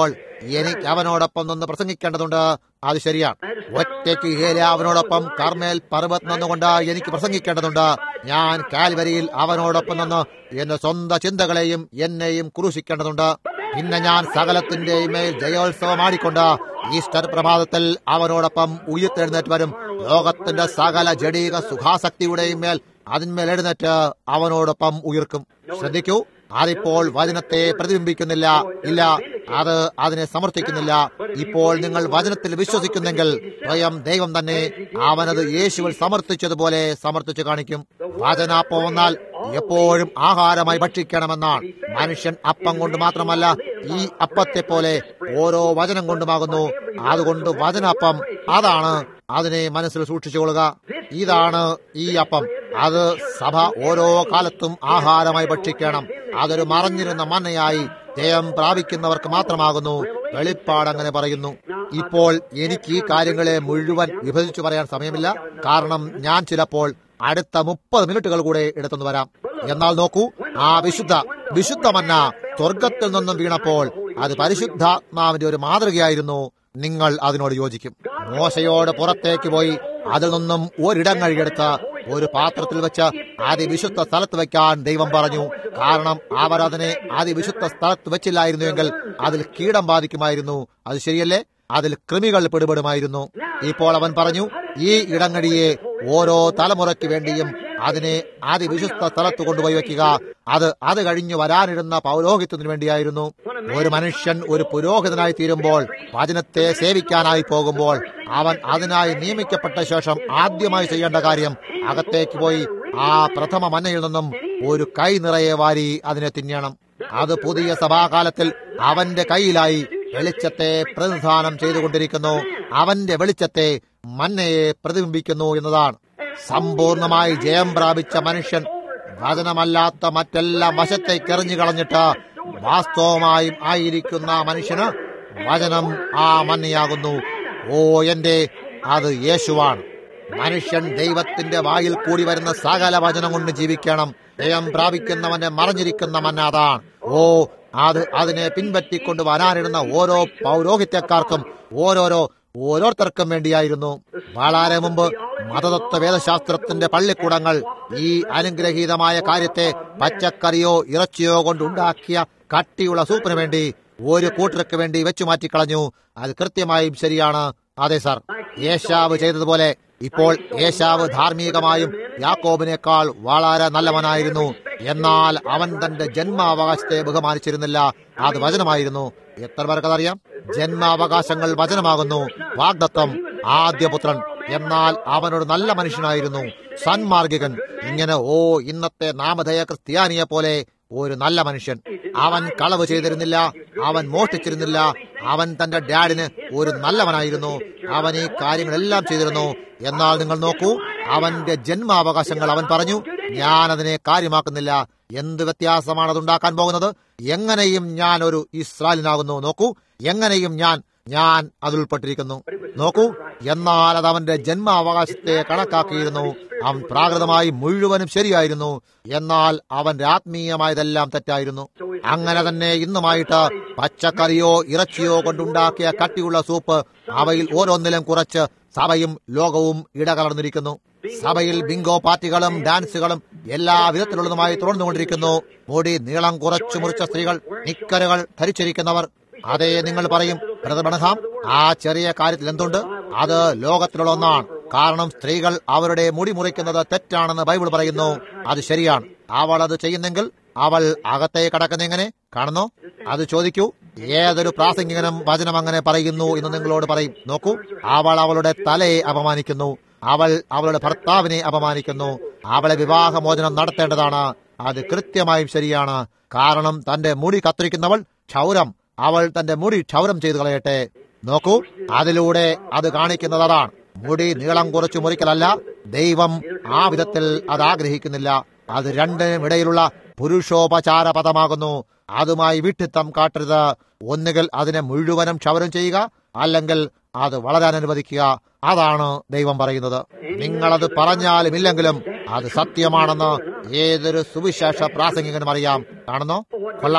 എനിക്ക് അവനോടൊപ്പം നിന്ന് പ്രസംഗിക്കേണ്ടതുണ്ട് അത് ശരിയാണ് ഒറ്റയ്ക്ക് ഏലാവിനോടൊപ്പം കർമ്മേൽ പർവ്വത്ത് നിന്നുകൊണ്ട് എനിക്ക് പ്രസംഗിക്കേണ്ടതുണ്ട് ഞാൻ കാൽവരിയിൽ അവനോടൊപ്പം നിന്ന് എന്റെ സ്വന്തം ചിന്തകളെയും എന്നെയും ക്രൂശിക്കേണ്ടതുണ്ട് പിന്നെ ഞാൻ സകലത്തിന്റെയും മേൽ ജയോത്സവമാടിക്കൊണ്ട് ഈസ്റ്റർ പ്രഭാതത്തിൽ അവനോടൊപ്പം ഉയർത്തെഴുന്നേറ്റ് വരും ലോകത്തിന്റെ സകല ജഡീക സുഖാസക്തിയുടെയും മേൽ അതിന്മേൽ എഴുന്നേറ്റ് അവനോടൊപ്പം ഉയർക്കും ശ്രദ്ധിക്കൂ അതിപ്പോൾ വചനത്തെ പ്രതിബിംബിക്കുന്നില്ല ഇല്ല അത് അതിനെ സമർത്ഥിക്കുന്നില്ല ഇപ്പോൾ നിങ്ങൾ വചനത്തിൽ വിശ്വസിക്കുന്നെങ്കിൽ സ്വയം ദൈവം തന്നെ അവനത് യേശുവിൽ സമർത്ഥിച്ചതുപോലെ സമർത്ഥിച്ചു കാണിക്കും വചനാപ്പം വന്നാൽ എപ്പോഴും ആഹാരമായി ഭക്ഷിക്കണമെന്നാണ് മനുഷ്യൻ അപ്പം കൊണ്ട് മാത്രമല്ല ഈ അപ്പത്തെ പോലെ ഓരോ വചനം കൊണ്ടുമാകുന്നു അതുകൊണ്ട് വചനാപ്പം അതാണ് അതിനെ മനസ്സിൽ സൂക്ഷിച്ചുകൊള്ളുക ഇതാണ് ഈ അപ്പം അത് സഭ ഓരോ കാലത്തും ആഹാരമായി ഭക്ഷിക്കണം അതൊരു മറഞ്ഞിരുന്ന മന്നയായി ജയം പ്രാപിക്കുന്നവർക്ക് മാത്രമാകുന്നു വെളിപ്പാട് അങ്ങനെ പറയുന്നു ഇപ്പോൾ എനിക്ക് ഈ കാര്യങ്ങളെ മുഴുവൻ വിഭജിച്ചു പറയാൻ സമയമില്ല കാരണം ഞാൻ ചിലപ്പോൾ അടുത്ത മുപ്പത് മിനിറ്റുകൾ കൂടെ എടുത്തു വരാം എന്നാൽ നോക്കൂ ആ വിശുദ്ധ വിശുദ്ധ മന്ന സ്വർഗത്തിൽ നിന്നും വീണപ്പോൾ അത് പരിശുദ്ധാത്മാവിന്റെ ഒരു മാതൃകയായിരുന്നു നിങ്ങൾ അതിനോട് യോജിക്കും മോശയോട് പുറത്തേക്ക് പോയി അതിൽ നിന്നും ഒരിടം കഴുകിയെടുത്ത് ഒരു പാത്രത്തിൽ വെച്ച് അതിവിശുദ്ധ സ്ഥലത്ത് വെക്കാൻ ദൈവം പറഞ്ഞു കാരണം അവർ അതിനെ അതിവിശുദ്ധ സ്ഥലത്ത് വെച്ചില്ലായിരുന്നുവെങ്കിൽ അതിൽ കീടം ബാധിക്കുമായിരുന്നു അത് ശരിയല്ലേ അതിൽ കൃമികൾ പിടിപെടുമായിരുന്നു ഇപ്പോൾ അവൻ പറഞ്ഞു ഈ ഇടങ്ങഴിയെ ഓരോ തലമുറയ്ക്ക് വേണ്ടിയും അതിനെ അതിവിശുദ്ധ സ്ഥലത്ത് കൊണ്ടുപോയി വെക്കുക അത് അത് കഴിഞ്ഞു വരാനിരുന്ന പൗരോഹിത്യത്തിന് വേണ്ടിയായിരുന്നു ഒരു മനുഷ്യൻ ഒരു പുരോഹിതനായി തീരുമ്പോൾ വചനത്തെ സേവിക്കാനായി പോകുമ്പോൾ അവൻ അതിനായി നിയമിക്കപ്പെട്ട ശേഷം ആദ്യമായി ചെയ്യേണ്ട കാര്യം അകത്തേക്ക് പോയി ആ പ്രഥമ മന്നയിൽ നിന്നും ഒരു കൈ നിറയെ വാരി അതിനെ തിന്നണം അത് പുതിയ സഭാകാലത്തിൽ അവന്റെ കയ്യിലായി വെളിച്ചത്തെ പ്രതിനിധാനം ചെയ്തുകൊണ്ടിരിക്കുന്നു അവന്റെ വെളിച്ചത്തെ മന്നയെ പ്രതിബിംബിക്കുന്നു എന്നതാണ് സമ്പൂർണമായി ജയം പ്രാപിച്ച മനുഷ്യൻ വചനമല്ലാത്ത മറ്റെല്ലാം വശത്തേക്ക് എറിഞ്ഞു കളഞ്ഞിട്ട് വാസ്തവമായും ആയിരിക്കുന്ന മനുഷ്യന് വചനം ആ മന്നയാകുന്നു ഓ എന്റെ അത് യേശുവാണ് മനുഷ്യൻ ദൈവത്തിന്റെ വായിൽ കൂടി വരുന്ന സകല വചനം കൊണ്ട് ജീവിക്കണം ജയം പ്രാപിക്കുന്നവന്റെ മറഞ്ഞിരിക്കുന്ന മന്ന അതാണ് ഓ അത് അതിനെ പിൻപറ്റിക്കൊണ്ട് വരാനിരുന്ന ഓരോ പൗരോഹിത്യക്കാർക്കും ഓരോരോ ഓരോരുത്തർക്കും വേണ്ടിയായിരുന്നു വളരെ മുമ്പ് മതതത്വ വേദശാസ്ത്രത്തിന്റെ പള്ളിക്കൂടങ്ങൾ ഈ അനുഗ്രഹീതമായ കാര്യത്തെ പച്ചക്കറിയോ ഇറച്ചിയോ കൊണ്ടുണ്ടാക്കിയ കട്ടിയുള്ള സൂപ്പിന് വേണ്ടി ഒരു കൂട്ടർക്ക് വേണ്ടി വെച്ചു മാറ്റിക്കളഞ്ഞു അത് കൃത്യമായും ശരിയാണ് അതെ സാർ യേശാവ് ചെയ്തതുപോലെ ഇപ്പോൾ യേശാവ് ധാർമ്മികമായും യാക്കോബിനേക്കാൾ വളരെ നല്ലവനായിരുന്നു എന്നാൽ അവൻ തന്റെ ജന്മാവകാശത്തെ ബഹുമാനിച്ചിരുന്നില്ല അത് വചനമായിരുന്നു എത്ര പേർക്കതറിയാം ജന്മാവകാശങ്ങൾ വചനമാകുന്നു വാഗ്ദത്വം ആദ്യപുത്രൻ എന്നാൽ അവനൊരു നല്ല മനുഷ്യനായിരുന്നു സന്മാർഗികൻ ഇങ്ങനെ ഓ ഇന്നത്തെ നാമധേയ ക്രിസ്ത്യാനിയെ പോലെ ഒരു നല്ല മനുഷ്യൻ അവൻ കളവ് ചെയ്തിരുന്നില്ല അവൻ മോഷ്ടിച്ചിരുന്നില്ല അവൻ തന്റെ ഡാഡിന് ഒരു നല്ലവനായിരുന്നു അവൻ ഈ കാര്യങ്ങളെല്ലാം ചെയ്തിരുന്നു എന്നാൽ നിങ്ങൾ നോക്കൂ അവന്റെ ജന്മാവകാശങ്ങൾ അവൻ പറഞ്ഞു ഞാൻ അതിനെ കാര്യമാക്കുന്നില്ല എന്ത് വ്യത്യാസമാണ് അത് ഉണ്ടാക്കാൻ പോകുന്നത് എങ്ങനെയും ഞാൻ ഒരു ഇസ്രായേലിനാകുന്നു നോക്കൂ എങ്ങനെയും ഞാൻ ഞാൻ അതിലുൾപ്പെട്ടിരിക്കുന്നു നോക്കൂ എന്നാൽ അത് അവന്റെ ജന്മാവകാശത്തെ കണക്കാക്കിയിരുന്നു അവൻ പ്രാകൃതമായി മുഴുവനും ശരിയായിരുന്നു എന്നാൽ അവന്റെ ആത്മീയമായതെല്ലാം തെറ്റായിരുന്നു അങ്ങനെ തന്നെ ഇന്നുമായിട്ട് പച്ചക്കറിയോ ഇറച്ചിയോ കൊണ്ടുണ്ടാക്കിയ കട്ടിയുള്ള സൂപ്പ് അവയിൽ ഓരോന്നിലും കുറച്ച് സഭയും ലോകവും ഇടകലർന്നിരിക്കുന്നു സഭയിൽ ബിങ്കോ പാർട്ടികളും ഡാൻസുകളും എല്ലാ വിധത്തിലുള്ളതുമായി തുടർന്നുകൊണ്ടിരിക്കുന്നു മുടി നീളം കുറച്ചു മുറിച്ച സ്ത്രീകൾ നിക്കറുകൾ ധരിച്ചിരിക്കുന്നവർ അതേ നിങ്ങൾ പറയും ബ്രദർബണഹാം ആ ചെറിയ കാര്യത്തിൽ എന്തുണ്ട് അത് ലോകത്തിലുള്ള ഒന്നാണ് കാരണം സ്ത്രീകൾ അവരുടെ മുടി മുറിക്കുന്നത് തെറ്റാണെന്ന് ബൈബിൾ പറയുന്നു അത് ശരിയാണ് അവൾ അത് ചെയ്യുന്നെങ്കിൽ അവൾ അകത്തെ കടക്കുന്ന എങ്ങനെ കാണുന്നോ അത് ചോദിക്കൂ ഏതൊരു പ്രാസംഗികനും വചനം അങ്ങനെ പറയുന്നു എന്ന് നിങ്ങളോട് പറയും നോക്കൂ അവൾ അവളുടെ തലയെ അപമാനിക്കുന്നു അവൾ അവളുടെ ഭർത്താവിനെ അപമാനിക്കുന്നു അവളെ വിവാഹമോചനം നടത്തേണ്ടതാണ് അത് കൃത്യമായും ശരിയാണ് കാരണം തന്റെ മുടി കത്തിരിക്കുന്നവൾ ക്ഷൗരം അവൾ തന്റെ മുടി ക്ഷൗരം ചെയ്തു കളയട്ടെ നോക്കൂ അതിലൂടെ അത് കാണിക്കുന്നത് അതാണ് മുടി നീളം കുറച്ച് മുറിക്കലല്ല ദൈവം ആ വിധത്തിൽ അത് ആഗ്രഹിക്കുന്നില്ല അത് രണ്ടിനും ഇടയിലുള്ള പുരുഷോപചാര പദമാകുന്നു അതുമായി വിട്ടിത്തം കാട്ടരുത് ഒന്നുകിൽ അതിനെ മുഴുവനും ക്ഷവരം ചെയ്യുക അല്ലെങ്കിൽ അത് വളരാൻ അനുവദിക്കുക അതാണ് ദൈവം പറയുന്നത് നിങ്ങളത് പറഞ്ഞാലും ഇല്ലെങ്കിലും അത് സത്യമാണെന്ന് ഏതൊരു സുവിശേഷ പ്രാസംഗികനും അറിയാം കാണുന്നോ കൊള്ളാം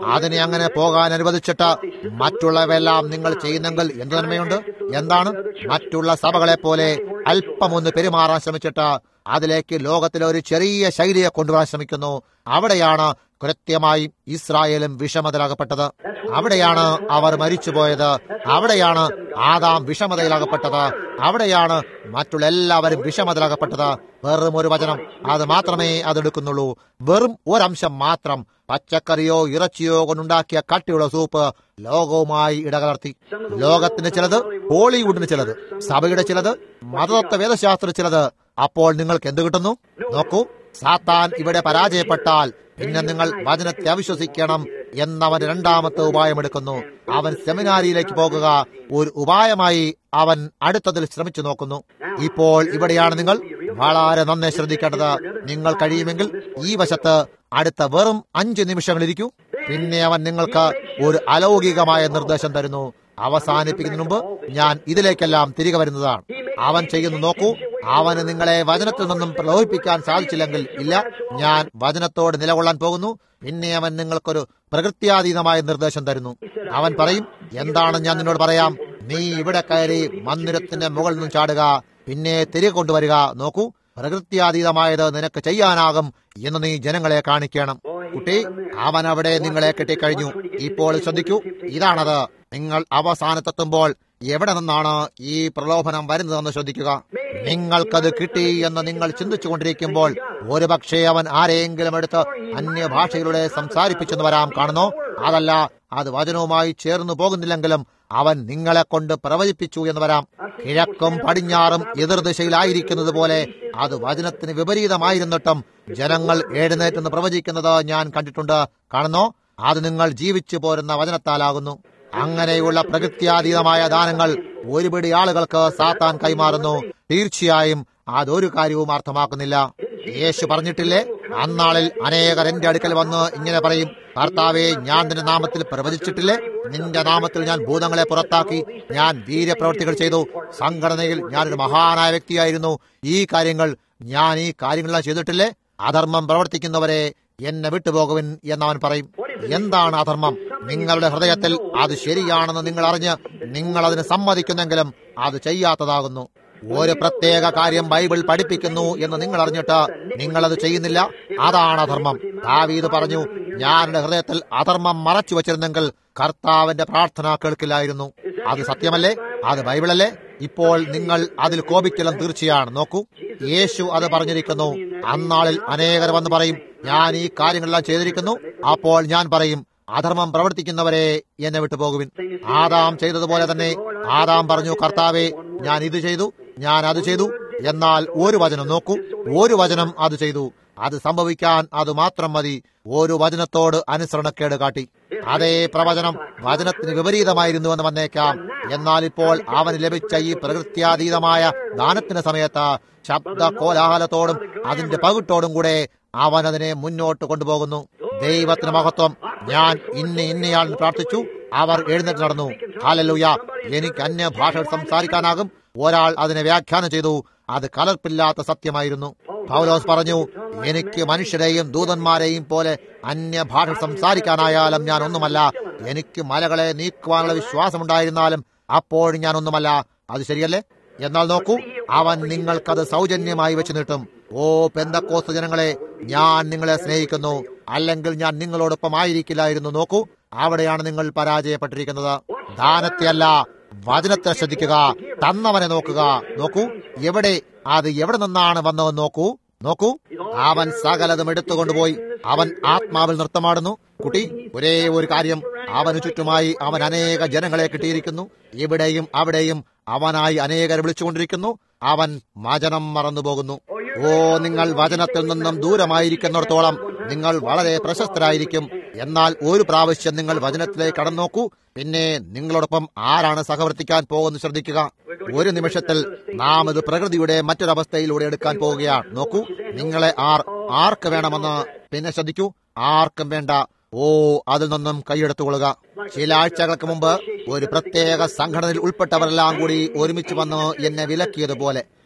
അതിനെ അങ്ങനെ പോകാൻ അനുവദിച്ചിട്ട് മറ്റുള്ളവയെല്ലാം നിങ്ങൾ ചെയ്യുന്നെങ്കിൽ എന്ത് നന്മയുണ്ട് എന്താണ് മറ്റുള്ള സഭകളെ പോലെ അല്പമൊന്ന് പെരുമാറാൻ ശ്രമിച്ചിട്ട് അതിലേക്ക് ലോകത്തിലെ ഒരു ചെറിയ ശൈലിയെ കൊണ്ടുവരാൻ ശ്രമിക്കുന്നു അവിടെയാണ് കൃത്യമായും ഇസ്രായേലും വിഷമതയിലാകപ്പെട്ടത് അവിടെയാണ് അവർ മരിച്ചുപോയത് അവിടെയാണ് ആദാം വിഷമതയിലാകപ്പെട്ടത് അവിടെയാണ് മറ്റുള്ള എല്ലാവരും വിഷമതയിലാകപ്പെട്ടത് വെറും ഒരു വചനം അത് മാത്രമേ അതെടുക്കുന്നുള്ളൂ വെറും ഒരംശം മാത്രം പച്ചക്കറിയോ ഇറച്ചിയോ കൊണ്ടുണ്ടാക്കിയ കട്ടിയുള്ള സൂപ്പ് ലോകവുമായി ഇടകലർത്തി ലോകത്തിന് ചിലത് ഹോളിവുഡിന് ചിലത് സഭയുടെ ചിലത് മതതത്വ വേദശാസ്ത്ര ചിലത് അപ്പോൾ നിങ്ങൾക്ക് എന്ത് കിട്ടുന്നു നോക്കൂ സാത്താൻ ഇവിടെ പരാജയപ്പെട്ടാൽ പിന്നെ നിങ്ങൾ വചനത്തെ അവിശ്വസിക്കണം എന്നവൻ രണ്ടാമത്തെ ഉപായമെടുക്കുന്നു അവൻ സെമിനാരിയിലേക്ക് പോകുക ഒരു ഉപായമായി അവൻ അടുത്തതിൽ ശ്രമിച്ചു നോക്കുന്നു ഇപ്പോൾ ഇവിടെയാണ് നിങ്ങൾ വളരെ നന്നെ ശ്രദ്ധിക്കേണ്ടത് നിങ്ങൾ കഴിയുമെങ്കിൽ ഈ വശത്ത് അടുത്ത വെറും അഞ്ച് നിമിഷങ്ങൾ ഇരിക്കൂ പിന്നെ അവൻ നിങ്ങൾക്ക് ഒരു അലൗകികമായ നിർദ്ദേശം തരുന്നു അവസാനിപ്പിക്കുന്നതിന് മുമ്പ് ഞാൻ ഇതിലേക്കെല്ലാം തിരികെ വരുന്നതാണ് അവൻ ചെയ്യുന്നു നോക്കൂ അവന് നിങ്ങളെ വചനത്തിൽ നിന്നും പ്രലോഭിപ്പിക്കാൻ സാധിച്ചില്ലെങ്കിൽ ഇല്ല ഞാൻ വചനത്തോട് നിലകൊള്ളാൻ പോകുന്നു പിന്നെ അവൻ നിങ്ങൾക്കൊരു പ്രകൃത്യാതീതമായ നിർദ്ദേശം തരുന്നു അവൻ പറയും എന്താണ് ഞാൻ നിന്നോട് പറയാം നീ ഇവിടെ കയറി മന്ദിരത്തിന്റെ മുകളിൽ നിന്നും ചാടുക പിന്നെ തിരികെ കൊണ്ടുവരിക നോക്കൂ പ്രകൃത്യാതീതമായത് നിനക്ക് ചെയ്യാനാകും എന്ന് നീ ജനങ്ങളെ കാണിക്കണം കുട്ടി അവൻ അവിടെ നിങ്ങളെ കെട്ടിക്കഴിഞ്ഞു ഇപ്പോൾ ശ്രദ്ധിക്കൂ ഇതാണത് നിങ്ങൾ അവസാനത്തെത്തുമ്പോൾ എവിടെ നിന്നാണ് ഈ പ്രലോഭനം വരുന്നതെന്ന് ശ്രദ്ധിക്കുക നിങ്ങൾക്കത് കിട്ടി എന്ന് നിങ്ങൾ ചിന്തിച്ചു കൊണ്ടിരിക്കുമ്പോൾ ഒരുപക്ഷെ അവൻ ആരെയെങ്കിലും എടുത്ത് അന്യഭാഷയിലൂടെ സംസാരിപ്പിച്ചെന്ന് വരാം കാണുന്നോ അതല്ല അത് വചനവുമായി ചേർന്നു പോകുന്നില്ലെങ്കിലും അവൻ നിങ്ങളെ കൊണ്ട് പ്രവചിപ്പിച്ചു എന്ന് വരാം കിഴക്കും പടിഞ്ഞാറും എതിർദിശയിലായിരിക്കുന്നത് പോലെ അത് വചനത്തിന് വിപരീതമായിരുന്നിട്ടും ജനങ്ങൾ എഴുന്നേറ്റെന്ന് പ്രവചിക്കുന്നത് ഞാൻ കണ്ടിട്ടുണ്ട് കാണുന്നോ അത് നിങ്ങൾ ജീവിച്ചു പോരുന്ന വചനത്താലാകുന്നു അങ്ങനെയുള്ള പ്രകൃത്യാതീതമായ ദാനങ്ങൾ ഒരുപിടി ആളുകൾക്ക് സാത്താൻ കൈമാറുന്നു തീർച്ചയായും അതൊരു കാര്യവും അർത്ഥമാക്കുന്നില്ല യേശു പറഞ്ഞിട്ടില്ലേ അന്നാളിൽ അനേകർ എന്റെ അടുക്കൽ വന്ന് ഇങ്ങനെ പറയും കർത്താവെ ഞാൻ നിന്റെ നാമത്തിൽ പ്രവചിച്ചിട്ടില്ലേ നിന്റെ നാമത്തിൽ ഞാൻ ഭൂതങ്ങളെ പുറത്താക്കി ഞാൻ വീര്യപ്രവർത്തികൾ ചെയ്തു സംഘടനയിൽ ഞാനൊരു മഹാനായ വ്യക്തിയായിരുന്നു ഈ കാര്യങ്ങൾ ഞാൻ ഈ കാര്യങ്ങളെല്ലാം ചെയ്തിട്ടില്ലേ അധർമ്മം പ്രവർത്തിക്കുന്നവരെ എന്നെ വിട്ടുപോകുവിൻ എന്നവൻ പറയും എന്താണ് അധർമ്മം നിങ്ങളുടെ ഹൃദയത്തിൽ അത് ശരിയാണെന്ന് നിങ്ങൾ അറിഞ്ഞ് നിങ്ങൾ അതിന് സമ്മതിക്കുന്നെങ്കിലും അത് ചെയ്യാത്തതാകുന്നു ഒരു പ്രത്യേക കാര്യം ബൈബിൾ പഠിപ്പിക്കുന്നു എന്ന് നിങ്ങൾ അറിഞ്ഞിട്ട് നിങ്ങൾ അത് ചെയ്യുന്നില്ല അതാണ് അധർമ്മം ദാവീദ് പറഞ്ഞു ഞാൻ എന്റെ ഹൃദയത്തിൽ അധർമ്മം മറച്ചു വച്ചിരുന്നെങ്കിൽ കർത്താവിന്റെ പ്രാർത്ഥന കേൾക്കില്ലായിരുന്നു അത് സത്യമല്ലേ അത് ബൈബിളല്ലേ ഇപ്പോൾ നിങ്ങൾ അതിൽ കോപിക്കലും തീർച്ചയാണ് നോക്കൂ യേശു അത് പറഞ്ഞിരിക്കുന്നു അന്നാളിൽ അനേകർ വന്ന് പറയും ഞാൻ ഈ കാര്യങ്ങളെല്ലാം ചെയ്തിരിക്കുന്നു അപ്പോൾ ഞാൻ പറയും അധർമ്മം പ്രവർത്തിക്കുന്നവരെ എന്നെ വിട്ടു പോകുവിൻ ആദാം ചെയ്തതുപോലെ തന്നെ ആദാം പറഞ്ഞു കർത്താവെ ഞാൻ ഇത് ചെയ്തു ഞാൻ അത് ചെയ്തു എന്നാൽ ഒരു വചനം നോക്കൂ ഒരു വചനം അത് ചെയ്തു അത് സംഭവിക്കാൻ അത് മാത്രം മതി ഒരു വചനത്തോട് അനുസരണക്കേട് കാട്ടി അതേ പ്രവചനം വചനത്തിന് വിപരീതമായിരുന്നു എന്ന് വന്നേക്കാം എന്നാൽ ഇപ്പോൾ അവന് ലഭിച്ച ഈ പ്രകൃത്യാതീതമായ ദാനത്തിന് സമയത്ത് ശബ്ദ കോലാഹലത്തോടും അതിന്റെ പകിട്ടോടും കൂടെ അവൻ അതിനെ മുന്നോട്ട് കൊണ്ടുപോകുന്നു ദൈവത്തിന് മഹത്വം ഞാൻ ഇന്ന ഇന്നയാൾ പ്രാർത്ഥിച്ചു അവർ എഴുന്നേറ്റ് നടന്നു ഹാലലൂയ എനിക്ക് അന്യ ഭാഷകൾ സംസാരിക്കാനാകും ഒരാൾ അതിനെ വ്യാഖ്യാനം ചെയ്തു അത് കലർപ്പില്ലാത്ത സത്യമായിരുന്നു പൗലോസ് പറഞ്ഞു എനിക്ക് മനുഷ്യരെയും ദൂതന്മാരെയും പോലെ അന്യഭാഷ സംസാരിക്കാനായാലും ഞാൻ ഒന്നുമല്ല എനിക്ക് മലകളെ നീക്കുവാനുള്ള വിശ്വാസമുണ്ടായിരുന്നാലും അപ്പോഴും ഞാൻ ഒന്നുമല്ല അത് ശരിയല്ലേ എന്നാൽ നോക്കൂ അവൻ നിങ്ങൾക്കത് സൗജന്യമായി വെച്ച് നീട്ടും ഓ പെന്തക്കോസ് ജനങ്ങളെ ഞാൻ നിങ്ങളെ സ്നേഹിക്കുന്നു അല്ലെങ്കിൽ ഞാൻ നിങ്ങളോടൊപ്പം ആയിരിക്കില്ലായിരുന്നു നോക്കൂ അവിടെയാണ് നിങ്ങൾ പരാജയപ്പെട്ടിരിക്കുന്നത് ദാനത്തെയല്ല വചനത്തെ ശ്രദ്ധിക്കുക തന്നവനെ നോക്കുക നോക്കൂ എവിടെ അത് എവിടെ നിന്നാണ് വന്നതെന്ന് നോക്കൂ നോക്കൂ അവൻ സകലതും എടുത്തുകൊണ്ടുപോയി അവൻ ആത്മാവിൽ നൃത്തമാടുന്നു കുട്ടി ഒരേ ഒരു കാര്യം അവന് ചുറ്റുമായി അവൻ അനേക ജനങ്ങളെ കിട്ടിയിരിക്കുന്നു ഇവിടെയും അവിടെയും അവനായി അനേകരെ വിളിച്ചുകൊണ്ടിരിക്കുന്നു അവൻ വചനം മറന്നുപോകുന്നു ഓ നിങ്ങൾ വചനത്തിൽ നിന്നും ദൂരമായിരിക്കുന്നിടത്തോളം നിങ്ങൾ വളരെ പ്രശസ്തരായിരിക്കും എന്നാൽ ഒരു പ്രാവശ്യം നിങ്ങൾ വചനത്തിലേക്ക് കടന്നു നോക്കൂ പിന്നെ നിങ്ങളോടൊപ്പം ആരാണ് സഹവർത്തിക്കാൻ പോകുന്നത് ശ്രദ്ധിക്കുക ഒരു നിമിഷത്തിൽ നാം ഇത് പ്രകൃതിയുടെ മറ്റൊരവസ്ഥയിലൂടെ എടുക്കാൻ പോവുകയാണ് നോക്കൂ നിങ്ങളെ ആർ ആർക്ക് വേണമെന്ന് പിന്നെ ശ്രദ്ധിക്കൂ ആർക്കും വേണ്ട ഓ അതിൽ നിന്നും കൈയെടുത്തുകൊള്ളുക ചില ആഴ്ചകൾക്ക് മുമ്പ് ഒരു പ്രത്യേക സംഘടനയിൽ ഉൾപ്പെട്ടവരെല്ലാം കൂടി ഒരുമിച്ച് വന്ന് എന്നെ വിലക്കിയതുപോലെ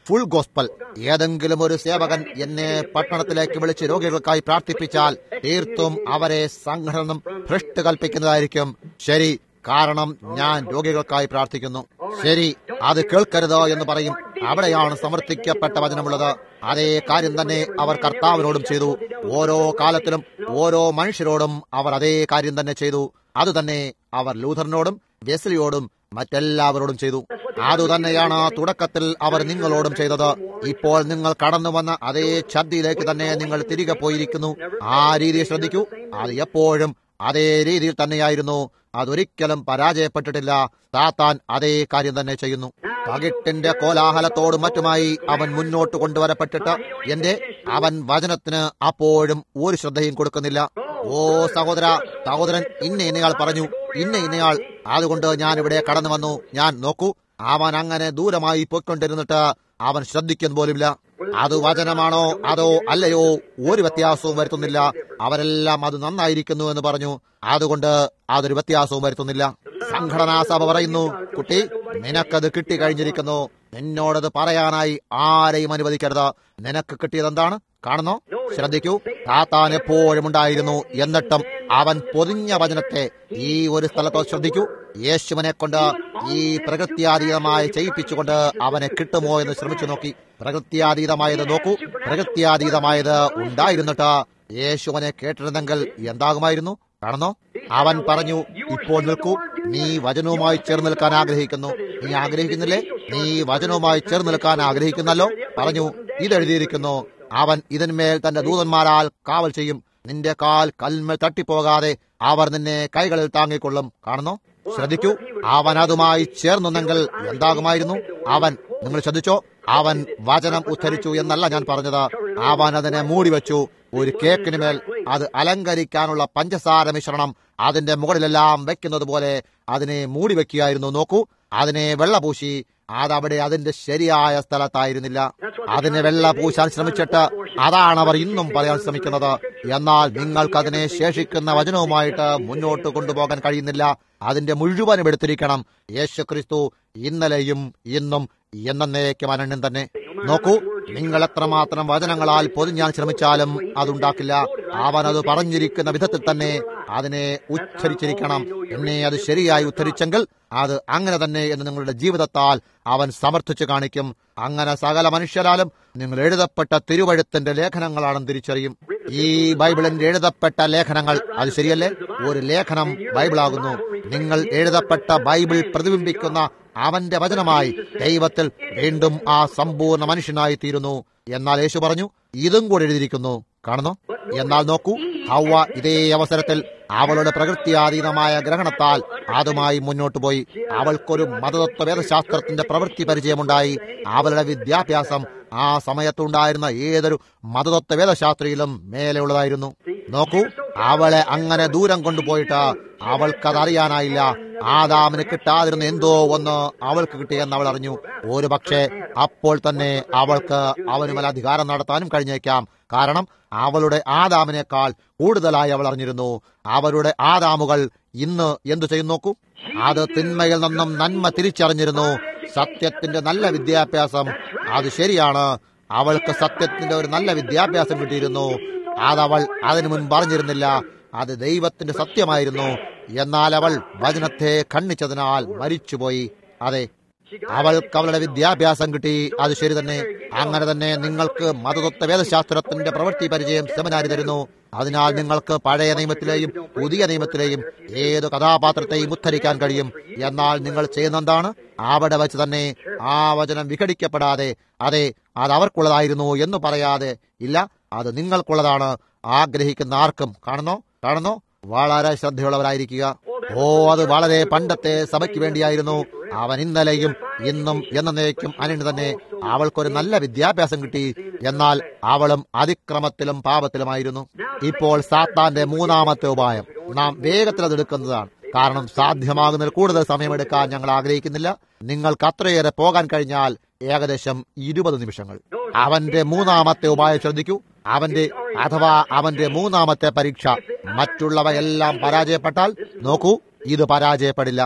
ഫുൾ ഗോസ്പൽ ഏതെങ്കിലും ഒരു സേവകൻ എന്നെ പട്ടണത്തിലേക്ക് വിളിച്ച് രോഗികൾക്കായി പ്രാർത്ഥിപ്പിച്ചാൽ തീർത്തും അവരെ സംഘടനം ഭ്രഷ്ട് കൽപ്പിക്കുന്നതായിരിക്കും ശരി കാരണം ഞാൻ രോഗികൾക്കായി പ്രാർത്ഥിക്കുന്നു ശരി അത് കേൾക്കരുത് എന്ന് പറയും അവിടെയാണ് സമർത്ഥിക്കപ്പെട്ട വചനമുള്ളത് അതേ കാര്യം തന്നെ അവർ കർത്താവിനോടും ചെയ്തു ഓരോ കാലത്തിലും ഓരോ മനുഷ്യരോടും അവർ അതേ കാര്യം തന്നെ ചെയ്തു അതുതന്നെ അവർ ലൂഥറിനോടും വെസ്ലിയോടും മറ്റെല്ലാവരോടും ചെയ്തു അതുതന്നെയാണ് തുടക്കത്തിൽ അവർ നിങ്ങളോടും ചെയ്തത് ഇപ്പോൾ നിങ്ങൾ കടന്നു വന്ന അതേ ഛർദിയിലേക്ക് തന്നെ നിങ്ങൾ തിരികെ പോയിരിക്കുന്നു ആ രീതി ശ്രദ്ധിക്കൂ അത് എപ്പോഴും അതേ രീതിയിൽ തന്നെയായിരുന്നു അതൊരിക്കലും പരാജയപ്പെട്ടിട്ടില്ല താത്താൻ അതേ കാര്യം തന്നെ ചെയ്യുന്നു പകിട്ടിന്റെ കോലാഹലത്തോടും മറ്റുമായി അവൻ മുന്നോട്ട് കൊണ്ടുവരപ്പെട്ടിട്ട് എന്റെ അവൻ വചനത്തിന് അപ്പോഴും ഒരു ശ്രദ്ധയും കൊടുക്കുന്നില്ല ഓ സഹോദര സഹോദരൻ ഇന്ന ഇന്നയാൾ പറഞ്ഞു ഇന്ന ഇന്നയാൾ അതുകൊണ്ട് ഞാൻ ഇവിടെ കടന്നു വന്നു ഞാൻ നോക്കൂ അവൻ അങ്ങനെ ദൂരമായി പോയിക്കൊണ്ടിരുന്നിട്ട് അവൻ ശ്രദ്ധിക്കുന്ന പോലുമില്ല അത് വചനമാണോ അതോ അല്ലയോ ഒരു വ്യത്യാസവും വരുത്തുന്നില്ല അവരെല്ലാം അത് നന്നായിരിക്കുന്നു എന്ന് പറഞ്ഞു അതുകൊണ്ട് അതൊരു വ്യത്യാസവും വരുത്തുന്നില്ല സംഘടനാ സഭ പറയുന്നു കുട്ടി നിനക്കത് കിട്ടിക്കഴിഞ്ഞിരിക്കുന്നു നിന്നോടത് പറയാനായി ആരെയും അനുവദിക്കരുത് നിനക്ക് കിട്ടിയത് എന്താണ് കാണുന്നോ ശ്രദ്ധിക്കൂ താത്താൻ എപ്പോഴും ഉണ്ടായിരുന്നു എന്നിട്ടും അവൻ പൊതിഞ്ഞ വചനത്തെ ഈ ഒരു സ്ഥലത്തോ ശ്രദ്ധിക്കൂ യേശുവിനെ കൊണ്ട് ഈ പ്രകൃത്യാതീതമായി ചെയ്യിപ്പിച്ചുകൊണ്ട് അവനെ കിട്ടുമോ എന്ന് ശ്രമിച്ചു നോക്കി പ്രകൃത്യാതീതമായത് നോക്കൂ പ്രകൃത്യാതീതമായത് ഉണ്ടായിരുന്നിട്ട് യേശുവിനെ കേട്ടിരുന്നെങ്കിൽ എന്താകുമായിരുന്നു കാണുന്നോ അവൻ പറഞ്ഞു ഇപ്പോൾ നിൽക്കൂ നീ വചനവുമായി ചേർന്ന് നിൽക്കാൻ ആഗ്രഹിക്കുന്നു നീ ആഗ്രഹിക്കുന്നില്ലേ നീ വചനവുമായി ചേർന്ന് നിൽക്കാൻ ആഗ്രഹിക്കുന്നല്ലോ പറഞ്ഞു ഇതെഴുതിയിരിക്കുന്നു അവൻ ഇതിന്മേൽ തന്റെ ദൂതന്മാരാൽ കാവൽ ചെയ്യും നിന്റെ കാൽ കൽമേൽ തട്ടിപ്പോകാതെ അവർ നിന്നെ കൈകളിൽ താങ്ങിക്കൊള്ളും കാണുന്നു ശ്രദ്ധിക്കൂ അവൻ അതുമായി ചേർന്നുന്നെങ്കിൽ എന്താകുമായിരുന്നു അവൻ നിങ്ങൾ ശ്രദ്ധിച്ചോ അവൻ വചനം ഉദ്ധരിച്ചു എന്നല്ല ഞാൻ പറഞ്ഞത് അവൻ അതിനെ മൂടിവെച്ചു ഒരു കേക്കിന് മേൽ അത് അലങ്കരിക്കാനുള്ള പഞ്ചസാര മിശ്രണം അതിന്റെ മുകളിലെല്ലാം വെക്കുന്നത് പോലെ അതിനെ മൂടി വെക്കുകയായിരുന്നു നോക്കൂ അതിനെ വെള്ള പൂശി അതവിടെ അതിന്റെ ശരിയായ സ്ഥലത്തായിരുന്നില്ല അതിനെ വെള്ള പൂശാൻ ശ്രമിച്ചിട്ട് അതാണ് അവർ ഇന്നും പറയാൻ ശ്രമിക്കുന്നത് എന്നാൽ നിങ്ങൾക്ക് അതിനെ ശേഷിക്കുന്ന വചനവുമായിട്ട് മുന്നോട്ട് കൊണ്ടുപോകാൻ കഴിയുന്നില്ല അതിന്റെ മുഴുവനും എടുത്തിരിക്കണം യേശു ക്രിസ്തു ഇന്നലെയും ഇന്നും എന്നേക്കും അനന്യം തന്നെ നോക്കൂ നിങ്ങൾ എത്രമാത്രം വചനങ്ങളാൽ പൊതിഞ്ഞാൻ ശ്രമിച്ചാലും അതുണ്ടാക്കില്ല അവൻ അത് പറഞ്ഞിരിക്കുന്ന വിധത്തിൽ തന്നെ അതിനെ ഉച്ചരിച്ചിരിക്കണം എന്നെ അത് ശരിയായി ഉദ്ധരിച്ചെങ്കിൽ അത് അങ്ങനെ തന്നെ എന്ന് നിങ്ങളുടെ ജീവിതത്താൽ അവൻ സമർത്ഥിച്ചു കാണിക്കും അങ്ങനെ സകല മനുഷ്യരാലും നിങ്ങൾ എഴുതപ്പെട്ട തിരുവഴുത്തിന്റെ ലേഖനങ്ങളാണെന്ന് തിരിച്ചറിയും ഈ ബൈബിളിന്റെ എഴുതപ്പെട്ട ലേഖനങ്ങൾ അത് ശരിയല്ലേ ഒരു ലേഖനം ബൈബിളാകുന്നു നിങ്ങൾ എഴുതപ്പെട്ട ബൈബിൾ പ്രതിബിംബിക്കുന്ന അവന്റെ വചനമായി ദൈവത്തിൽ വീണ്ടും ആ സമ്പൂർണ്ണ മനുഷ്യനായി തീരുന്നു എന്നാൽ യേശു പറഞ്ഞു ഇതും കൂടെ എഴുതിയിരിക്കുന്നു കാണുന്നു എന്നാൽ നോക്കൂ ഹൗവ ഇതേ അവസരത്തിൽ അവളുടെ പ്രകൃത്യാധീനമായ ഗ്രഹണത്താൽ അതുമായി മുന്നോട്ട് പോയി അവൾക്കൊരു മതതത്വ വേദശാസ്ത്രത്തിന്റെ പ്രവൃത്തി പരിചയമുണ്ടായി അവളുടെ വിദ്യാഭ്യാസം ആ സമയത്തുണ്ടായിരുന്ന ഏതൊരു മതതത്വ വേദശാസ്ത്രിയിലും മേലെയുള്ളതായിരുന്നു നോക്കൂ അവളെ അങ്ങനെ ദൂരം കൊണ്ടുപോയിട്ട് അവൾക്കത് അറിയാനായില്ല ആദാമിന് കിട്ടാതിരുന്ന എന്തോ ഒന്ന് അവൾക്ക് കിട്ടിയെന്ന് അവൾ അറിഞ്ഞു ഒരു പക്ഷേ അപ്പോൾ തന്നെ അവൾക്ക് അവനുമൽ അധികാരം നടത്താനും കഴിഞ്ഞേക്കാം കാരണം അവളുടെ ആദാമിനേക്കാൾ കൂടുതലായി അവൾ അറിഞ്ഞിരുന്നു അവരുടെ ആദാമുകൾ ഇന്ന് എന്തു ചെയ്യും നോക്കൂ അത് തിന്മയിൽ നിന്നും നന്മ തിരിച്ചറിഞ്ഞിരുന്നു സത്യത്തിന്റെ നല്ല വിദ്യാഭ്യാസം അത് ശരിയാണ് അവൾക്ക് സത്യത്തിന്റെ ഒരു നല്ല വിദ്യാഭ്യാസം കിട്ടിയിരുന്നു അതവൾ അതിനു മുൻപ് അറിഞ്ഞിരുന്നില്ല അത് ദൈവത്തിന്റെ സത്യമായിരുന്നു എന്നാൽ അവൾ വചനത്തെ ഖണ്ഡിച്ചതിനാൽ മരിച്ചുപോയി അതെ അവൾക്ക് അവളുടെ വിദ്യാഭ്യാസം കിട്ടി അത് ശരി തന്നെ അങ്ങനെ തന്നെ നിങ്ങൾക്ക് മതതത്വ വേദശാസ്ത്രത്തിന്റെ പ്രവൃത്തി പരിചയം സെമിനാരി തരുന്നു അതിനാൽ നിങ്ങൾക്ക് പഴയ നിയമത്തിലെയും പുതിയ നിയമത്തിലെയും ഏത് കഥാപാത്രത്തെയും ഉദ്ധരിക്കാൻ കഴിയും എന്നാൽ നിങ്ങൾ ചെയ്യുന്ന എന്താണ് അവിടെ വെച്ച് തന്നെ ആ വചനം വിഘടിക്കപ്പെടാതെ അതെ അത് അവർക്കുള്ളതായിരുന്നു എന്ന് പറയാതെ ഇല്ല അത് നിങ്ങൾക്കുള്ളതാണ് ആഗ്രഹിക്കുന്ന ആർക്കും കാണുന്നോ കാണുന്നോ വളരെ ശ്രദ്ധയുള്ളവരായിരിക്കുക ഓ അത് വളരെ പണ്ടത്തെ സഭയ്ക്ക് വേണ്ടിയായിരുന്നു അവൻ ഇന്നലെയും ഇന്നും എന്നേക്കും അനിന് തന്നെ അവൾക്കൊരു നല്ല വിദ്യാഭ്യാസം കിട്ടി എന്നാൽ അവളും അതിക്രമത്തിലും പാപത്തിലുമായിരുന്നു ഇപ്പോൾ സാത്താന്റെ മൂന്നാമത്തെ ഉപായം നാം വേഗത്തിൽ അത് എടുക്കുന്നതാണ് കാരണം സാധ്യമാകുന്നതിൽ കൂടുതൽ സമയമെടുക്കാൻ ഞങ്ങൾ ആഗ്രഹിക്കുന്നില്ല നിങ്ങൾക്ക് അത്രയേറെ പോകാൻ കഴിഞ്ഞാൽ ഏകദേശം ഇരുപത് നിമിഷങ്ങൾ അവന്റെ മൂന്നാമത്തെ ഉപായം ശ്രദ്ധിക്കൂ അവന്റെ അഥവാ അവന്റെ മൂന്നാമത്തെ പരീക്ഷ മറ്റുള്ളവയെല്ലാം പരാജയപ്പെട്ടാൽ നോക്കൂ ഇത് പരാജയപ്പെടില്ല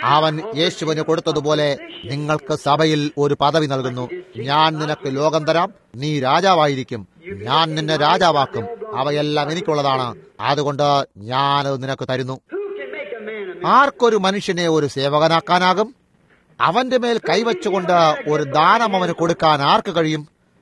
അവൻ യേശുവിന് കൊടുത്തതുപോലെ നിങ്ങൾക്ക് സഭയിൽ ഒരു പദവി നൽകുന്നു ഞാൻ നിനക്ക് ലോകം തരാം നീ രാജാവായിരിക്കും ഞാൻ നിന്നെ രാജാവാക്കും അവയെല്ലാം എനിക്കുള്ളതാണ് അതുകൊണ്ട് ഞാനത് നിനക്ക് തരുന്നു Who can make a man a man? ആർക്കൊരു മനുഷ്യനെ ഒരു സേവകനാക്കാനാകും അവന്റെ മേൽ കൈവച്ചുകൊണ്ട് ഒരു ദാനം അവന് കൊടുക്കാൻ ആർക്ക് കഴിയും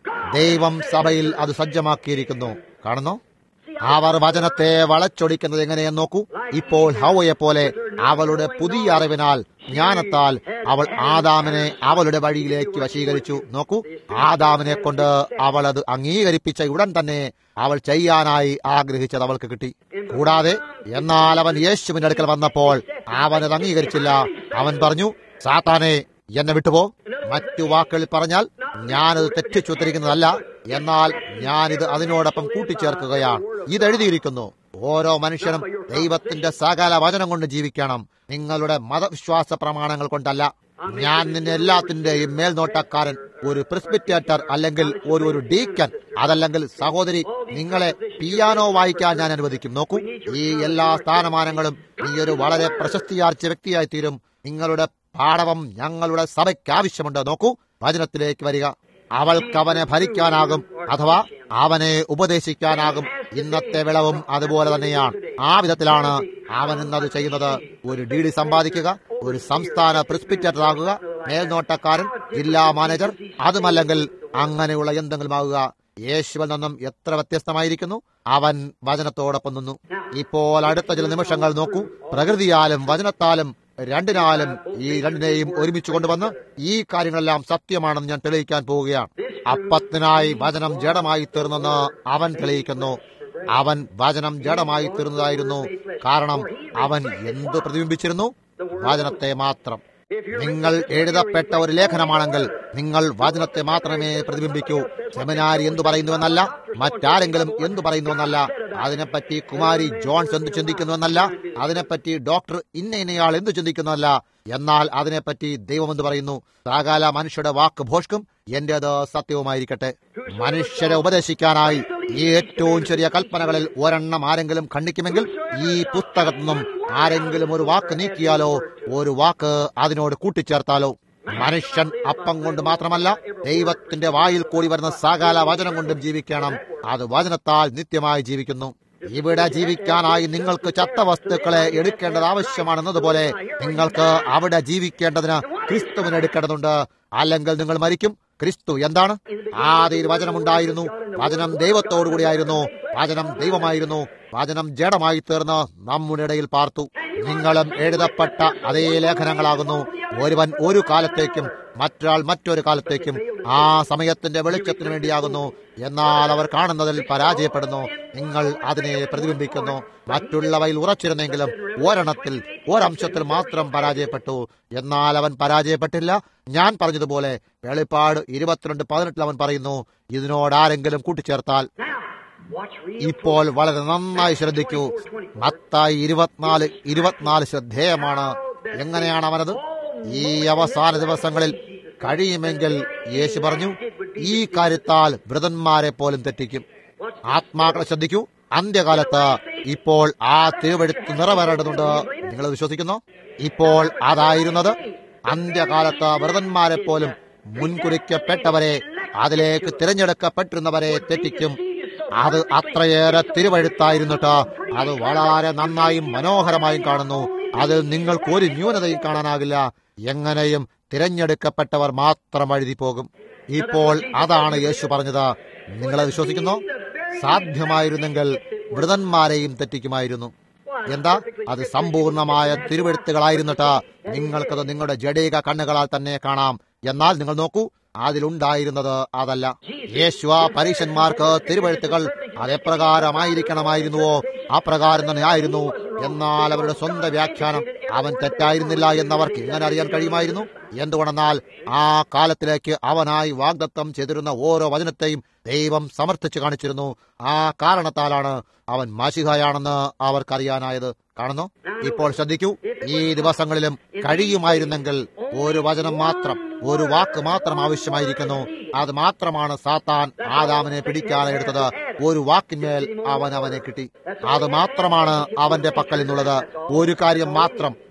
ദൈവം സഭയിൽ അത് സജ്ജമാക്കിയിരിക്കുന്നു കാണുന്നു അവർ വചനത്തെ വളച്ചൊടിക്കുന്നത് എങ്ങനെയെന്ന് നോക്കൂ ഇപ്പോൾ ഹൗവയെ പോലെ അവളുടെ പുതിയ അറിവിനാൽ ജ്ഞാനത്താൽ അവൾ ആദാമിനെ അവളുടെ വഴിയിലേക്ക് വശീകരിച്ചു നോക്കൂ ആദാമിനെ കൊണ്ട് അവൾ അത് അംഗീകരിപ്പിച്ച ഉടൻ തന്നെ അവൾ ചെയ്യാനായി ആഗ്രഹിച്ചത് അവൾക്ക് കിട്ടി കൂടാതെ എന്നാൽ അവൻ യേശുവിന്റെ അടുക്കൽ വന്നപ്പോൾ അവൻ അത് അംഗീകരിച്ചില്ല അവൻ പറഞ്ഞു സാത്താനെ എന്നെ വിട്ടുപോ മറ്റു വാക്കുകളിൽ പറഞ്ഞാൽ ഞാനത് തെറ്റിച്ചുത്തരിക്കുന്നതല്ല എന്നാൽ ഞാനിത് അതിനോടൊപ്പം കൂട്ടിച്ചേർക്കുകയാണ് ഇതെഴുതിയിരിക്കുന്നു ഓരോ മനുഷ്യനും ദൈവത്തിന്റെ സകല വചനം കൊണ്ട് ജീവിക്കണം നിങ്ങളുടെ മതവിശ്വാസ പ്രമാണങ്ങൾ കൊണ്ടല്ല ഞാൻ നിന്നെ എല്ലാത്തിന്റെയും മേൽനോട്ടക്കാരൻ ഒരു പ്രിസ്പിറ്റേറ്റർ അല്ലെങ്കിൽ ഒരു ഒരു ഡീക്കൻ അതല്ലെങ്കിൽ സഹോദരി നിങ്ങളെ പിയാനോ വായിക്കാൻ ഞാൻ അനുവദിക്കും നോക്കൂ ഈ എല്ലാ സ്ഥാനമാനങ്ങളും നീ ഒരു വളരെ പ്രശസ്തിയാർച്ച വ്യക്തിയായി തീരും നിങ്ങളുടെ പാടവം ഞങ്ങളുടെ സഭയ്ക്ക് ആവശ്യമുണ്ട് നോക്കൂ വചനത്തിലേക്ക് വരിക അവൾക്ക് അവനെ ഭരിക്കാനാകും അഥവാ അവനെ ഉപദേശിക്കാനാകും ഇന്നത്തെ വിളവും അതുപോലെ തന്നെയാണ് ആ വിധത്തിലാണ് അവൻ ഇന്നത് ചെയ്യുന്നത് ഒരു ഡി ഡി സമ്പാദിക്കുക ഒരു സംസ്ഥാന പ്രിസ്പിറ്റേറ്റർ ആകുക മേൽനോട്ടക്കാരൻ ജില്ലാ മാനേജർ അതുമല്ലെങ്കിൽ അങ്ങനെയുള്ള എന്തെങ്കിലും ആകുക യേശുവിൽ നിന്നും എത്ര വ്യത്യസ്തമായിരിക്കുന്നു അവൻ വചനത്തോടൊപ്പം നിന്നു ഇപ്പോൾ അടുത്ത ചില നിമിഷങ്ങൾ നോക്കൂ പ്രകൃതിയാലും വചനത്താലും രണ്ടിനാലും ഈ രണ്ടിനെയും ഒരുമിച്ച് കൊണ്ടുവന്ന് ഈ കാര്യങ്ങളെല്ലാം സത്യമാണെന്ന് ഞാൻ തെളിയിക്കാൻ പോവുകയാണ് അപ്പത്തിനായി വചനം ജഡമായി തീർന്നെന്ന് അവൻ തെളിയിക്കുന്നു അവൻ വചനം ജഡമായി തീർന്നതായിരുന്നു കാരണം അവൻ എന്ത് പ്രതിബിംബിച്ചിരുന്നു വചനത്തെ മാത്രം നിങ്ങൾ എഴുതപ്പെട്ട ഒരു ലേഖനമാണെങ്കിൽ നിങ്ങൾ വചനത്തെ മാത്രമേ പ്രതിബിംബിക്കൂ സെമിനാരി എന്തു പറയുന്നുവെന്നല്ല മറ്റാരെങ്കിലും എന്തു പറയുന്നുവെന്നല്ല അതിനെപ്പറ്റി കുമാരി ജോൺസ് എന്ത് ചിന്തിക്കുന്നുവെന്നല്ല അതിനെപ്പറ്റി ഡോക്ടർ ഇന്ന ഇന്നയാൾ എന്തു ചിന്തിക്കുന്നുവല്ല എന്നാൽ അതിനെപ്പറ്റി ദൈവം എന്ന് പറയുന്നു സകല മനുഷ്യരുടെ വാക്ക് ഭോഷ്കും എന്റേത് സത്യവുമായിരിക്കട്ടെ മനുഷ്യരെ ഉപദേശിക്കാനായി ഈ ഏറ്റവും ചെറിയ കൽപ്പനകളിൽ ഒരെണ്ണം ആരെങ്കിലും ഖണ്ഡിക്കുമെങ്കിൽ ഈ പുസ്തകത്തിൽ നിന്നും ആരെങ്കിലും ഒരു വാക്ക് നീക്കിയാലോ ഒരു വാക്ക് അതിനോട് കൂട്ടിച്ചേർത്താലോ മനുഷ്യൻ അപ്പം കൊണ്ട് മാത്രമല്ല ദൈവത്തിന്റെ വായിൽ കൂടി വരുന്ന സകല വചനം കൊണ്ടും ജീവിക്കണം അത് വചനത്താൽ നിത്യമായി ജീവിക്കുന്നു ഇവിടെ ജീവിക്കാനായി നിങ്ങൾക്ക് ചത്ത വസ്തുക്കളെ എടുക്കേണ്ടത് ആവശ്യമാണെന്നതുപോലെ നിങ്ങൾക്ക് അവിടെ ജീവിക്കേണ്ടതിന് ക്രിസ്തുവിനെ എടുക്കേണ്ടതുണ്ട് അല്ലെങ്കിൽ നിങ്ങൾ മരിക്കും ക്രിസ്തു എന്താണ് ആദ്യയിൽ വചനമുണ്ടായിരുന്നു വചനം ദൈവത്തോടുകൂടിയായിരുന്നു വചനം ദൈവമായിരുന്നു വചനം ജഡമായി തീർന്ന് നമ്മുടെ ഇടയിൽ പാർത്തു നിങ്ങളും എഴുതപ്പെട്ട അതേ ലേഖനങ്ങളാകുന്നു ഒരുവൻ ഒരു കാലത്തേക്കും മറ്റൊരാൾ മറ്റൊരു കാലത്തേക്കും ആ സമയത്തിന്റെ വെളിച്ചത്തിന് വേണ്ടിയാകുന്നു എന്നാൽ അവർ കാണുന്നതിൽ പരാജയപ്പെടുന്നു നിങ്ങൾ അതിനെ പ്രതിബിംബിക്കുന്നു മറ്റുള്ളവയിൽ ഉറച്ചിരുന്നെങ്കിലും ഒരെണ്ണത്തിൽ ഒരംശത്തിൽ മാത്രം പരാജയപ്പെട്ടു എന്നാൽ അവൻ പരാജയപ്പെട്ടില്ല ഞാൻ പറഞ്ഞതുപോലെ വെളിപ്പാട് ഇരുപത്തിരണ്ട് പതിനെട്ടിൽ അവൻ പറയുന്നു ഇതിനോട് ആരെങ്കിലും കൂട്ടിച്ചേർത്താൽ Now, watch real ഇപ്പോൾ വളരെ നന്നായി ശ്രദ്ധിക്കൂ മത്തായി ഇരുപത്തിനാല് ഇരുപത്തിനാല് ശ്രദ്ധേയമാണ് എങ്ങനെയാണ് അവനത് ഈ അവസാന ദിവസങ്ങളിൽ കഴിയുമെങ്കിൽ യേശു പറഞ്ഞു ഈ കാര്യത്താൽ വൃതന്മാരെ പോലും തെറ്റിക്കും ആത്മാക്കളെ ശ്രദ്ധിക്കൂ അന്ത്യകാലത്ത് ഇപ്പോൾ ആ തിരുവെഴുത്ത് നിറവേറേണ്ടതുണ്ട് നിങ്ങൾ വിശ്വസിക്കുന്നു ഇപ്പോൾ അതായിരുന്നത് അന്ത്യകാലത്ത് വ്രതന്മാരെ പോലും മുൻകുറിക്കപ്പെട്ടവരെ അതിലേക്ക് തിരഞ്ഞെടുക്കപ്പെട്ടിരുന്നവരെ തെറ്റിക്കും അത് അത്രയേറെ തിരുവഴുത്തായിരുന്നിട്ട് അത് വളരെ നന്നായും മനോഹരമായും കാണുന്നു അതിൽ നിങ്ങൾക്ക് ഒരു ന്യൂനതയും കാണാനാകില്ല എങ്ങനെയും തിരഞ്ഞെടുക്കപ്പെട്ടവർ മാത്രം വഴുതി പോകും ഇപ്പോൾ അതാണ് യേശു പറഞ്ഞത് നിങ്ങളെ വിശ്വസിക്കുന്നു സാധ്യമായിരുന്നെങ്കിൽ വൃതന്മാരെയും തെറ്റിക്കുമായിരുന്നു എന്താ അത് സമ്പൂർണമായ തിരുവെഴുത്തുകളായിരുന്നിട്ട് നിങ്ങൾക്കത് നിങ്ങളുടെ ജഡീക കണ്ണുകളാൽ തന്നെ കാണാം എന്നാൽ നിങ്ങൾ നോക്കൂ അതിലുണ്ടായിരുന്നത് അതല്ല യേശു ആ പരീക്ഷന്മാർക്ക് തിരുവെഴുത്തുകൾ അതെപ്രകാരമായിരിക്കണമായിരുന്നുവോ അപ്രകാരം തന്നെ ആയിരുന്നു എന്നാൽ അവരുടെ സ്വന്തം വ്യാഖ്യാനം അവൻ തെറ്റായിരുന്നില്ല എന്നവർക്ക് എങ്ങനെ അറിയാൻ കഴിയുമായിരുന്നു എന്തുകൊണ്ടെന്നാൽ ആ കാലത്തിലേക്ക് അവനായി വാഗ്ദത്തം ചെയ്തിരുന്ന ഓരോ വചനത്തെയും ദൈവം സമർത്ഥിച്ചു കാണിച്ചിരുന്നു ആ കാരണത്താലാണ് അവൻ മാഷികയാണെന്ന് അവർക്കറിയാനായത് കാണുന്നു ഇപ്പോൾ ശ്രദ്ധിക്കൂ ഈ ദിവസങ്ങളിലും കഴിയുമായിരുന്നെങ്കിൽ ഒരു വചനം മാത്രം ഒരു വാക്ക് മാത്രം ആവശ്യമായിരിക്കുന്നു അത് മാത്രമാണ് സാത്താൻ ആദാമിനെ പിടിക്കാതെ എടുത്തത് ഒരു വാക്കിന്മേൽ അവൻ അവനെ കിട്ടി അത് മാത്രമാണ് അവന്റെ പക്കൽ നിന്നുള്ളത് ഒരു കാര്യം മാത്രം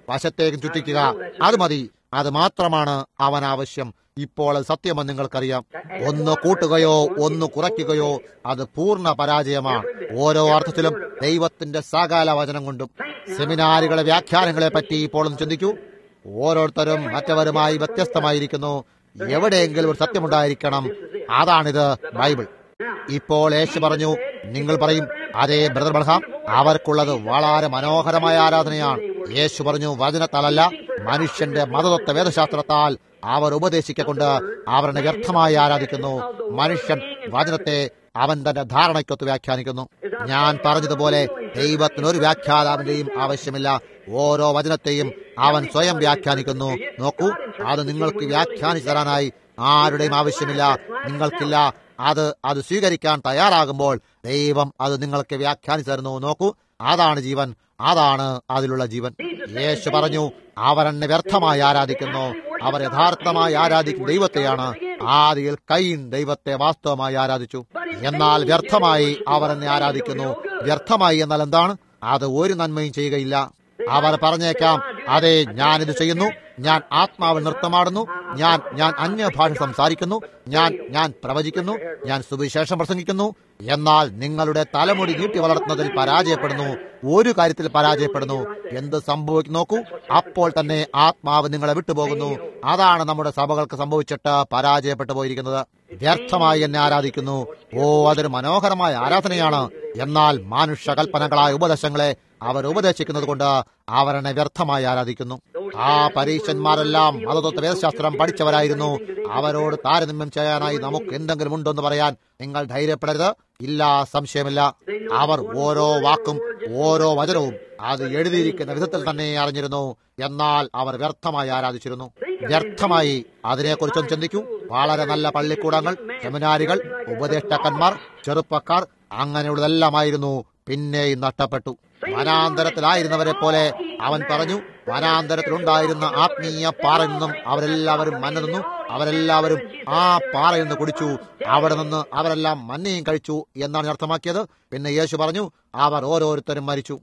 വശത്തേക്കും ചുറ്റിക്കുക അത് മതി അത് മാത്രമാണ് അവൻ ആവശ്യം ഇപ്പോൾ അത് സത്യമെന്ന് നിങ്ങൾക്കറിയാം ഒന്ന് കൂട്ടുകയോ ഒന്ന് കുറയ്ക്കുകയോ അത് പൂർണ്ണ പരാജയമാണ് ഓരോ അർത്ഥത്തിലും ദൈവത്തിന്റെ സകാല വചനം കൊണ്ടും സെമിനാറുകളെ വ്യാഖ്യാനങ്ങളെ പറ്റി ഇപ്പോൾ ഒന്ന് ചിന്തിക്കൂ ഓരോരുത്തരും മറ്റവരുമായി വ്യത്യസ്തമായിരിക്കുന്നു എവിടെയെങ്കിലും ഒരു സത്യമുണ്ടായിരിക്കണം അതാണിത് ബൈബിൾ ഇപ്പോൾ യേശു പറഞ്ഞു നിങ്ങൾ പറയും അതേ ബ്രദർ ബർഹാം അവർക്കുള്ളത് വളരെ മനോഹരമായ ആരാധനയാണ് യേശു പറഞ്ഞു വചനത്താലല്ല മനുഷ്യന്റെ മതതത്വ വേദശാസ്ത്രത്താൽ അവർ ഉപദേശിക്കൊണ്ട് അവരുടെ വ്യർത്ഥമായി ആരാധിക്കുന്നു മനുഷ്യൻ വചനത്തെ അവൻ തന്റെ ധാരണയ്ക്കൊത്ത് വ്യാഖ്യാനിക്കുന്നു ഞാൻ പറഞ്ഞതുപോലെ ദൈവത്തിന് ഒരു വ്യാഖ്യാതാവിന്റെയും ആവശ്യമില്ല ഓരോ വചനത്തെയും അവൻ സ്വയം വ്യാഖ്യാനിക്കുന്നു നോക്കൂ അത് നിങ്ങൾക്ക് വ്യാഖ്യാനിച്ചു തരാനായി ആരുടെയും ആവശ്യമില്ല നിങ്ങൾക്കില്ല അത് അത് സ്വീകരിക്കാൻ തയ്യാറാകുമ്പോൾ ദൈവം അത് നിങ്ങൾക്ക് വ്യാഖ്യാനിച്ചു തരുന്നു നോക്കൂ അതാണ് ജീവൻ അതാണ് അതിലുള്ള ജീവൻ യേശു പറഞ്ഞു അവർ എന്നെ വ്യർത്ഥമായി ആരാധിക്കുന്നു അവർ യഥാർത്ഥമായി ആരാധിക്കുന്ന ദൈവത്തെയാണ് ആദിയിൽ കൈൻ ദൈവത്തെ വാസ്തവമായി ആരാധിച്ചു എന്നാൽ വ്യർത്ഥമായി അവർ എന്നെ ആരാധിക്കുന്നു വ്യർത്ഥമായി എന്നാൽ എന്താണ് അത് ഒരു നന്മയും ചെയ്യുകയില്ല അവർ പറഞ്ഞേക്കാം അതെ ഞാനിത് ചെയ്യുന്നു ഞാൻ ആത്മാവിൽ നൃത്തമാടുന്നു ഞാൻ ഞാൻ അന്യഭാഷ സംസാരിക്കുന്നു ഞാൻ ഞാൻ പ്രവചിക്കുന്നു ഞാൻ സുവിശേഷം പ്രസംഗിക്കുന്നു എന്നാൽ നിങ്ങളുടെ തലമുടി നീട്ടി വളർത്തുന്നതിൽ പരാജയപ്പെടുന്നു ഒരു കാര്യത്തിൽ പരാജയപ്പെടുന്നു എന്ത് സംഭവിക്കും നോക്കൂ അപ്പോൾ തന്നെ ആത്മാവ് നിങ്ങളെ വിട്ടുപോകുന്നു അതാണ് നമ്മുടെ സഭകൾക്ക് സംഭവിച്ചിട്ട് പരാജയപ്പെട്ടു പോയിരിക്കുന്നത് വ്യർത്ഥമായി എന്നെ ആരാധിക്കുന്നു ഓ അതൊരു മനോഹരമായ ആരാധനയാണ് എന്നാൽ മാനുഷ്യ കൽപ്പനകളായ ഉപദേശങ്ങളെ അവർ ഉപദേശിക്കുന്നത് കൊണ്ട് അവരെന്നെ വ്യർത്ഥമായി ആരാധിക്കുന്നു ആ പരീക്ഷന്മാരെല്ലാം മതതത്വ വേദശാസ്ത്രം പഠിച്ചവരായിരുന്നു അവരോട് താരതമ്യം ചെയ്യാനായി നമുക്ക് എന്തെങ്കിലും ഉണ്ടെന്ന് പറയാൻ നിങ്ങൾ ധൈര്യപ്പെടരുത് ഇല്ല സംശയമില്ല അവർ ഓരോ വാക്കും ഓരോ വചനവും അത് എഴുതിയിരിക്കുന്ന വിധത്തിൽ തന്നെ അറിഞ്ഞിരുന്നു എന്നാൽ അവർ വ്യർത്ഥമായി ആരാധിച്ചിരുന്നു വ്യർത്ഥമായി അതിനെക്കുറിച്ചും ചിന്തിക്കൂ വളരെ നല്ല പള്ളിക്കൂടങ്ങൾ സെമിനാരികൾ ഉപദേഷ്ടാക്കന്മാർ ചെറുപ്പക്കാർ അങ്ങനെയുള്ളതെല്ലാമായിരുന്നു പിന്നെയും നഷ്ടപ്പെട്ടു വനാന്തരത്തിലായിരുന്നവരെ പോലെ അവൻ പറഞ്ഞു വനാന്തരത്തിലുണ്ടായിരുന്ന ആത്മീയ പാറയിൽ നിന്നും അവരെല്ലാവരും മന്ന നിന്നു അവരെല്ലാവരും ആ പാറയിൽ നിന്ന് കുടിച്ചു അവിടെ നിന്ന് അവരെല്ലാം മന്നയും കഴിച്ചു എന്നാണ് അർത്ഥമാക്കിയത് പിന്നെ യേശു പറഞ്ഞു അവർ ഓരോരുത്തരും മരിച്ചു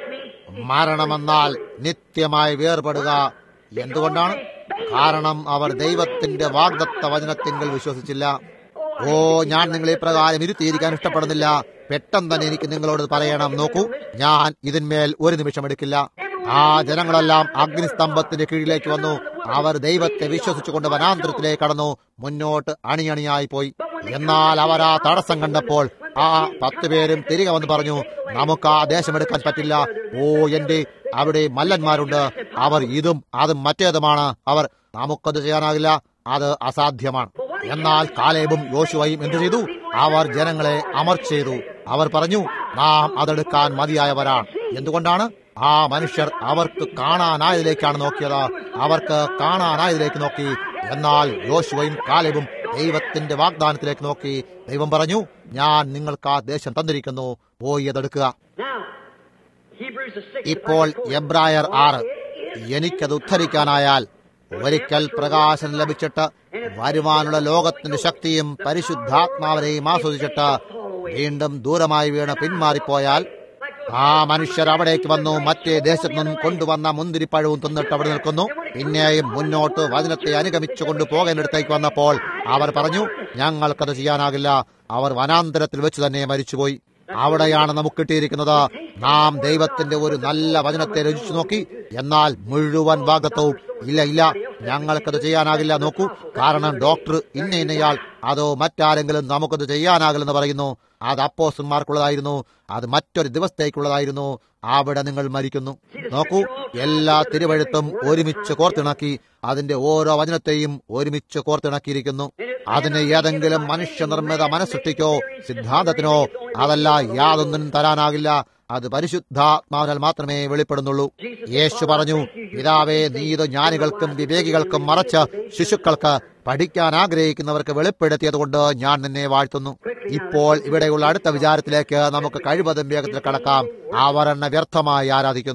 മരണമെന്നാൽ നിത്യമായി വേർപെടുക എന്തുകൊണ്ടാണ് കാരണം അവർ ദൈവത്തിന്റെ വാഗ്ദത്ത വചനത്തിങ്കിൽ വിശ്വസിച്ചില്ല ഓ ഞാൻ നിങ്ങളെ പ്രകാരം ഇരുത്തിയിരിക്കാൻ ഇഷ്ടപ്പെടുന്നില്ല പെട്ടെന്ന് തന്നെ എനിക്ക് നിങ്ങളോട് പറയണം നോക്കൂ ഞാൻ ഇതിന്മേൽ ഒരു നിമിഷം എടുക്കില്ല ആ ജനങ്ങളെല്ലാം അഗ്നിസ്തംഭത്തിന്റെ കീഴിലേക്ക് വന്നു അവർ ദൈവത്തെ വിശ്വസിച്ചുകൊണ്ട് വനാന്തരത്തിലേക്ക് കടന്നു മുന്നോട്ട് അണിയണിയായി പോയി എന്നാൽ അവർ ആ തടസ്സം കണ്ടപ്പോൾ ആ പത്ത് പേരും തിരികെ വന്ന് പറഞ്ഞു നമുക്ക് ആ ദേശമെടുക്കാൻ പറ്റില്ല ഓ എന്റെ അവിടെ മല്ലന്മാരുണ്ട് അവർ ഇതും അതും മറ്റേതുമാണ് അവർ നമുക്കത് ചെയ്യാനാകില്ല അത് അസാധ്യമാണ് എന്നാൽ കാലേബും യോശുവയും എന്തു ചെയ്തു അവർ ജനങ്ങളെ അമർ ചെയ്തു അവർ പറഞ്ഞു നാം അതെടുക്കാൻ മതിയായവരാണ് എന്തുകൊണ്ടാണ് ആ മനുഷ്യർ അവർക്ക് കാണാനായതിലേക്കാണ് നോക്കിയത് അവർക്ക് കാണാനായതിലേക്ക് നോക്കി എന്നാൽ യോശുവയും കാലേബും ദൈവത്തിന്റെ വാഗ്ദാനത്തിലേക്ക് നോക്കി ദൈവം പറഞ്ഞു ഞാൻ നിങ്ങൾക്ക് ആ ദേശം തന്നിരിക്കുന്നു പോയി അതെടുക്കുക ഇപ്പോൾ എബ്രായർ ആറ് എനിക്കത് ഉദ്ധരിക്കാനായാൽ ഒരിക്കൽ പ്രകാശം ലഭിച്ചിട്ട് വരുവാനുള്ള ലോകത്തിന്റെ ശക്തിയും പരിശുദ്ധാത്മാവിനെയും ആസ്വദിച്ചിട്ട് വീണ്ടും ദൂരമായി വീണ് പിന്മാറിപ്പോയാൽ ആ മനുഷ്യർ അവിടേക്ക് വന്നു മറ്റേ ദേശത്തു നിന്നും കൊണ്ടുവന്ന മുന്തിരിപ്പഴവും തിന്നിട്ട് അവിടെ നിൽക്കുന്നു പിന്നെയും മുന്നോട്ട് വചനത്തെ അനുഗമിച്ചു കൊണ്ട് പോകാനിടത്തേക്ക് വന്നപ്പോൾ അവർ പറഞ്ഞു ഞങ്ങൾക്കത് ചെയ്യാനാകില്ല അവർ വനാന്തരത്തിൽ വെച്ച് തന്നെ മരിച്ചുപോയി അവിടെയാണ് നമുക്ക് കിട്ടിയിരിക്കുന്നത് നാം ദൈവത്തിന്റെ ഒരു നല്ല വചനത്തെ രചിച്ചു നോക്കി എന്നാൽ മുഴുവൻ ഭാഗത്വവും ഇല്ല ഇല്ല ഞങ്ങൾക്കത് ചെയ്യാനാകില്ല നോക്കൂ കാരണം ഡോക്ടർ ഇന്ന ഇന്നയാൾ അതോ മറ്റാരെങ്കിലും നമുക്കത് ചെയ്യാനാകില്ലെന്ന് പറയുന്നു അത് അപ്പോസന്മാർക്കുള്ളതായിരുന്നു അത് മറ്റൊരു ദിവസത്തേക്കുള്ളതായിരുന്നു അവിടെ നിങ്ങൾ മരിക്കുന്നു നോക്കൂ എല്ലാ തിരുവഴുത്തും ഒരുമിച്ച് കോർത്തിണക്കി അതിന്റെ ഓരോ വചനത്തെയും ഒരുമിച്ച് കോർത്തിണക്കിയിരിക്കുന്നു അതിന് ഏതെങ്കിലും മനുഷ്യനിർമ്മിത മനസ്സൃഷ്ടിക്കോ സിദ്ധാന്തത്തിനോ അതല്ല യാതൊന്നിനും തരാനാകില്ല അത് പരിശുദ്ധാത്മാവിനാൽ മാത്രമേ വെളിപ്പെടുന്നുള്ളൂ യേശു പറഞ്ഞു പിതാവേ നീ ഇത് ജ്ഞാനികൾക്കും വിവേകികൾക്കും മറച്ച് ശിശുക്കൾക്ക് പഠിക്കാൻ ആഗ്രഹിക്കുന്നവർക്ക് വെളിപ്പെടുത്തിയത് കൊണ്ട് ഞാൻ നിന്നെ വാഴ്ത്തുന്നു ഇപ്പോൾ ഇവിടെയുള്ള അടുത്ത വിചാരത്തിലേക്ക് നമുക്ക് കഴിവതും വേഗത്തിൽ കടക്കാം അവർ എന്നെ വ്യർത്ഥമായി ആരാധിക്കുന്നു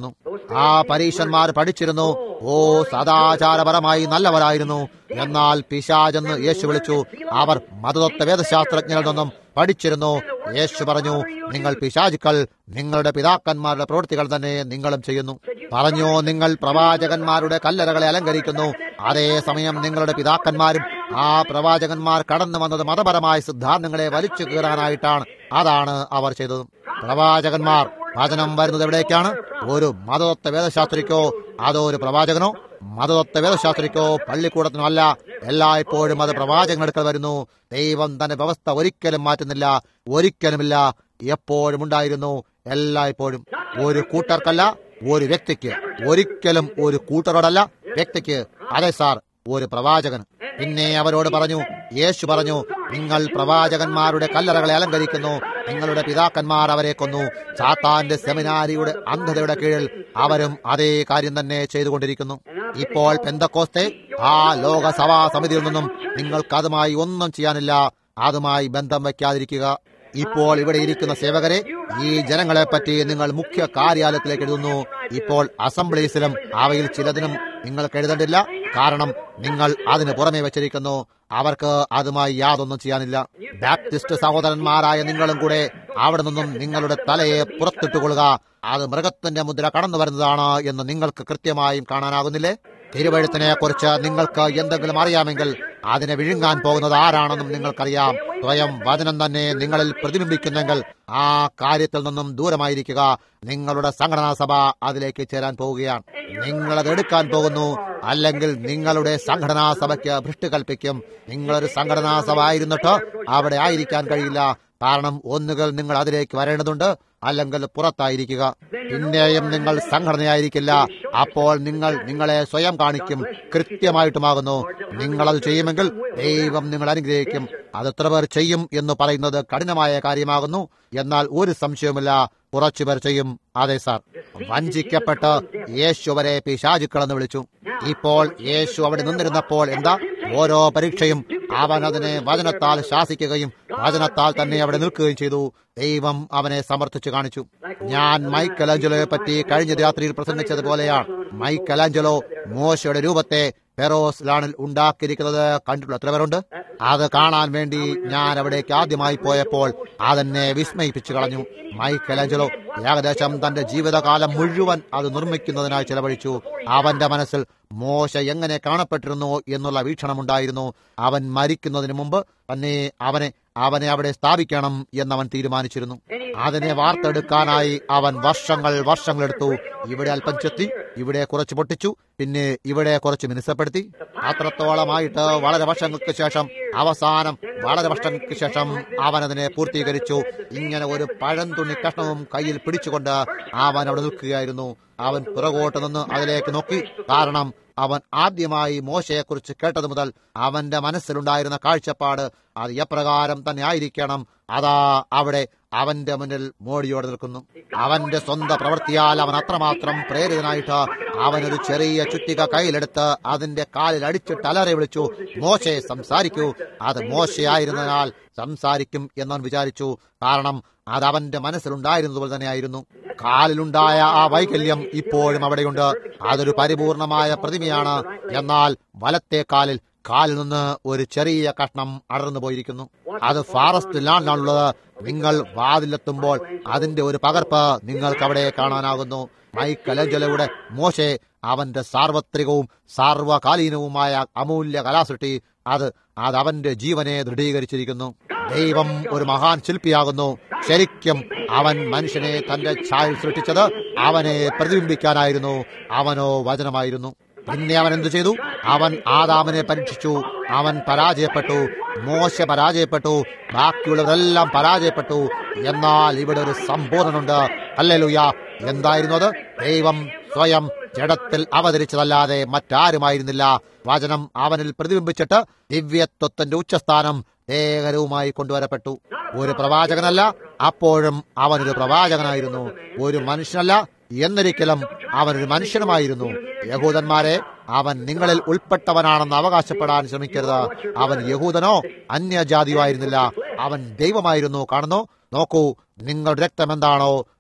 ആ പരീക്ഷന്മാർ പഠിച്ചിരുന്നു ഓ സദാചാരപരമായി നല്ലവരായിരുന്നു എന്നാൽ പിശാചെന്ന് യേശു വിളിച്ചു അവർ മതതത്വ വേദശാസ്ത്രജ്ഞരിൽ നിന്നും പഠിച്ചിരുന്നു യേശു പറഞ്ഞു നിങ്ങൾ പിശാചുക്കൾ നിങ്ങളുടെ പിതാക്കന്മാരുടെ പ്രവൃത്തികൾ തന്നെ നിങ്ങളും ചെയ്യുന്നു പറഞ്ഞു നിങ്ങൾ പ്രവാചകന്മാരുടെ കല്ലറകളെ അലങ്കരിക്കുന്നു അതേസമയം നിങ്ങളുടെ പിതാക്കന്മാരും ആ പ്രവാചകന്മാർ കടന്നു വന്നത് മതപരമായ സിദ്ധാന്തങ്ങളെ വലിച്ചു കീറാനായിട്ടാണ് അതാണ് അവർ ചെയ്തത് പ്രവാചകന്മാർ വചനം വരുന്നത് എവിടേക്കാണ് ഒരു മതതത്വ വേദശാസ്ത്രിക്കോ അതോ ഒരു പ്രവാചകനോ മതതത്വ വേദശാസ്ത്രിക്കോ പള്ളിക്കൂടത്തിനോ അല്ല എല്ലായ്പ്പോഴും അത് പ്രവാചകനെടുക്കൽ വരുന്നു ദൈവം തന്റെ വ്യവസ്ഥ ഒരിക്കലും മാറ്റുന്നില്ല ഒരിക്കലുമില്ല എപ്പോഴും ഉണ്ടായിരുന്നു എല്ലായ്പ്പോഴും ഒരു കൂട്ടർക്കല്ല ഒരു വ്യക്തിക്ക് ഒരിക്കലും ഒരു കൂട്ടരോടല്ല വ്യക്തിക്ക് അതെ സാർ ഒരു പ്രവാചകൻ പിന്നെ അവരോട് പറഞ്ഞു യേശു പറഞ്ഞു നിങ്ങൾ പ്രവാചകന്മാരുടെ കല്ലറകളെ അലങ്കരിക്കുന്നു നിങ്ങളുടെ പിതാക്കന്മാർ അവരെ കൊന്നു സാത്താന്റെ സെമിനാരിയുടെ അന്ധതയുടെ കീഴിൽ അവരും അതേ കാര്യം തന്നെ ചെയ്തുകൊണ്ടിരിക്കുന്നു ഇപ്പോൾ പെന്തക്കോസ്തെ ആ ലോകസഭാ സമിതിയിൽ നിന്നും നിങ്ങൾക്ക് അതുമായി ഒന്നും ചെയ്യാനില്ല അതുമായി ബന്ധം വയ്ക്കാതിരിക്കുക ഇപ്പോൾ ഇവിടെ ഇരിക്കുന്ന സേവകരെ ഈ ജനങ്ങളെ പറ്റി നിങ്ങൾ മുഖ്യ കാര്യാലയത്തിലേക്ക് എഴുതുന്നു ഇപ്പോൾ അസംബ്ലീസിലും അവയിൽ ചിലതിനും നിങ്ങൾക്ക് എഴുതേണ്ടില്ല കാരണം നിങ്ങൾ അതിന് പുറമെ വെച്ചിരിക്കുന്നു അവർക്ക് അതുമായി യാതൊന്നും ചെയ്യാനില്ല ബാപ്റ്റിസ്റ്റ് സഹോദരന്മാരായ നിങ്ങളും കൂടെ അവിടെ നിന്നും നിങ്ങളുടെ തലയെ പുറത്തിട്ടുകൊള്ളുക അത് മൃഗത്തിന്റെ മുദ്ര കടന്നു വരുന്നതാണ് എന്ന് നിങ്ങൾക്ക് കൃത്യമായും കാണാനാകുന്നില്ലേ തിരുവഴുത്തിനെ കുറിച്ച് നിങ്ങൾക്ക് എന്തെങ്കിലും അറിയാമെങ്കിൽ അതിനെ വിഴുങ്ങാൻ പോകുന്നത് ആരാണെന്നും നിങ്ങൾക്കറിയാം സ്വയം വചനം തന്നെ നിങ്ങളിൽ പ്രതിബിംബിക്കുന്നെങ്കിൽ ആ കാര്യത്തിൽ നിന്നും ദൂരമായിരിക്കുക നിങ്ങളുടെ സംഘടനാ സഭ അതിലേക്ക് ചേരാൻ പോവുകയാണ് നിങ്ങളത് എടുക്കാൻ പോകുന്നു അല്ലെങ്കിൽ നിങ്ങളുടെ സംഘടനാ സഭയ്ക്ക് ഭ്രഷ്ട് കൽപ്പിക്കും നിങ്ങളൊരു സംഘടനാ സഭ ആയിരുന്നിട്ട് അവിടെ ആയിരിക്കാൻ കഴിയില്ല കാരണം ഒന്നുകിൽ നിങ്ങൾ അതിലേക്ക് വരേണ്ടതുണ്ട് അല്ലെങ്കിൽ പുറത്തായിരിക്കുക പിന്നെയും നിങ്ങൾ സംഘടനയായിരിക്കില്ല അപ്പോൾ നിങ്ങൾ നിങ്ങളെ സ്വയം കാണിക്കും കൃത്യമായിട്ടുമാകുന്നു നിങ്ങളത് ചെയ്യുമെങ്കിൽ ദൈവം നിങ്ങൾ അനുഗ്രഹിക്കും അത് എത്ര പേർ ചെയ്യും എന്ന് പറയുന്നത് കഠിനമായ കാര്യമാകുന്നു എന്നാൽ ഒരു സംശയവുമില്ല കുറച്ചു പേർ ചെയ്യും അതെ സാർ വഞ്ചിക്കപ്പെട്ട് യേശു അവരെ പിശാചുക്കളെന്ന് വിളിച്ചു ഇപ്പോൾ യേശു അവിടെ നിന്നിരുന്നപ്പോൾ എന്താ ഓരോ പരീക്ഷയും അവൻ അതിനെ വചനത്താൽ ശാസിക്കുകയും വചനത്താൽ തന്നെ അവിടെ നിൽക്കുകയും ചെയ്തു ദൈവം അവനെ സമർത്ഥിച്ചു കാണിച്ചു ഞാൻ മൈക്കലാഞ്ചലോയെ പറ്റി കഴിഞ്ഞ രാത്രിയിൽ പ്രസംഗിച്ചതുപോലെയാണ് മൈക്കലാഞ്ചലോ മോശയുടെ രൂപത്തെ ഫെറോസ് ലാണിൽ ഉണ്ടാക്കിയിരിക്കുന്നത് കണ്ടിട്ടുള്ള എത്ര പേരുണ്ട് അത് കാണാൻ വേണ്ടി ഞാൻ അവിടേക്ക് ആദ്യമായി പോയപ്പോൾ അതെന്നെ വിസ്മയിപ്പിച്ചു കളഞ്ഞു മൈക്കലാഞ്ചലോ ഏകദേശം തന്റെ ജീവിതകാലം മുഴുവൻ അത് നിർമ്മിക്കുന്നതിനായി ചെലവഴിച്ചു അവന്റെ മനസ്സിൽ മോശ എങ്ങനെ കാണപ്പെട്ടിരുന്നു എന്നുള്ള വീക്ഷണമുണ്ടായിരുന്നു അവൻ മരിക്കുന്നതിന് മുമ്പ് തന്നെ അവനെ അവനെ അവിടെ സ്ഥാപിക്കണം എന്നവൻ തീരുമാനിച്ചിരുന്നു അതിനെ വാർത്തെടുക്കാനായി അവൻ വർഷങ്ങൾ വർഷങ്ങളെടുത്തു ഇവിടെ അല്പം ചെത്തി ഇവിടെ കുറച്ച് പൊട്ടിച്ചു പിന്നെ ഇവിടെ കുറച്ച് മിനുസപ്പെടുത്തി അത്രത്തോളമായിട്ട് വളരെ വർഷങ്ങൾക്ക് ശേഷം അവസാനം വളരെ വർഷങ്ങൾക്ക് ശേഷം അവൻ അതിനെ പൂർത്തീകരിച്ചു ഇങ്ങനെ ഒരു പഴംതുണി കഷ്ണവും കയ്യിൽ പിടിച്ചുകൊണ്ട് അവൻ അവിടെ നിൽക്കുകയായിരുന്നു അവൻ പുറകോട്ട് നിന്ന് അതിലേക്ക് നോക്കി കാരണം അവൻ ആദ്യമായി മോശയെക്കുറിച്ച് കേട്ടത് മുതൽ അവന്റെ മനസ്സിലുണ്ടായിരുന്ന കാഴ്ചപ്പാട് അത് എപ്രകാരം തന്നെ ആയിരിക്കണം അതാ അവിടെ അവന്റെ മുന്നിൽ മോടിയോടെ നിൽക്കുന്നു അവന്റെ സ്വന്തം പ്രവൃത്തിയാൽ അവൻ അത്രമാത്രം പ്രേരിതനായിട്ട് അവനൊരു ചെറിയ ചുറ്റിക കയ്യിലെടുത്ത് അതിന്റെ കാലിൽ അടിച്ചിട്ട് അലറി വിളിച്ചു മോശയെ സംസാരിക്കൂ അത് മോശയായിരുന്നതിനാൽ സംസാരിക്കും എന്നവൻ വിചാരിച്ചു കാരണം അത് അവന്റെ മനസ്സിലുണ്ടായിരുന്നതുപോലെ തന്നെയായിരുന്നു കാലിലുണ്ടായ ആ വൈകല്യം ഇപ്പോഴും അവിടെയുണ്ട് അതൊരു പരിപൂർണമായ പ്രതിമയാണ് എന്നാൽ വലത്തെ കാലിൽ കാലിൽ നിന്ന് ഒരു ചെറിയ കഷ്ണം അടർന്നു പോയിരിക്കുന്നു അത് ഫോറസ്റ്റ് ലാൻഡിലാണുള്ളത് നിങ്ങൾ വാതിലെത്തുമ്പോൾ അതിന്റെ ഒരു പകർപ്പ് നിങ്ങൾക്ക് അവിടെ കാണാനാകുന്നു മൈക്കലഞ്ചലയുടെ മോശെ അവന്റെ സാർവത്രികവും സാർവകാലീനവുമായ അമൂല്യ കലാസൃഷ്ടി അത് അത് അവന്റെ ജീവനെ ദൃഢീകരിച്ചിരിക്കുന്നു ദൈവം ഒരു മഹാൻ ശില്പിയാകുന്നു ശരിക്കും അവൻ മനുഷ്യനെ തന്റെ ഛായ സൃഷ്ടിച്ചത് അവനെ പ്രതിബിംബിക്കാനായിരുന്നു അവനോ വചനമായിരുന്നു പിന്നെ അവൻ എന്തു ചെയ്തു അവൻ ആദാമനെ പരീക്ഷിച്ചു അവൻ പരാജയപ്പെട്ടു മോശ പരാജയപ്പെട്ടു ബാക്കിയുള്ളവരെല്ലാം പരാജയപ്പെട്ടു എന്നാൽ ഇവിടെ ഒരു സമ്പൂർണ്ണനുണ്ട് അല്ലേലുയ എന്തായിരുന്നു അത് ദൈവം സ്വയം ജഡത്തിൽ അവതരിച്ചതല്ലാതെ മറ്റാരുമായിരുന്നില്ല വചനം അവനിൽ പ്രതിബിംബിച്ചിട്ട് ദിവ്യത്വത്തിന്റെ ഉച്ചസ്ഥാനം ഏകരവുമായി കൊണ്ടുവരപ്പെട്ടു ഒരു പ്രവാചകനല്ല അപ്പോഴും അവനൊരു പ്രവാചകനായിരുന്നു ഒരു മനുഷ്യനല്ല എന്നൊരിക്കലും അവനൊരു മനുഷ്യനുമായിരുന്നു യഹൂദന്മാരെ അവൻ നിങ്ങളിൽ ഉൾപ്പെട്ടവനാണെന്ന് അവകാശപ്പെടാൻ ശ്രമിക്കരുത് അവൻ യഹൂദനോ അന്യജാതിയോ ആയിരുന്നില്ല അവൻ ദൈവമായിരുന്നു കാണുന്നു നോക്കൂ നിങ്ങളുടെ രക്തം എന്താണോ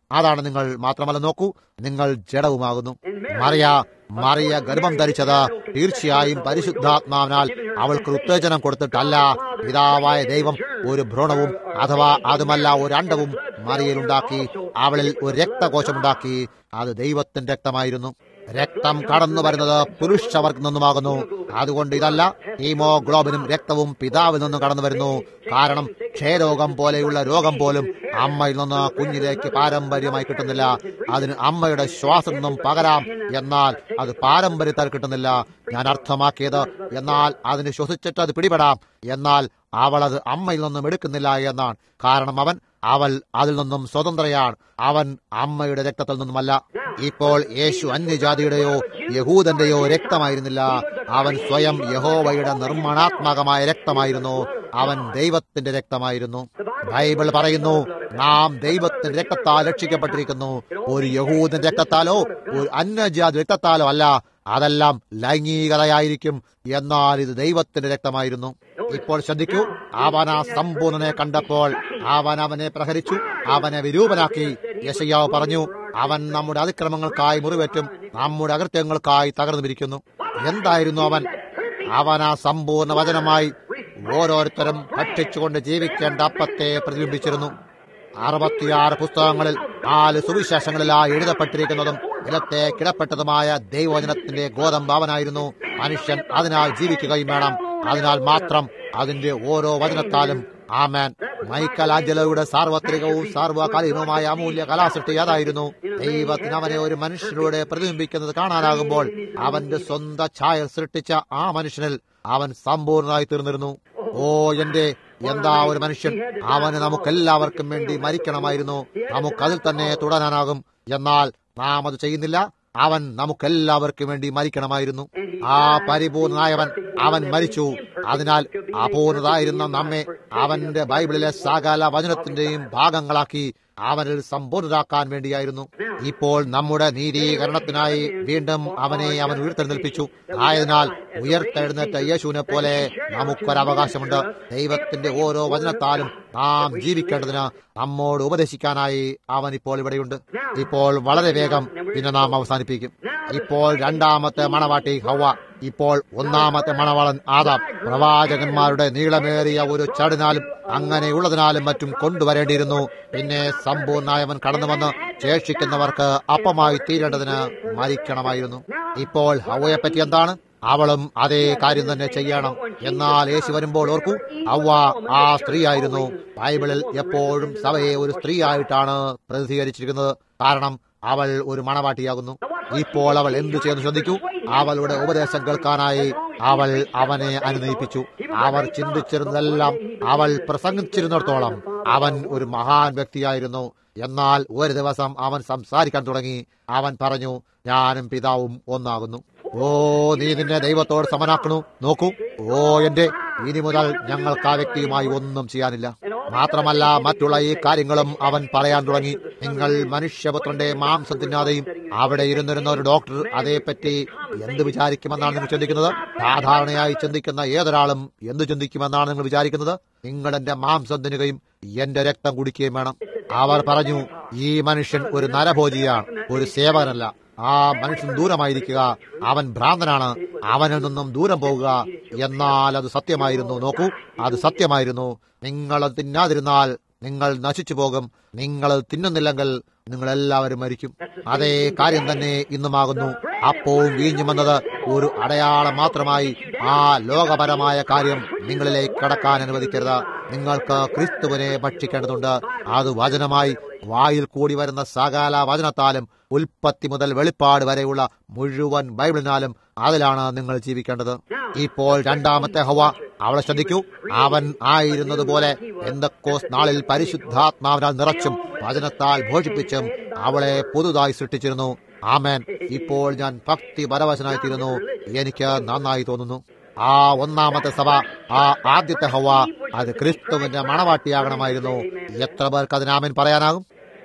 അതാണ് നിങ്ങൾ മാത്രമല്ല നോക്കൂ നിങ്ങൾ ജഡവുമാകുന്നു മറിയ മറിയ ഗർഭം ധരിച്ചത് തീർച്ചയായും പരിശുദ്ധാത്മാവിനാൽ അവൾക്ക് ഉത്തേജനം കൊടുത്തിട്ടല്ല പിതാവായ ദൈവം ഒരു ഭ്രൂണവും അഥവാ അതുമല്ല ഒരു അണ്ടവും മറിയയിലുണ്ടാക്കി അവളിൽ ഒരു രക്തകോശമുണ്ടാക്കി അത് ദൈവത്തിന്റെ രക്തമായിരുന്നു രക്തം കടന്നു വരുന്നത് പുരുഷവർഗം നിന്നുമാകുന്നു അതുകൊണ്ട് ഇതല്ല ഹീമോഗ്ലോബിനും രക്തവും പിതാവിൽ നിന്നും കടന്നു വരുന്നു കാരണം ക്ഷയരോഗം പോലെയുള്ള രോഗം പോലും അമ്മയിൽ നിന്ന് കുഞ്ഞിലേക്ക് പാരമ്പര്യമായി കിട്ടുന്നില്ല അതിന് അമ്മയുടെ ശ്വാസം നിന്നും പകരാം എന്നാൽ അത് പാരമ്പര്യത്താൽ കിട്ടുന്നില്ല ഞാൻ അർത്ഥമാക്കിയത് എന്നാൽ അതിന് ശ്വസിച്ചിട്ട് അത് പിടിപെടാം എന്നാൽ അവൾ അത് അമ്മയിൽ നിന്നും എടുക്കുന്നില്ല എന്നാണ് കാരണം അവൻ അവൾ അതിൽ നിന്നും സ്വതന്ത്രയാണ് അവൻ അമ്മയുടെ രക്തത്തിൽ നിന്നുമല്ല ഇപ്പോൾ യേശു അന്യജാതിയുടെയോ യഹൂദന്റെയോ രക്തമായിരുന്നില്ല അവൻ സ്വയം യഹോവയുടെ നിർമ്മാണാത്മകമായ രക്തമായിരുന്നു അവൻ ദൈവത്തിന്റെ രക്തമായിരുന്നു ബൈബിൾ പറയുന്നു നാം ദൈവത്തിന്റെ രക്തത്താൽ രക്ഷിക്കപ്പെട്ടിരിക്കുന്നു ഒരു യഹൂദൻ രക്തത്താലോ ഒരു അന്യജാതി രക്തത്താലോ അല്ല അതെല്ലാം ലൈംഗികതയായിരിക്കും എന്നാൽ ഇത് ദൈവത്തിന്റെ രക്തമായിരുന്നു ഇപ്പോൾ ശ്രദ്ധിക്കൂ അവൻ ആ സമ്പൂർണനെ കണ്ടപ്പോൾ അവൻ അവനെ പ്രഹരിച്ചു അവനെ വിരൂപനാക്കി യശയ്യാവ് പറഞ്ഞു അവൻ നമ്മുടെ അതിക്രമങ്ങൾക്കായി മുറിവേറ്റും നമ്മുടെ അകൃത്യങ്ങൾക്കായി തകർന്നു പിരിക്കുന്നു എന്തായിരുന്നു അവൻ അവൻ ആ സമ്പൂർണ്ണ വചനമായി ഓരോരുത്തരും ഭക്ഷിച്ചുകൊണ്ട് ജീവിക്കേണ്ട അപ്പത്തെ പ്രതിബിംബിച്ചിരുന്നു അറുപത്തിയാറ് പുസ്തകങ്ങളിൽ നാല് സുവിശേഷങ്ങളിലായി എഴുതപ്പെട്ടിരിക്കുന്നതും നിലത്തെ കിടപ്പെട്ടതുമായ ദൈവവചനത്തിന്റെ ഗോതമ്പ് അവനായിരുന്നു മനുഷ്യൻ അതിനാൽ ജീവിക്കുകയും വേണം അതിനാൽ മാത്രം അതിന്റെ ഓരോ വചനത്താലും ആമാൻ മൈക്കൽ ആഞ്ചലോയുടെ സാർവത്രികവും സാർവകാലികവുമായ അമൂല്യ കലാസൃഷ്ടി അതായിരുന്നു ദൈവത്തിന് അവനെ ഒരു മനുഷ്യനിലൂടെ പ്രതിബിംബിക്കുന്നത് കാണാനാകുമ്പോൾ അവന്റെ സ്വന്തം ഛായ സൃഷ്ടിച്ച ആ മനുഷ്യനിൽ അവൻ സമ്പൂർണ്ണമായി തീർന്നിരുന്നു ഓ എന്റെ എന്താ ഒരു മനുഷ്യൻ അവന് നമുക്കെല്ലാവർക്കും വേണ്ടി മരിക്കണമായിരുന്നു നമുക്കതിൽ തന്നെ തുടരാനാകും എന്നാൽ നാം അത് ചെയ്യുന്നില്ല അവൻ നമുക്കെല്ലാവർക്കും വേണ്ടി മരിക്കണമായിരുന്നു ആ പരിപൂർണനായവൻ അവൻ മരിച്ചു അതിനാൽ അപൂർണതായിരുന്ന നമ്മെ അവന്റെ ബൈബിളിലെ സകല വചനത്തിന്റെയും ഭാഗങ്ങളാക്കി അവനിൽ സമ്പൂർണ്ണരാക്കാൻ വേണ്ടിയായിരുന്നു ഇപ്പോൾ നമ്മുടെ നീതീകരണത്തിനായി വീണ്ടും അവനെ അവൻ ഉയർത്തെഴുന്നേൽപ്പിച്ചു ആയതിനാൽ ഉയർത്തെഴുന്നേറ്റ യേശുവിനെ പോലെ നമുക്കൊരവകാശമുണ്ട് ദൈവത്തിന്റെ ഓരോ വചനത്താലും നാം ജീവിക്കേണ്ടതിന് നമ്മോട് ഉപദേശിക്കാനായി അവൻ ഇപ്പോൾ ഇവിടെയുണ്ട് ഇപ്പോൾ വളരെ വേഗം പിന്നെ നാം അവസാനിപ്പിക്കും ഇപ്പോൾ രണ്ടാമത്തെ മണവാട്ടി ഹവ ഇപ്പോൾ ഒന്നാമത്തെ മണവാളൻ ആദാം പ്രവാചകന്മാരുടെ നീളമേറിയ ഒരു ചടിനാലും അങ്ങനെയുള്ളതിനാലും മറ്റും കൊണ്ടുവരേണ്ടിയിരുന്നു പിന്നെ സമ്പൂർണ്ണായവൻ കടന്നു വന്ന് ശേഷിക്കുന്നവർക്ക് അപ്പമായി തീരേണ്ടതിന് മരിക്കണമായിരുന്നു ഇപ്പോൾ ഹവയെപ്പറ്റി എന്താണ് അവളും അതേ കാര്യം തന്നെ ചെയ്യണം എന്നാൽ യേശു വരുമ്പോൾ ഓർക്കൂ അവ ആ സ്ത്രീയായിരുന്നു ബൈബിളിൽ എപ്പോഴും സഭയെ ഒരു സ്ത്രീയായിട്ടാണ് പ്രതിനിധീകരിച്ചിരിക്കുന്നത് കാരണം അവൾ ഒരു മണവാട്ടിയാകുന്നു ഇപ്പോൾ അവൾ എന്തു ചെയ്യുന്നു ശ്രദ്ധിക്കൂ അവളുടെ ഉപദേശം കേൾക്കാനായി അവൾ അവനെ അനുനയിപ്പിച്ചു അവർ ചിന്തിച്ചിരുന്നതെല്ലാം അവൾ പ്രസംഗിച്ചിരുന്നിടത്തോളം അവൻ ഒരു മഹാൻ വ്യക്തിയായിരുന്നു എന്നാൽ ഒരു ദിവസം അവൻ സംസാരിക്കാൻ തുടങ്ങി അവൻ പറഞ്ഞു ഞാനും പിതാവും ഒന്നാകുന്നു ഓ നീ നിന്നെ ദൈവത്തോട് സമനാക്കണു നോക്കൂ ഓ എന്റെ ഇനി മുതൽ ഞങ്ങൾക്ക് ആ വ്യക്തിയുമായി ഒന്നും ചെയ്യാനില്ല മാത്രമല്ല മറ്റുള്ള ഈ കാര്യങ്ങളും അവൻ പറയാൻ തുടങ്ങി നിങ്ങൾ മനുഷ്യപുത്രന്റെ മാംസം തിന്നാതെയും അവിടെ ഇരുന്നിരുന്ന ഒരു ഡോക്ടർ അതേപ്പറ്റി എന്ത് വിചാരിക്കുമെന്നാണ് നിങ്ങൾ ചിന്തിക്കുന്നത് സാധാരണയായി ചിന്തിക്കുന്ന ഏതൊരാളും എന്ത് ചിന്തിക്കുമെന്നാണ് നിങ്ങൾ വിചാരിക്കുന്നത് നിങ്ങൾ എന്റെ മാംസം തിന്നുകയും എന്റെ രക്തം കുടിക്കുകയും വേണം അവർ പറഞ്ഞു ഈ മനുഷ്യൻ ഒരു നരഭോജിയാണ് ഒരു സേവകനല്ല ആ മനുഷ്യൻ ദൂരമായിരിക്കുക അവൻ ഭ്രാന്തനാണ് അവനിൽ നിന്നും ദൂരം പോകുക എന്നാൽ അത് സത്യമായിരുന്നു നോക്കൂ അത് സത്യമായിരുന്നു നിങ്ങൾ അത് തിന്നാതിരുന്നാൽ നിങ്ങൾ നശിച്ചു പോകും നിങ്ങൾ അത് തിന്നുന്നില്ലെങ്കിൽ നിങ്ങൾ എല്ലാവരും മരിക്കും അതേ കാര്യം തന്നെ ഇന്നുമാകുന്നു അപ്പവും വീഞ്ഞുമെന്നത് ഒരു അടയാളം മാത്രമായി ആ ലോകപരമായ കാര്യം നിങ്ങളിലേക്ക് കടക്കാൻ അനുവദിക്കരുത് നിങ്ങൾക്ക് ക്രിസ്തുവിനെ ഭക്ഷിക്കേണ്ടതുണ്ട് അത് വചനമായി വായിൽ കൂടി വരുന്ന സകല വചനത്താലും ഉൽപ്പത്തി മുതൽ വെളിപ്പാട് വരെയുള്ള മുഴുവൻ ബൈബിളിനാലും അതിലാണ് നിങ്ങൾ ജീവിക്കേണ്ടത് ഇപ്പോൾ രണ്ടാമത്തെ ഹവ അവളെ ശ്രദ്ധിക്കൂ അവൻ ആയിരുന്നതുപോലെ എന്തൊക്കോസ് നാളിൽ പരിശുദ്ധാത്മാവിനാൽ നിറച്ചും വചനത്താൽ ഭോഷിപ്പിച്ചും അവളെ പുതുതായി സൃഷ്ടിച്ചിരുന്നു ആമേൻ ഇപ്പോൾ ഞാൻ ഭക്തി പരവശനായിത്തീരുന്നു എനിക്ക് നന്നായി തോന്നുന്നു ആ ഒന്നാമത്തെ സഭ ആ ആദ്യത്തെ ഹവ അത് ക്രിസ്തുവിന്റെ മണവാട്ടിയാകണമായിരുന്നു എത്ര പേർക്ക് അതിനാമൻ പറയാനാകും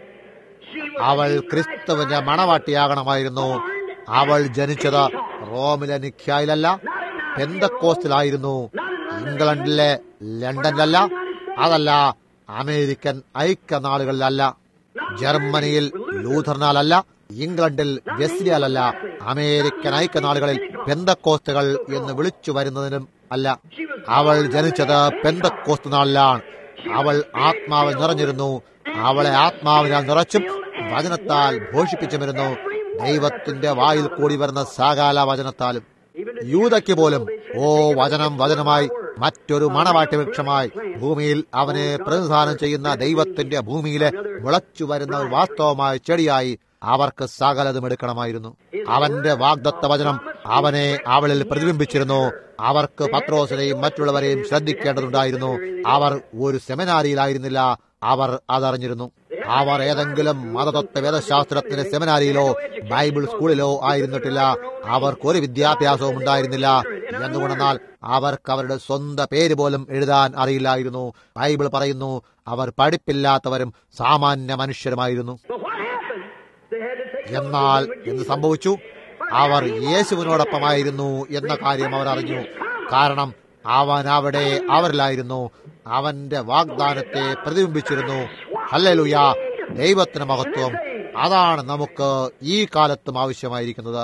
അവൾ ക്രിസ്തുവിന്റെ മണവാട്ടിയാകണമായിരുന്നു അവൾ ജനിച്ചത് റോമിലെ നിഖ്യായിലല്ല പെന്തക്കോസ്റ്റിലായിരുന്നു ഇംഗ്ലണ്ടിലെ ലണ്ടനിലല്ല അതല്ല അമേരിക്കൻ ഐക്യനാടുകളിലല്ല ജർമ്മനിയിൽ ലൂഥറിനാലല്ല ഇംഗ്ലണ്ടിൽ വെസ്ലിയാലല്ല അമേരിക്കൻ ഐക്യനാടുകളിൽ പെന്തക്കോസ്റ്റുകൾ എന്ന് വിളിച്ചു വരുന്നതിനും അല്ല അവൾ ജനിച്ചത് പെന്തക്കോസ്തു നാളിലാണ് അവൾ ആത്മാവ് നിറഞ്ഞിരുന്നു അവളെ ആത്മാവിനാൽ നിറച്ചും വചനത്താൽ ഘോഷിപ്പിച്ചുമിരുന്നു ദൈവത്തിന്റെ വായിൽ കൂടി വരുന്ന സകാല വചനത്താലും യൂതയ്ക്ക് പോലും ഓ വചനം വചനമായി മറ്റൊരു മണവാട്ടി വൃക്ഷമായി ഭൂമിയിൽ അവനെ പ്രതിനിധാനം ചെയ്യുന്ന ദൈവത്തിന്റെ ഭൂമിയിലെ മുളച്ചു വരുന്ന ഒരു വാസ്തവമായ ചെടിയായി അവർക്ക് സകലതും എടുക്കണമായിരുന്നു അവന്റെ വാഗ്ദത്ത വചനം അവനെ അവളിൽ പ്രതിബിംബിച്ചിരുന്നു അവർക്ക് പത്രോസിനെയും മറ്റുള്ളവരെയും ശ്രദ്ധിക്കേണ്ടതുണ്ടായിരുന്നു അവർ ഒരു സെമിനാരിയിലായിരുന്നില്ല അവർ അതറിഞ്ഞിരുന്നു അവർ ഏതെങ്കിലും മതതത്വ വേദശാസ്ത്രത്തിന്റെ സെമിനാരിയിലോ ബൈബിൾ സ്കൂളിലോ ആയിരുന്നിട്ടില്ല അവർക്കൊരു വിദ്യാഭ്യാസവും ഉണ്ടായിരുന്നില്ല എന്തുകൊണ്ടെന്നാൽ അവർക്ക് അവരുടെ സ്വന്തം പേര് പോലും എഴുതാൻ അറിയില്ലായിരുന്നു ബൈബിൾ പറയുന്നു അവർ പഠിപ്പില്ലാത്തവരും സാമാന്യ മനുഷ്യരുമായിരുന്നു എന്നാൽ എന്ത് സംഭവിച്ചു അവർ യേശുവിനോടൊപ്പമായിരുന്നു എന്ന കാര്യം അവർ അറിഞ്ഞു കാരണം അവൻ അവിടെ അവരിലായിരുന്നു അവന്റെ വാഗ്ദാനത്തെ പ്രതിബിംബിച്ചിരുന്നു ഹല്ലേലൂയ ദൈവത്തിന് മഹത്വം അതാണ് നമുക്ക് ഈ കാലത്തും ആവശ്യമായിരിക്കുന്നത്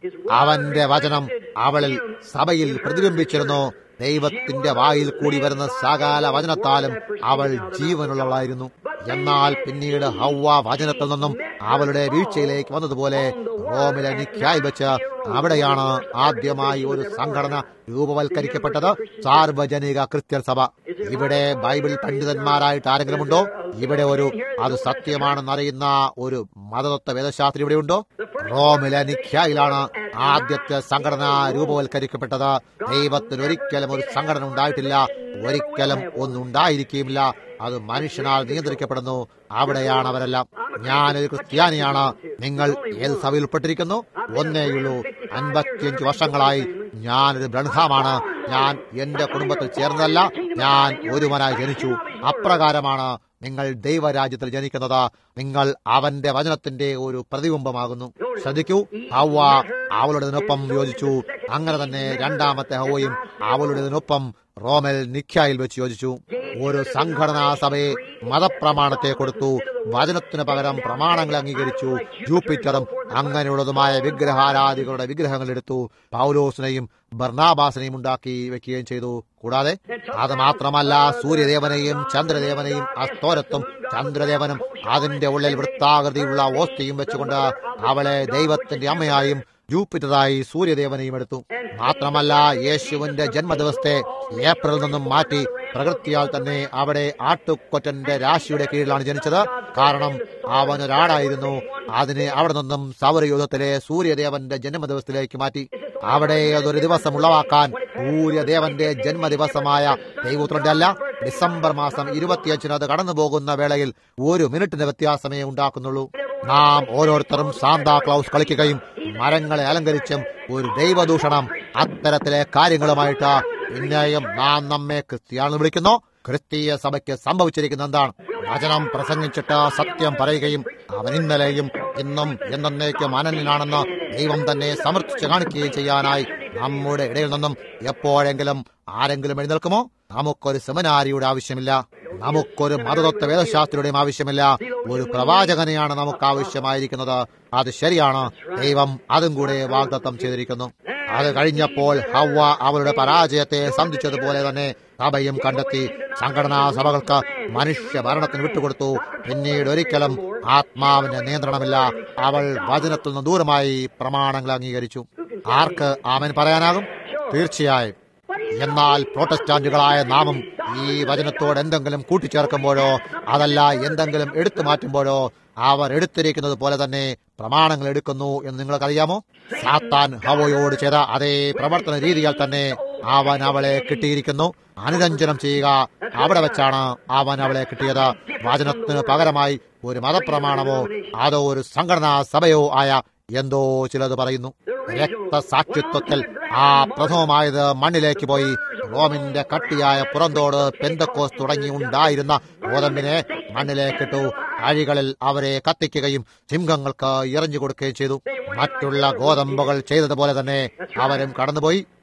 അവന്റെ വചനം അവളിൽ സഭയിൽ പ്രതിബിംബിച്ചിരുന്നു ദൈവത്തിന്റെ വായിൽ കൂടി വരുന്ന സകാല വചനത്താലും അവൾ ജീവനുള്ളവളായിരുന്നു എന്നാൽ പിന്നീട് ഹൗവ വചനത്തിൽ നിന്നും അവളുടെ വീഴ്ചയിലേക്ക് വന്നതുപോലെ റോമിലെ നിക്കായി വെച്ച് അവിടെയാണ് ആദ്യമായി ഒരു സംഘടന രൂപവൽക്കരിക്കപ്പെട്ടത് സാർവജനിക ക്രിസ്ത്യൻ സഭ ഇവിടെ ബൈബിൾ പണ്ഡിതന്മാരായിട്ട് ആരെങ്കിലും ഉണ്ടോ ഇവിടെ ഒരു അത് സത്യമാണെന്നറിയുന്ന ഒരു മതതത്വ വേദശാസ്ത്രി ഇവിടെ ഉണ്ടോ റോമിലെ നിഖ്യായിലാണ് ആദ്യത്തെ സംഘടന രൂപവൽക്കരിക്കപ്പെട്ടത് ദൈവത്തിന് ഒരിക്കലും ഒരു സംഘടന ഉണ്ടായിട്ടില്ല ഒരിക്കലും ഒന്നുണ്ടായിരിക്കുകയില്ല അത് മനുഷ്യനാൽ നിയന്ത്രിക്കപ്പെടുന്നു അവിടെയാണ് അവരെല്ലാം ഞാനൊരു ക്രിസ്ത്യാനിയാണ് നിങ്ങൾ ഏത് സഭയിൽ ഉൾപ്പെട്ടിരിക്കുന്നു ഒന്നേയുള്ളൂ അൻപത്തിയഞ്ച് വർഷങ്ങളായി ഞാനൊരു ബ്രൺഹാമാണ് ഞാൻ എന്റെ കുടുംബത്തിൽ ചേർന്നതല്ല ഞാൻ ഒരുവനായി ജനിച്ചു അപ്രകാരമാണ് നിങ്ങൾ ദൈവരാജ്യത്തിൽ ജനിക്കുന്നത് നിങ്ങൾ അവന്റെ വചനത്തിന്റെ ഒരു പ്രതിബിംബമാകുന്നു ശ്രദ്ധിക്കൂ ഹവ്വ അവളുടേതിനൊപ്പം യോജിച്ചു അങ്ങനെ തന്നെ രണ്ടാമത്തെ ഹവയും അവളുടേതിനൊപ്പം റോമൽ നിഖ്യായിൽ വെച്ച് യോജിച്ചു ഒരു സംഘടനാ സഭയെ മതപ്രമാണത്തെ കൊടുത്തു വചനത്തിന് പകരം പ്രമാണങ്ങൾ അംഗീകരിച്ചു ജൂപ്പിറ്ററും അങ്ങനെയുള്ളതുമായ വിഗ്രഹാരാധികളുടെ വിഗ്രഹങ്ങൾ എടുത്തു പൗലോസിനെയും ബർണാബാസിനെയും ഉണ്ടാക്കി വെക്കുകയും ചെയ്തു കൂടാതെ അത് മാത്രമല്ല സൂര്യദേവനെയും ചന്ദ്രദേവനെയും അസ്തോരത്തും ചന്ദ്രദേവനും അതിന്റെ ഉള്ളിൽ വൃത്താകൃതിയുള്ള ഓസ്തിയും വെച്ചുകൊണ്ട് അവളെ ദൈവത്തിന്റെ അമ്മയായും ജൂപ്പിറ്ററായി സൂര്യദേവനെയും എടുത്തു മാത്രമല്ല യേശുവിന്റെ ജന്മദിവസത്തെ ഏപ്രിൽ നിന്നും മാറ്റി പ്രകൃതിയാൽ തന്നെ അവിടെ ആട്ടുകൊറ്റന്റെ രാശിയുടെ കീഴിലാണ് ജനിച്ചത് കാരണം അവൻ ഒരാടായിരുന്നു അതിനെ അവിടെ നിന്നും സൗരയൂഥത്തിലെ സൂര്യദേവന്റെ ജന്മദിവസത്തിലേക്ക് മാറ്റി അവിടെ അതൊരു ദിവസം ഉളവാക്കാൻ സൂര്യദേവന്റെ ജന്മദിവസമായ ദൈവത്തിന്റെ അല്ല ഡിസംബർ മാസം ഇരുപത്തിയഞ്ചിന് അത് കടന്നു പോകുന്ന വേളയിൽ ഒരു മിനിറ്റിന്റെ വ്യത്യാസമേ ഉണ്ടാക്കുന്നുള്ളൂ നാം ഓരോരുത്തരും സാന്താ ക്ലൗസ് കളിക്കുകയും മരങ്ങളെ അലങ്കരിച്ചും ഒരു ദൈവദൂഷണം അത്തരത്തിലെ കാര്യങ്ങളുമായിട്ട് പിന്നെയും നാം നമ്മെ ക്രിസ്ത്യാണെന്ന് വിളിക്കുന്നു ക്രിസ്തീയ സഭയ്ക്ക് സംഭവിച്ചിരിക്കുന്ന എന്താണ് വചനം പ്രസംഗിച്ചിട്ട് സത്യം പറയുകയും അവൻ ഇന്നലെയും ഇന്നും എന്നേക്കും അനന്യനാണെന്ന് ദൈവം തന്നെ സമർത്ഥിച്ച് കാണിക്കുകയും ചെയ്യാനായി നമ്മുടെ ഇടയിൽ നിന്നും എപ്പോഴെങ്കിലും ആരെങ്കിലും എഴുന്നേൽക്കുമോ നമുക്കൊരു സെമിനാരിയുടെ ആവശ്യമില്ല നമുക്കൊരു മതതത്വ വേദശാസ്ത്രിയുടെയും ആവശ്യമില്ല ഒരു പ്രവാചകനെയാണ് നമുക്ക് ആവശ്യമായിരിക്കുന്നത് അത് ശരിയാണ് ദൈവം അതും കൂടെ വാഗ്ദത്തം ചെയ്തിരിക്കുന്നു അത് കഴിഞ്ഞപ്പോൾ ഹവ്വ അവളുടെ പരാജയത്തെ സന്ധിച്ചതുപോലെ തന്നെ സഭയും കണ്ടെത്തി സംഘടനാ സഭകൾക്ക് മനുഷ്യ ഭരണത്തിന് വിട്ടുകൊടുത്തു പിന്നീട് ഒരിക്കലും ആത്മാവിന്റെ നിയന്ത്രണമില്ല അവൾ വചനത്തിൽ നിന്ന് ദൂരമായി പ്രമാണങ്ങൾ അംഗീകരിച്ചു ആർക്ക് ആമൻ പറയാനാകും തീർച്ചയായും എന്നാൽ പ്രോട്ടസ്റ്റാന്റുകളായ നാമും ഈ വചനത്തോട് എന്തെങ്കിലും കൂട്ടിച്ചേർക്കുമ്പോഴോ അതല്ല എന്തെങ്കിലും എടുത്തു മാറ്റുമ്പോഴോ അവർ എടുത്തിരിക്കുന്നത് പോലെ തന്നെ പ്രമാണങ്ങൾ എടുക്കുന്നു എന്ന് നിങ്ങൾക്കറിയാമോ സാത്താൻ ഹവയോട് ചെയ്ത അതേ പ്രവർത്തന രീതിയാൽ തന്നെ അവൻ അവളെ കിട്ടിയിരിക്കുന്നു അനുരഞ്ജനം ചെയ്യുക അവിടെ വെച്ചാണ് അവൻ അവളെ കിട്ടിയത് വചനത്തിന് പകരമായി ഒരു മതപ്രമാണമോ അതോ ഒരു സംഘടനാ സഭയോ ആയ എന്തോ ചിലത് പറയുന്നു രക്തസാക്ഷിത്വത്തിൽ ആ പ്രഥമമായത് മണ്ണിലേക്ക് പോയി റോമിന്റെ കട്ടിയായ പുറന്തോട് പെന്തക്കോസ് തുടങ്ങി ഉണ്ടായിരുന്ന ഗോതമ്പിനെ മണ്ണിലേക്കിട്ടു അഴികളിൽ അവരെ കത്തിക്കുകയും സിംഹങ്ങൾക്ക് എറിഞ്ഞു കൊടുക്കുകയും ചെയ്തു മറ്റുള്ള ഗോതമ്പുകൾ ചെയ്തതുപോലെ തന്നെ അവരും കടന്നുപോയി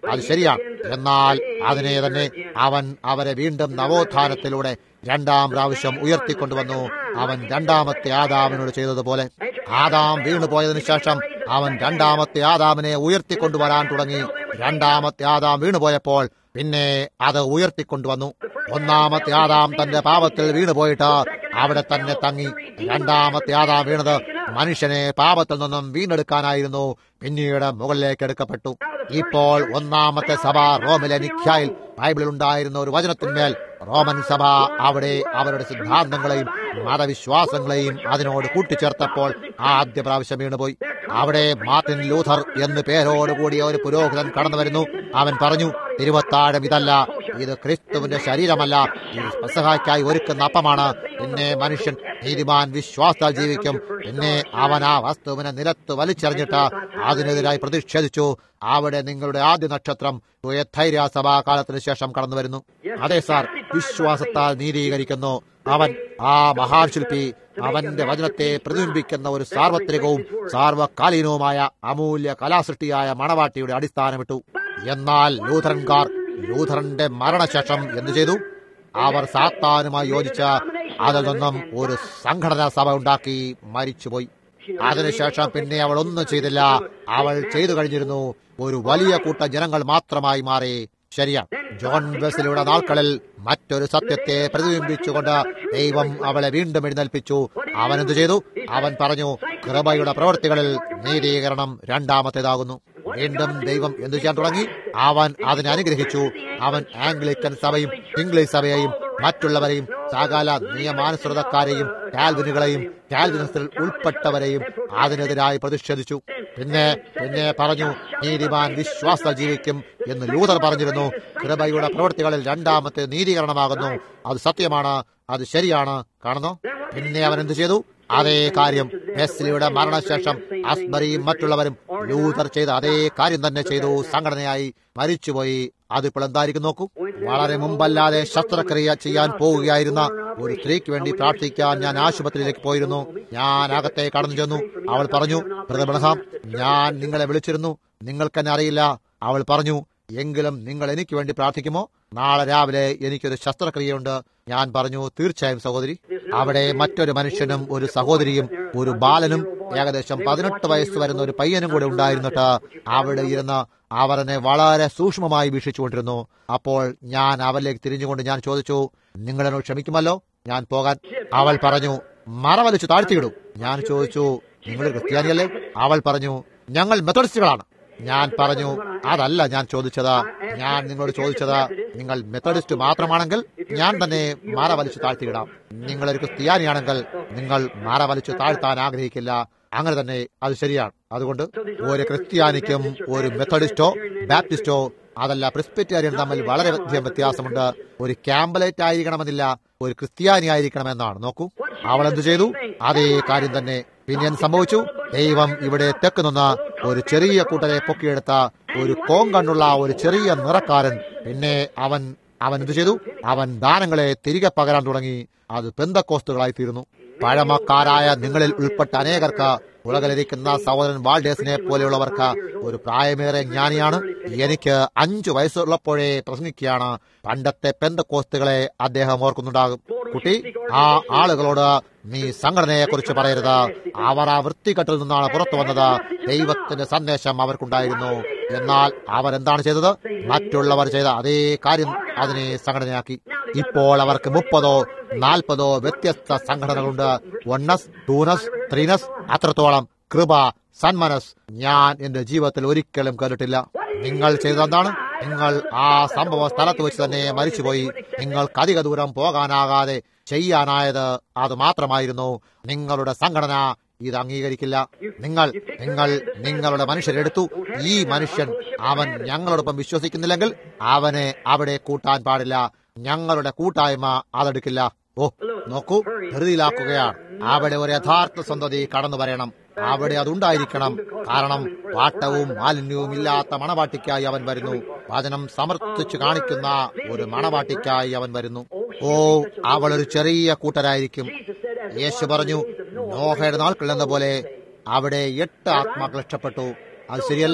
അത് ശരിയാണ് എന്നാൽ അതിനെ തന്നെ അവൻ അവരെ വീണ്ടും നവോത്ഥാനത്തിലൂടെ രണ്ടാം പ്രാവശ്യം ഉയർത്തിക്കൊണ്ടുവന്നു അവൻ രണ്ടാമത്തെ ആദാമിനോട് ചെയ്തതുപോലെ ആദാം വീണുപോയതിനു ശേഷം അവൻ രണ്ടാമത്തെ ആദാമിനെ ഉയർത്തിക്കൊണ്ടുവരാൻ തുടങ്ങി രണ്ടാമത്തെ ആദാം വീണുപോയപ്പോൾ പിന്നെ അത് ഉയർത്തിക്കൊണ്ടുവന്നു ഒന്നാമത്തെ ആദാം തന്റെ പാപത്തിൽ വീണുപോയിട്ട് അവിടെ തന്നെ തങ്ങി രണ്ടാമത്തെ ആദാം വീണത് മനുഷ്യനെ പാപത്തിൽ നിന്നും വീണ്ടെടുക്കാനായിരുന്നു പിന്നീട് മുകളിലേക്ക് എടുക്കപ്പെട്ടു ഇപ്പോൾ ഒന്നാമത്തെ സഭ റോമിലെ നിഖ്യായിൽ ബൈബിളിൽ ഉണ്ടായിരുന്ന ഒരു വചനത്തിന്മേൽ റോമൻ സഭ അവിടെ അവരുടെ സിദ്ധാന്തങ്ങളെയും മതവിശ്വാസങ്ങളെയും അതിനോട് കൂട്ടിച്ചേർത്തപ്പോൾ ആദ്യ പ്രാവശ്യം വീണുപോയി അവിടെ മാർട്ടിൻ ലൂഥർ എന്ന് പേരോടുകൂടിയ ഒരു പുരോഹിതൻ കടന്നു വരുന്നു അവൻ പറഞ്ഞു തിരുവത്താഴം ഇതല്ല ഇത് ക്രിസ്തുവിന്റെ ശരീരമല്ല ഇത് പെസഹായ്ക്കായി ഒരുക്കുന്ന അപ്പമാണ് പിന്നെ മനുഷ്യൻ നീതിമാൻ വിശ്വാസത്താൽ ജീവിക്കും പിന്നെ അവൻ ആ വസ്തുവിനെ നിലത്ത് വലിച്ചെറിഞ്ഞിട്ട് അതിനെതിരായി പ്രതിഷേധിച്ചു അവിടെ നിങ്ങളുടെ ആദ്യ നക്ഷത്രം ധൈര്യ സഭാകാലത്തിന് ശേഷം കടന്നു വരുന്നു അതെ സാർ വിശ്വാസത്താൽ നീതീകരിക്കുന്നു അവൻ ആ മഹാൻ ശില്പി അവന്റെ വചനത്തെ പ്രതിബിംബിക്കുന്ന ഒരു സാർവത്രികവും സാർവകാലീനവുമായ അമൂല്യ കലാസൃഷ്ടിയായ മണവാട്ടിയുടെ അടിസ്ഥാനമിട്ടു എന്നാൽ ലൂഥറൻകാർ ലൂഥറന്റെ മരണശേഷം എന്തു ചെയ്തു അവർ സാത്താനുമായി യോജിച്ച അതിൽ നിന്നും ഒരു സംഘടനാ സഭ ഉണ്ടാക്കി മരിച്ചുപോയി അതിനുശേഷം പിന്നെ അവൾ ഒന്നും ചെയ്തില്ല അവൾ ചെയ്തു കഴിഞ്ഞിരുന്നു ഒരു വലിയ കൂട്ടം ജനങ്ങൾ മാത്രമായി മാറി ശരിയാണ് ജോൺ ബെസിലൂടെ നാൾക്കളിൽ മറ്റൊരു സത്യത്തെ പ്രതിബിംബിച്ചുകൊണ്ട് ദൈവം അവളെ വീണ്ടും എഴുന്നേൽപ്പിച്ചു അവൻ എന്തു ചെയ്തു അവൻ പറഞ്ഞു കൃപയുടെ പ്രവൃത്തികളിൽ നീതീകരണം രണ്ടാമത്തേതാകുന്നു വീണ്ടും ദൈവം എന്തു ചെയ്യാൻ തുടങ്ങി അവൻ അതിനെ അനുഗ്രഹിച്ചു അവൻ ആംഗ്ലിക്കൻ സഭയും ഇംഗ്ലീഷ് സഭയെയും മറ്റുള്ളവരെയും സകല നിയമാനുസൃതക്കാരെയും കാൽവിനുകളെയും കാൽവിനത്തിൽ ഉൾപ്പെട്ടവരെയും അതിനെതിരായി പ്രതിഷേധിച്ചു പിന്നെ പിന്നെ പറഞ്ഞു നീതിമാൻ വിശ്വാസ ജീവിക്കും എന്ന് ലൂതർ പറഞ്ഞിരുന്നു കൃപയുടെ പ്രവൃത്തികളിൽ രണ്ടാമത്തെ നീതീകരണമാകുന്നു അത് സത്യമാണ് അത് ശരിയാണ് കാണുന്നു പിന്നെ അവൻ എന്ത് ചെയ്തു അതേ കാര്യം നെസ്ലിയുടെ മരണശേഷം അസ്ബറിയും മറ്റുള്ളവരും ലൂതർ ചെയ്ത അതേ കാര്യം തന്നെ ചെയ്തു സംഘടനയായി മരിച്ചുപോയി അതിപ്പോൾ എന്തായിരിക്കും നോക്കൂ വളരെ മുമ്പല്ലാതെ ശസ്ത്രക്രിയ ചെയ്യാൻ പോവുകയായിരുന്ന ഒരു സ്ത്രീക്ക് വേണ്ടി പ്രാർത്ഥിക്കാൻ ഞാൻ ആശുപത്രിയിലേക്ക് പോയിരുന്നു ഞാൻ അകത്തെ കടന്നു ചെന്നു അവൾ പറഞ്ഞു ബ്രഹ്മഹാം ഞാൻ നിങ്ങളെ വിളിച്ചിരുന്നു നിങ്ങൾക്കെന്നെ അറിയില്ല അവൾ പറഞ്ഞു എങ്കിലും നിങ്ങൾ എനിക്ക് വേണ്ടി പ്രാർത്ഥിക്കുമോ നാളെ രാവിലെ എനിക്കൊരു ശസ്ത്രക്രിയയുണ്ട് ഞാൻ പറഞ്ഞു തീർച്ചയായും സഹോദരി അവിടെ മറ്റൊരു മനുഷ്യനും ഒരു സഹോദരിയും ഒരു ബാലനും ഏകദേശം പതിനെട്ട് വയസ്സ് വരുന്ന ഒരു പയ്യനും കൂടെ ഉണ്ടായിരുന്നിട്ട് അവിടെ ഇരുന്ന് അവർ എന്നെ വളരെ സൂക്ഷ്മമായി വീക്ഷിച്ചുകൊണ്ടിരുന്നു അപ്പോൾ ഞാൻ അവരിലേക്ക് തിരിഞ്ഞുകൊണ്ട് ഞാൻ ചോദിച്ചു നിങ്ങളെന്നോട് ക്ഷമിക്കുമല്ലോ ഞാൻ പോകാൻ അവൾ പറഞ്ഞു മറ വലിച്ചു താഴ്ത്തിയിടും ഞാൻ ചോദിച്ചു നിങ്ങൾ ക്രിസ്ത്യാനിയല്ലേ അവൾ പറഞ്ഞു ഞങ്ങൾ മെത്തഡിസ്റ്റുകളാണ് ഞാൻ പറഞ്ഞു അതല്ല ഞാൻ ചോദിച്ചത് ഞാൻ നിങ്ങളോട് ചോദിച്ചത് നിങ്ങൾ മെത്തഡിസ്റ്റ് മാത്രമാണെങ്കിൽ ഞാൻ തന്നെ മാറ വലിച്ചു താഴ്ത്തിയിടാം നിങ്ങളൊരു ക്രിസ്ത്യാനിയാണെങ്കിൽ നിങ്ങൾ മാറ വലിച്ചു താഴ്ത്താൻ ആഗ്രഹിക്കില്ല അങ്ങനെ തന്നെ അത് ശരിയാണ് അതുകൊണ്ട് ഒരു ക്രിസ്ത്യാനിക്കും ഒരു മെത്തഡിസ്റ്റോ ബാപ്റ്റിസ്റ്റോ അതല്ല പ്രിസ്പെറ്റേറിയൻ തമ്മിൽ വളരെ അധികം വ്യത്യാസമുണ്ട് ഒരു ക്യാമ്പലൈറ്റ് ആയിരിക്കണമെന്നില്ല ഒരു ക്രിസ്ത്യാനി ആയിരിക്കണമെന്നാണ് നോക്കൂ അവൾ എന്തു ചെയ്തു അതേ കാര്യം തന്നെ പിന്നെ എന്ത് സംഭവിച്ചു ദൈവം ഇവിടെ തെക്ക് നിന്ന് ഒരു ചെറിയ കൂട്ടരെ പൊക്കിയെടുത്ത ഒരു കോങ്കണ്ണുള്ള ഒരു ചെറിയ നിറക്കാരൻ പിന്നെ അവൻ അവൻ എന്തു ചെയ്തു അവൻ ദാനങ്ങളെ തിരികെ പകരാൻ തുടങ്ങി അത് പെന്തക്കോസ്തുകളായി തീർന്നു പഴമക്കാരായ നിങ്ങളിൽ ഉൾപ്പെട്ട അനേകർക്ക് ഉലകിലിരിക്കുന്ന സഹോദരൻ വാൾഡേസിനെ പോലെയുള്ളവർക്ക് ഒരു പ്രായമേറെ ജ്ഞാനിയാണ് എനിക്ക് അഞ്ചു വയസ്സുള്ളപ്പോഴേ പ്രസംഗിക്കുകയാണ് പണ്ടത്തെ പെന്തക്കോസ്തുകളെ അദ്ദേഹം ഓർക്കുന്നുണ്ടാകും കുട്ടി ആ ആളുകളോട് നീ സംഘടനയെ കുറിച്ച് പറയരുത് അവർ ആ വൃത്തികെട്ടിൽ നിന്നാണ് പുറത്തു വന്നത് ദൈവത്തിന്റെ സന്ദേശം അവർക്കുണ്ടായിരുന്നു എന്നാൽ അവർ എന്താണ് ചെയ്തത് മറ്റുള്ളവർ ചെയ്ത അതേ കാര്യം അതിനെ സംഘടനയാക്കി ഇപ്പോൾ അവർക്ക് മുപ്പതോ നാൽപ്പതോ വ്യത്യസ്ത സംഘടനകളുണ്ട് വണ്ണസ് ടൂനസ് ത്രീനസ് അത്രത്തോളം കൃപ സന്മനസ് ഞാൻ എന്റെ ജീവിതത്തിൽ ഒരിക്കലും കണ്ടിട്ടില്ല നിങ്ങൾ ചെയ്തതെന്താണ് നിങ്ങൾ ആ സംഭവ സ്ഥലത്ത് വെച്ച് തന്നെ മരിച്ചുപോയി നിങ്ങൾക്ക് അധിക ദൂരം പോകാനാകാതെ ചെയ്യാനായത് അത് മാത്രമായിരുന്നു നിങ്ങളുടെ സംഘടന ഇത് അംഗീകരിക്കില്ല നിങ്ങൾ നിങ്ങൾ നിങ്ങളുടെ മനുഷ്യരെടുത്തു ഈ മനുഷ്യൻ അവൻ ഞങ്ങളോടൊപ്പം വിശ്വസിക്കുന്നില്ലെങ്കിൽ അവനെ അവിടെ കൂട്ടാൻ പാടില്ല ഞങ്ങളുടെ കൂട്ടായ്മ അതെടുക്കില്ല ഓ നോക്കൂ ധൃതിയിലാക്കുകയാണ് അവിടെ ഒരു യഥാർത്ഥ സന്തതി കടന്നു വരണം അവിടെ അതുണ്ടായിരിക്കണം കാരണം പാട്ടവും മാലിന്യവും ഇല്ലാത്ത മണവാട്ടിക്കായി അവൻ വരുന്നു വചനം സമർത്ഥിച്ചു കാണിക്കുന്ന ഒരു മണവാട്ടിക്കായി അവൻ വരുന്നു ഓ അവൾ ഒരു ചെറിയ കൂട്ടരായിരിക്കും യേശു പറഞ്ഞു നോഹയുടെ നാൾക്കുള്ള പോലെ അവിടെ എട്ട് ആത്മാക്കൾ ഇഷ്ടപ്പെട്ടു അത് ശരിയല്ലേ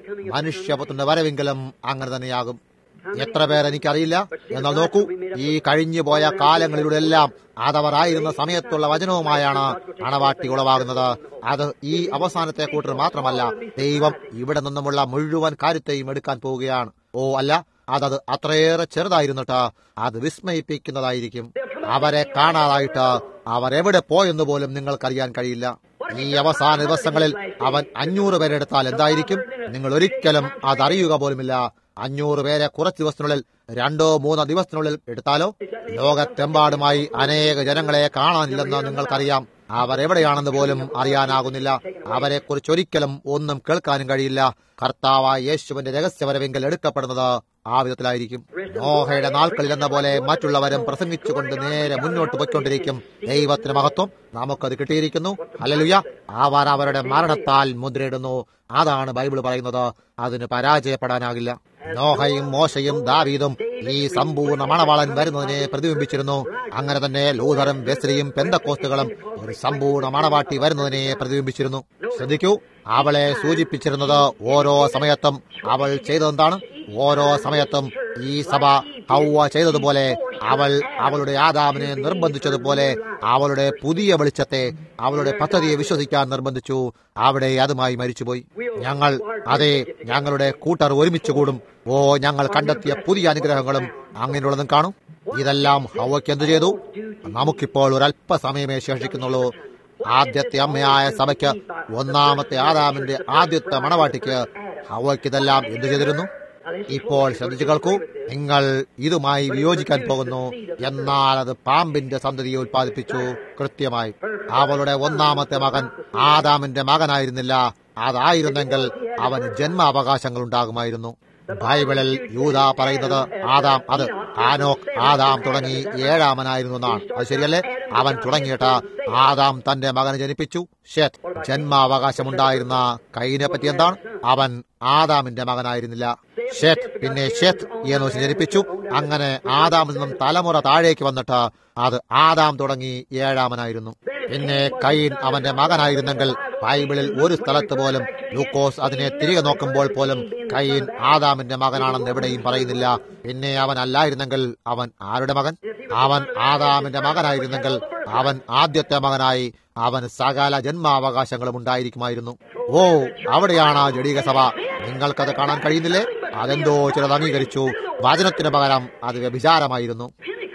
മനുഷ്യപുത്രന്റെ വരവെങ്കിലും അങ്ങനെ തന്നെയാകും എത്ര പേർ എനിക്കറിയില്ല എന്നാൽ നോക്കൂ ഈ കഴിഞ്ഞു പോയ കാലങ്ങളിലൂടെ എല്ലാം അതവരായിരുന്ന സമയത്തുള്ള വചനവുമായാണ് അണവാട്ടി ഉളവാകുന്നത് അത് ഈ അവസാനത്തെ കൂട്ടർ മാത്രമല്ല ദൈവം ഇവിടെ നിന്നുമുള്ള മുഴുവൻ കാര്യത്തെയും എടുക്കാൻ പോവുകയാണ് ഓ അല്ല അതത് അത്രയേറെ ചെറുതായിരുന്നിട്ട് അത് വിസ്മയിപ്പിക്കുന്നതായിരിക്കും അവരെ കാണാതായിട്ട് അവർ എവിടെ പോയെന്ന് പോലും നിങ്ങൾക്കറിയാൻ കഴിയില്ല ഈ അവസാന ദിവസങ്ങളിൽ അവൻ അഞ്ഞൂറ് പേരെടുത്താൽ എന്തായിരിക്കും നിങ്ങൾ ഒരിക്കലും അതറിയുക പോലുമില്ല അഞ്ഞൂറ് പേരെ കുറച്ച് ദിവസത്തിനുള്ളിൽ രണ്ടോ മൂന്നോ ദിവസത്തിനുള്ളിൽ എടുത്താലോ ലോകത്തെമ്പാടുമായി അനേക ജനങ്ങളെ കാണാനില്ലെന്ന് നിങ്ങൾക്കറിയാം അവർ എവിടെയാണെന്ന് പോലും അറിയാനാകുന്നില്ല അവരെ കുറിച്ച് ഒരിക്കലും ഒന്നും കേൾക്കാനും കഴിയില്ല കർത്താവായ യേശുവിന്റെ രഹസ്യവരവെങ്കിൽ എടുക്കപ്പെടുന്നത് ആ വിധത്തിലായിരിക്കും നോഹയുടെ നാൾക്കളിൽ എന്ന പോലെ മറ്റുള്ളവരും പ്രസംഗിച്ചുകൊണ്ട് നേരെ മുന്നോട്ട് പോയിക്കൊണ്ടിരിക്കും ദൈവത്തിന് മഹത്വം നമുക്കത് കിട്ടിയിരിക്കുന്നു അല്ലലുയ അവർ അവരുടെ മരണത്താൽ മുദ്രയിടുന്നു അതാണ് ബൈബിൾ പറയുന്നത് അതിന് പരാജയപ്പെടാനാകില്ല നോഹയും മോശയും ദാവീദും ഈ സമ്പൂർണ്ണ മണവാളൻ വരുന്നതിനെ പ്രതിബിംബിച്ചിരുന്നു അങ്ങനെ തന്നെ ലൂതറും വെസ്ലിയും പെന്തക്കോസ്തുകളും ഒരു സമ്പൂർണ്ണ മണവാട്ടി വരുന്നതിനെ പ്രതിബിംബിച്ചിരുന്നു ശ്രദ്ധിക്കൂ അവളെ സൂചിപ്പിച്ചിരുന്നത് ഓരോ സമയത്തും അവൾ ചെയ്തതെന്താണ് ഓരോ സമയത്തും ഈ സഭ ഹൗവ ചെയ്തതുപോലെ അവൾ അവളുടെ ആദാമിനെ നിർബന്ധിച്ചതുപോലെ അവളുടെ പുതിയ വെളിച്ചത്തെ അവളുടെ പദ്ധതിയെ വിശ്വസിക്കാൻ നിർബന്ധിച്ചു അവിടെ അതുമായി മരിച്ചുപോയി ഞങ്ങൾ അതെ ഞങ്ങളുടെ കൂട്ടർ ഒരുമിച്ച് കൂടും ഓ ഞങ്ങൾ കണ്ടെത്തിയ പുതിയ അനുഗ്രഹങ്ങളും അങ്ങനെയുള്ളതും കാണും ഇതെല്ലാം ഹൗവയ്ക്ക് എന്തു ചെയ്തു നമുക്കിപ്പോൾ ഒരല്പസമയമേ ശേഷിക്കുന്നുള്ളൂ ആദ്യത്തെ അമ്മയായ സഭയ്ക്ക് ഒന്നാമത്തെ ആദാമിന്റെ ആദ്യത്തെ മണവാട്ടിക്ക് ഹവയ്ക്ക് ഇതെല്ലാം എന്തു ചെയ്തിരുന്നു ഇപ്പോൾ ശ്രദ്ധിച്ചു കേൾക്കൂ നിങ്ങൾ ഇതുമായി വിയോജിക്കാൻ പോകുന്നു എന്നാൽ അത് പാമ്പിന്റെ സന്തതിയെ ഉത്പാദിപ്പിച്ചു കൃത്യമായി അവളുടെ ഒന്നാമത്തെ മകൻ ആദാമിന്റെ മകനായിരുന്നില്ല അതായിരുന്നെങ്കിൽ അവന് ജന്മാവകാശങ്ങൾ ഉണ്ടാകുമായിരുന്നു ബൈബിളിൽ യൂത പറയുന്നത് ആദാം അത് ആനോക്ക് ആദാം തുടങ്ങി ഏഴാമനായിരുന്നു എന്നാണ് അത് ശരിയല്ലേ അവൻ തുടങ്ങിയിട്ട് ആദാം തന്റെ മകനെ ജനിപ്പിച്ചു ഷെത്ത് ജന്മാവകാശമുണ്ടായിരുന്ന കൈനെ പറ്റി എന്താണ് അവൻ ആദാമിന്റെ മകനായിരുന്നില്ല ഷെത്ത് പിന്നെ ഷെത്ത് എന്ന് ജനിപ്പിച്ചു അങ്ങനെ ആദാമിൽ നിന്നും തലമുറ താഴേക്ക് വന്നിട്ട് അത് ആദാം തുടങ്ങി ഏഴാമനായിരുന്നു പിന്നെ കൈൻ അവന്റെ മകനായിരുന്നെങ്കിൽ ബൈബിളിൽ ഒരു സ്ഥലത്ത് പോലും ലൂക്കോസ് അതിനെ തിരികെ നോക്കുമ്പോൾ പോലും കൈൻ ആദാമിന്റെ മകനാണെന്ന് എവിടെയും പറയുന്നില്ല പിന്നെ അവൻ അല്ലായിരുന്നെങ്കിൽ അവൻ ആരുടെ മകൻ അവൻ ആദാമിന്റെ മകനായിരുന്നെങ്കിൽ അവൻ ആദ്യത്തെ മകനായി അവൻ സകല ജന്മാവകാശങ്ങളും ഉണ്ടായിരിക്കുമായിരുന്നു ഓ അവിടെയാണ് ആ ജഡീക സഭ നിങ്ങൾക്കത് കാണാൻ കഴിയുന്നില്ലേ അതെന്തോ ചിലത് അംഗീകരിച്ചു വചനത്തിന് പകരം അത് വ്യഭിചാരമായിരുന്നു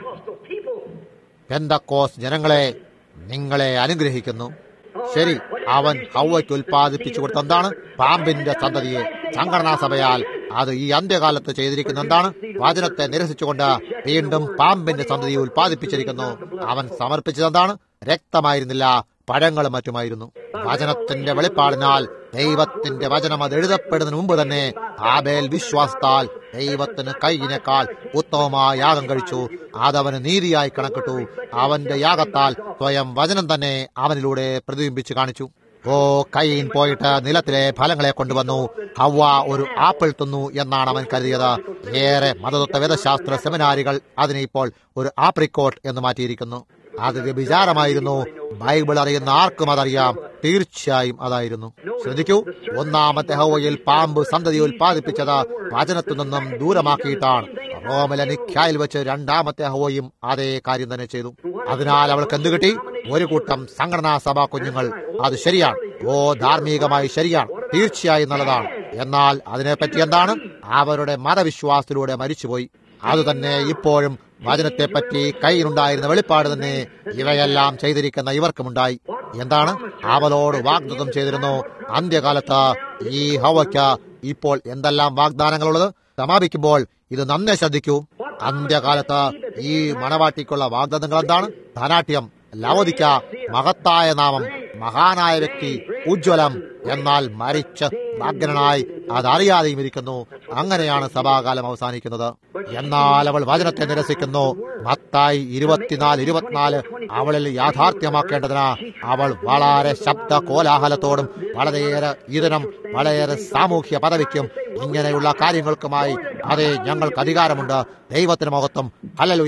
പെന്തക്കോസ് ജനങ്ങളെ നിങ്ങളെ അനുഗ്രഹിക്കുന്നു ശരി അവൻ ഹൗവയ്ക്ക് ഉൽപ്പാദിപ്പിച്ചു കൊടുത്ത എന്താണ് പാമ്പിന്റെ സന്തതിയെ സംഘടനാ സഭയാൽ അത് ഈ അന്ത്യകാലത്ത് ചെയ്തിരിക്കുന്ന എന്താണ് വചനത്തെ നിരസിച്ചുകൊണ്ട് വീണ്ടും പാമ്പിന്റെ സന്തതിയെ ഉൽപ്പാദിപ്പിച്ചിരിക്കുന്നു അവൻ സമർപ്പിച്ചത് എന്താണ് രക്തമായിരുന്നില്ല പഴങ്ങളും മറ്റുമായിരുന്നു വചനത്തിന്റെ വെളിപ്പാടിനാൽ ദൈവത്തിന്റെ വചനം അത് എഴുതപ്പെടുന്നതിന് മുമ്പ് തന്നെ ആബേൽ വിശ്വാസത്താൽ ദൈവത്തിന് കൈയിനേക്കാൾ ഉത്തമമായ യാഗം കഴിച്ചു അതവന് നീതിയായി കണക്കിട്ടു അവന്റെ യാഗത്താൽ സ്വയം വചനം തന്നെ അവനിലൂടെ പ്രതിബിംബിച്ചു കാണിച്ചു ഓ കൈൻ പോയിട്ട് നിലത്തിലെ ഫലങ്ങളെ കൊണ്ടുവന്നു ഹവ്വ ഒരു ആപ്പിൾ തിന്നു എന്നാണ് അവൻ കരുതിയത് ഏറെ മതതത്വ വേദശാസ്ത്ര സെമിനാരികൾ അതിനെ ഇപ്പോൾ ഒരു ആപ്രിക്കോട്ട് എന്ന് മാറ്റിയിരിക്കുന്നു അത് വ്യഭിചാരമായിരുന്നു ബൈബിൾ അറിയുന്ന ആർക്കും അതറിയാം തീർച്ചയായും അതായിരുന്നു ശ്രദ്ധിക്കൂ ഒന്നാമത്തെ ഹവയിൽ പാമ്പ് സന്തതി ഉൽപ്പാദിപ്പിച്ചത് വചനത്തു നിന്നും ദൂരമാക്കിയിട്ടാണ് റോമിലെ നിഖ്യായിൽ വെച്ച് രണ്ടാമത്തെ ഹവയും അതേ കാര്യം തന്നെ ചെയ്തു അതിനാൽ അവൾക്ക് എന്ത് കിട്ടി ഒരു കൂട്ടം സംഘടനാ സഭാ കുഞ്ഞുങ്ങൾ അത് ശരിയാണ് ഓ ധാർമ്മികമായി ശരിയാണ് തീർച്ചയായും നല്ലതാണ് എന്നാൽ അതിനെപ്പറ്റി എന്താണ് അവരുടെ മതവിശ്വാസത്തിലൂടെ മരിച്ചുപോയി അതുതന്നെ ഇപ്പോഴും വചനത്തെപ്പറ്റി കയ്യിലുണ്ടായിരുന്ന വെളിപ്പാട് തന്നെ ഇവയെല്ലാം ചെയ്തിരിക്കുന്ന ഇവർക്കുമുണ്ടായി എന്താണ് അവളോട് വാഗ്ദത്തം ചെയ്തിരുന്നു അന്ത്യകാലത്ത് ഈ ഹവയ്ക്ക് ഇപ്പോൾ എന്തെല്ലാം വാഗ്ദാനങ്ങളുള്ളത് സമാപിക്കുമ്പോൾ ഇത് നന്നേ ശ്രദ്ധിക്കൂ അന്ത്യകാലത്ത് ഈ മണവാട്ടിക്കുള്ള വാഗ്ദത്തങ്ങൾ എന്താണ് ധനാട്യം ലവോദിക്ക മഹത്തായ നാമം മഹാനായ വ്യക്തി ഉജ്ജ്വലം എന്നാൽ മരിച്ച് ഭഗ്നനായി അതറിയാതെയും ഇരിക്കുന്നു അങ്ങനെയാണ് സഭാകാലം അവസാനിക്കുന്നത് എന്നാൽ അവൾ വചനത്തെ നിരസിക്കുന്നു മത്തായി ഇരുപത്തിനാല് ഇരുപത്തിനാല് അവളിൽ യാഥാർത്ഥ്യമാക്കേണ്ടതിന് അവൾ വളരെ ശബ്ദ കോലാഹലത്തോടും വളരെയേറെ ഇതിനും വളരെയേറെ സാമൂഹ്യ പദവിക്കും ഇങ്ങനെയുള്ള കാര്യങ്ങൾക്കുമായി അതെ ഞങ്ങൾക്ക് അധികാരമുണ്ട് ദൈവത്തിന് മഹത്വം ഹലലുയ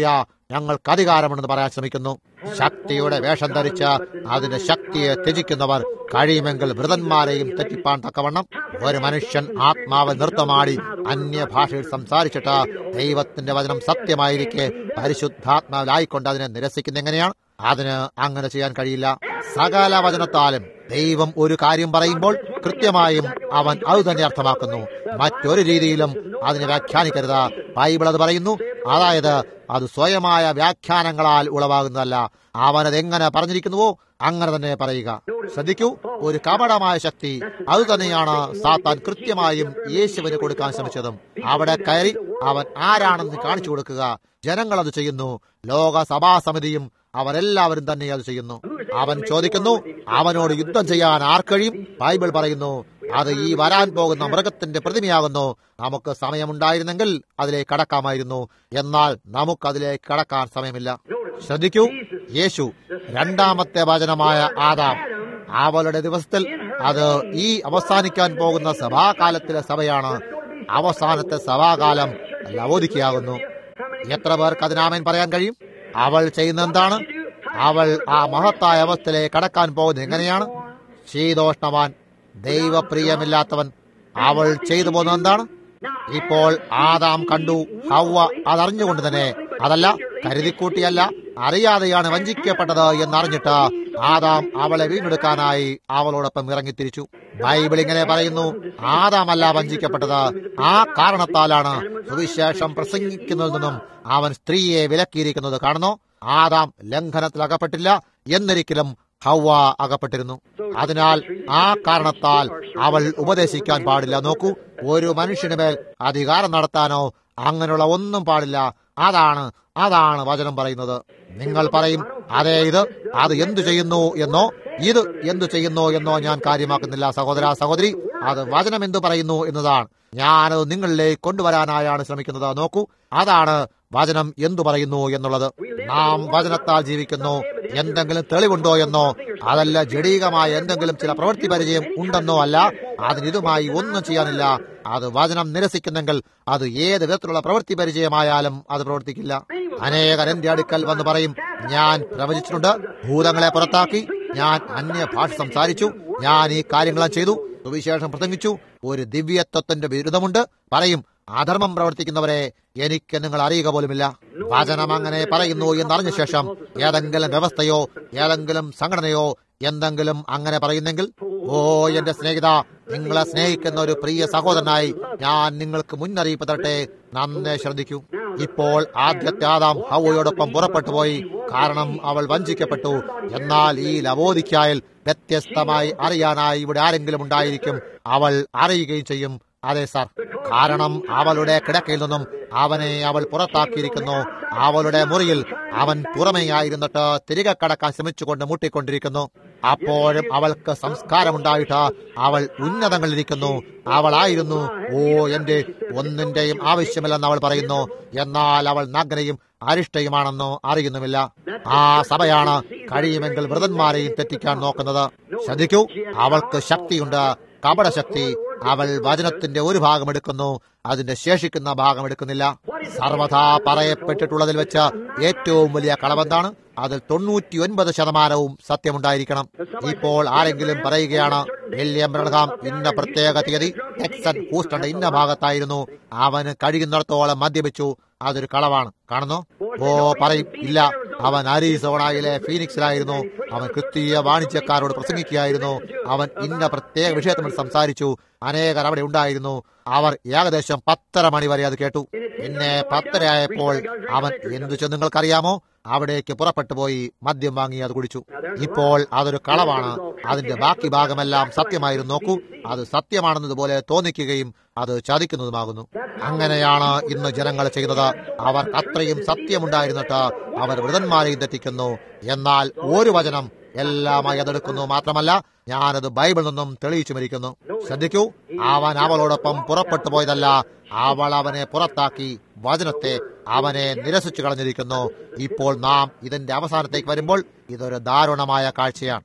ഞങ്ങൾക്ക് അധികാരമുണ്ടെന്ന് പറയാൻ ശ്രമിക്കുന്നു ശക്തിയുടെ വേഷം ധരിച്ച് അതിന്റെ ശക്തിയെ ത്യജിക്കുന്നവർ കഴിയുമെങ്കിൽ വൃതന്മാരെയും തെറ്റിപ്പാൻ തക്കവണ്ണം ഒരു മനുഷ്യൻ ആത്മാവ് നൃത്തമാടി അന്യഭാഷയിൽ സംസാരിച്ചിട്ട് ദൈവത്തിന്റെ വചനം സത്യമായിരിക്കെ പരിശുദ്ധാത്മാവിലായിക്കൊണ്ട് അതിനെ നിരസിക്കുന്ന എങ്ങനെയാണ് അതിന് അങ്ങനെ ചെയ്യാൻ കഴിയില്ല സകല വചനത്താലും ദൈവം ഒരു കാര്യം പറയുമ്പോൾ കൃത്യമായും അവൻ അത് തന്നെ അർത്ഥമാക്കുന്നു മറ്റൊരു രീതിയിലും അതിനെ വ്യാഖ്യാനിക്കരുത് ബൈബിൾ അത് പറയുന്നു അതായത് അത് സ്വയമായ വ്യാഖ്യാനങ്ങളാൽ ഉളവാകുന്നതല്ല അവൻ അത് എങ്ങനെ പറഞ്ഞിരിക്കുന്നുവോ അങ്ങനെ തന്നെ പറയുക ശ്രദ്ധിക്കൂ ഒരു കപടമായ ശക്തി അത് തന്നെയാണ് സാത്താൻ കൃത്യമായും യേശുവിന് കൊടുക്കാൻ ശ്രമിച്ചതും അവിടെ കയറി അവൻ ആരാണെന്ന് കാണിച്ചു കൊടുക്കുക ജനങ്ങൾ അത് ചെയ്യുന്നു ലോക സഭാസമിതിയും അവരെല്ലാവരും തന്നെ അത് ചെയ്യുന്നു അവൻ ചോദിക്കുന്നു അവനോട് യുദ്ധം ചെയ്യാൻ ആർക്കഴിയും ബൈബിൾ പറയുന്നു അത് ഈ വരാൻ പോകുന്ന മൃഗത്തിന്റെ പ്രതിമയാകുന്നു നമുക്ക് സമയമുണ്ടായിരുന്നെങ്കിൽ അതിലേക്ക് കടക്കാമായിരുന്നു എന്നാൽ നമുക്കതിലേക്ക് കടക്കാൻ സമയമില്ല ശ്രദ്ധിക്കൂ യേശു രണ്ടാമത്തെ വചനമായ ആദാം അവളുടെ ദിവസത്തിൽ അത് ഈ അവസാനിക്കാൻ പോകുന്ന സഭാകാലത്തിലെ സഭയാണ് അവസാനത്തെ സഭാകാലം ലവോദിക്കയാകുന്നു എത്ര പേർക്ക് അതിനാമൻ പറയാൻ കഴിയും അവൾ ചെയ്യുന്ന എന്താണ് അവൾ ആ മഹത്തായ അവസ്ഥയിലേക്ക് കടക്കാൻ പോകുന്നത് എങ്ങനെയാണ് ശീതോഷ്ണവാൻ ദൈവപ്രിയമില്ലാത്തവൻ അവൾ ചെയ്തു പോകുന്നത് എന്താണ് ഇപ്പോൾ ആദാം കണ്ടു ഹവ്വ അതറിഞ്ഞുകൊണ്ട് തന്നെ അതല്ല കരുതിക്കൂട്ടിയല്ല അറിയാതെയാണ് വഞ്ചിക്കപ്പെട്ടത് എന്നറിഞ്ഞിട്ട് ആദാം അവളെ വീണ്ടെടുക്കാനായി അവളോടൊപ്പം ഇറങ്ങിത്തിരിച്ചു ബൈബിൾ ഇങ്ങനെ പറയുന്നു ആദാമല്ല വഞ്ചിക്കപ്പെട്ടത് ആ കാരണത്താലാണ് സുവിശേഷം പ്രസംഗിക്കുന്നതിൽ നിന്നും അവൻ സ്ത്രീയെ വിലക്കിയിരിക്കുന്നത് കാണുന്നു ആദാം ലംഘനത്തിൽ അകപ്പെട്ടില്ല എന്നൊരിക്കലും ഹൗവ അകപ്പെട്ടിരുന്നു അതിനാൽ ആ കാരണത്താൽ അവൾ ഉപദേശിക്കാൻ പാടില്ല നോക്കൂ ഒരു മനുഷ്യന് മേൽ അധികാരം നടത്താനോ അങ്ങനെയുള്ള ഒന്നും പാടില്ല അതാണ് അതാണ് വചനം പറയുന്നത് നിങ്ങൾ പറയും അതെ ഇത് അത് എന്തു ചെയ്യുന്നു എന്നോ ഇത് എന്തു ചെയ്യുന്നു എന്നോ ഞാൻ കാര്യമാക്കുന്നില്ല സഹോദര സഹോദരി അത് വചനം എന്തു പറയുന്നു എന്നതാണ് ഞാനത് നിങ്ങളിലേക്ക് കൊണ്ടുവരാനായാണ് ശ്രമിക്കുന്നത് നോക്കൂ അതാണ് വചനം എന്തു പറയുന്നു എന്നുള്ളത് നാം വചനത്താൽ ജീവിക്കുന്നു എന്തെങ്കിലും തെളിവുണ്ടോ എന്നോ അതല്ല ജഡീകമായ എന്തെങ്കിലും ചില പ്രവൃത്തി പരിചയം ഉണ്ടെന്നോ അല്ല അതിനിതുമായി ഒന്നും ചെയ്യാനില്ല അത് വചനം നിരസിക്കുന്നെങ്കിൽ അത് ഏത് വിധത്തിലുള്ള പ്രവൃത്തി പരിചയമായാലും അത് പ്രവർത്തിക്കില്ല അനേകർ എന്റെ അടുക്കൽ വന്ന് പറയും ഞാൻ പ്രവചിച്ചിട്ടുണ്ട് ഭൂതങ്ങളെ പുറത്താക്കി ഞാൻ അന്യ ഭാഷ സംസാരിച്ചു ഞാൻ ഈ കാര്യങ്ങളെല്ലാം ചെയ്തു സുവിശേഷം പ്രസംഗിച്ചു ഒരു ദിവ്യത്വത്തിന്റെ ബിരുദമുണ്ട് പറയും അധർമ്മം പ്രവർത്തിക്കുന്നവരെ എനിക്ക് നിങ്ങൾ അറിയുക പോലുമില്ല വചനം അങ്ങനെ പറയുന്നു എന്നറിഞ്ഞ ശേഷം ഏതെങ്കിലും വ്യവസ്ഥയോ ഏതെങ്കിലും സംഘടനയോ എന്തെങ്കിലും അങ്ങനെ പറയുന്നെങ്കിൽ ഓ എന്റെ സ്നേഹിത നിങ്ങളെ സ്നേഹിക്കുന്ന ഒരു പ്രിയ സഹോദരനായി ഞാൻ നിങ്ങൾക്ക് മുന്നറിയിപ്പ് തരട്ടെ നന്നെ ശ്രദ്ധിക്കൂ ഇപ്പോൾ ആദ്യത്തെ ആദാം ഹവയോടൊപ്പം പുറപ്പെട്ടു പോയി കാരണം അവൾ വഞ്ചിക്കപ്പെട്ടു എന്നാൽ ഈ ലവോദിക്കായിൽ വ്യത്യസ്തമായി അറിയാനായി ഇവിടെ ആരെങ്കിലും ഉണ്ടായിരിക്കും അവൾ അറിയുകയും ചെയ്യും അതെ സാർ കാരണം അവളുടെ കിടക്കയിൽ നിന്നും അവനെ അവൾ പുറത്താക്കിയിരിക്കുന്നു അവളുടെ മുറിയിൽ അവൻ പുറമെയായിരുന്നിട്ട് തിരികെ കടക്കാൻ ശ്രമിച്ചുകൊണ്ട് മുട്ടിക്കൊണ്ടിരിക്കുന്നു അപ്പോഴും അവൾക്ക് സംസ്കാരമുണ്ടായിട്ട് അവൾ ഉന്നതങ്ങളിലിരിക്കുന്നു അവളായിരുന്നു ഓ എന്റെ ഒന്നിന്റെയും ആവശ്യമില്ലെന്ന് അവൾ പറയുന്നു എന്നാൽ അവൾ നഗ്നയും അരിഷ്ടയുമാണെന്നോ അറിയുന്നുമില്ല ആ സഭയാണ് കഴിയുമെങ്കിൽ വ്രതന്മാരെയും തെറ്റിക്കാൻ നോക്കുന്നത് ശ്രദ്ധിക്കൂ അവൾക്ക് ശക്തിയുണ്ട് കപടശക്തി അവൾ വചനത്തിന്റെ ഒരു ഭാഗം എടുക്കുന്നു അതിന്റെ ശേഷിക്കുന്ന ഭാഗം എടുക്കുന്നില്ല സർവഥാ പറയപ്പെട്ടിട്ടുള്ളതിൽ വെച്ച് ഏറ്റവും വലിയ കളവെന്താണ് അതിൽ തൊണ്ണൂറ്റി ഒൻപത് ശതമാനവും സത്യമുണ്ടായിരിക്കണം ഇപ്പോൾ ആരെങ്കിലും പറയുകയാണ് വില്യം ബ്രണഹാം ഇന്ന പ്രത്യേക തീയതി ടെക്സൺ ഹൂസ്റ്റന്റെ ഇന്ന ഭാഗത്തായിരുന്നു അവന് കഴിയുന്നിടത്തോളം മദ്യപിച്ചു അതൊരു കളവാണ് കാണുന്നു ഓ പറയും ഇല്ല അവൻ അരീസോണയിലെ ഫീനിക്സിലായിരുന്നു അവൻ ക്രിസ്തീയ വാണിജ്യക്കാരോട് പ്രസംഗിക്കുകയായിരുന്നു അവൻ ഇന്ന പ്രത്യേക വിഷയത്തിൽ സംസാരിച്ചു അനേകർ അവിടെ ഉണ്ടായിരുന്നു അവർ ഏകദേശം പത്തര മണി വരെ അത് കേട്ടു പിന്നെ പത്തര ആയപ്പോൾ അവൻ എന്തു ചെന്ന് നിങ്ങൾക്കറിയാമോ അവിടേക്ക് പുറപ്പെട്ടു പോയി മദ്യം വാങ്ങി അത് കുടിച്ചു ഇപ്പോൾ അതൊരു കളവാണ് അതിന്റെ ബാക്കി ഭാഗമെല്ലാം സത്യമായിരുന്നു നോക്കൂ അത് സത്യമാണെന്നതുപോലെ തോന്നിക്കുകയും അത് ചതിക്കുന്നതുമാകുന്നു അങ്ങനെയാണ് ഇന്ന് ജനങ്ങൾ ചെയ്യുന്നത് അവർ അത്രയും സത്യമുണ്ടായിരുന്നിട്ട് അവർ വൃതന്മാരെയും തെറ്റിക്കുന്നു എന്നാൽ ഒരു വചനം എല്ലാമായി അതെടുക്കുന്നു മാത്രമല്ല ഞാനത് ബൈബിളിൽ നിന്നും തെളിയിച്ചു മരിക്കുന്നു ശ്രദ്ധിക്കൂ അവൻ അവളോടൊപ്പം പുറപ്പെട്ടു പോയതല്ല അവൾ അവനെ പുറത്താക്കി വചനത്തെ അവനെ നിരസിച്ചു കളഞ്ഞിരിക്കുന്നു ഇപ്പോൾ നാം ഇതിന്റെ അവസാനത്തേക്ക് വരുമ്പോൾ ഇതൊരു ദാരുണമായ കാഴ്ചയാണ്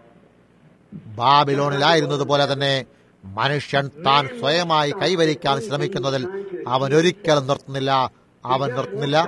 ബാബിലോണിലായിരുന്നത് പോലെ തന്നെ മനുഷ്യൻ താൻ സ്വയമായി കൈവരിക്കാൻ ശ്രമിക്കുന്നതിൽ അവൻ ഒരിക്കലും നിർത്തുന്നില്ല അവൻ നിർത്തുന്നില്ല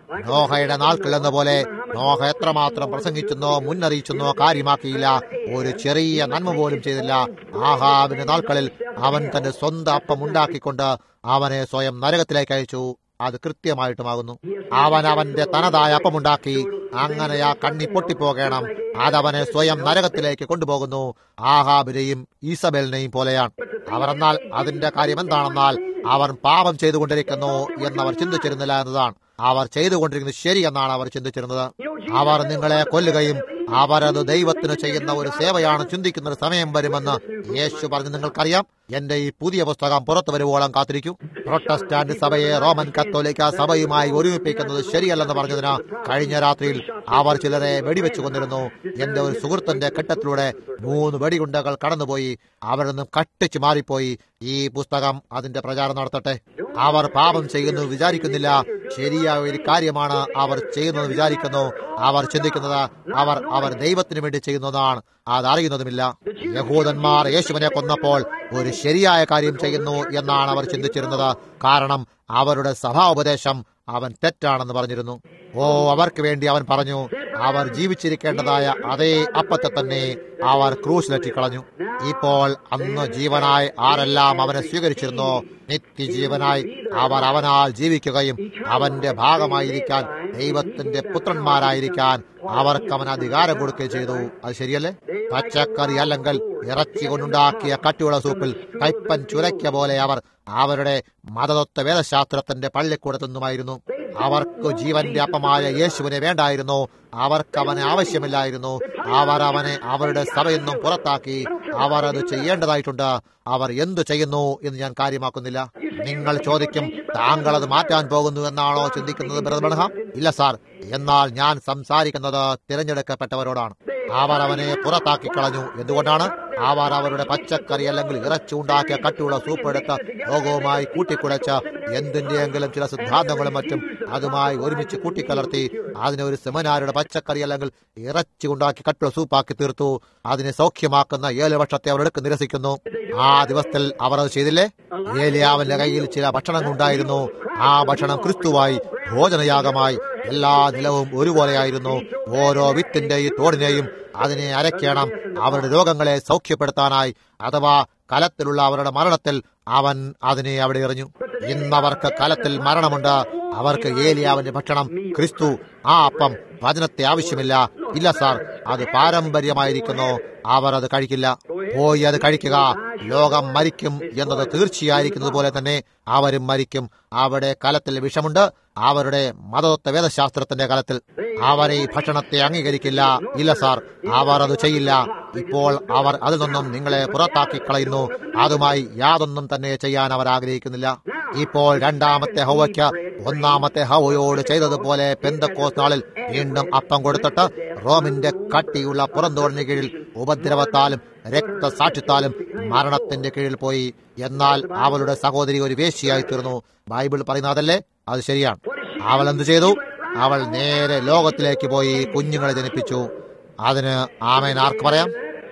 നോഹയുടെ നാൾക്കൾ എന്ന പോലെ നോഹ എത്രമാത്രം പ്രസംഗിച്ചെന്നോ മുന്നറിയിച്ചെന്നോ കാര്യമാക്കിയില്ല ഒരു ചെറിയ നന്മ പോലും ചെയ്തില്ല ആഹാബിന്റെ നാൾക്കളിൽ അവൻ തന്റെ സ്വന്തം അപ്പം ഉണ്ടാക്കിക്കൊണ്ട് അവനെ സ്വയം നരകത്തിലേക്ക് അയച്ചു അത് കൃത്യമായിട്ടുമാകുന്നു അവൻ അവന്റെ തനതായ അപ്പമുണ്ടാക്കി അങ്ങനെ ആ കണ്ണി പൊട്ടിപ്പോകണം അതവനെ സ്വയം നരകത്തിലേക്ക് കൊണ്ടുപോകുന്നു ആഹാബിനെയും ഈസബേലിനെയും പോലെയാണ് അവർ എന്നാൽ അതിന്റെ കാര്യം എന്താണെന്നാൽ അവർ പാപം ചെയ്തുകൊണ്ടിരിക്കുന്നു എന്നവർ ചിന്തിച്ചിരുന്നില്ല എന്നതാണ് അവർ ചെയ്തുകൊണ്ടിരിക്കുന്നത് ശരിയെന്നാണ് അവർ ചിന്തിച്ചിരുന്നത് അവർ നിങ്ങളെ കൊല്ലുകയും അവരത് ദൈവത്തിന് ചെയ്യുന്ന ഒരു സേവയാണ് ചിന്തിക്കുന്ന ഒരു സമയം വരുമെന്ന് യേശു പറഞ്ഞു നിങ്ങൾക്കറിയാം എന്റെ ഈ പുതിയ പുസ്തകം പുറത്തു വരുവോളം കാത്തിരിക്കും പ്രൊട്ടസ്റ്റാന്റ് സഭയെ റോമൻ കത്തോലിക്ക സഭയുമായി ഒരുമിപ്പിക്കുന്നത് ശരിയല്ലെന്ന് പറഞ്ഞതിന് കഴിഞ്ഞ രാത്രിയിൽ അവർ ചിലരെ വെടിവെച്ചു കൊണ്ടിരുന്നു എന്റെ ഒരു സുഹൃത്തിന്റെ കെട്ടത്തിലൂടെ മൂന്ന് വെടികുണ്ടകൾ കടന്നുപോയി അവരിൽ നിന്നും കട്ടിച്ചു മാറിപ്പോയി ഈ പുസ്തകം അതിന്റെ പ്രചാരം നടത്തട്ടെ അവർ പാപം ചെയ്യുന്നു വിചാരിക്കുന്നില്ല ശരിയായ ഒരു കാര്യമാണ് അവർ ചെയ്യുന്നത് വിചാരിക്കുന്നു അവർ ചിന്തിക്കുന്നത് അവർ അവർ ദൈവത്തിന് വേണ്ടി ചെയ്യുന്നതാണ് അതറിയുന്നതുമില്ല യഹൂദന്മാർ യേശുവിനെ കൊന്നപ്പോൾ ഒരു ശരിയായ കാര്യം ചെയ്യുന്നു എന്നാണ് അവർ ചിന്തിച്ചിരുന്നത് കാരണം അവരുടെ സഭാപദേശം അവൻ തെറ്റാണെന്ന് പറഞ്ഞിരുന്നു ഓ അവർക്ക് വേണ്ടി അവൻ പറഞ്ഞു അവർ ജീവിച്ചിരിക്കേണ്ടതായ അതേ അപ്പത്തെ തന്നെ അവർ ക്രൂശിലെറ്റി കളഞ്ഞു ഇപ്പോൾ അന്ന് ജീവനായി ആരെല്ലാം അവനെ സ്വീകരിച്ചിരുന്നോ നിത്യജീവനായി അവർ അവനാൽ ജീവിക്കുകയും അവന്റെ ഭാഗമായിരിക്കാൻ ദൈവത്തിന്റെ പുത്രന്മാരായിരിക്കാൻ അവർക്ക് അവൻ അധികാരം കൊടുക്കുകയും ചെയ്തു അത് ശരിയല്ലേ പച്ചക്കറി അല്ലെങ്കിൽ ഇറച്ചി കൊണ്ടുണ്ടാക്കിയ കട്ടിയുള്ള സൂപ്പിൽ കൈപ്പൻ ചുരയ്ക്ക പോലെ അവർ അവരുടെ മതതത്വ വേദശാസ്ത്രത്തിന്റെ പള്ളിക്കൂടത്തു നിന്നുമായിരുന്നു അവർക്ക് ജീവന്റെ അപ്പമായ യേശുവിനെ വേണ്ടായിരുന്നു അവർക്ക് അവനെ ആവശ്യമില്ലായിരുന്നു അവർ അവനെ അവരുടെ സഭയിൽ നിന്നും പുറത്താക്കി അവർ അത് ചെയ്യേണ്ടതായിട്ടുണ്ട് അവർ എന്തു ചെയ്യുന്നു എന്ന് ഞാൻ കാര്യമാക്കുന്നില്ല നിങ്ങൾ ചോദിക്കും താങ്കൾ അത് മാറ്റാൻ പോകുന്നു എന്നാണോ ചിന്തിക്കുന്നത് ബ്രദർബണഹാം ഇല്ല സാർ എന്നാൽ ഞാൻ സംസാരിക്കുന്നത് തിരഞ്ഞെടുക്കപ്പെട്ടവരോടാണ് അവർ അവനെ പുറത്താക്കി കളഞ്ഞു എന്തുകൊണ്ടാണ് അവർ അവരുടെ പച്ചക്കറി അല്ലെങ്കിൽ ഇറച്ചി ഉണ്ടാക്കിയ കട്ടിയുള്ള സൂപ്പ് എടുത്ത് ലോകവുമായി കൂട്ടിക്കുഴച്ച് എന്തിന്റെയെങ്കിലും ചില സിദ്ധാന്തങ്ങളും മറ്റും അതുമായി ഒരുമിച്ച് കൂട്ടിക്കലർത്തി അതിനെ ഒരു സെമിനാരുടെ പച്ചക്കറി അല്ലെങ്കിൽ ഇറച്ചി ഉണ്ടാക്കി കട്ടിയുള്ള സൂപ്പാക്കി തീർത്തു അതിനെ സൗഖ്യമാക്കുന്ന ഏഴ് വർഷത്തെ അവർ എടുക്ക് നിരസിക്കുന്നു ആ ദിവസത്തിൽ അവർ അത് ചെയ്തില്ലേ ഏലിയാവിന്റെ കയ്യിൽ ചില ഭക്ഷണങ്ങൾ ഉണ്ടായിരുന്നു ആ ഭക്ഷണം ക്രിസ്തുവായി ഭോജനയാഗമായി എല്ലാ നിലവും ഒരുപോലെയായിരുന്നു ഓരോ വിത്തിന്റെയും തോടിനെയും അതിനെ അരയ്ക്കണം അവരുടെ രോഗങ്ങളെ സൗഖ്യപ്പെടുത്താനായി അഥവാ കലത്തിലുള്ള അവരുടെ മരണത്തിൽ അവൻ അതിനെ അവിടെ എറിഞ്ഞു ഇന്നവർക്ക് കലത്തിൽ മരണമുണ്ട് അവർക്ക് ഏലിയാവിന്റെ ഭക്ഷണം ക്രിസ്തു ആ അപ്പം വചനത്തെ ആവശ്യമില്ല ഇല്ല സാർ അത് പാരമ്പര്യമായിരിക്കുന്നു അവർ അത് കഴിക്കില്ല പോയി അത് കഴിക്കുക ലോകം മരിക്കും എന്നത് തീർച്ചയായിരിക്കുന്നത് പോലെ തന്നെ അവരും മരിക്കും അവിടെ കലത്തിൽ വിഷമുണ്ട് അവരുടെ മതതത്വ വേദശാസ്ത്രത്തിന്റെ കലത്തിൽ അവർ ഈ ഭക്ഷണത്തെ അംഗീകരിക്കില്ല ഇല്ല സാർ അവർ അത് ചെയ്യില്ല ഇപ്പോൾ അവർ അതിൽ നിന്നും നിങ്ങളെ പുറത്താക്കി കളയുന്നു അതുമായി യാതൊന്നും തന്നെ ചെയ്യാൻ അവർ ആഗ്രഹിക്കുന്നില്ല ഇപ്പോൾ രണ്ടാമത്തെ ഹൗവയ്ക്ക് ഒന്നാമത്തെ ഹൗവയോട് ചെയ്തതുപോലെ പെന്തക്കോസ് നാളിൽ വീണ്ടും അപ്പം കൊടുത്തിട്ട് റോമിന്റെ കട്ടിയുള്ള പുറന്തോടിന് കീഴിൽ ഉപദ്രവത്താലും രക്തസാക്ഷിത്താലും മരണത്തിന്റെ കീഴിൽ പോയി എന്നാൽ അവളുടെ സഹോദരി ഒരു വേശ്യയായി തീർന്നു ബൈബിൾ പറയുന്നതല്ലേ അത് ശരിയാണ് അവൾ എന്തു ചെയ്തു അവൾ നേരെ ലോകത്തിലേക്ക് പോയി കുഞ്ഞുങ്ങളെ ജനിപ്പിച്ചു അതിന് ആമേൻ ആർക്ക് പറയാം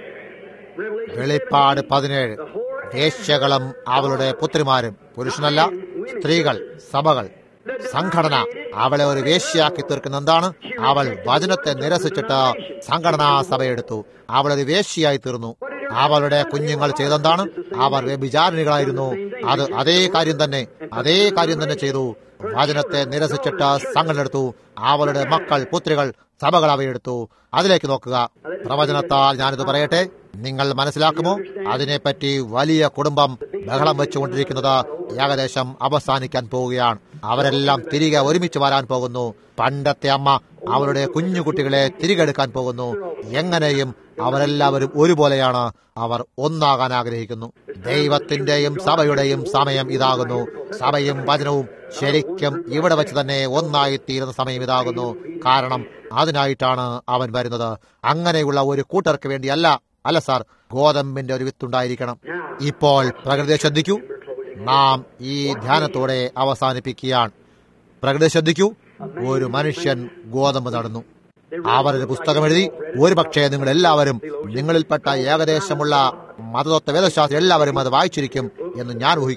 വെളിപ്പാട് പതിനേഴ് വേശ്യകളും അവളുടെ പുത്രിമാരും പുരുഷനല്ല സ്ത്രീകൾ സഭകൾ സംഘടന അവളെ ഒരു വേശ്യയാക്കി തീർക്കുന്ന എന്താണ് അവൾ വചനത്തെ നിരസിച്ചിട്ട് സംഘടനാ സഭയെടുത്തു അവൾ ഒരു വേശ്യയായി തീർന്നു അവളുടെ കുഞ്ഞുങ്ങൾ ചെയ്തെന്താണ് അവർ വ്യഭിചാരിണികളായിരുന്നു അത് അതേ കാര്യം തന്നെ അതേ കാര്യം തന്നെ ചെയ്തു വചനത്തെ നിരസിച്ചിട്ട് സംഘടന എടുത്തു അവളുടെ മക്കൾ പുത്രികൾ സഭകൾ അവയെടുത്തു അതിലേക്ക് നോക്കുക പ്രവചനത്താൽ ഞാനിത് പറയട്ടെ നിങ്ങൾ മനസ്സിലാക്കുമോ അതിനെപ്പറ്റി വലിയ കുടുംബം ബഹളം വെച്ചുകൊണ്ടിരിക്കുന്നത് ഏകദേശം അവസാനിക്കാൻ പോവുകയാണ് അവരെല്ലാം തിരികെ ഒരുമിച്ച് വരാൻ പോകുന്നു പണ്ടത്തെ അമ്മ അവരുടെ കുഞ്ഞുകുട്ടികളെ തിരികെ എടുക്കാൻ പോകുന്നു എങ്ങനെയും അവരെല്ലാവരും ഒരുപോലെയാണ് അവർ ഒന്നാകാൻ ആഗ്രഹിക്കുന്നു ദൈവത്തിന്റെയും സഭയുടെയും സമയം ഇതാകുന്നു സഭയും വചനവും ശരിക്കും ഇവിടെ വെച്ച് തന്നെ ഒന്നായി തീരുന്ന സമയം ഇതാകുന്നു കാരണം അതിനായിട്ടാണ് അവൻ വരുന്നത് അങ്ങനെയുള്ള ഒരു കൂട്ടർക്ക് വേണ്ടിയല്ല അല്ല സാർ ഗോതമ്പിന്റെ ഒരു വിത്തുണ്ടായിരിക്കണം ഇപ്പോൾ പ്രകൃതിയെ ശ്രദ്ധിക്കൂ നാം ഈ ധ്യാനത്തോടെ അവസാനിപ്പിക്കുകയാണ് പ്രകൃതി ശ്രദ്ധിക്കൂ ഒരു മനുഷ്യൻ ഗോതമ്പ് നടന്നു അവർ ഒരു പുസ്തകം എഴുതി ഒരുപക്ഷെ നിങ്ങൾ എല്ലാവരും നിങ്ങളിൽപ്പെട്ട ഏകദേശമുള്ള മതതത്വ വേദശാസ്ത്രം എല്ലാവരും അത് വായിച്ചിരിക്കും എന്ന് ഞാൻ ഊഹിക്കുന്നു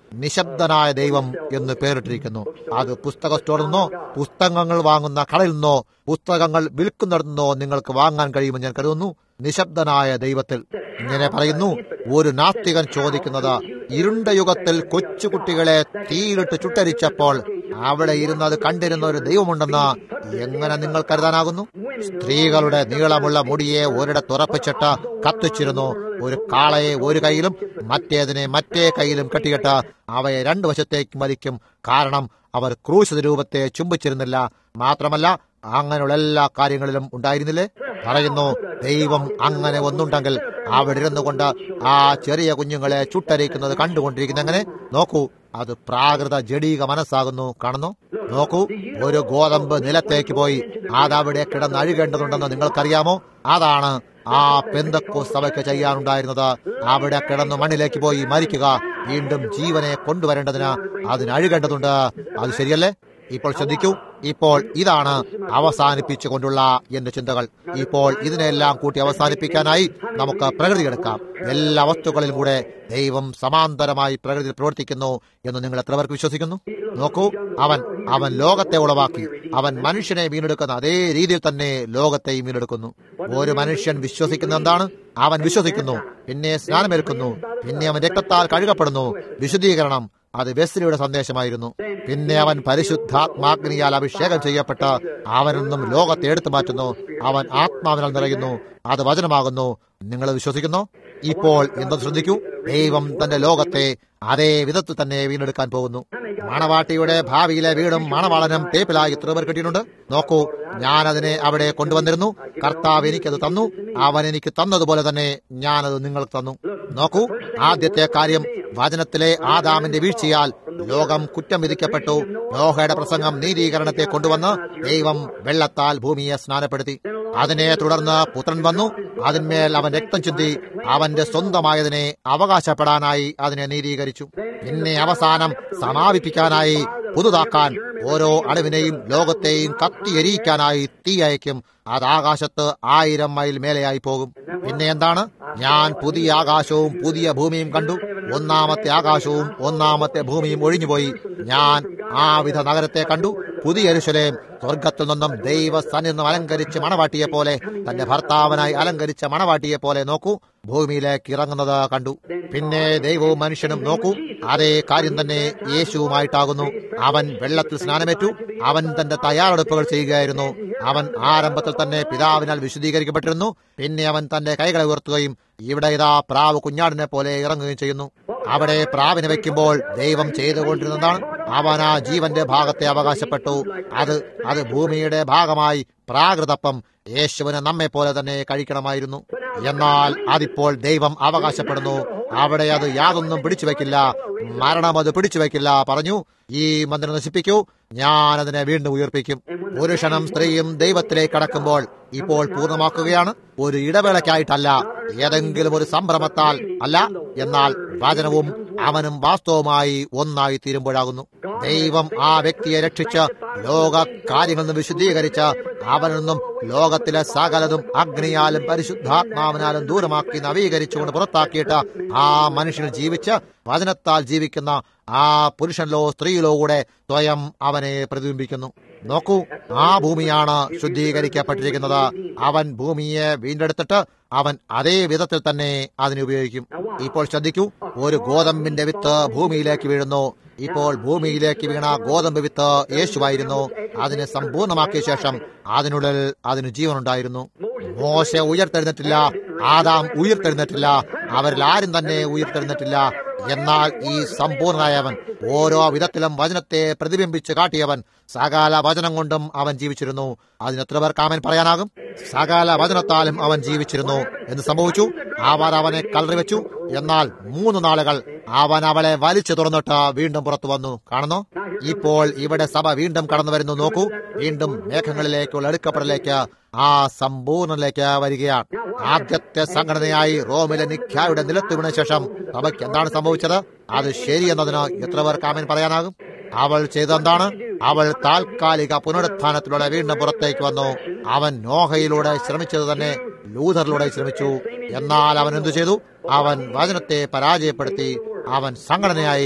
നിശബ്ദനായ ദൈവം എന്ന് പേരിട്ടിരിക്കുന്നു അത് പുസ്തക സ്റ്റോറിൽ നിന്നോ പുസ്തകങ്ങൾ വാങ്ങുന്ന കടയിൽ നിന്നോ പുസ്തകങ്ങൾ വിൽക്കുന്നിടത്തു നിന്നോ നിങ്ങൾക്ക് വാങ്ങാൻ കഴിയുമെന്ന് ഞാൻ കരുതുന്നു നിശബ്ദനായ ദൈവത്തിൽ ഇങ്ങനെ പറയുന്നു ഒരു നാസ്തികൻ ചോദിക്കുന്നത് ഇരുണ്ട യുഗത്തിൽ കൊച്ചുകുട്ടികളെ തീയിലിട്ട് ചുട്ടരിച്ചപ്പോൾ അവിടെ ഇരുന്നത് കണ്ടിരുന്ന ഒരു ദൈവമുണ്ടെന്ന് എങ്ങനെ നിങ്ങൾ കരുതാനാകുന്നു സ്ത്രീകളുടെ നീളമുള്ള മുടിയെ ഒരിടത്ത് ഉറപ്പിച്ചിട്ട് കത്തിച്ചിരുന്നു ഒരു കാളയെ ഒരു കൈയിലും മറ്റേതിനെ മറ്റേ കൈയിലും കെട്ടിയിട്ട് അവയെ രണ്ടു വശത്തേക്ക് മതിക്കും കാരണം അവർ ക്രൂശിത രൂപത്തെ ചുംബിച്ചിരുന്നില്ല മാത്രമല്ല അങ്ങനെയുള്ള എല്ലാ കാര്യങ്ങളിലും ഉണ്ടായിരുന്നില്ലേ പറയുന്നു ദൈവം അങ്ങനെ ഒന്നുണ്ടെങ്കിൽ അവിടെ ഇരുന്നു കൊണ്ട് ആ ചെറിയ കുഞ്ഞുങ്ങളെ ചുട്ടരിക്കുന്നത് കണ്ടുകൊണ്ടിരിക്കുന്ന എങ്ങനെ നോക്കൂ അത് പ്രാകൃത ജഡീക മനസ്സാകുന്നു കാണുന്നു നോക്കൂ ഒരു ഗോതമ്പ് നിലത്തേക്ക് പോയി അതവിടെ കിടന്ന് അഴുകേണ്ടതുണ്ടെന്ന് നിങ്ങൾക്കറിയാമോ അതാണ് ആ പെന്തക്കോ സഭയ്ക്ക് ചെയ്യാനുണ്ടായിരുന്നത് അവിടെ കിടന്ന് മണ്ണിലേക്ക് പോയി മരിക്കുക വീണ്ടും ജീവനെ കൊണ്ടുവരേണ്ടതിന് അതിന് അഴുകേണ്ടതുണ്ട് അത് ശരിയല്ലേ ഇപ്പോൾ ശ്രദ്ധിക്കൂ ഇപ്പോൾ ഇതാണ് അവസാനിപ്പിച്ചുകൊണ്ടുള്ള എന്റെ ചിന്തകൾ ഇപ്പോൾ ഇതിനെല്ലാം കൂട്ടി അവസാനിപ്പിക്കാനായി നമുക്ക് പ്രകൃതി എടുക്കാം എല്ലാ വസ്തുക്കളിലും കൂടെ ദൈവം സമാന്തരമായി പ്രകൃതിയിൽ പ്രവർത്തിക്കുന്നു എന്ന് നിങ്ങൾ എത്ര പേർക്ക് വിശ്വസിക്കുന്നു നോക്കൂ അവൻ അവൻ ലോകത്തെ ഉളവാക്കി അവൻ മനുഷ്യനെ വീണ്ടെടുക്കുന്ന അതേ രീതിയിൽ തന്നെ ലോകത്തെയും വീണ്ടെടുക്കുന്നു ഒരു മനുഷ്യൻ വിശ്വസിക്കുന്ന എന്താണ് അവൻ വിശ്വസിക്കുന്നു പിന്നെ സ്നാനമേൽക്കുന്നു പിന്നെ അവൻ രക്തത്താൽ കഴുകപ്പെടുന്നു വിശുദ്ധീകരണം അത് വെസ്ലിയുടെ സന്ദേശമായിരുന്നു പിന്നെ അവൻ പരിശുദ്ധാത്മാഗ്നിയാൽ അഭിഷേകം ചെയ്യപ്പെട്ട് അവനൊന്നും ലോകത്തെ എടുത്തു മാറ്റുന്നു അവൻ ആത്മാവിനാൽ നിറയുന്നു അത് വചനമാകുന്നു നിങ്ങൾ വിശ്വസിക്കുന്നു ഇപ്പോൾ എന്തെന്ന് ശ്രദ്ധിക്കൂ ദൈവം തന്റെ ലോകത്തെ അതേ വിധത്തിൽ തന്നെ വീണ്ടെടുക്കാൻ പോകുന്നു മണവാട്ടിയുടെ ഭാവിയിലെ വീടും മണവാളനും തേപ്പിലായി ഇത്ര പേർ കിട്ടിയിട്ടുണ്ട് നോക്കൂ ഞാൻ അതിനെ അവിടെ കൊണ്ടുവന്നിരുന്നു കർത്താവ് എനിക്കത് തന്നു അവൻ എനിക്ക് തന്നതുപോലെ തന്നെ ഞാനത് നിങ്ങൾക്ക് തന്നു നോക്കൂ ആദ്യത്തെ കാര്യം വചനത്തിലെ ആദാമിന്റെ വീഴ്ചയാൽ ലോകം കുറ്റം വിധിക്കപ്പെട്ടു നോഹയുടെ പ്രസംഗം നീതീകരണത്തെ കൊണ്ടുവന്ന് ദൈവം വെള്ളത്താൽ ഭൂമിയെ സ്നാനപ്പെടുത്തി അതിനെ തുടർന്ന് പുത്രൻ വന്നു അതിന്മേൽ അവൻ രക്തം ചിന്തി അവന്റെ സ്വന്തമായതിനെ അവകാശപ്പെടാനായി അതിനെ നീതീകരിച്ചു പിന്നെ അവസാനം സമാപിപ്പിക്കാനായി പുതുതാക്കാൻ ഓരോ അണുവിനെയും ലോകത്തെയും കത്തിയെരിയിക്കാനായി തീ അയക്കും അത് ആകാശത്ത് ആയിരം മൈൽ മേലെയായി പോകും പിന്നെ എന്താണ് ഞാൻ പുതിയ ആകാശവും പുതിയ ഭൂമിയും കണ്ടു ഒന്നാമത്തെ ആകാശവും ഒന്നാമത്തെ ഭൂമിയും ഒഴിഞ്ഞുപോയി ഞാൻ ആ വിധ നഗരത്തെ കണ്ടു പുതിയ എരുശലേം സ്വർഗത്തിൽ നിന്നും ദൈവ സന്നിധം അലങ്കരിച്ച് മണവാട്ടിയെ പോലെ തന്റെ ഭർത്താവിനായി അലങ്കരിച്ച മണവാട്ടിയെ പോലെ നോക്കൂ ഭൂമിയിലേക്ക് ഇറങ്ങുന്നത് കണ്ടു പിന്നെ ദൈവവും മനുഷ്യനും നോക്കൂ അതേ കാര്യം തന്നെ യേശുവുമായിട്ടാകുന്നു അവൻ വെള്ളത്തിൽ സ്നാനമേറ്റു അവൻ തന്റെ തയ്യാറെടുപ്പുകൾ ചെയ്യുകയായിരുന്നു അവൻ ആരംഭത്തിൽ തന്നെ പിതാവിനാൽ വിശദീകരിക്കപ്പെട്ടിരുന്നു പിന്നെ അവൻ തന്റെ കൈകളെ ഉയർത്തുകയും ഇവിടെ ഇതാ പ്രാവ് കുഞ്ഞാടിനെ പോലെ ഇറങ്ങുകയും ചെയ്യുന്നു അവിടെ പ്രാവിനെ വെക്കുമ്പോൾ ദൈവം ചെയ്തുകൊണ്ടിരുന്നതാണ് അവൻ ആ ജീവന്റെ ഭാഗത്തെ അവകാശപ്പെട്ടു അത് അത് ഭൂമിയുടെ ഭാഗമായി പ്രാകൃതപ്പം യേശുവിന് നമ്മെ പോലെ തന്നെ കഴിക്കണമായിരുന്നു എന്നാൽ അതിപ്പോൾ ദൈവം അവകാശപ്പെടുന്നു അവിടെ അത് യാതൊന്നും പിടിച്ചു വെക്കില്ല മരണം അത് പിടിച്ചു വെക്കില്ല പറഞ്ഞു ഈ മന്ദിരം നശിപ്പിക്കൂ ഞാൻ അതിനെ വീണ്ടും ഉയർപ്പിക്കും ഒരു ക്ഷണം സ്ത്രീയും ദൈവത്തിലേക്ക് കടക്കുമ്പോൾ ഇപ്പോൾ പൂർണ്ണമാക്കുകയാണ് ഒരു ഇടവേളയ്ക്കായിട്ടല്ല ഏതെങ്കിലും ഒരു സംഭ്രമത്താൽ അല്ല എന്നാൽ വചനവും അവനും വാസ്തവമായി ഒന്നായി തീരുമ്പോഴാകുന്നു ദൈവം ആ വ്യക്തിയെ രക്ഷിച്ച് ലോക കാര്യങ്ങളിൽ നിന്ന് വിശുദ്ധീകരിച്ച് അവനിൽ നിന്നും ലോകത്തിലെ സകലതും അഗ്നിയാലും പരിശുദ്ധാത്മാവിനാലും ദൂരമാക്കി നവീകരിച്ചുകൊണ്ട് പുറത്താക്കിയിട്ട് ആ മനുഷ്യൻ ജീവിച്ച് വചനത്താൽ ജീവിക്കുന്ന ആ പുരുഷനിലോ സ്ത്രീയിലോ കൂടെ സ്വയം അവനെ പ്രതിബിംബിക്കുന്നു നോക്കൂ ആ ഭൂമിയാണ് ശുദ്ധീകരിക്കപ്പെട്ടിരിക്കുന്നത് അവൻ ഭൂമിയെ വീണ്ടെടുത്തിട്ട് അവൻ അതേ വിധത്തിൽ തന്നെ അതിനെ ഉപയോഗിക്കും ഇപ്പോൾ ശ്രദ്ധിക്കൂ ഒരു ഗോതമ്പിന്റെ വിത്ത് ഭൂമിയിലേക്ക് വീഴുന്നു ഇപ്പോൾ ഭൂമിയിലേക്ക് വീണ ഗോതമ്പ് വിത്ത് യേശുവായിരുന്നു അതിനെ സമ്പൂർണ്ണമാക്കിയ ശേഷം അതിനുള്ളിൽ അതിന് ജീവനുണ്ടായിരുന്നു മോശ ഉയർത്തെഴുന്നേറ്റില്ല ആദാം ഉയർത്തെഴുന്നേറ്റില്ല അവരിൽ ആരും തന്നെ ഉയർത്തെഴുന്നേറ്റില്ല എന്നാൽ ഈ സമ്പൂർണനായവൻ ഓരോ വിധത്തിലും വചനത്തെ പ്രതിബിംബിച്ച് കാട്ടിയവൻ സകല വചനം കൊണ്ടും അവൻ ജീവിച്ചിരുന്നു അതിന് എത്ര പേർക്ക് അവൻ പറയാനാകും സകല വചനത്താലും അവൻ ജീവിച്ചിരുന്നു എന്ന് സംഭവിച്ചു അവർ അവനെ കലറി വെച്ചു എന്നാൽ മൂന്ന് നാളുകൾ അവൻ അവളെ വലിച്ചു തുറന്നിട്ട് വീണ്ടും പുറത്തു വന്നു കാണുന്നു ഇപ്പോൾ ഇവിടെ സഭ വീണ്ടും കടന്നു വരുന്നു നോക്കൂ വീണ്ടും മേഘങ്ങളിലേക്കുള്ള എടുക്കപ്പെടലേക്ക് ആ സമ്പൂർണ്ണയിലേക്ക് വരികയാണ് ആദ്യത്തെ സംഘടനയായി റോമിലെ നിഖ്യായുടെ നിലത്ത് വീണ ശേഷം സഭയ്ക്ക് എന്താണ് സംഭവിച്ചത് അത് ശരിയെന്നതിന് എത്ര പേർക്ക് ആമൻ പറയാനാകും അവൾ ചെയ്തെന്താണ് അവൾ താൽക്കാലിക പുനരുത്ഥാനത്തിലൂടെ വീണ്ടും പുറത്തേക്ക് വന്നു അവൻ നോഹയിലൂടെ ശ്രമിച്ചത് തന്നെ ലൂഥറിലൂടെ ശ്രമിച്ചു എന്നാൽ അവൻ എന്തു ചെയ്തു അവൻ വചനത്തെ പരാജയപ്പെടുത്തി അവൻ സംഘടനയായി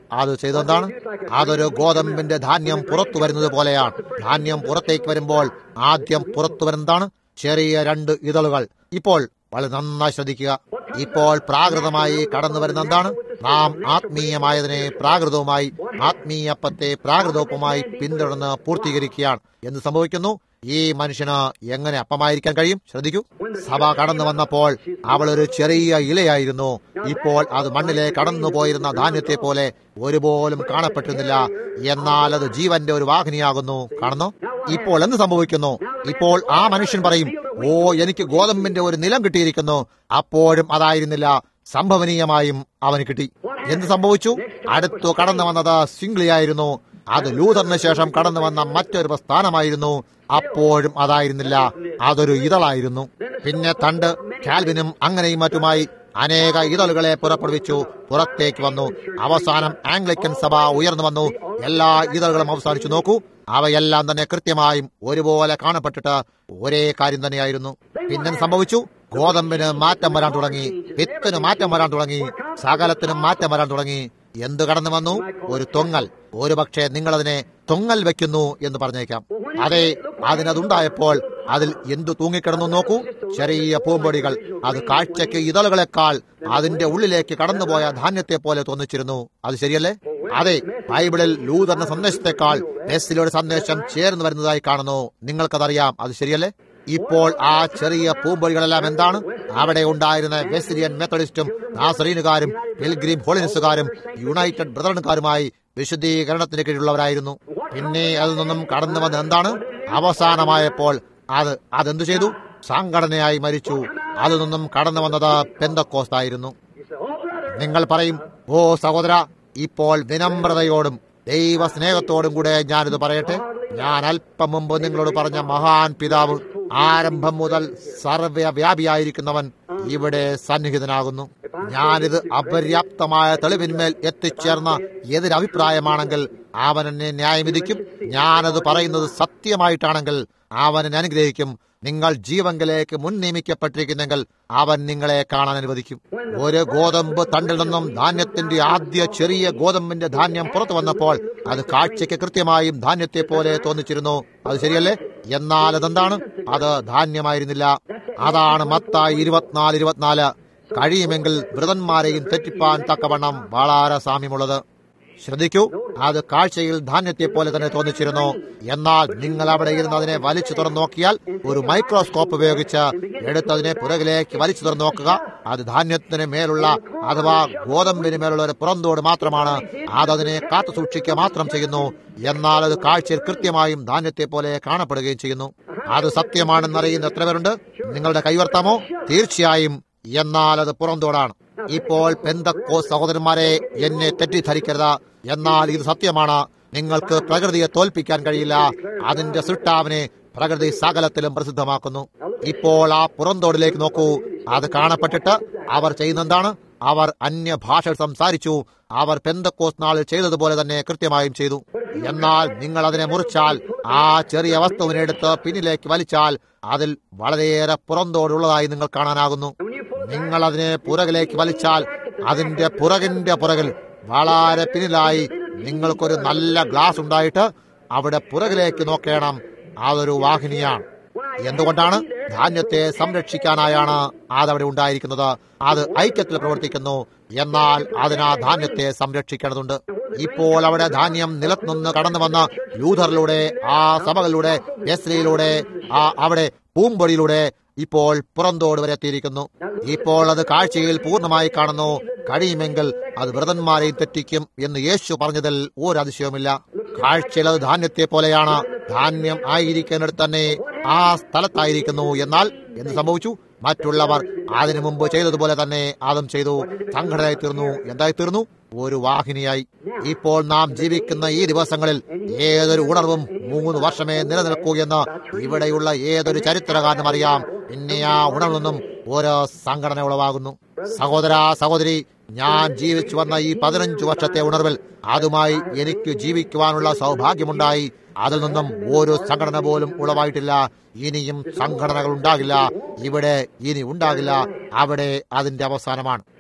അത് ചെയ്തെന്താണ് അതൊരു ഗോതമ്പിന്റെ ധാന്യം പുറത്തു വരുന്നത് പോലെയാണ് ധാന്യം പുറത്തേക്ക് വരുമ്പോൾ ആദ്യം പുറത്തു വരുന്നതാണ് ചെറിയ രണ്ട് ഇതളുകൾ ഇപ്പോൾ വളരെ നന്നായി ശ്രദ്ധിക്കുക ഇപ്പോൾ പ്രാകൃതമായി കടന്നു വരുന്ന എന്താണ് നാം ആത്മീയമായതിനെ പ്രാകൃതവുമായി ആത്മീയപ്പത്തെ പ്രാകൃതവുമായി പിന്തുടർന്ന് പൂർത്തീകരിക്കുകയാണ് എന്ന് സംഭവിക്കുന്നു ഈ മനുഷ്യന് എങ്ങനെ അപ്പമായിരിക്കാൻ കഴിയും ശ്രദ്ധിക്കൂ സഭ കടന്നു വന്നപ്പോൾ അവൾ ഒരു ചെറിയ ഇലയായിരുന്നു ഇപ്പോൾ അത് മണ്ണിലെ കടന്നു പോയിരുന്ന ധാന്യത്തെ പോലെ ഒരുപോലും കാണപ്പെട്ടിരുന്നില്ല എന്നാൽ അത് ജീവന്റെ ഒരു വാഹിനിയാകുന്നു കാണുന്നു ഇപ്പോൾ എന്ത് സംഭവിക്കുന്നു ഇപ്പോൾ ആ മനുഷ്യൻ പറയും ഓ എനിക്ക് ഗോതമ്പിന്റെ ഒരു നിലം കിട്ടിയിരിക്കുന്നു അപ്പോഴും അതായിരുന്നില്ല സംഭവനീയമായും അവന് കിട്ടി എന്ത് സംഭവിച്ചു അടുത്തു കടന്നു വന്നത് സിംഗ്ലിയായിരുന്നു അത് ലൂതറിന് ശേഷം കടന്നു വന്ന മറ്റൊരു പ്രസ്ഥാനമായിരുന്നു അപ്പോഴും അതായിരുന്നില്ല അതൊരു ഇതളായിരുന്നു പിന്നെ തണ്ട് കാൽവിനും അങ്ങനെയും മറ്റുമായി അനേക ഇതളുകളെ പുറപ്പെടുവിച്ചു പുറത്തേക്ക് വന്നു അവസാനം ആംഗ്ലിക്കൻ സഭ ഉയർന്നു വന്നു എല്ലാ ഇതളുകളും അവസാനിച്ചു നോക്കൂ അവയെല്ലാം തന്നെ കൃത്യമായും ഒരുപോലെ കാണപ്പെട്ടിട്ട് ഒരേ കാര്യം തന്നെയായിരുന്നു പിന്നെ സംഭവിച്ചു ഗോതമ്പിന് മാറ്റം വരാൻ തുടങ്ങി വിത്തിന് മാറ്റം വരാൻ തുടങ്ങി സകലത്തിനും മാറ്റം വരാൻ തുടങ്ങി എന്ത് കടന്നു വന്നു ഒരു തൊങ്ങൽ ഒരുപക്ഷെ നിങ്ങളതിനെ തൊങ്ങൽ വെക്കുന്നു എന്ന് പറഞ്ഞേക്കാം അതെ അതിനതുണ്ടായപ്പോൾ അതിൽ എന്തു തൂങ്ങിക്കിടന്നു നോക്കൂ ചെറിയ പൂമ്പൊടികൾ അത് കാഴ്ചയ്ക്ക് ഇതളുകളെക്കാൾ അതിന്റെ ഉള്ളിലേക്ക് കടന്നുപോയ ധാന്യത്തെ പോലെ തോന്നിച്ചിരുന്നു അത് ശരിയല്ലേ അതെ ബൈബിളിൽ ലൂതറിന്റെ സന്ദേശത്തെക്കാൾ ബെസ്സിലൂടെ സന്ദേശം ചേർന്ന് വരുന്നതായി കാണുന്നു നിങ്ങൾക്കതറിയാം അത് ശരിയല്ലേ ഇപ്പോൾ ആ ചെറിയ പൂമ്പൊടികളെല്ലാം എന്താണ് അവിടെ ഉണ്ടായിരുന്ന വെസ്ലിയൻ മെത്തഡിസ്റ്റും നാസറീനുകാരും പിൽഗ്രീം ഹോളിനസുകാരും യുണൈറ്റഡ് ബ്രദറനുകാരുമായി വിശുദ്ധീകരണത്തിന് കീഴിലുള്ളവരായിരുന്നു പിന്നെ അതിൽ നിന്നും കടന്നു വന്ന എന്താണ് അവസാനമായപ്പോൾ അത് അതെന്തു ചെയ്തു സംഘടനയായി മരിച്ചു അതിൽ നിന്നും കടന്നു വന്നത് പെന്തക്കോസ്തായിരുന്നു നിങ്ങൾ പറയും ഓ സഹോദര ഇപ്പോൾ വിനമ്രതയോടും ദൈവ സ്നേഹത്തോടും കൂടെ ഞാനിത് പറയട്ടെ ഞാൻ അല്പം മുമ്പ് നിങ്ങളോട് പറഞ്ഞ മഹാൻ പിതാവ് ആരംഭം മുതൽ സർവ്വവ്യാപിയായിരിക്കുന്നവൻ ഇവിടെ സന്നിഹിതനാകുന്നു ഞാനിത് അപര്യാപ്തമായ തെളിവിന്മേൽ എത്തിച്ചേർന്ന എതിരഭിപ്രായമാണെങ്കിൽ അവൻ എന്നെ ന്യായം വിധിക്കും ഞാനത് പറയുന്നത് സത്യമായിട്ടാണെങ്കിൽ അവൻ എന്നെ അനുഗ്രഹിക്കും നിങ്ങൾ ജീവങ്കിലേക്ക് മുൻ നിയമിക്കപ്പെട്ടിരിക്കുന്നെങ്കിൽ അവൻ നിങ്ങളെ കാണാൻ അനുവദിക്കും ഒരു ഗോതമ്പ് തണ്ടിൽ നിന്നും ധാന്യത്തിന്റെ ആദ്യ ചെറിയ ഗോതമ്പിന്റെ ധാന്യം പുറത്തു വന്നപ്പോൾ അത് കാഴ്ചയ്ക്ക് കൃത്യമായും ധാന്യത്തെ പോലെ തോന്നിച്ചിരുന്നു അത് ശരിയല്ലേ എന്നാൽ അതെന്താണ് അത് ധാന്യമായിരുന്നില്ല അതാണ് മത്തായി ഇരുപത്തിനാല് ഇരുപത്തിനാല് കഴിയുമെങ്കിൽ വ്രതന്മാരെയും തെറ്റിപ്പാൻ തക്കവണ്ണം വളരെ സാമ്യമുള്ളത് ശ്രദ്ധിക്കൂ അത് കാഴ്ചയിൽ ധാന്യത്തെ പോലെ തന്നെ തോന്നിച്ചിരുന്നു എന്നാൽ നിങ്ങൾ അവിടെ ഇരുന്ന് അതിനെ വലിച്ചു തുറന്നു നോക്കിയാൽ ഒരു മൈക്രോസ്കോപ്പ് ഉപയോഗിച്ച് എടുത്തതിനെ പുറകിലേക്ക് വലിച്ചു തുറന്നു നോക്കുക അത് ധാന്യത്തിന് മേലുള്ള അഥവാ ഗോതമ്പിന് മേലുള്ള ഒരു പുറന്തോട് മാത്രമാണ് അതതിനെ കാത്തു സൂക്ഷിക്കുക മാത്രം ചെയ്യുന്നു എന്നാൽ അത് കാഴ്ചയിൽ കൃത്യമായും ധാന്യത്തെ പോലെ കാണപ്പെടുകയും ചെയ്യുന്നു അത് സത്യമാണെന്നറിയുന്ന എത്ര പേരുണ്ട് നിങ്ങളുടെ കൈവർത്താമോ തീർച്ചയായും എന്നാൽ അത് പുറന്തോടാണ് ഇപ്പോൾ പെന്തക്കോ സഹോദരന്മാരെ എന്നെ തെറ്റിദ്ധരിക്കരുത് എന്നാൽ ഇത് സത്യമാണ് നിങ്ങൾക്ക് പ്രകൃതിയെ തോൽപ്പിക്കാൻ കഴിയില്ല അതിന്റെ സൃഷ്ടാവിനെ പ്രകൃതി സകലത്തിലും പ്രസിദ്ധമാക്കുന്നു ഇപ്പോൾ ആ പുറന്തോടിലേക്ക് നോക്കൂ അത് കാണപ്പെട്ടിട്ട് അവർ ചെയ്യുന്നെന്താണ് അവർ അന്യഭാഷ സംസാരിച്ചു അവർ പെന്തക്കോസ് നാളിൽ ചെയ്തതുപോലെ തന്നെ കൃത്യമായും ചെയ്തു എന്നാൽ നിങ്ങൾ അതിനെ മുറിച്ചാൽ ആ ചെറിയ വസ്തുവിനെ എടുത്ത് പിന്നിലേക്ക് വലിച്ചാൽ അതിൽ വളരെയേറെ പുറന്തോടുള്ളതായി നിങ്ങൾ കാണാനാകുന്നു നിങ്ങൾ അതിനെ പുറകിലേക്ക് വലിച്ചാൽ അതിന്റെ പുറകിന്റെ പുറകിൽ വളരെ പിന്നിലായി നിങ്ങൾക്കൊരു നല്ല ഗ്ലാസ് ഉണ്ടായിട്ട് അവിടെ പുറകിലേക്ക് നോക്കണം അതൊരു വാഹിനിയാണ് എന്തുകൊണ്ടാണ് ധാന്യത്തെ സംരക്ഷിക്കാനായാണ് അതവിടെ ഉണ്ടായിരിക്കുന്നത് അത് ഐക്യത്തിൽ പ്രവർത്തിക്കുന്നു എന്നാൽ അതിനാ ധാന്യത്തെ സംരക്ഷിക്കേണ്ടതുണ്ട് ഇപ്പോൾ അവിടെ ധാന്യം നിലത്തുനിന്ന് കടന്നു വന്ന ലൂഥറിലൂടെ ആ സഭകളിലൂടെ എസ്ലിയിലൂടെ ആ അവിടെ പൂമ്പൊടിയിലൂടെ ഇപ്പോൾ പുറന്തോട് വരെ എത്തിയിരിക്കുന്നു ഇപ്പോൾ അത് കാഴ്ചയിൽ പൂർണ്ണമായി കാണുന്നു കഴിയുമെങ്കിൽ അത് വ്രതന്മാരെയും തെറ്റിക്കും എന്ന് യേശു പറഞ്ഞതിൽ ഒരു അതിശയവുമില്ല കാഴ്ചയിൽ അത് ധാന്യത്തെ പോലെയാണ് ധാന്യം ആയിരിക്കുന്നിടത്ത് തന്നെ ആ സ്ഥലത്തായിരിക്കുന്നു എന്നാൽ എന്ത് സംഭവിച്ചു മറ്റുള്ളവർ അതിനു മുമ്പ് ചെയ്തതുപോലെ തന്നെ അതും ചെയ്തു സംഘടനയായി തീർന്നു എന്തായി തീർന്നു ഒരു വാഹിനിയായി ഇപ്പോൾ നാം ജീവിക്കുന്ന ഈ ദിവസങ്ങളിൽ ഏതൊരു ഉണർവും മൂന്ന് വർഷമേ നിലനിൽക്കൂ എന്ന് ഇവിടെയുള്ള ഏതൊരു ചരിത്രകാരനും അറിയാം പിന്നെ ആ ഉണർവിൽ നിന്നും ഓരോ സംഘടന ഉളവാകുന്നു സഹോദര സഹോദരി ഞാൻ ജീവിച്ചു വന്ന ഈ പതിനഞ്ചു വർഷത്തെ ഉണർവിൽ അതുമായി എനിക്ക് ജീവിക്കുവാനുള്ള സൗഭാഗ്യമുണ്ടായി അതിൽ നിന്നും ഒരു സംഘടന പോലും ഉളവായിട്ടില്ല ഇനിയും സംഘടനകൾ ഉണ്ടാകില്ല ഇവിടെ ഇനി ഉണ്ടാകില്ല അവിടെ അതിന്റെ അവസാനമാണ്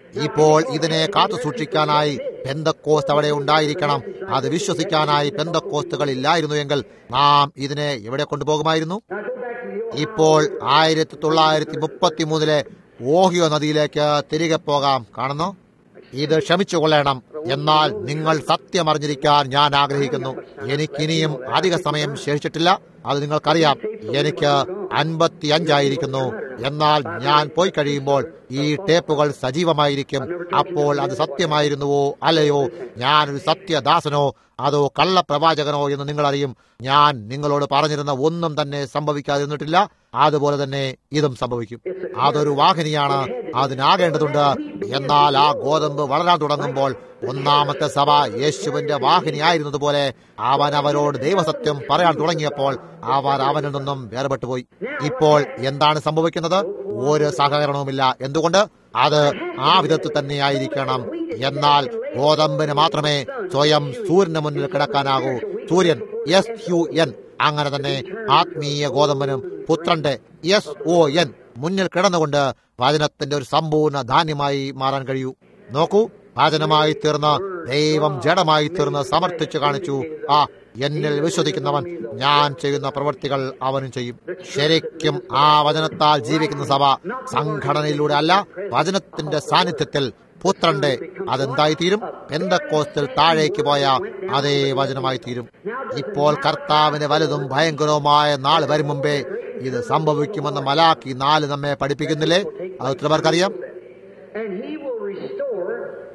ഇപ്പോൾ ഇതിനെ കാത്തു സൂക്ഷിക്കാനായി പെന്തക്കോസ്ത് അവിടെ ഉണ്ടായിരിക്കണം അത് വിശ്വസിക്കാനായി പെന്തക്കോസ്തുകൾ ഇല്ലായിരുന്നു എങ്കിൽ നാം ഇതിനെ എവിടെ കൊണ്ടുപോകുമായിരുന്നു Now go back to the old ഇപ്പോൾ ആയിരത്തി തൊള്ളായിരത്തി മുപ്പത്തി മൂന്നിലെ ഓഹിയോ നദിയിലേക്ക് തിരികെ പോകാം കാണുന്നു ഇത് ക്ഷമിച്ചുകൊള്ളണം എന്നാൽ നിങ്ങൾ സത്യം അറിഞ്ഞിരിക്കാൻ ഞാൻ ആഗ്രഹിക്കുന്നു എനിക്കിനിയും അധിക സമയം ശേഷിച്ചിട്ടില്ല അത് നിങ്ങൾക്കറിയാം എനിക്ക് അൻപത്തി അഞ്ചായിരിക്കുന്നു എന്നാൽ ഞാൻ പോയി കഴിയുമ്പോൾ ഈ ടേപ്പുകൾ സജീവമായിരിക്കും അപ്പോൾ അത് സത്യമായിരുന്നുവോ അല്ലയോ ഞാനൊരു സത്യദാസനോ അതോ കള്ളപ്രവാചകനോ എന്ന് നിങ്ങൾ അറിയും ഞാൻ നിങ്ങളോട് പറഞ്ഞിരുന്ന ഒന്നും തന്നെ സംഭവിക്കാതിരുന്നിട്ടില്ല അതുപോലെ തന്നെ ഇതും സംഭവിക്കും അതൊരു വാഹിനിയാണ് അതിനാകേണ്ടതുണ്ട് എന്നാൽ ആ ഗോതമ്പ് വളരാൻ തുടങ്ങുമ്പോൾ ഒന്നാമത്തെ സഭ യേശുവിന്റെ വാഹിനിയായിരുന്നതുപോലെ അവൻ അവരോട് ദൈവസത്യം പറയാൻ തുടങ്ങിയപ്പോൾ അവർ അവനിൽ നിന്നും വേർപെട്ടുപോയി ഇപ്പോൾ എന്താണ് സംഭവിക്കുന്നത് ഒരു സഹകരണവുമില്ല എന്തുകൊണ്ട് അത് ആ വിധത്തിൽ തന്നെയായിരിക്കണം എന്നാൽ ഗോതമ്പിന് മാത്രമേ സ്വയം സൂര്യന് മുന്നിൽ കിടക്കാനാകൂ സൂര്യൻ എസ് യു എൻ അങ്ങനെ തന്നെ ആത്മീയ ഗോതമ്പനും പുത്രന്റെ എസ് ഒ എൻ മുന്നിൽ കിടന്നുകൊണ്ട് വചനത്തിന്റെ ഒരു സമ്പൂർണ്ണ ധാന്യമായി മാറാൻ കഴിയൂ നോക്കൂ വചനമായി തീർന്ന് ദൈവം ജഡമായി തീർന്ന് സമർത്ഥിച്ചു കാണിച്ചു ആ എന്നിൽ വിശ്വസിക്കുന്നവൻ ഞാൻ ചെയ്യുന്ന പ്രവൃത്തികൾ അവനും ചെയ്യും ശരിക്കും ആ വചനത്താൽ ജീവിക്കുന്ന സഭ സംഘടനയിലൂടെ അല്ല വചനത്തിന്റെ സാന്നിധ്യത്തിൽ പുത്രന്റെ അതെന്തായി തീരും പെന്തക്കോസ്തിൽ താഴേക്ക് പോയ അതേ വചനമായി തീരും ഇപ്പോൾ കർത്താവിന് വലുതും ഭയങ്കരവുമായ നാൾ വരും മുമ്പേ ഇത് സംഭവിക്കുമെന്ന് മലാക്കി നാല് നമ്മെ പഠിപ്പിക്കുന്നില്ലേ അത് എത്ര പേർക്കറിയാം And he will restore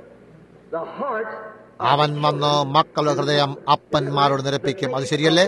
the hearts അവൻ വന്ന് മക്കളുടെ ഹൃദയം അപ്പന്മാരോട് നിരപ്പിക്കും അത് ശരിയല്ലേ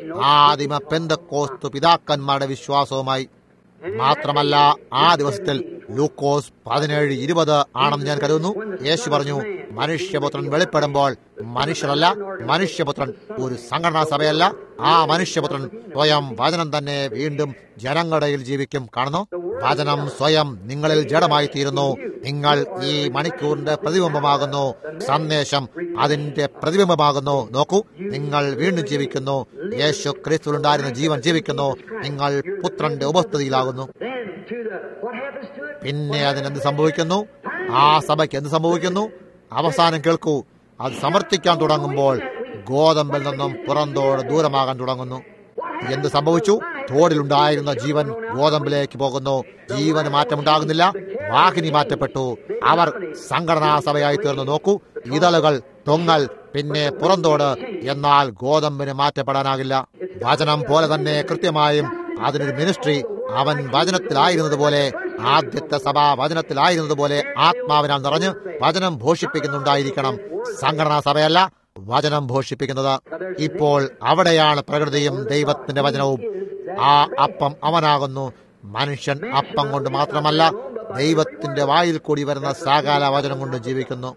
ആദിമ പെന്തക്കോസ്തു പിതാക്കന്മാരുടെ വിശ്വാസവുമായി മാത്രമല്ല ആ ദിവസത്തിൽ ലൂക്കോസ് പതിനേഴ് ഇരുപത് ആണെന്ന് ഞാൻ കരുതുന്നു യേശു പറഞ്ഞു മനുഷ്യപുത്രൻ വെളിപ്പെടുമ്പോൾ മനുഷ്യരല്ല മനുഷ്യപുത്രൻ ഒരു സംഘടനാ സഭയല്ല ആ മനുഷ്യപുത്രൻ സ്വയം വചനം തന്നെ വീണ്ടും ജനങ്ങളുടെയിൽ ജീവിക്കും കാണുന്നു വചനം സ്വയം നിങ്ങളിൽ ജഡമായി തീരുന്നു നിങ്ങൾ ഈ മണിക്കൂറിന്റെ പ്രതിബിംബമാകുന്നു സന്ദേശം അതിന്റെ പ്രതിബിംബമാകുന്നു നോക്കൂ നിങ്ങൾ വീണ്ടും ജീവിക്കുന്നു യേശു ക്രിസ്തുണ്ടായിരുന്ന ജീവൻ ജീവിക്കുന്നു നിങ്ങൾ പുത്രന്റെ ഉപസ്ഥിതിയിലാകുന്നു then to the what happens to it? പിന്നെ അതിനെന്ത് സംഭവിക്കുന്നു ആ സഭയ്ക്ക് എന്ത് സംഭവിക്കുന്നു അവസാനം കേൾക്കൂ അത് സമർത്ഥിക്കാൻ തുടങ്ങുമ്പോൾ ഗോതമ്പിൽ നിന്നും പുറന്തോട് ദൂരമാകാൻ തുടങ്ങുന്നു എന്ത് സംഭവിച്ചു തോടിലുണ്ടായിരുന്ന ജീവൻ ഗോതമ്പിലേക്ക് പോകുന്നു ജീവന് മാറ്റമുണ്ടാകുന്നില്ല വാഹിനി മാറ്റപ്പെട്ടു അവർ സംഘടനാ സഭയായി തീർന്നു നോക്കൂ ഇതളുകൾ തൊങ്ങൽ പിന്നെ പുറന്തോട് എന്നാൽ ഗോതമ്പിന് മാറ്റപ്പെടാനാകില്ല വചനം പോലെ തന്നെ കൃത്യമായും അതിനൊരു മിനിസ്ട്രി അവൻ വചനത്തിലായിരുന്നതുപോലെ ആദ്യത്തെ സഭ വചനത്തിലായിരുന്നതുപോലെ ആത്മാവിനാൽ നിറഞ്ഞ് വചനം ഘോഷിപ്പിക്കുന്നുണ്ടായിരിക്കണം സംഘടനാ സഭയല്ല വചനം ഘോഷിപ്പിക്കുന്നത് ഇപ്പോൾ അവിടെയാണ് പ്രകൃതിയും ദൈവത്തിന്റെ വചനവും ആ അപ്പം അവനാകുന്നു മനുഷ്യൻ അപ്പം കൊണ്ട് മാത്രമല്ല ദൈവത്തിന്റെ വായിൽ കൂടി വരുന്ന സകാല വചനം കൊണ്ട് ജീവിക്കുന്നു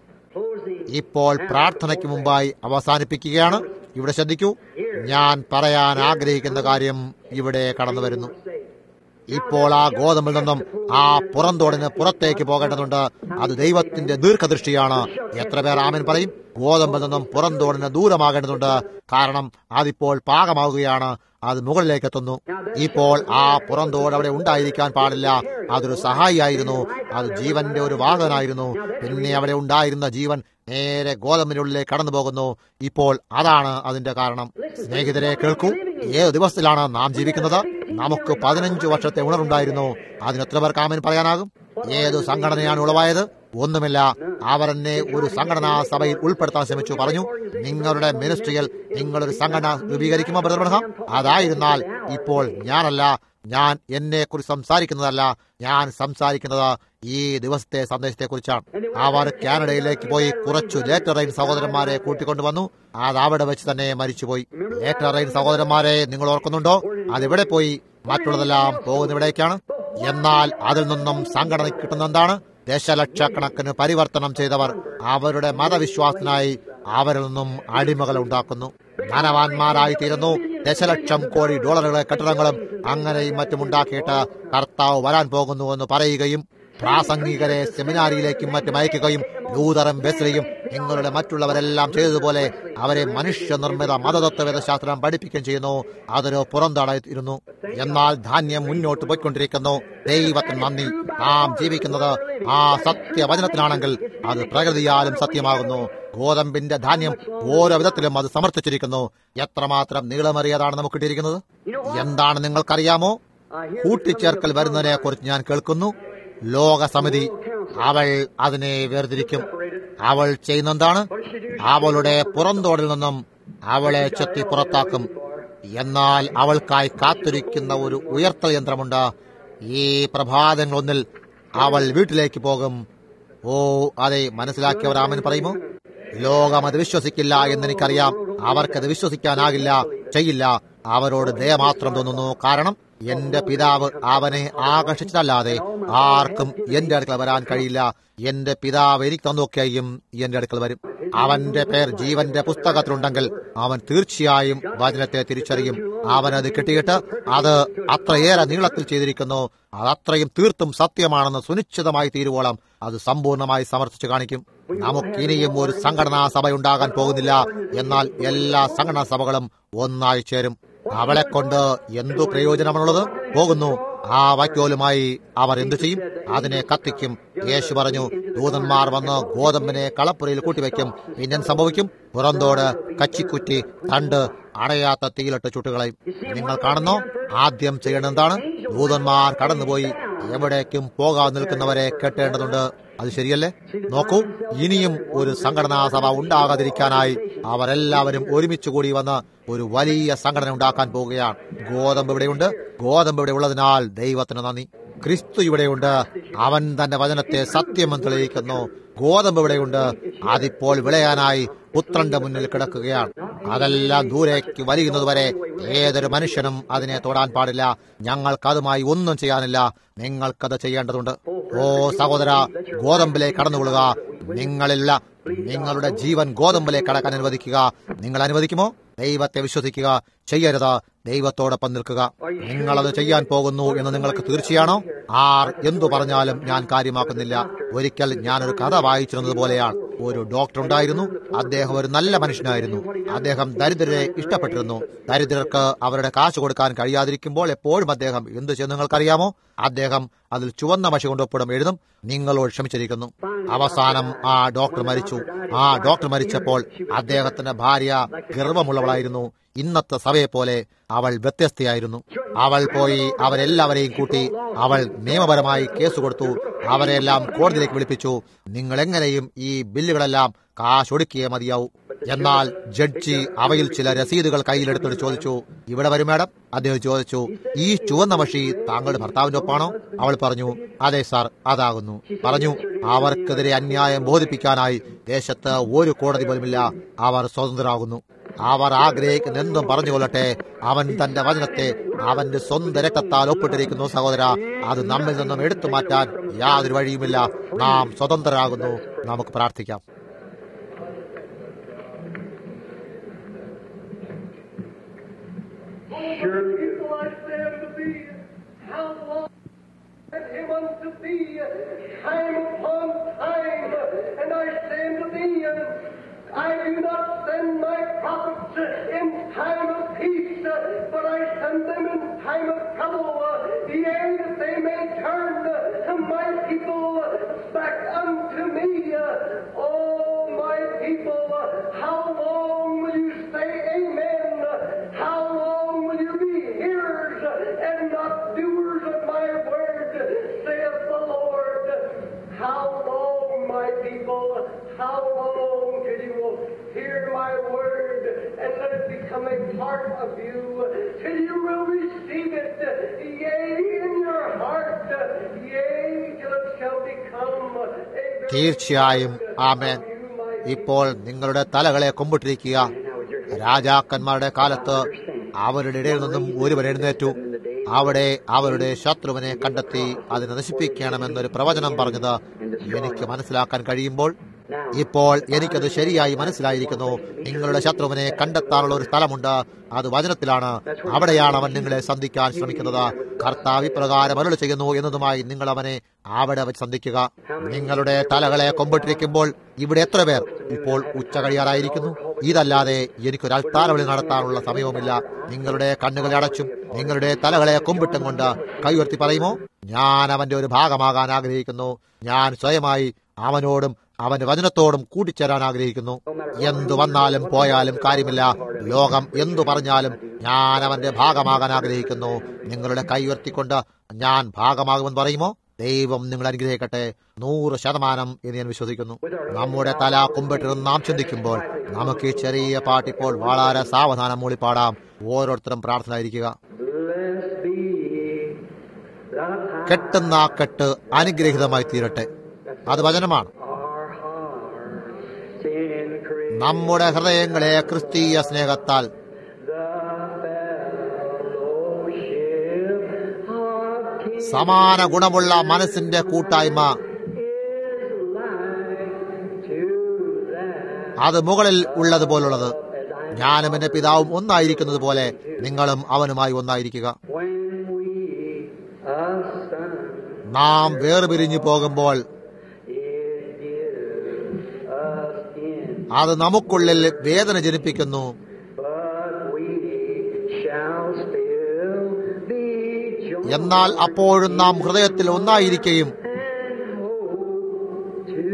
ഇപ്പോൾ പ്രാർത്ഥനയ്ക്ക് മുമ്പായി അവസാനിപ്പിക്കുകയാണ് ഇവിടെ ശ്രദ്ധിക്കൂ ഞാൻ പറയാൻ ആഗ്രഹിക്കുന്ന കാര്യം ഇവിടെ കടന്നു വരുന്നു ഇപ്പോൾ ആ ഗോതമ്പിൽ നിന്നും ആ പുറന്തോടിന് പുറത്തേക്ക് പോകേണ്ടതുണ്ട് അത് ദൈവത്തിന്റെ ദീർഘദൃഷ്ടിയാണ് എത്ര പേർ ആമൻ പറയും ഗോതമ്പിൽ നിന്നും പുറന്തോടിന് ദൂരമാകേണ്ടതുണ്ട് കാരണം അതിപ്പോൾ പാകമാവുകയാണ് അത് മുകളിലേക്ക് എത്തുന്നു ഇപ്പോൾ ആ പുറന്തോട് അവിടെ ഉണ്ടായിരിക്കാൻ പാടില്ല അതൊരു സഹായിയായിരുന്നു അത് ജീവന്റെ ഒരു വാഹനായിരുന്നു പിന്നെ അവിടെ ഉണ്ടായിരുന്ന ജീവൻ നേരെ ഗോതമ്പിനുള്ളിലേക്ക് കടന്നു പോകുന്നു ഇപ്പോൾ അതാണ് അതിന്റെ കാരണം സ്നേഹിതരെ കേൾക്കൂ ഏത് ദിവസത്തിലാണ് നാം ജീവിക്കുന്നത് നമുക്ക് പതിനഞ്ചു വർഷത്തെ ഉണർവുണ്ടായിരുന്നു അതിന് എത്ര പേർക്ക് ആമൻ പറയാനാകും ഏതു സംഘടനയാണ് ഉളവായത് ഒന്നുമില്ല അവർ എന്നെ ഒരു സംഘടനാ സഭയിൽ ഉൾപ്പെടുത്താൻ ശ്രമിച്ചു പറഞ്ഞു നിങ്ങളുടെ മിനിസ്ട്രിയിൽ നിങ്ങളൊരു സംഘടന രൂപീകരിക്കുമോ ബ്രദർ ബ്രഹാം അതായിരുന്നാൽ ഇപ്പോൾ ഞാനല്ല ഞാൻ എന്നെ കുറിച്ച് സംസാരിക്കുന്നതല്ല ഞാൻ സംസാരിക്കുന്നത് ഈ ദിവസത്തെ സന്ദേശത്തെ കുറിച്ചാണ് അവർ കാനഡയിലേക്ക് പോയി കുറച്ചു ലേറ്റർ റൈൻ സഹോദരന്മാരെ കൂട്ടിക്കൊണ്ടുവന്നു അത് അവിടെ വെച്ച് തന്നെ മരിച്ചുപോയി ലേറ്റർ റൈൻ സഹോദരന്മാരെ നിങ്ങൾ ഓർക്കുന്നുണ്ടോ അതെവിടെ പോയി മറ്റുള്ളതെല്ലാം പോകുന്നിവിടേക്കാണ് എന്നാൽ അതിൽ നിന്നും സംഘടന കിട്ടുന്ന എന്താണ് ദശലക്ഷക്കണക്കിന് പരിവർത്തനം ചെയ്തവർ അവരുടെ മതവിശ്വാസത്തിനായി അവരിൽ നിന്നും അടിമകൾ ഉണ്ടാക്കുന്നു ധനവാന്മാരായി തീരുന്നു ദശലക്ഷം കോടി ഡോളറുകളെ കെട്ടിടങ്ങളും അങ്ങനെയും മറ്റും ഉണ്ടാക്കിയിട്ട് കർത്താവ് വരാൻ പോകുന്നു എന്ന് പറയുകയും പ്രാസംഗികരെ സെമിനാരിയിലേക്കും മറ്റും അയക്കുകയും ലൂതറും ബെസ്ലിയും നിങ്ങളുടെ മറ്റുള്ളവരെല്ലാം ചെയ്തതുപോലെ അവരെ മനുഷ്യനിർമ്മിത മതതത്വവേദ ശാസ്ത്രം പഠിപ്പിക്കുകയും ചെയ്യുന്നു അതൊരു പുറന്താടായിരുന്നു എന്നാൽ ധാന്യം മുന്നോട്ട് പോയിക്കൊണ്ടിരിക്കുന്നു ദൈവത്തിന് നന്ദി നാം ജീവിക്കുന്നത് ആ സത്യവചനത്തിലാണെങ്കിൽ അത് പ്രകൃതിയാലും സത്യമാകുന്നു ഗോതമ്പിന്റെ ധാന്യം ഓരോ വിധത്തിലും അത് സമർത്ഥിച്ചിരിക്കുന്നു എത്രമാത്രം നീളമേറിയതാണ് നമുക്ക് കിട്ടിയിരിക്കുന്നത് എന്താണ് നിങ്ങൾക്കറിയാമോ കൂട്ടിച്ചേർക്കൽ വരുന്നതിനെ കുറിച്ച് ഞാൻ കേൾക്കുന്നു ലോകസമിതി അവൾ അതിനെ വേർതിരിക്കും അവൾ ചെയ്യുന്നെന്താണ് അവളുടെ പുറന്തോടിൽ നിന്നും അവളെ ചെത്തി പുറത്താക്കും എന്നാൽ അവൾക്കായി കാത്തിരിക്കുന്ന ഒരു ഉയർത്തൽ യന്ത്രമുണ്ട് ഈ പ്രഭാതങ്ങളൊന്നിൽ അവൾ വീട്ടിലേക്ക് പോകും ഓ അതെ മനസ്സിലാക്കിയവർ ആമൻ പറയുമോ ലോകം അത് വിശ്വസിക്കില്ല എന്നെനിക്കറിയാം അവർക്കത് വിശ്വസിക്കാനാകില്ല ചെയ്യില്ല അവരോട് ദയ മാത്രം തോന്നുന്നു കാരണം എന്റെ പിതാവ് അവനെ ആകർഷിച്ചതല്ലാതെ ആർക്കും എന്റെ അടുക്കൽ വരാൻ കഴിയില്ല എന്റെ പിതാവ് എനിക്ക് തന്നൊക്കെയും എന്റെ അടുക്കൽ വരും അവന്റെ പേർ ജീവന്റെ പുസ്തകത്തിലുണ്ടെങ്കിൽ അവൻ തീർച്ചയായും വചനത്തെ തിരിച്ചറിയും അവനത് കിട്ടിയിട്ട് അത് അത്രയേറെ നീളത്തിൽ ചെയ്തിരിക്കുന്നു അത് അത്രയും തീർത്തും സത്യമാണെന്ന് സുനിശ്ചിതമായി തീരുവോളം അത് സമ്പൂർണ്ണമായി സമർത്ഥിച്ചു കാണിക്കും നമുക്കിനിയും ഒരു സംഘടനാ സഭ ഉണ്ടാകാൻ പോകുന്നില്ല എന്നാൽ എല്ലാ സംഘടനാ സഭകളും ഒന്നായി ചേരും അവളെ കൊണ്ട് എന്തു പ്രയോജനമാണുള്ളത് പോകുന്നു ആ വൈക്കോലുമായി അവർ എന്തു ചെയ്യും അതിനെ കത്തിക്കും യേശു പറഞ്ഞു ദൂതന്മാർ വന്ന് ഗോതമ്പിനെ കളപ്പുരയിൽ കൂട്ടിവെക്കും പിന്നെ സംഭവിക്കും പുറന്തോട് കച്ചിക്കുറ്റി തണ്ട് അടയാത്ത തീയിലിട്ട് ചുട്ടുകളയും നിങ്ങൾ കാണുന്നോ ആദ്യം ചെയ്യേണ്ടത് എന്താണ് ദൂതന്മാർ കടന്നുപോയി എവിടേക്കും പോകാൻ നിൽക്കുന്നവരെ കെട്ടേണ്ടതുണ്ട് അത് ശരിയല്ലേ നോക്കൂ ഇനിയും ഒരു സംഘടനാ സഭ ഉണ്ടാകാതിരിക്കാനായി അവരെല്ലാവരും ഒരുമിച്ച് കൂടി വന്ന് ഒരു വലിയ സംഘടന ഉണ്ടാക്കാൻ പോവുകയാണ് ഗോതമ്പ് ഇവിടെയുണ്ട് ഗോതമ്പ് ഇവിടെ ഉള്ളതിനാൽ ദൈവത്തിന് നന്ദി ക്രിസ്തു ഇവിടെയുണ്ട് അവൻ തന്റെ വചനത്തെ സത്യമെന്ന് തെളിയിക്കുന്നു ഗോതമ്പ് ഇവിടെയുണ്ട് അതിപ്പോൾ വിളയാനായി പുത്രന്റെ മുന്നിൽ കിടക്കുകയാണ് അതെല്ലാം ദൂരേക്ക് വലിയുന്നതുവരെ ഏതൊരു മനുഷ്യനും അതിനെ തൊടാൻ പാടില്ല ഞങ്ങൾക്ക് അതുമായി ഒന്നും ചെയ്യാനില്ല നിങ്ങൾക്കത് ചെയ്യേണ്ടതുണ്ട് ഓ സഹോദര ഗോതമ്പിലേക്ക് കടന്നുകൊള്ളുക നിങ്ങളിലുള്ള നിങ്ങളുടെ ജീവൻ ഗോതമ്പിലേക്ക് കടക്കാൻ അനുവദിക്കുക നിങ്ങൾ അനുവദിക്കുമോ ദൈവത്തെ വിശ്വസിക്കുക ചെയ്യരുത് ദൈവത്തോടൊപ്പം നിൽക്കുക നിങ്ങളത് ചെയ്യാൻ പോകുന്നു എന്ന് നിങ്ങൾക്ക് തീർച്ചയാണോ ആർ എന്തു പറഞ്ഞാലും ഞാൻ കാര്യമാക്കുന്നില്ല ഒരിക്കൽ ഞാനൊരു കഥ വായിച്ചിരുന്നത് പോലെയാണ് ഒരു ഡോക്ടർ ഉണ്ടായിരുന്നു അദ്ദേഹം ഒരു നല്ല മനുഷ്യനായിരുന്നു അദ്ദേഹം ദരിദ്രരെ ഇഷ്ടപ്പെട്ടിരുന്നു ദരിദ്രർക്ക് അവരുടെ കാശ് കൊടുക്കാൻ കഴിയാതിരിക്കുമ്പോൾ എപ്പോഴും അദ്ദേഹം എന്തു ചെയ്യുന്നു നിങ്ങൾക്കറിയാമോ അദ്ദേഹം അതിൽ ചുവന്ന മഷി കൊണ്ട് ഒപ്പിടും എഴുതും നിങ്ങളോട് ക്ഷമിച്ചിരിക്കുന്നു അവസാനം ആ ഡോക്ടർ മരിച്ചു ആ ഡോക്ടർ മരിച്ചപ്പോൾ അദ്ദേഹത്തിന്റെ ഭാര്യ ഗർവമുള്ളവളായിരുന്നു ഇന്നത്തെ സഭയെ പോലെ അവൾ വ്യത്യസ്തയായിരുന്നു അവൾ പോയി അവരെല്ലാവരെയും കൂട്ടി അവൾ നിയമപരമായി കേസ് കൊടുത്തു അവരെല്ലാം കോടതിയിലേക്ക് വിളിപ്പിച്ചു നിങ്ങൾ എങ്ങനെയും ഈ ബില്ലുകളെല്ലാം കാശൊടുക്കിയേ മതിയാവൂ എന്നാൽ ജഡ്ജി അവയിൽ ചില രസീതുകൾ കയ്യിലെടുത്തിട്ട് ചോദിച്ചു ഇവിടെ വരും മാഡം അദ്ദേഹം ചോദിച്ചു ഈ ചുവന്ന മഷി താങ്കളുടെ ഭർത്താവിന്റെ ഒപ്പാണോ അവൾ പറഞ്ഞു അതെ സാർ അതാകുന്നു പറഞ്ഞു അവർക്കെതിരെ അന്യായം ബോധിപ്പിക്കാനായി ദേശത്ത് ഒരു കോടതി പോലുമില്ല അവർ സ്വതന്ത്രരാകുന്നു അവർ ആഗ്രഹിക്കുന്ന എന്തും പറഞ്ഞു കൊള്ളട്ടെ അവൻ തന്റെ വചനത്തെ അവന്റെ സ്വന്തം രക്തത്താൽ ഒപ്പിട്ടിരിക്കുന്നു സഹോദര അത് നമ്മിൽ നിന്നും എടുത്തു മാറ്റാൻ യാതൊരു വഴിയുമില്ല നാം സ്വതന്ത്രരാകുന്നു നമുക്ക് പ്രാർത്ഥിക്കാം Surely you people I stand to be, how long and him unto thee, time upon time, and I stand to thee, and I do not send my prophets in time of peace, but I send them in time of trouble, yea, that they may turn my people back unto me. Oh, my people, how long will you say amen? How long will you be hearers and not doers of my word, saith the Lord? How long, my people, how long till you will hear my word and let it become a part of you, till you will receive it, yea, in your heart, yea, till it shall become a very തീർച്ചയായും part amen of you, my ഇപ്പോൾ നിങ്ങളുടെ തലകളെ കൊമ്പിട്ടിരിക്കുക രാജാക്കന്മാരുടെ കാലത്ത് അവരുടെ ഇടയിൽ നിന്നും ഒരുവൻ എഴുന്നേറ്റു അവിടെ അവരുടെ ശത്രുവിനെ കണ്ടെത്തി അതിനെ നശിപ്പിക്കണമെന്നൊരു പ്രവചനം പറഞ്ഞത് എനിക്ക് മനസ്സിലാക്കാൻ കഴിയുമ്പോൾ ഇപ്പോൾ എനിക്കത് ശരിയായി മനസ്സിലായിരിക്കുന്നു നിങ്ങളുടെ ശത്രുവിനെ കണ്ടെത്താനുള്ള ഒരു സ്ഥലമുണ്ട് അത് വചനത്തിലാണ് അവിടെയാണ് അവൻ നിങ്ങളെ സന്ധിക്കാൻ ശ്രമിക്കുന്നത് കർത്താവ് ഇപ്രകാരം അരുളി ചെയ്യുന്നു എന്നതുമായി നിങ്ങൾ അവനെ അവിടെ വെച്ച് സന്ധിക്കുക നിങ്ങളുടെ തലകളെ കൊമ്പിട്ടിരിക്കുമ്പോൾ ഇവിടെ എത്ര പേർ ഇപ്പോൾ ഉച്ച കഴിയാറായിരിക്കുന്നു ഇതല്ലാതെ എനിക്കൊരു അൽത്താരവിളി നടത്താനുള്ള സമയവുമില്ല നിങ്ങളുടെ കണ്ണുകളെ അടച്ചും നിങ്ങളുടെ തലകളെ കൊമ്പിട്ടും കൊണ്ട് കൈയുയർത്തി പറയുമോ ഞാൻ അവന്റെ ഒരു ഭാഗമാകാൻ ആഗ്രഹിക്കുന്നു ഞാൻ സ്വയമായി അവനോടും അവന്റെ വചനത്തോടും കൂട്ടിച്ചേരാൻ ആഗ്രഹിക്കുന്നു എന്തു വന്നാലും പോയാലും കാര്യമില്ല ലോകം എന്തു പറഞ്ഞാലും ഞാൻ അവന്റെ ഭാഗമാകാൻ ആഗ്രഹിക്കുന്നു നിങ്ങളുടെ കൈ ഉയർത്തിക്കൊണ്ട് ഞാൻ ഭാഗമാകുമെന്ന് പറയുമോ ദൈവം നിങ്ങൾ അനുഗ്രഹിക്കട്ടെ നൂറ് ശതമാനം എന്ന് ഞാൻ വിശ്വസിക്കുന്നു നമ്മുടെ തല കുമ്പിട്ടിരുന്ന് നാം ചിന്തിക്കുമ്പോൾ നമുക്ക് ഈ ചെറിയ പാട്ടിപ്പോൾ വളരെ സാവധാനം മൂളിപ്പാടാം ഓരോരുത്തരും പ്രാർത്ഥനയായിരിക്കുക Blessed be the time കെട്ടുന്ന ആ കെട്ട് അനുഗ്രഹീതമായി തീരട്ടെ അത് വചനമാണ് our hearts increase. നമ്മുടെ ഹൃദയങ്ങളെ ക്രിസ്തീയ സ്നേഹത്താൽ The fellowship of kings സമാന ഗുണമുള്ള മനസ്സിന്റെ കൂട്ടായ്മ is like to that. അത് മുകളിൽ ഉള്ളതുപോലുള്ളത് ഞാനും എന്റെ പിതാവും ഒന്നായിരിക്കുന്നത് പോലെ നിങ്ങളും അവനുമായി ഒന്നായിരിക്കുക When we asunder, നാം വേർപിരിഞ്ഞു പോകുമ്പോൾ it gives us in, അത് നമുക്കുള്ളിൽ വേദന ജനിപ്പിക്കുന്നു but we shall still be joined എന്നാൽ അപ്പോഴും നാം ഹൃദയത്തിൽ ഒന്നായിരിക്കുകയും and hope to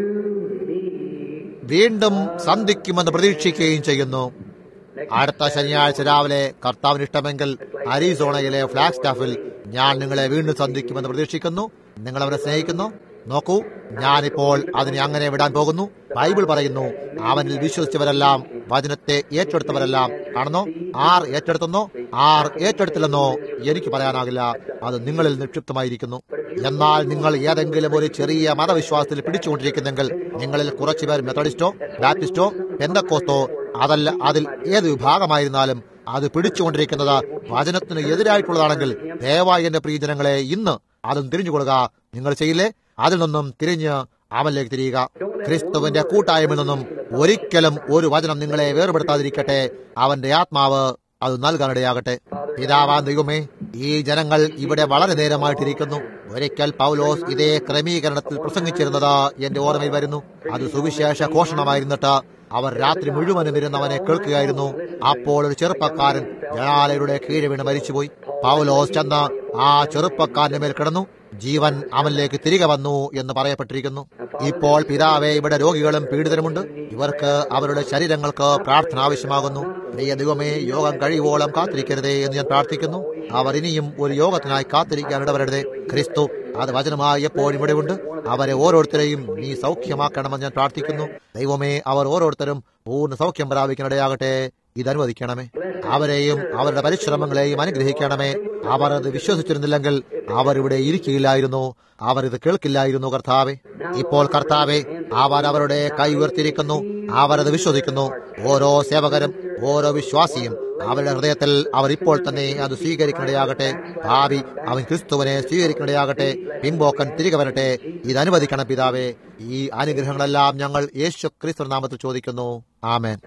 meet. വീണ്ടും സന്ധിക്കുമെന്ന് പ്രതീക്ഷിക്കുകയും ചെയ്യുന്നു അടുത്ത ശനിയാഴ്ച രാവിലെ കർത്താവിന് ഇഷ്ടമെങ്കിൽ അരീസോണയിലെ ഫ്ലാഗ് സ്റ്റാഫിൽ ഞാൻ നിങ്ങളെ വീണ്ടും സന്ധിക്കുമെന്ന് പ്രതീക്ഷിക്കുന്നു നിങ്ങൾ അവരെ സ്നേഹിക്കുന്നു നോക്കൂ ഞാനിപ്പോൾ അതിനെ അങ്ങനെ വിടാൻ പോകുന്നു ബൈബിൾ പറയുന്നു അവനിൽ വിശ്വസിച്ചവരെല്ലാം വചനത്തെ ഏറ്റെടുത്തവരെല്ലാം കാണുന്നോ ആർ ഏറ്റെടുത്തെന്നോ ആർ ഏറ്റെടുത്തില്ലെന്നോ എനിക്ക് പറയാനാകില്ല അത് നിങ്ങളിൽ നിക്ഷിപ്തമായിരിക്കുന്നു എന്നാൽ നിങ്ങൾ ഏതെങ്കിലും ഒരു ചെറിയ മതവിശ്വാസത്തിൽ പിടിച്ചുകൊണ്ടിരിക്കുന്നെങ്കിൽ നിങ്ങളിൽ കുറച്ചുപേർ മെത്തഡിസ്റ്റോ ബാപ്റ്റിസ്റ്റോ പെന്തക്കോസ്തോ അതല്ല അതിൽ ഏത് വിഭാഗമായിരുന്നാലും അത് പിടിച്ചുകൊണ്ടിരിക്കുന്നത് വചനത്തിന് എതിരായിട്ടുള്ളതാണെങ്കിൽ ദയവായി എന്റെ പ്രിയജനങ്ങളെ ഇന്ന് അതും തിരിഞ്ഞുകൊള്ളുക നിങ്ങൾ ചെയ്യില്ലേ അതിൽ നിന്നും തിരിഞ്ഞ് അവനിലേക്ക് തിരിയുക ക്രിസ്തുവിന്റെ കൂട്ടായ്മയിൽ നിന്നും ഒരിക്കലും ഒരു വചനം നിങ്ങളെ വേർപെടുത്താതിരിക്കട്ടെ അവന്റെ ആത്മാവ് അത് നൽകാനിടയാകട്ടെ പിതാവാൻ ദൈവമേ ഈ ജനങ്ങൾ ഇവിടെ വളരെ നേരമായിട്ടിരിക്കുന്നു ഒരിക്കൽ പൗലോസ് ഇതേ ക്രമീകരണത്തിൽ പ്രസംഗിച്ചിരുന്നത് എന്റെ ഓർമ്മയിൽ വരുന്നു അത് സുവിശേഷ ഘോഷണമായിരുന്നിട്ട് അവർ രാത്രി മുഴുവനും ഇരുന്നവനെ കേൾക്കുകയായിരുന്നു അപ്പോൾ ഒരു ചെറുപ്പക്കാരൻ ജനാലയുടെ കീഴെ വീണ് മരിച്ചുപോയി പൗലോസ് ചെന്ന് ആ ചെറുപ്പക്കാരന്റെ മേൽ കിടന്നു ജീവൻ അവനിലേക്ക് തിരികെ വന്നു എന്ന് പറയപ്പെട്ടിരിക്കുന്നു ഇപ്പോൾ പിതാവെ ഇവിടെ രോഗികളും പീഡിതരുമുണ്ട് ഇവർക്ക് അവരുടെ ശരീരങ്ങൾക്ക് പ്രാർത്ഥന ആവശ്യമാകുന്നു പ്രിയ ദൈവമേ യോഗം കഴിയുവോളം കാത്തിരിക്കരുതേ എന്ന് ഞാൻ പ്രാർത്ഥിക്കുന്നു അവർ ഇനിയും ഒരു യോഗത്തിനായി കാത്തിരിക്കാൻ ഇടവരരുതേ ക്രിസ്തു അത് വചനമായി എപ്പോഴും ഇവിടെയുണ്ട് അവരെ ഓരോരുത്തരെയും നീ സൗഖ്യമാക്കണമെന്ന് ഞാൻ പ്രാർത്ഥിക്കുന്നു ദൈവമേ അവർ ഓരോരുത്തരും പൂർണ്ണ സൗഖ്യം പ്രാപിക്കാനിടയാകട്ടെ ഇത് അനുവദിക്കണമേ അവരെയും അവരുടെ പരിശ്രമങ്ങളെയും അനുഗ്രഹിക്കണമേ അവർ അത് വിശ്വസിച്ചിരുന്നില്ലെങ്കിൽ അവരിവിടെ ഇരിക്കുകയില്ലായിരുന്നു അവർ ഇത് കേൾക്കില്ലായിരുന്നു കർത്താവെ ഇപ്പോൾ കർത്താവെ അവർ അവരുടെ കൈ ഉയർത്തിയിരിക്കുന്നു അവരത് വിശ്വസിക്കുന്നു ഓരോ സേവകരും ഓരോ വിശ്വാസിയും അവരുടെ ഹൃദയത്തിൽ അവർ ഇപ്പോൾ തന്നെ അത് സ്വീകരിക്കണിടയാകട്ടെ ഭാവി അവൻ ക്രിസ്തുവിനെ സ്വീകരിക്കണിടയാകട്ടെ പിമ്പോക്കൻ തിരികെ വരട്ടെ ഇത് അനുവദിക്കണം പിതാവേ ഈ അനുഗ്രഹങ്ങളെല്ലാം ഞങ്ങൾ യേശു ക്രിസ്തു നാമത്തിൽ ചോദിക്കുന്നു ആമേൻ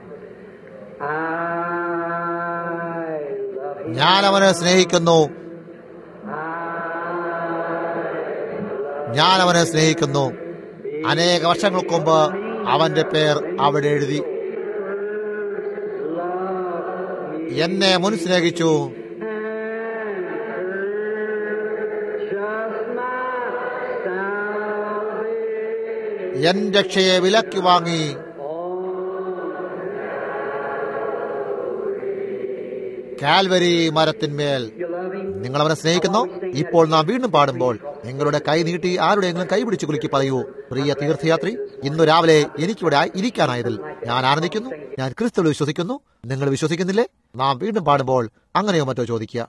I love him. ഞാൻ അവനെ സ്നേഹിക്കുന്നു ഞാൻ അവനെ സ്നേഹിക്കുന്നു അനേക വർഷങ്ങൾക്ക് മുമ്പ് അവന്റെ പേർ അവിടെ എഴുതി എന്നെ മുൻ സ്നേഹിച്ചു Just my salvation. എൻ രക്ഷയെ വിലക്കി വാങ്ങി കാൽവരി മരത്തിന്മേൽ You love him? നിങ്ങൾ അവനെ സ്നേഹിക്കുന്നു ഇപ്പോൾ നാം വീണ്ടും പാടുമ്പോൾ നിങ്ങളുടെ കൈ നീട്ടി ആരുടെയെങ്കിലും കൈ പിടിച്ചു കുലുക്കി പറയൂ പ്രിയ തീർത്ഥയാത്രി ഇന്നു രാവിലെ എനിക്കിവിടെ ഇരിക്കാനായതിൽ ഞാൻ ആനന്ദിക്കുന്നു ഞാൻ ക്രിസ്തുവിൽ വിശ്വസിക്കുന്നു നിങ്ങൾ വിശ്വസിക്കുന്നില്ലേ നാം വീണ്ടും പാടുമ്പോൾ അങ്ങനെയോ മറ്റോ ചോദിക്കുക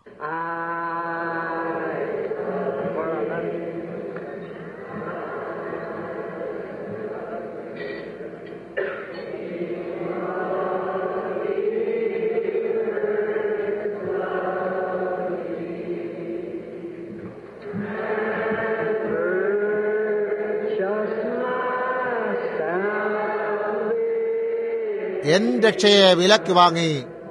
Just my salvation. എൻ രക്ഷയെ വിലക്ക് വാങ്ങി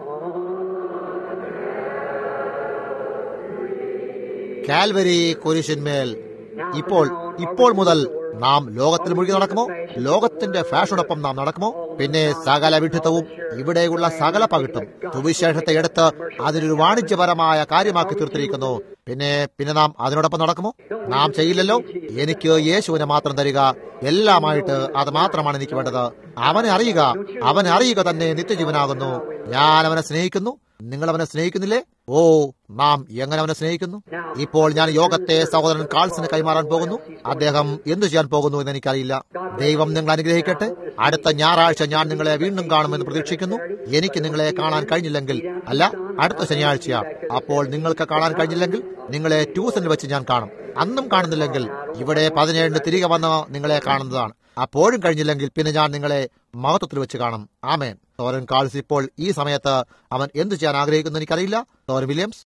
കാൽവരി കുരിശിന്മേൽ ഇപ്പോൾ ഇപ്പോൾ മുതൽ നാം ലോകത്തിൽ മുഴുകി നടക്കുമോ ലോകത്തിന്റെ ഫാഷനൊപ്പം നാം നടക്കുമോ പിന്നെ സകല വിഡിത്തവും ഇവിടെയുള്ള സകല പകിട്ടും സുവിശേഷത്തെ എടുത്ത് അതിനൊരു വാണിജ്യപരമായ കാര്യമാക്കി തീർത്തിരിക്കുന്നു പിന്നെ പിന്നെ നാം അതിനോടൊപ്പം നടക്കുമോ നാം ചെയ്യില്ലല്ലോ എനിക്ക് യേശുവിനെ മാത്രം തരിക എല്ലാമായിട്ട് അത് മാത്രമാണ് എനിക്ക് വേണ്ടത് അവനെ അറിയുക അവനെ അറിയുക തന്നെ നിത്യജീവനാകുന്നു ഞാൻ അവനെ സ്നേഹിക്കുന്നു നിങ്ങൾ അവനെ സ്നേഹിക്കുന്നില്ലേ ഓ നാം എങ്ങനെ അവനെ സ്നേഹിക്കുന്നു ഇപ്പോൾ ഞാൻ യോഗത്തെ സഹോദരൻ കാൾസിന് കൈമാറാൻ പോകുന്നു അദ്ദേഹം എന്തു ചെയ്യാൻ പോകുന്നു എന്ന് എനിക്കറിയില്ല ദൈവം നിങ്ങൾ അനുഗ്രഹിക്കട്ടെ അടുത്ത ഞായറാഴ്ച ഞാൻ നിങ്ങളെ വീണ്ടും കാണുമെന്ന് പ്രതീക്ഷിക്കുന്നു എനിക്ക് നിങ്ങളെ കാണാൻ കഴിഞ്ഞില്ലെങ്കിൽ അല്ല അടുത്ത ശനിയാഴ്ചയാ അപ്പോൾ നിങ്ങൾക്ക് കാണാൻ കഴിഞ്ഞില്ലെങ്കിൽ നിങ്ങളെ ട്യൂഷനിൽ വെച്ച് ഞാൻ കാണും അന്നും കാണുന്നില്ലെങ്കിൽ ഇവിടെ പതിനേഴിന് തിരികെ വന്ന് നിങ്ങളെ കാണുന്നതാണ് അപ്പോഴും കഴിഞ്ഞില്ലെങ്കിൽ പിന്നെ ഞാൻ നിങ്ങളെ മഹത്വത്തിൽ വെച്ച് കാണും ആമേൻ തോരൻ കാൾസ് ഇപ്പോൾ ഈ സമയത്ത് അവൻ എന്തു ചെയ്യാൻ ആഗ്രഹിക്കുന്നു എനിക്കറിയില്ല തോരൻ വില്യംസ്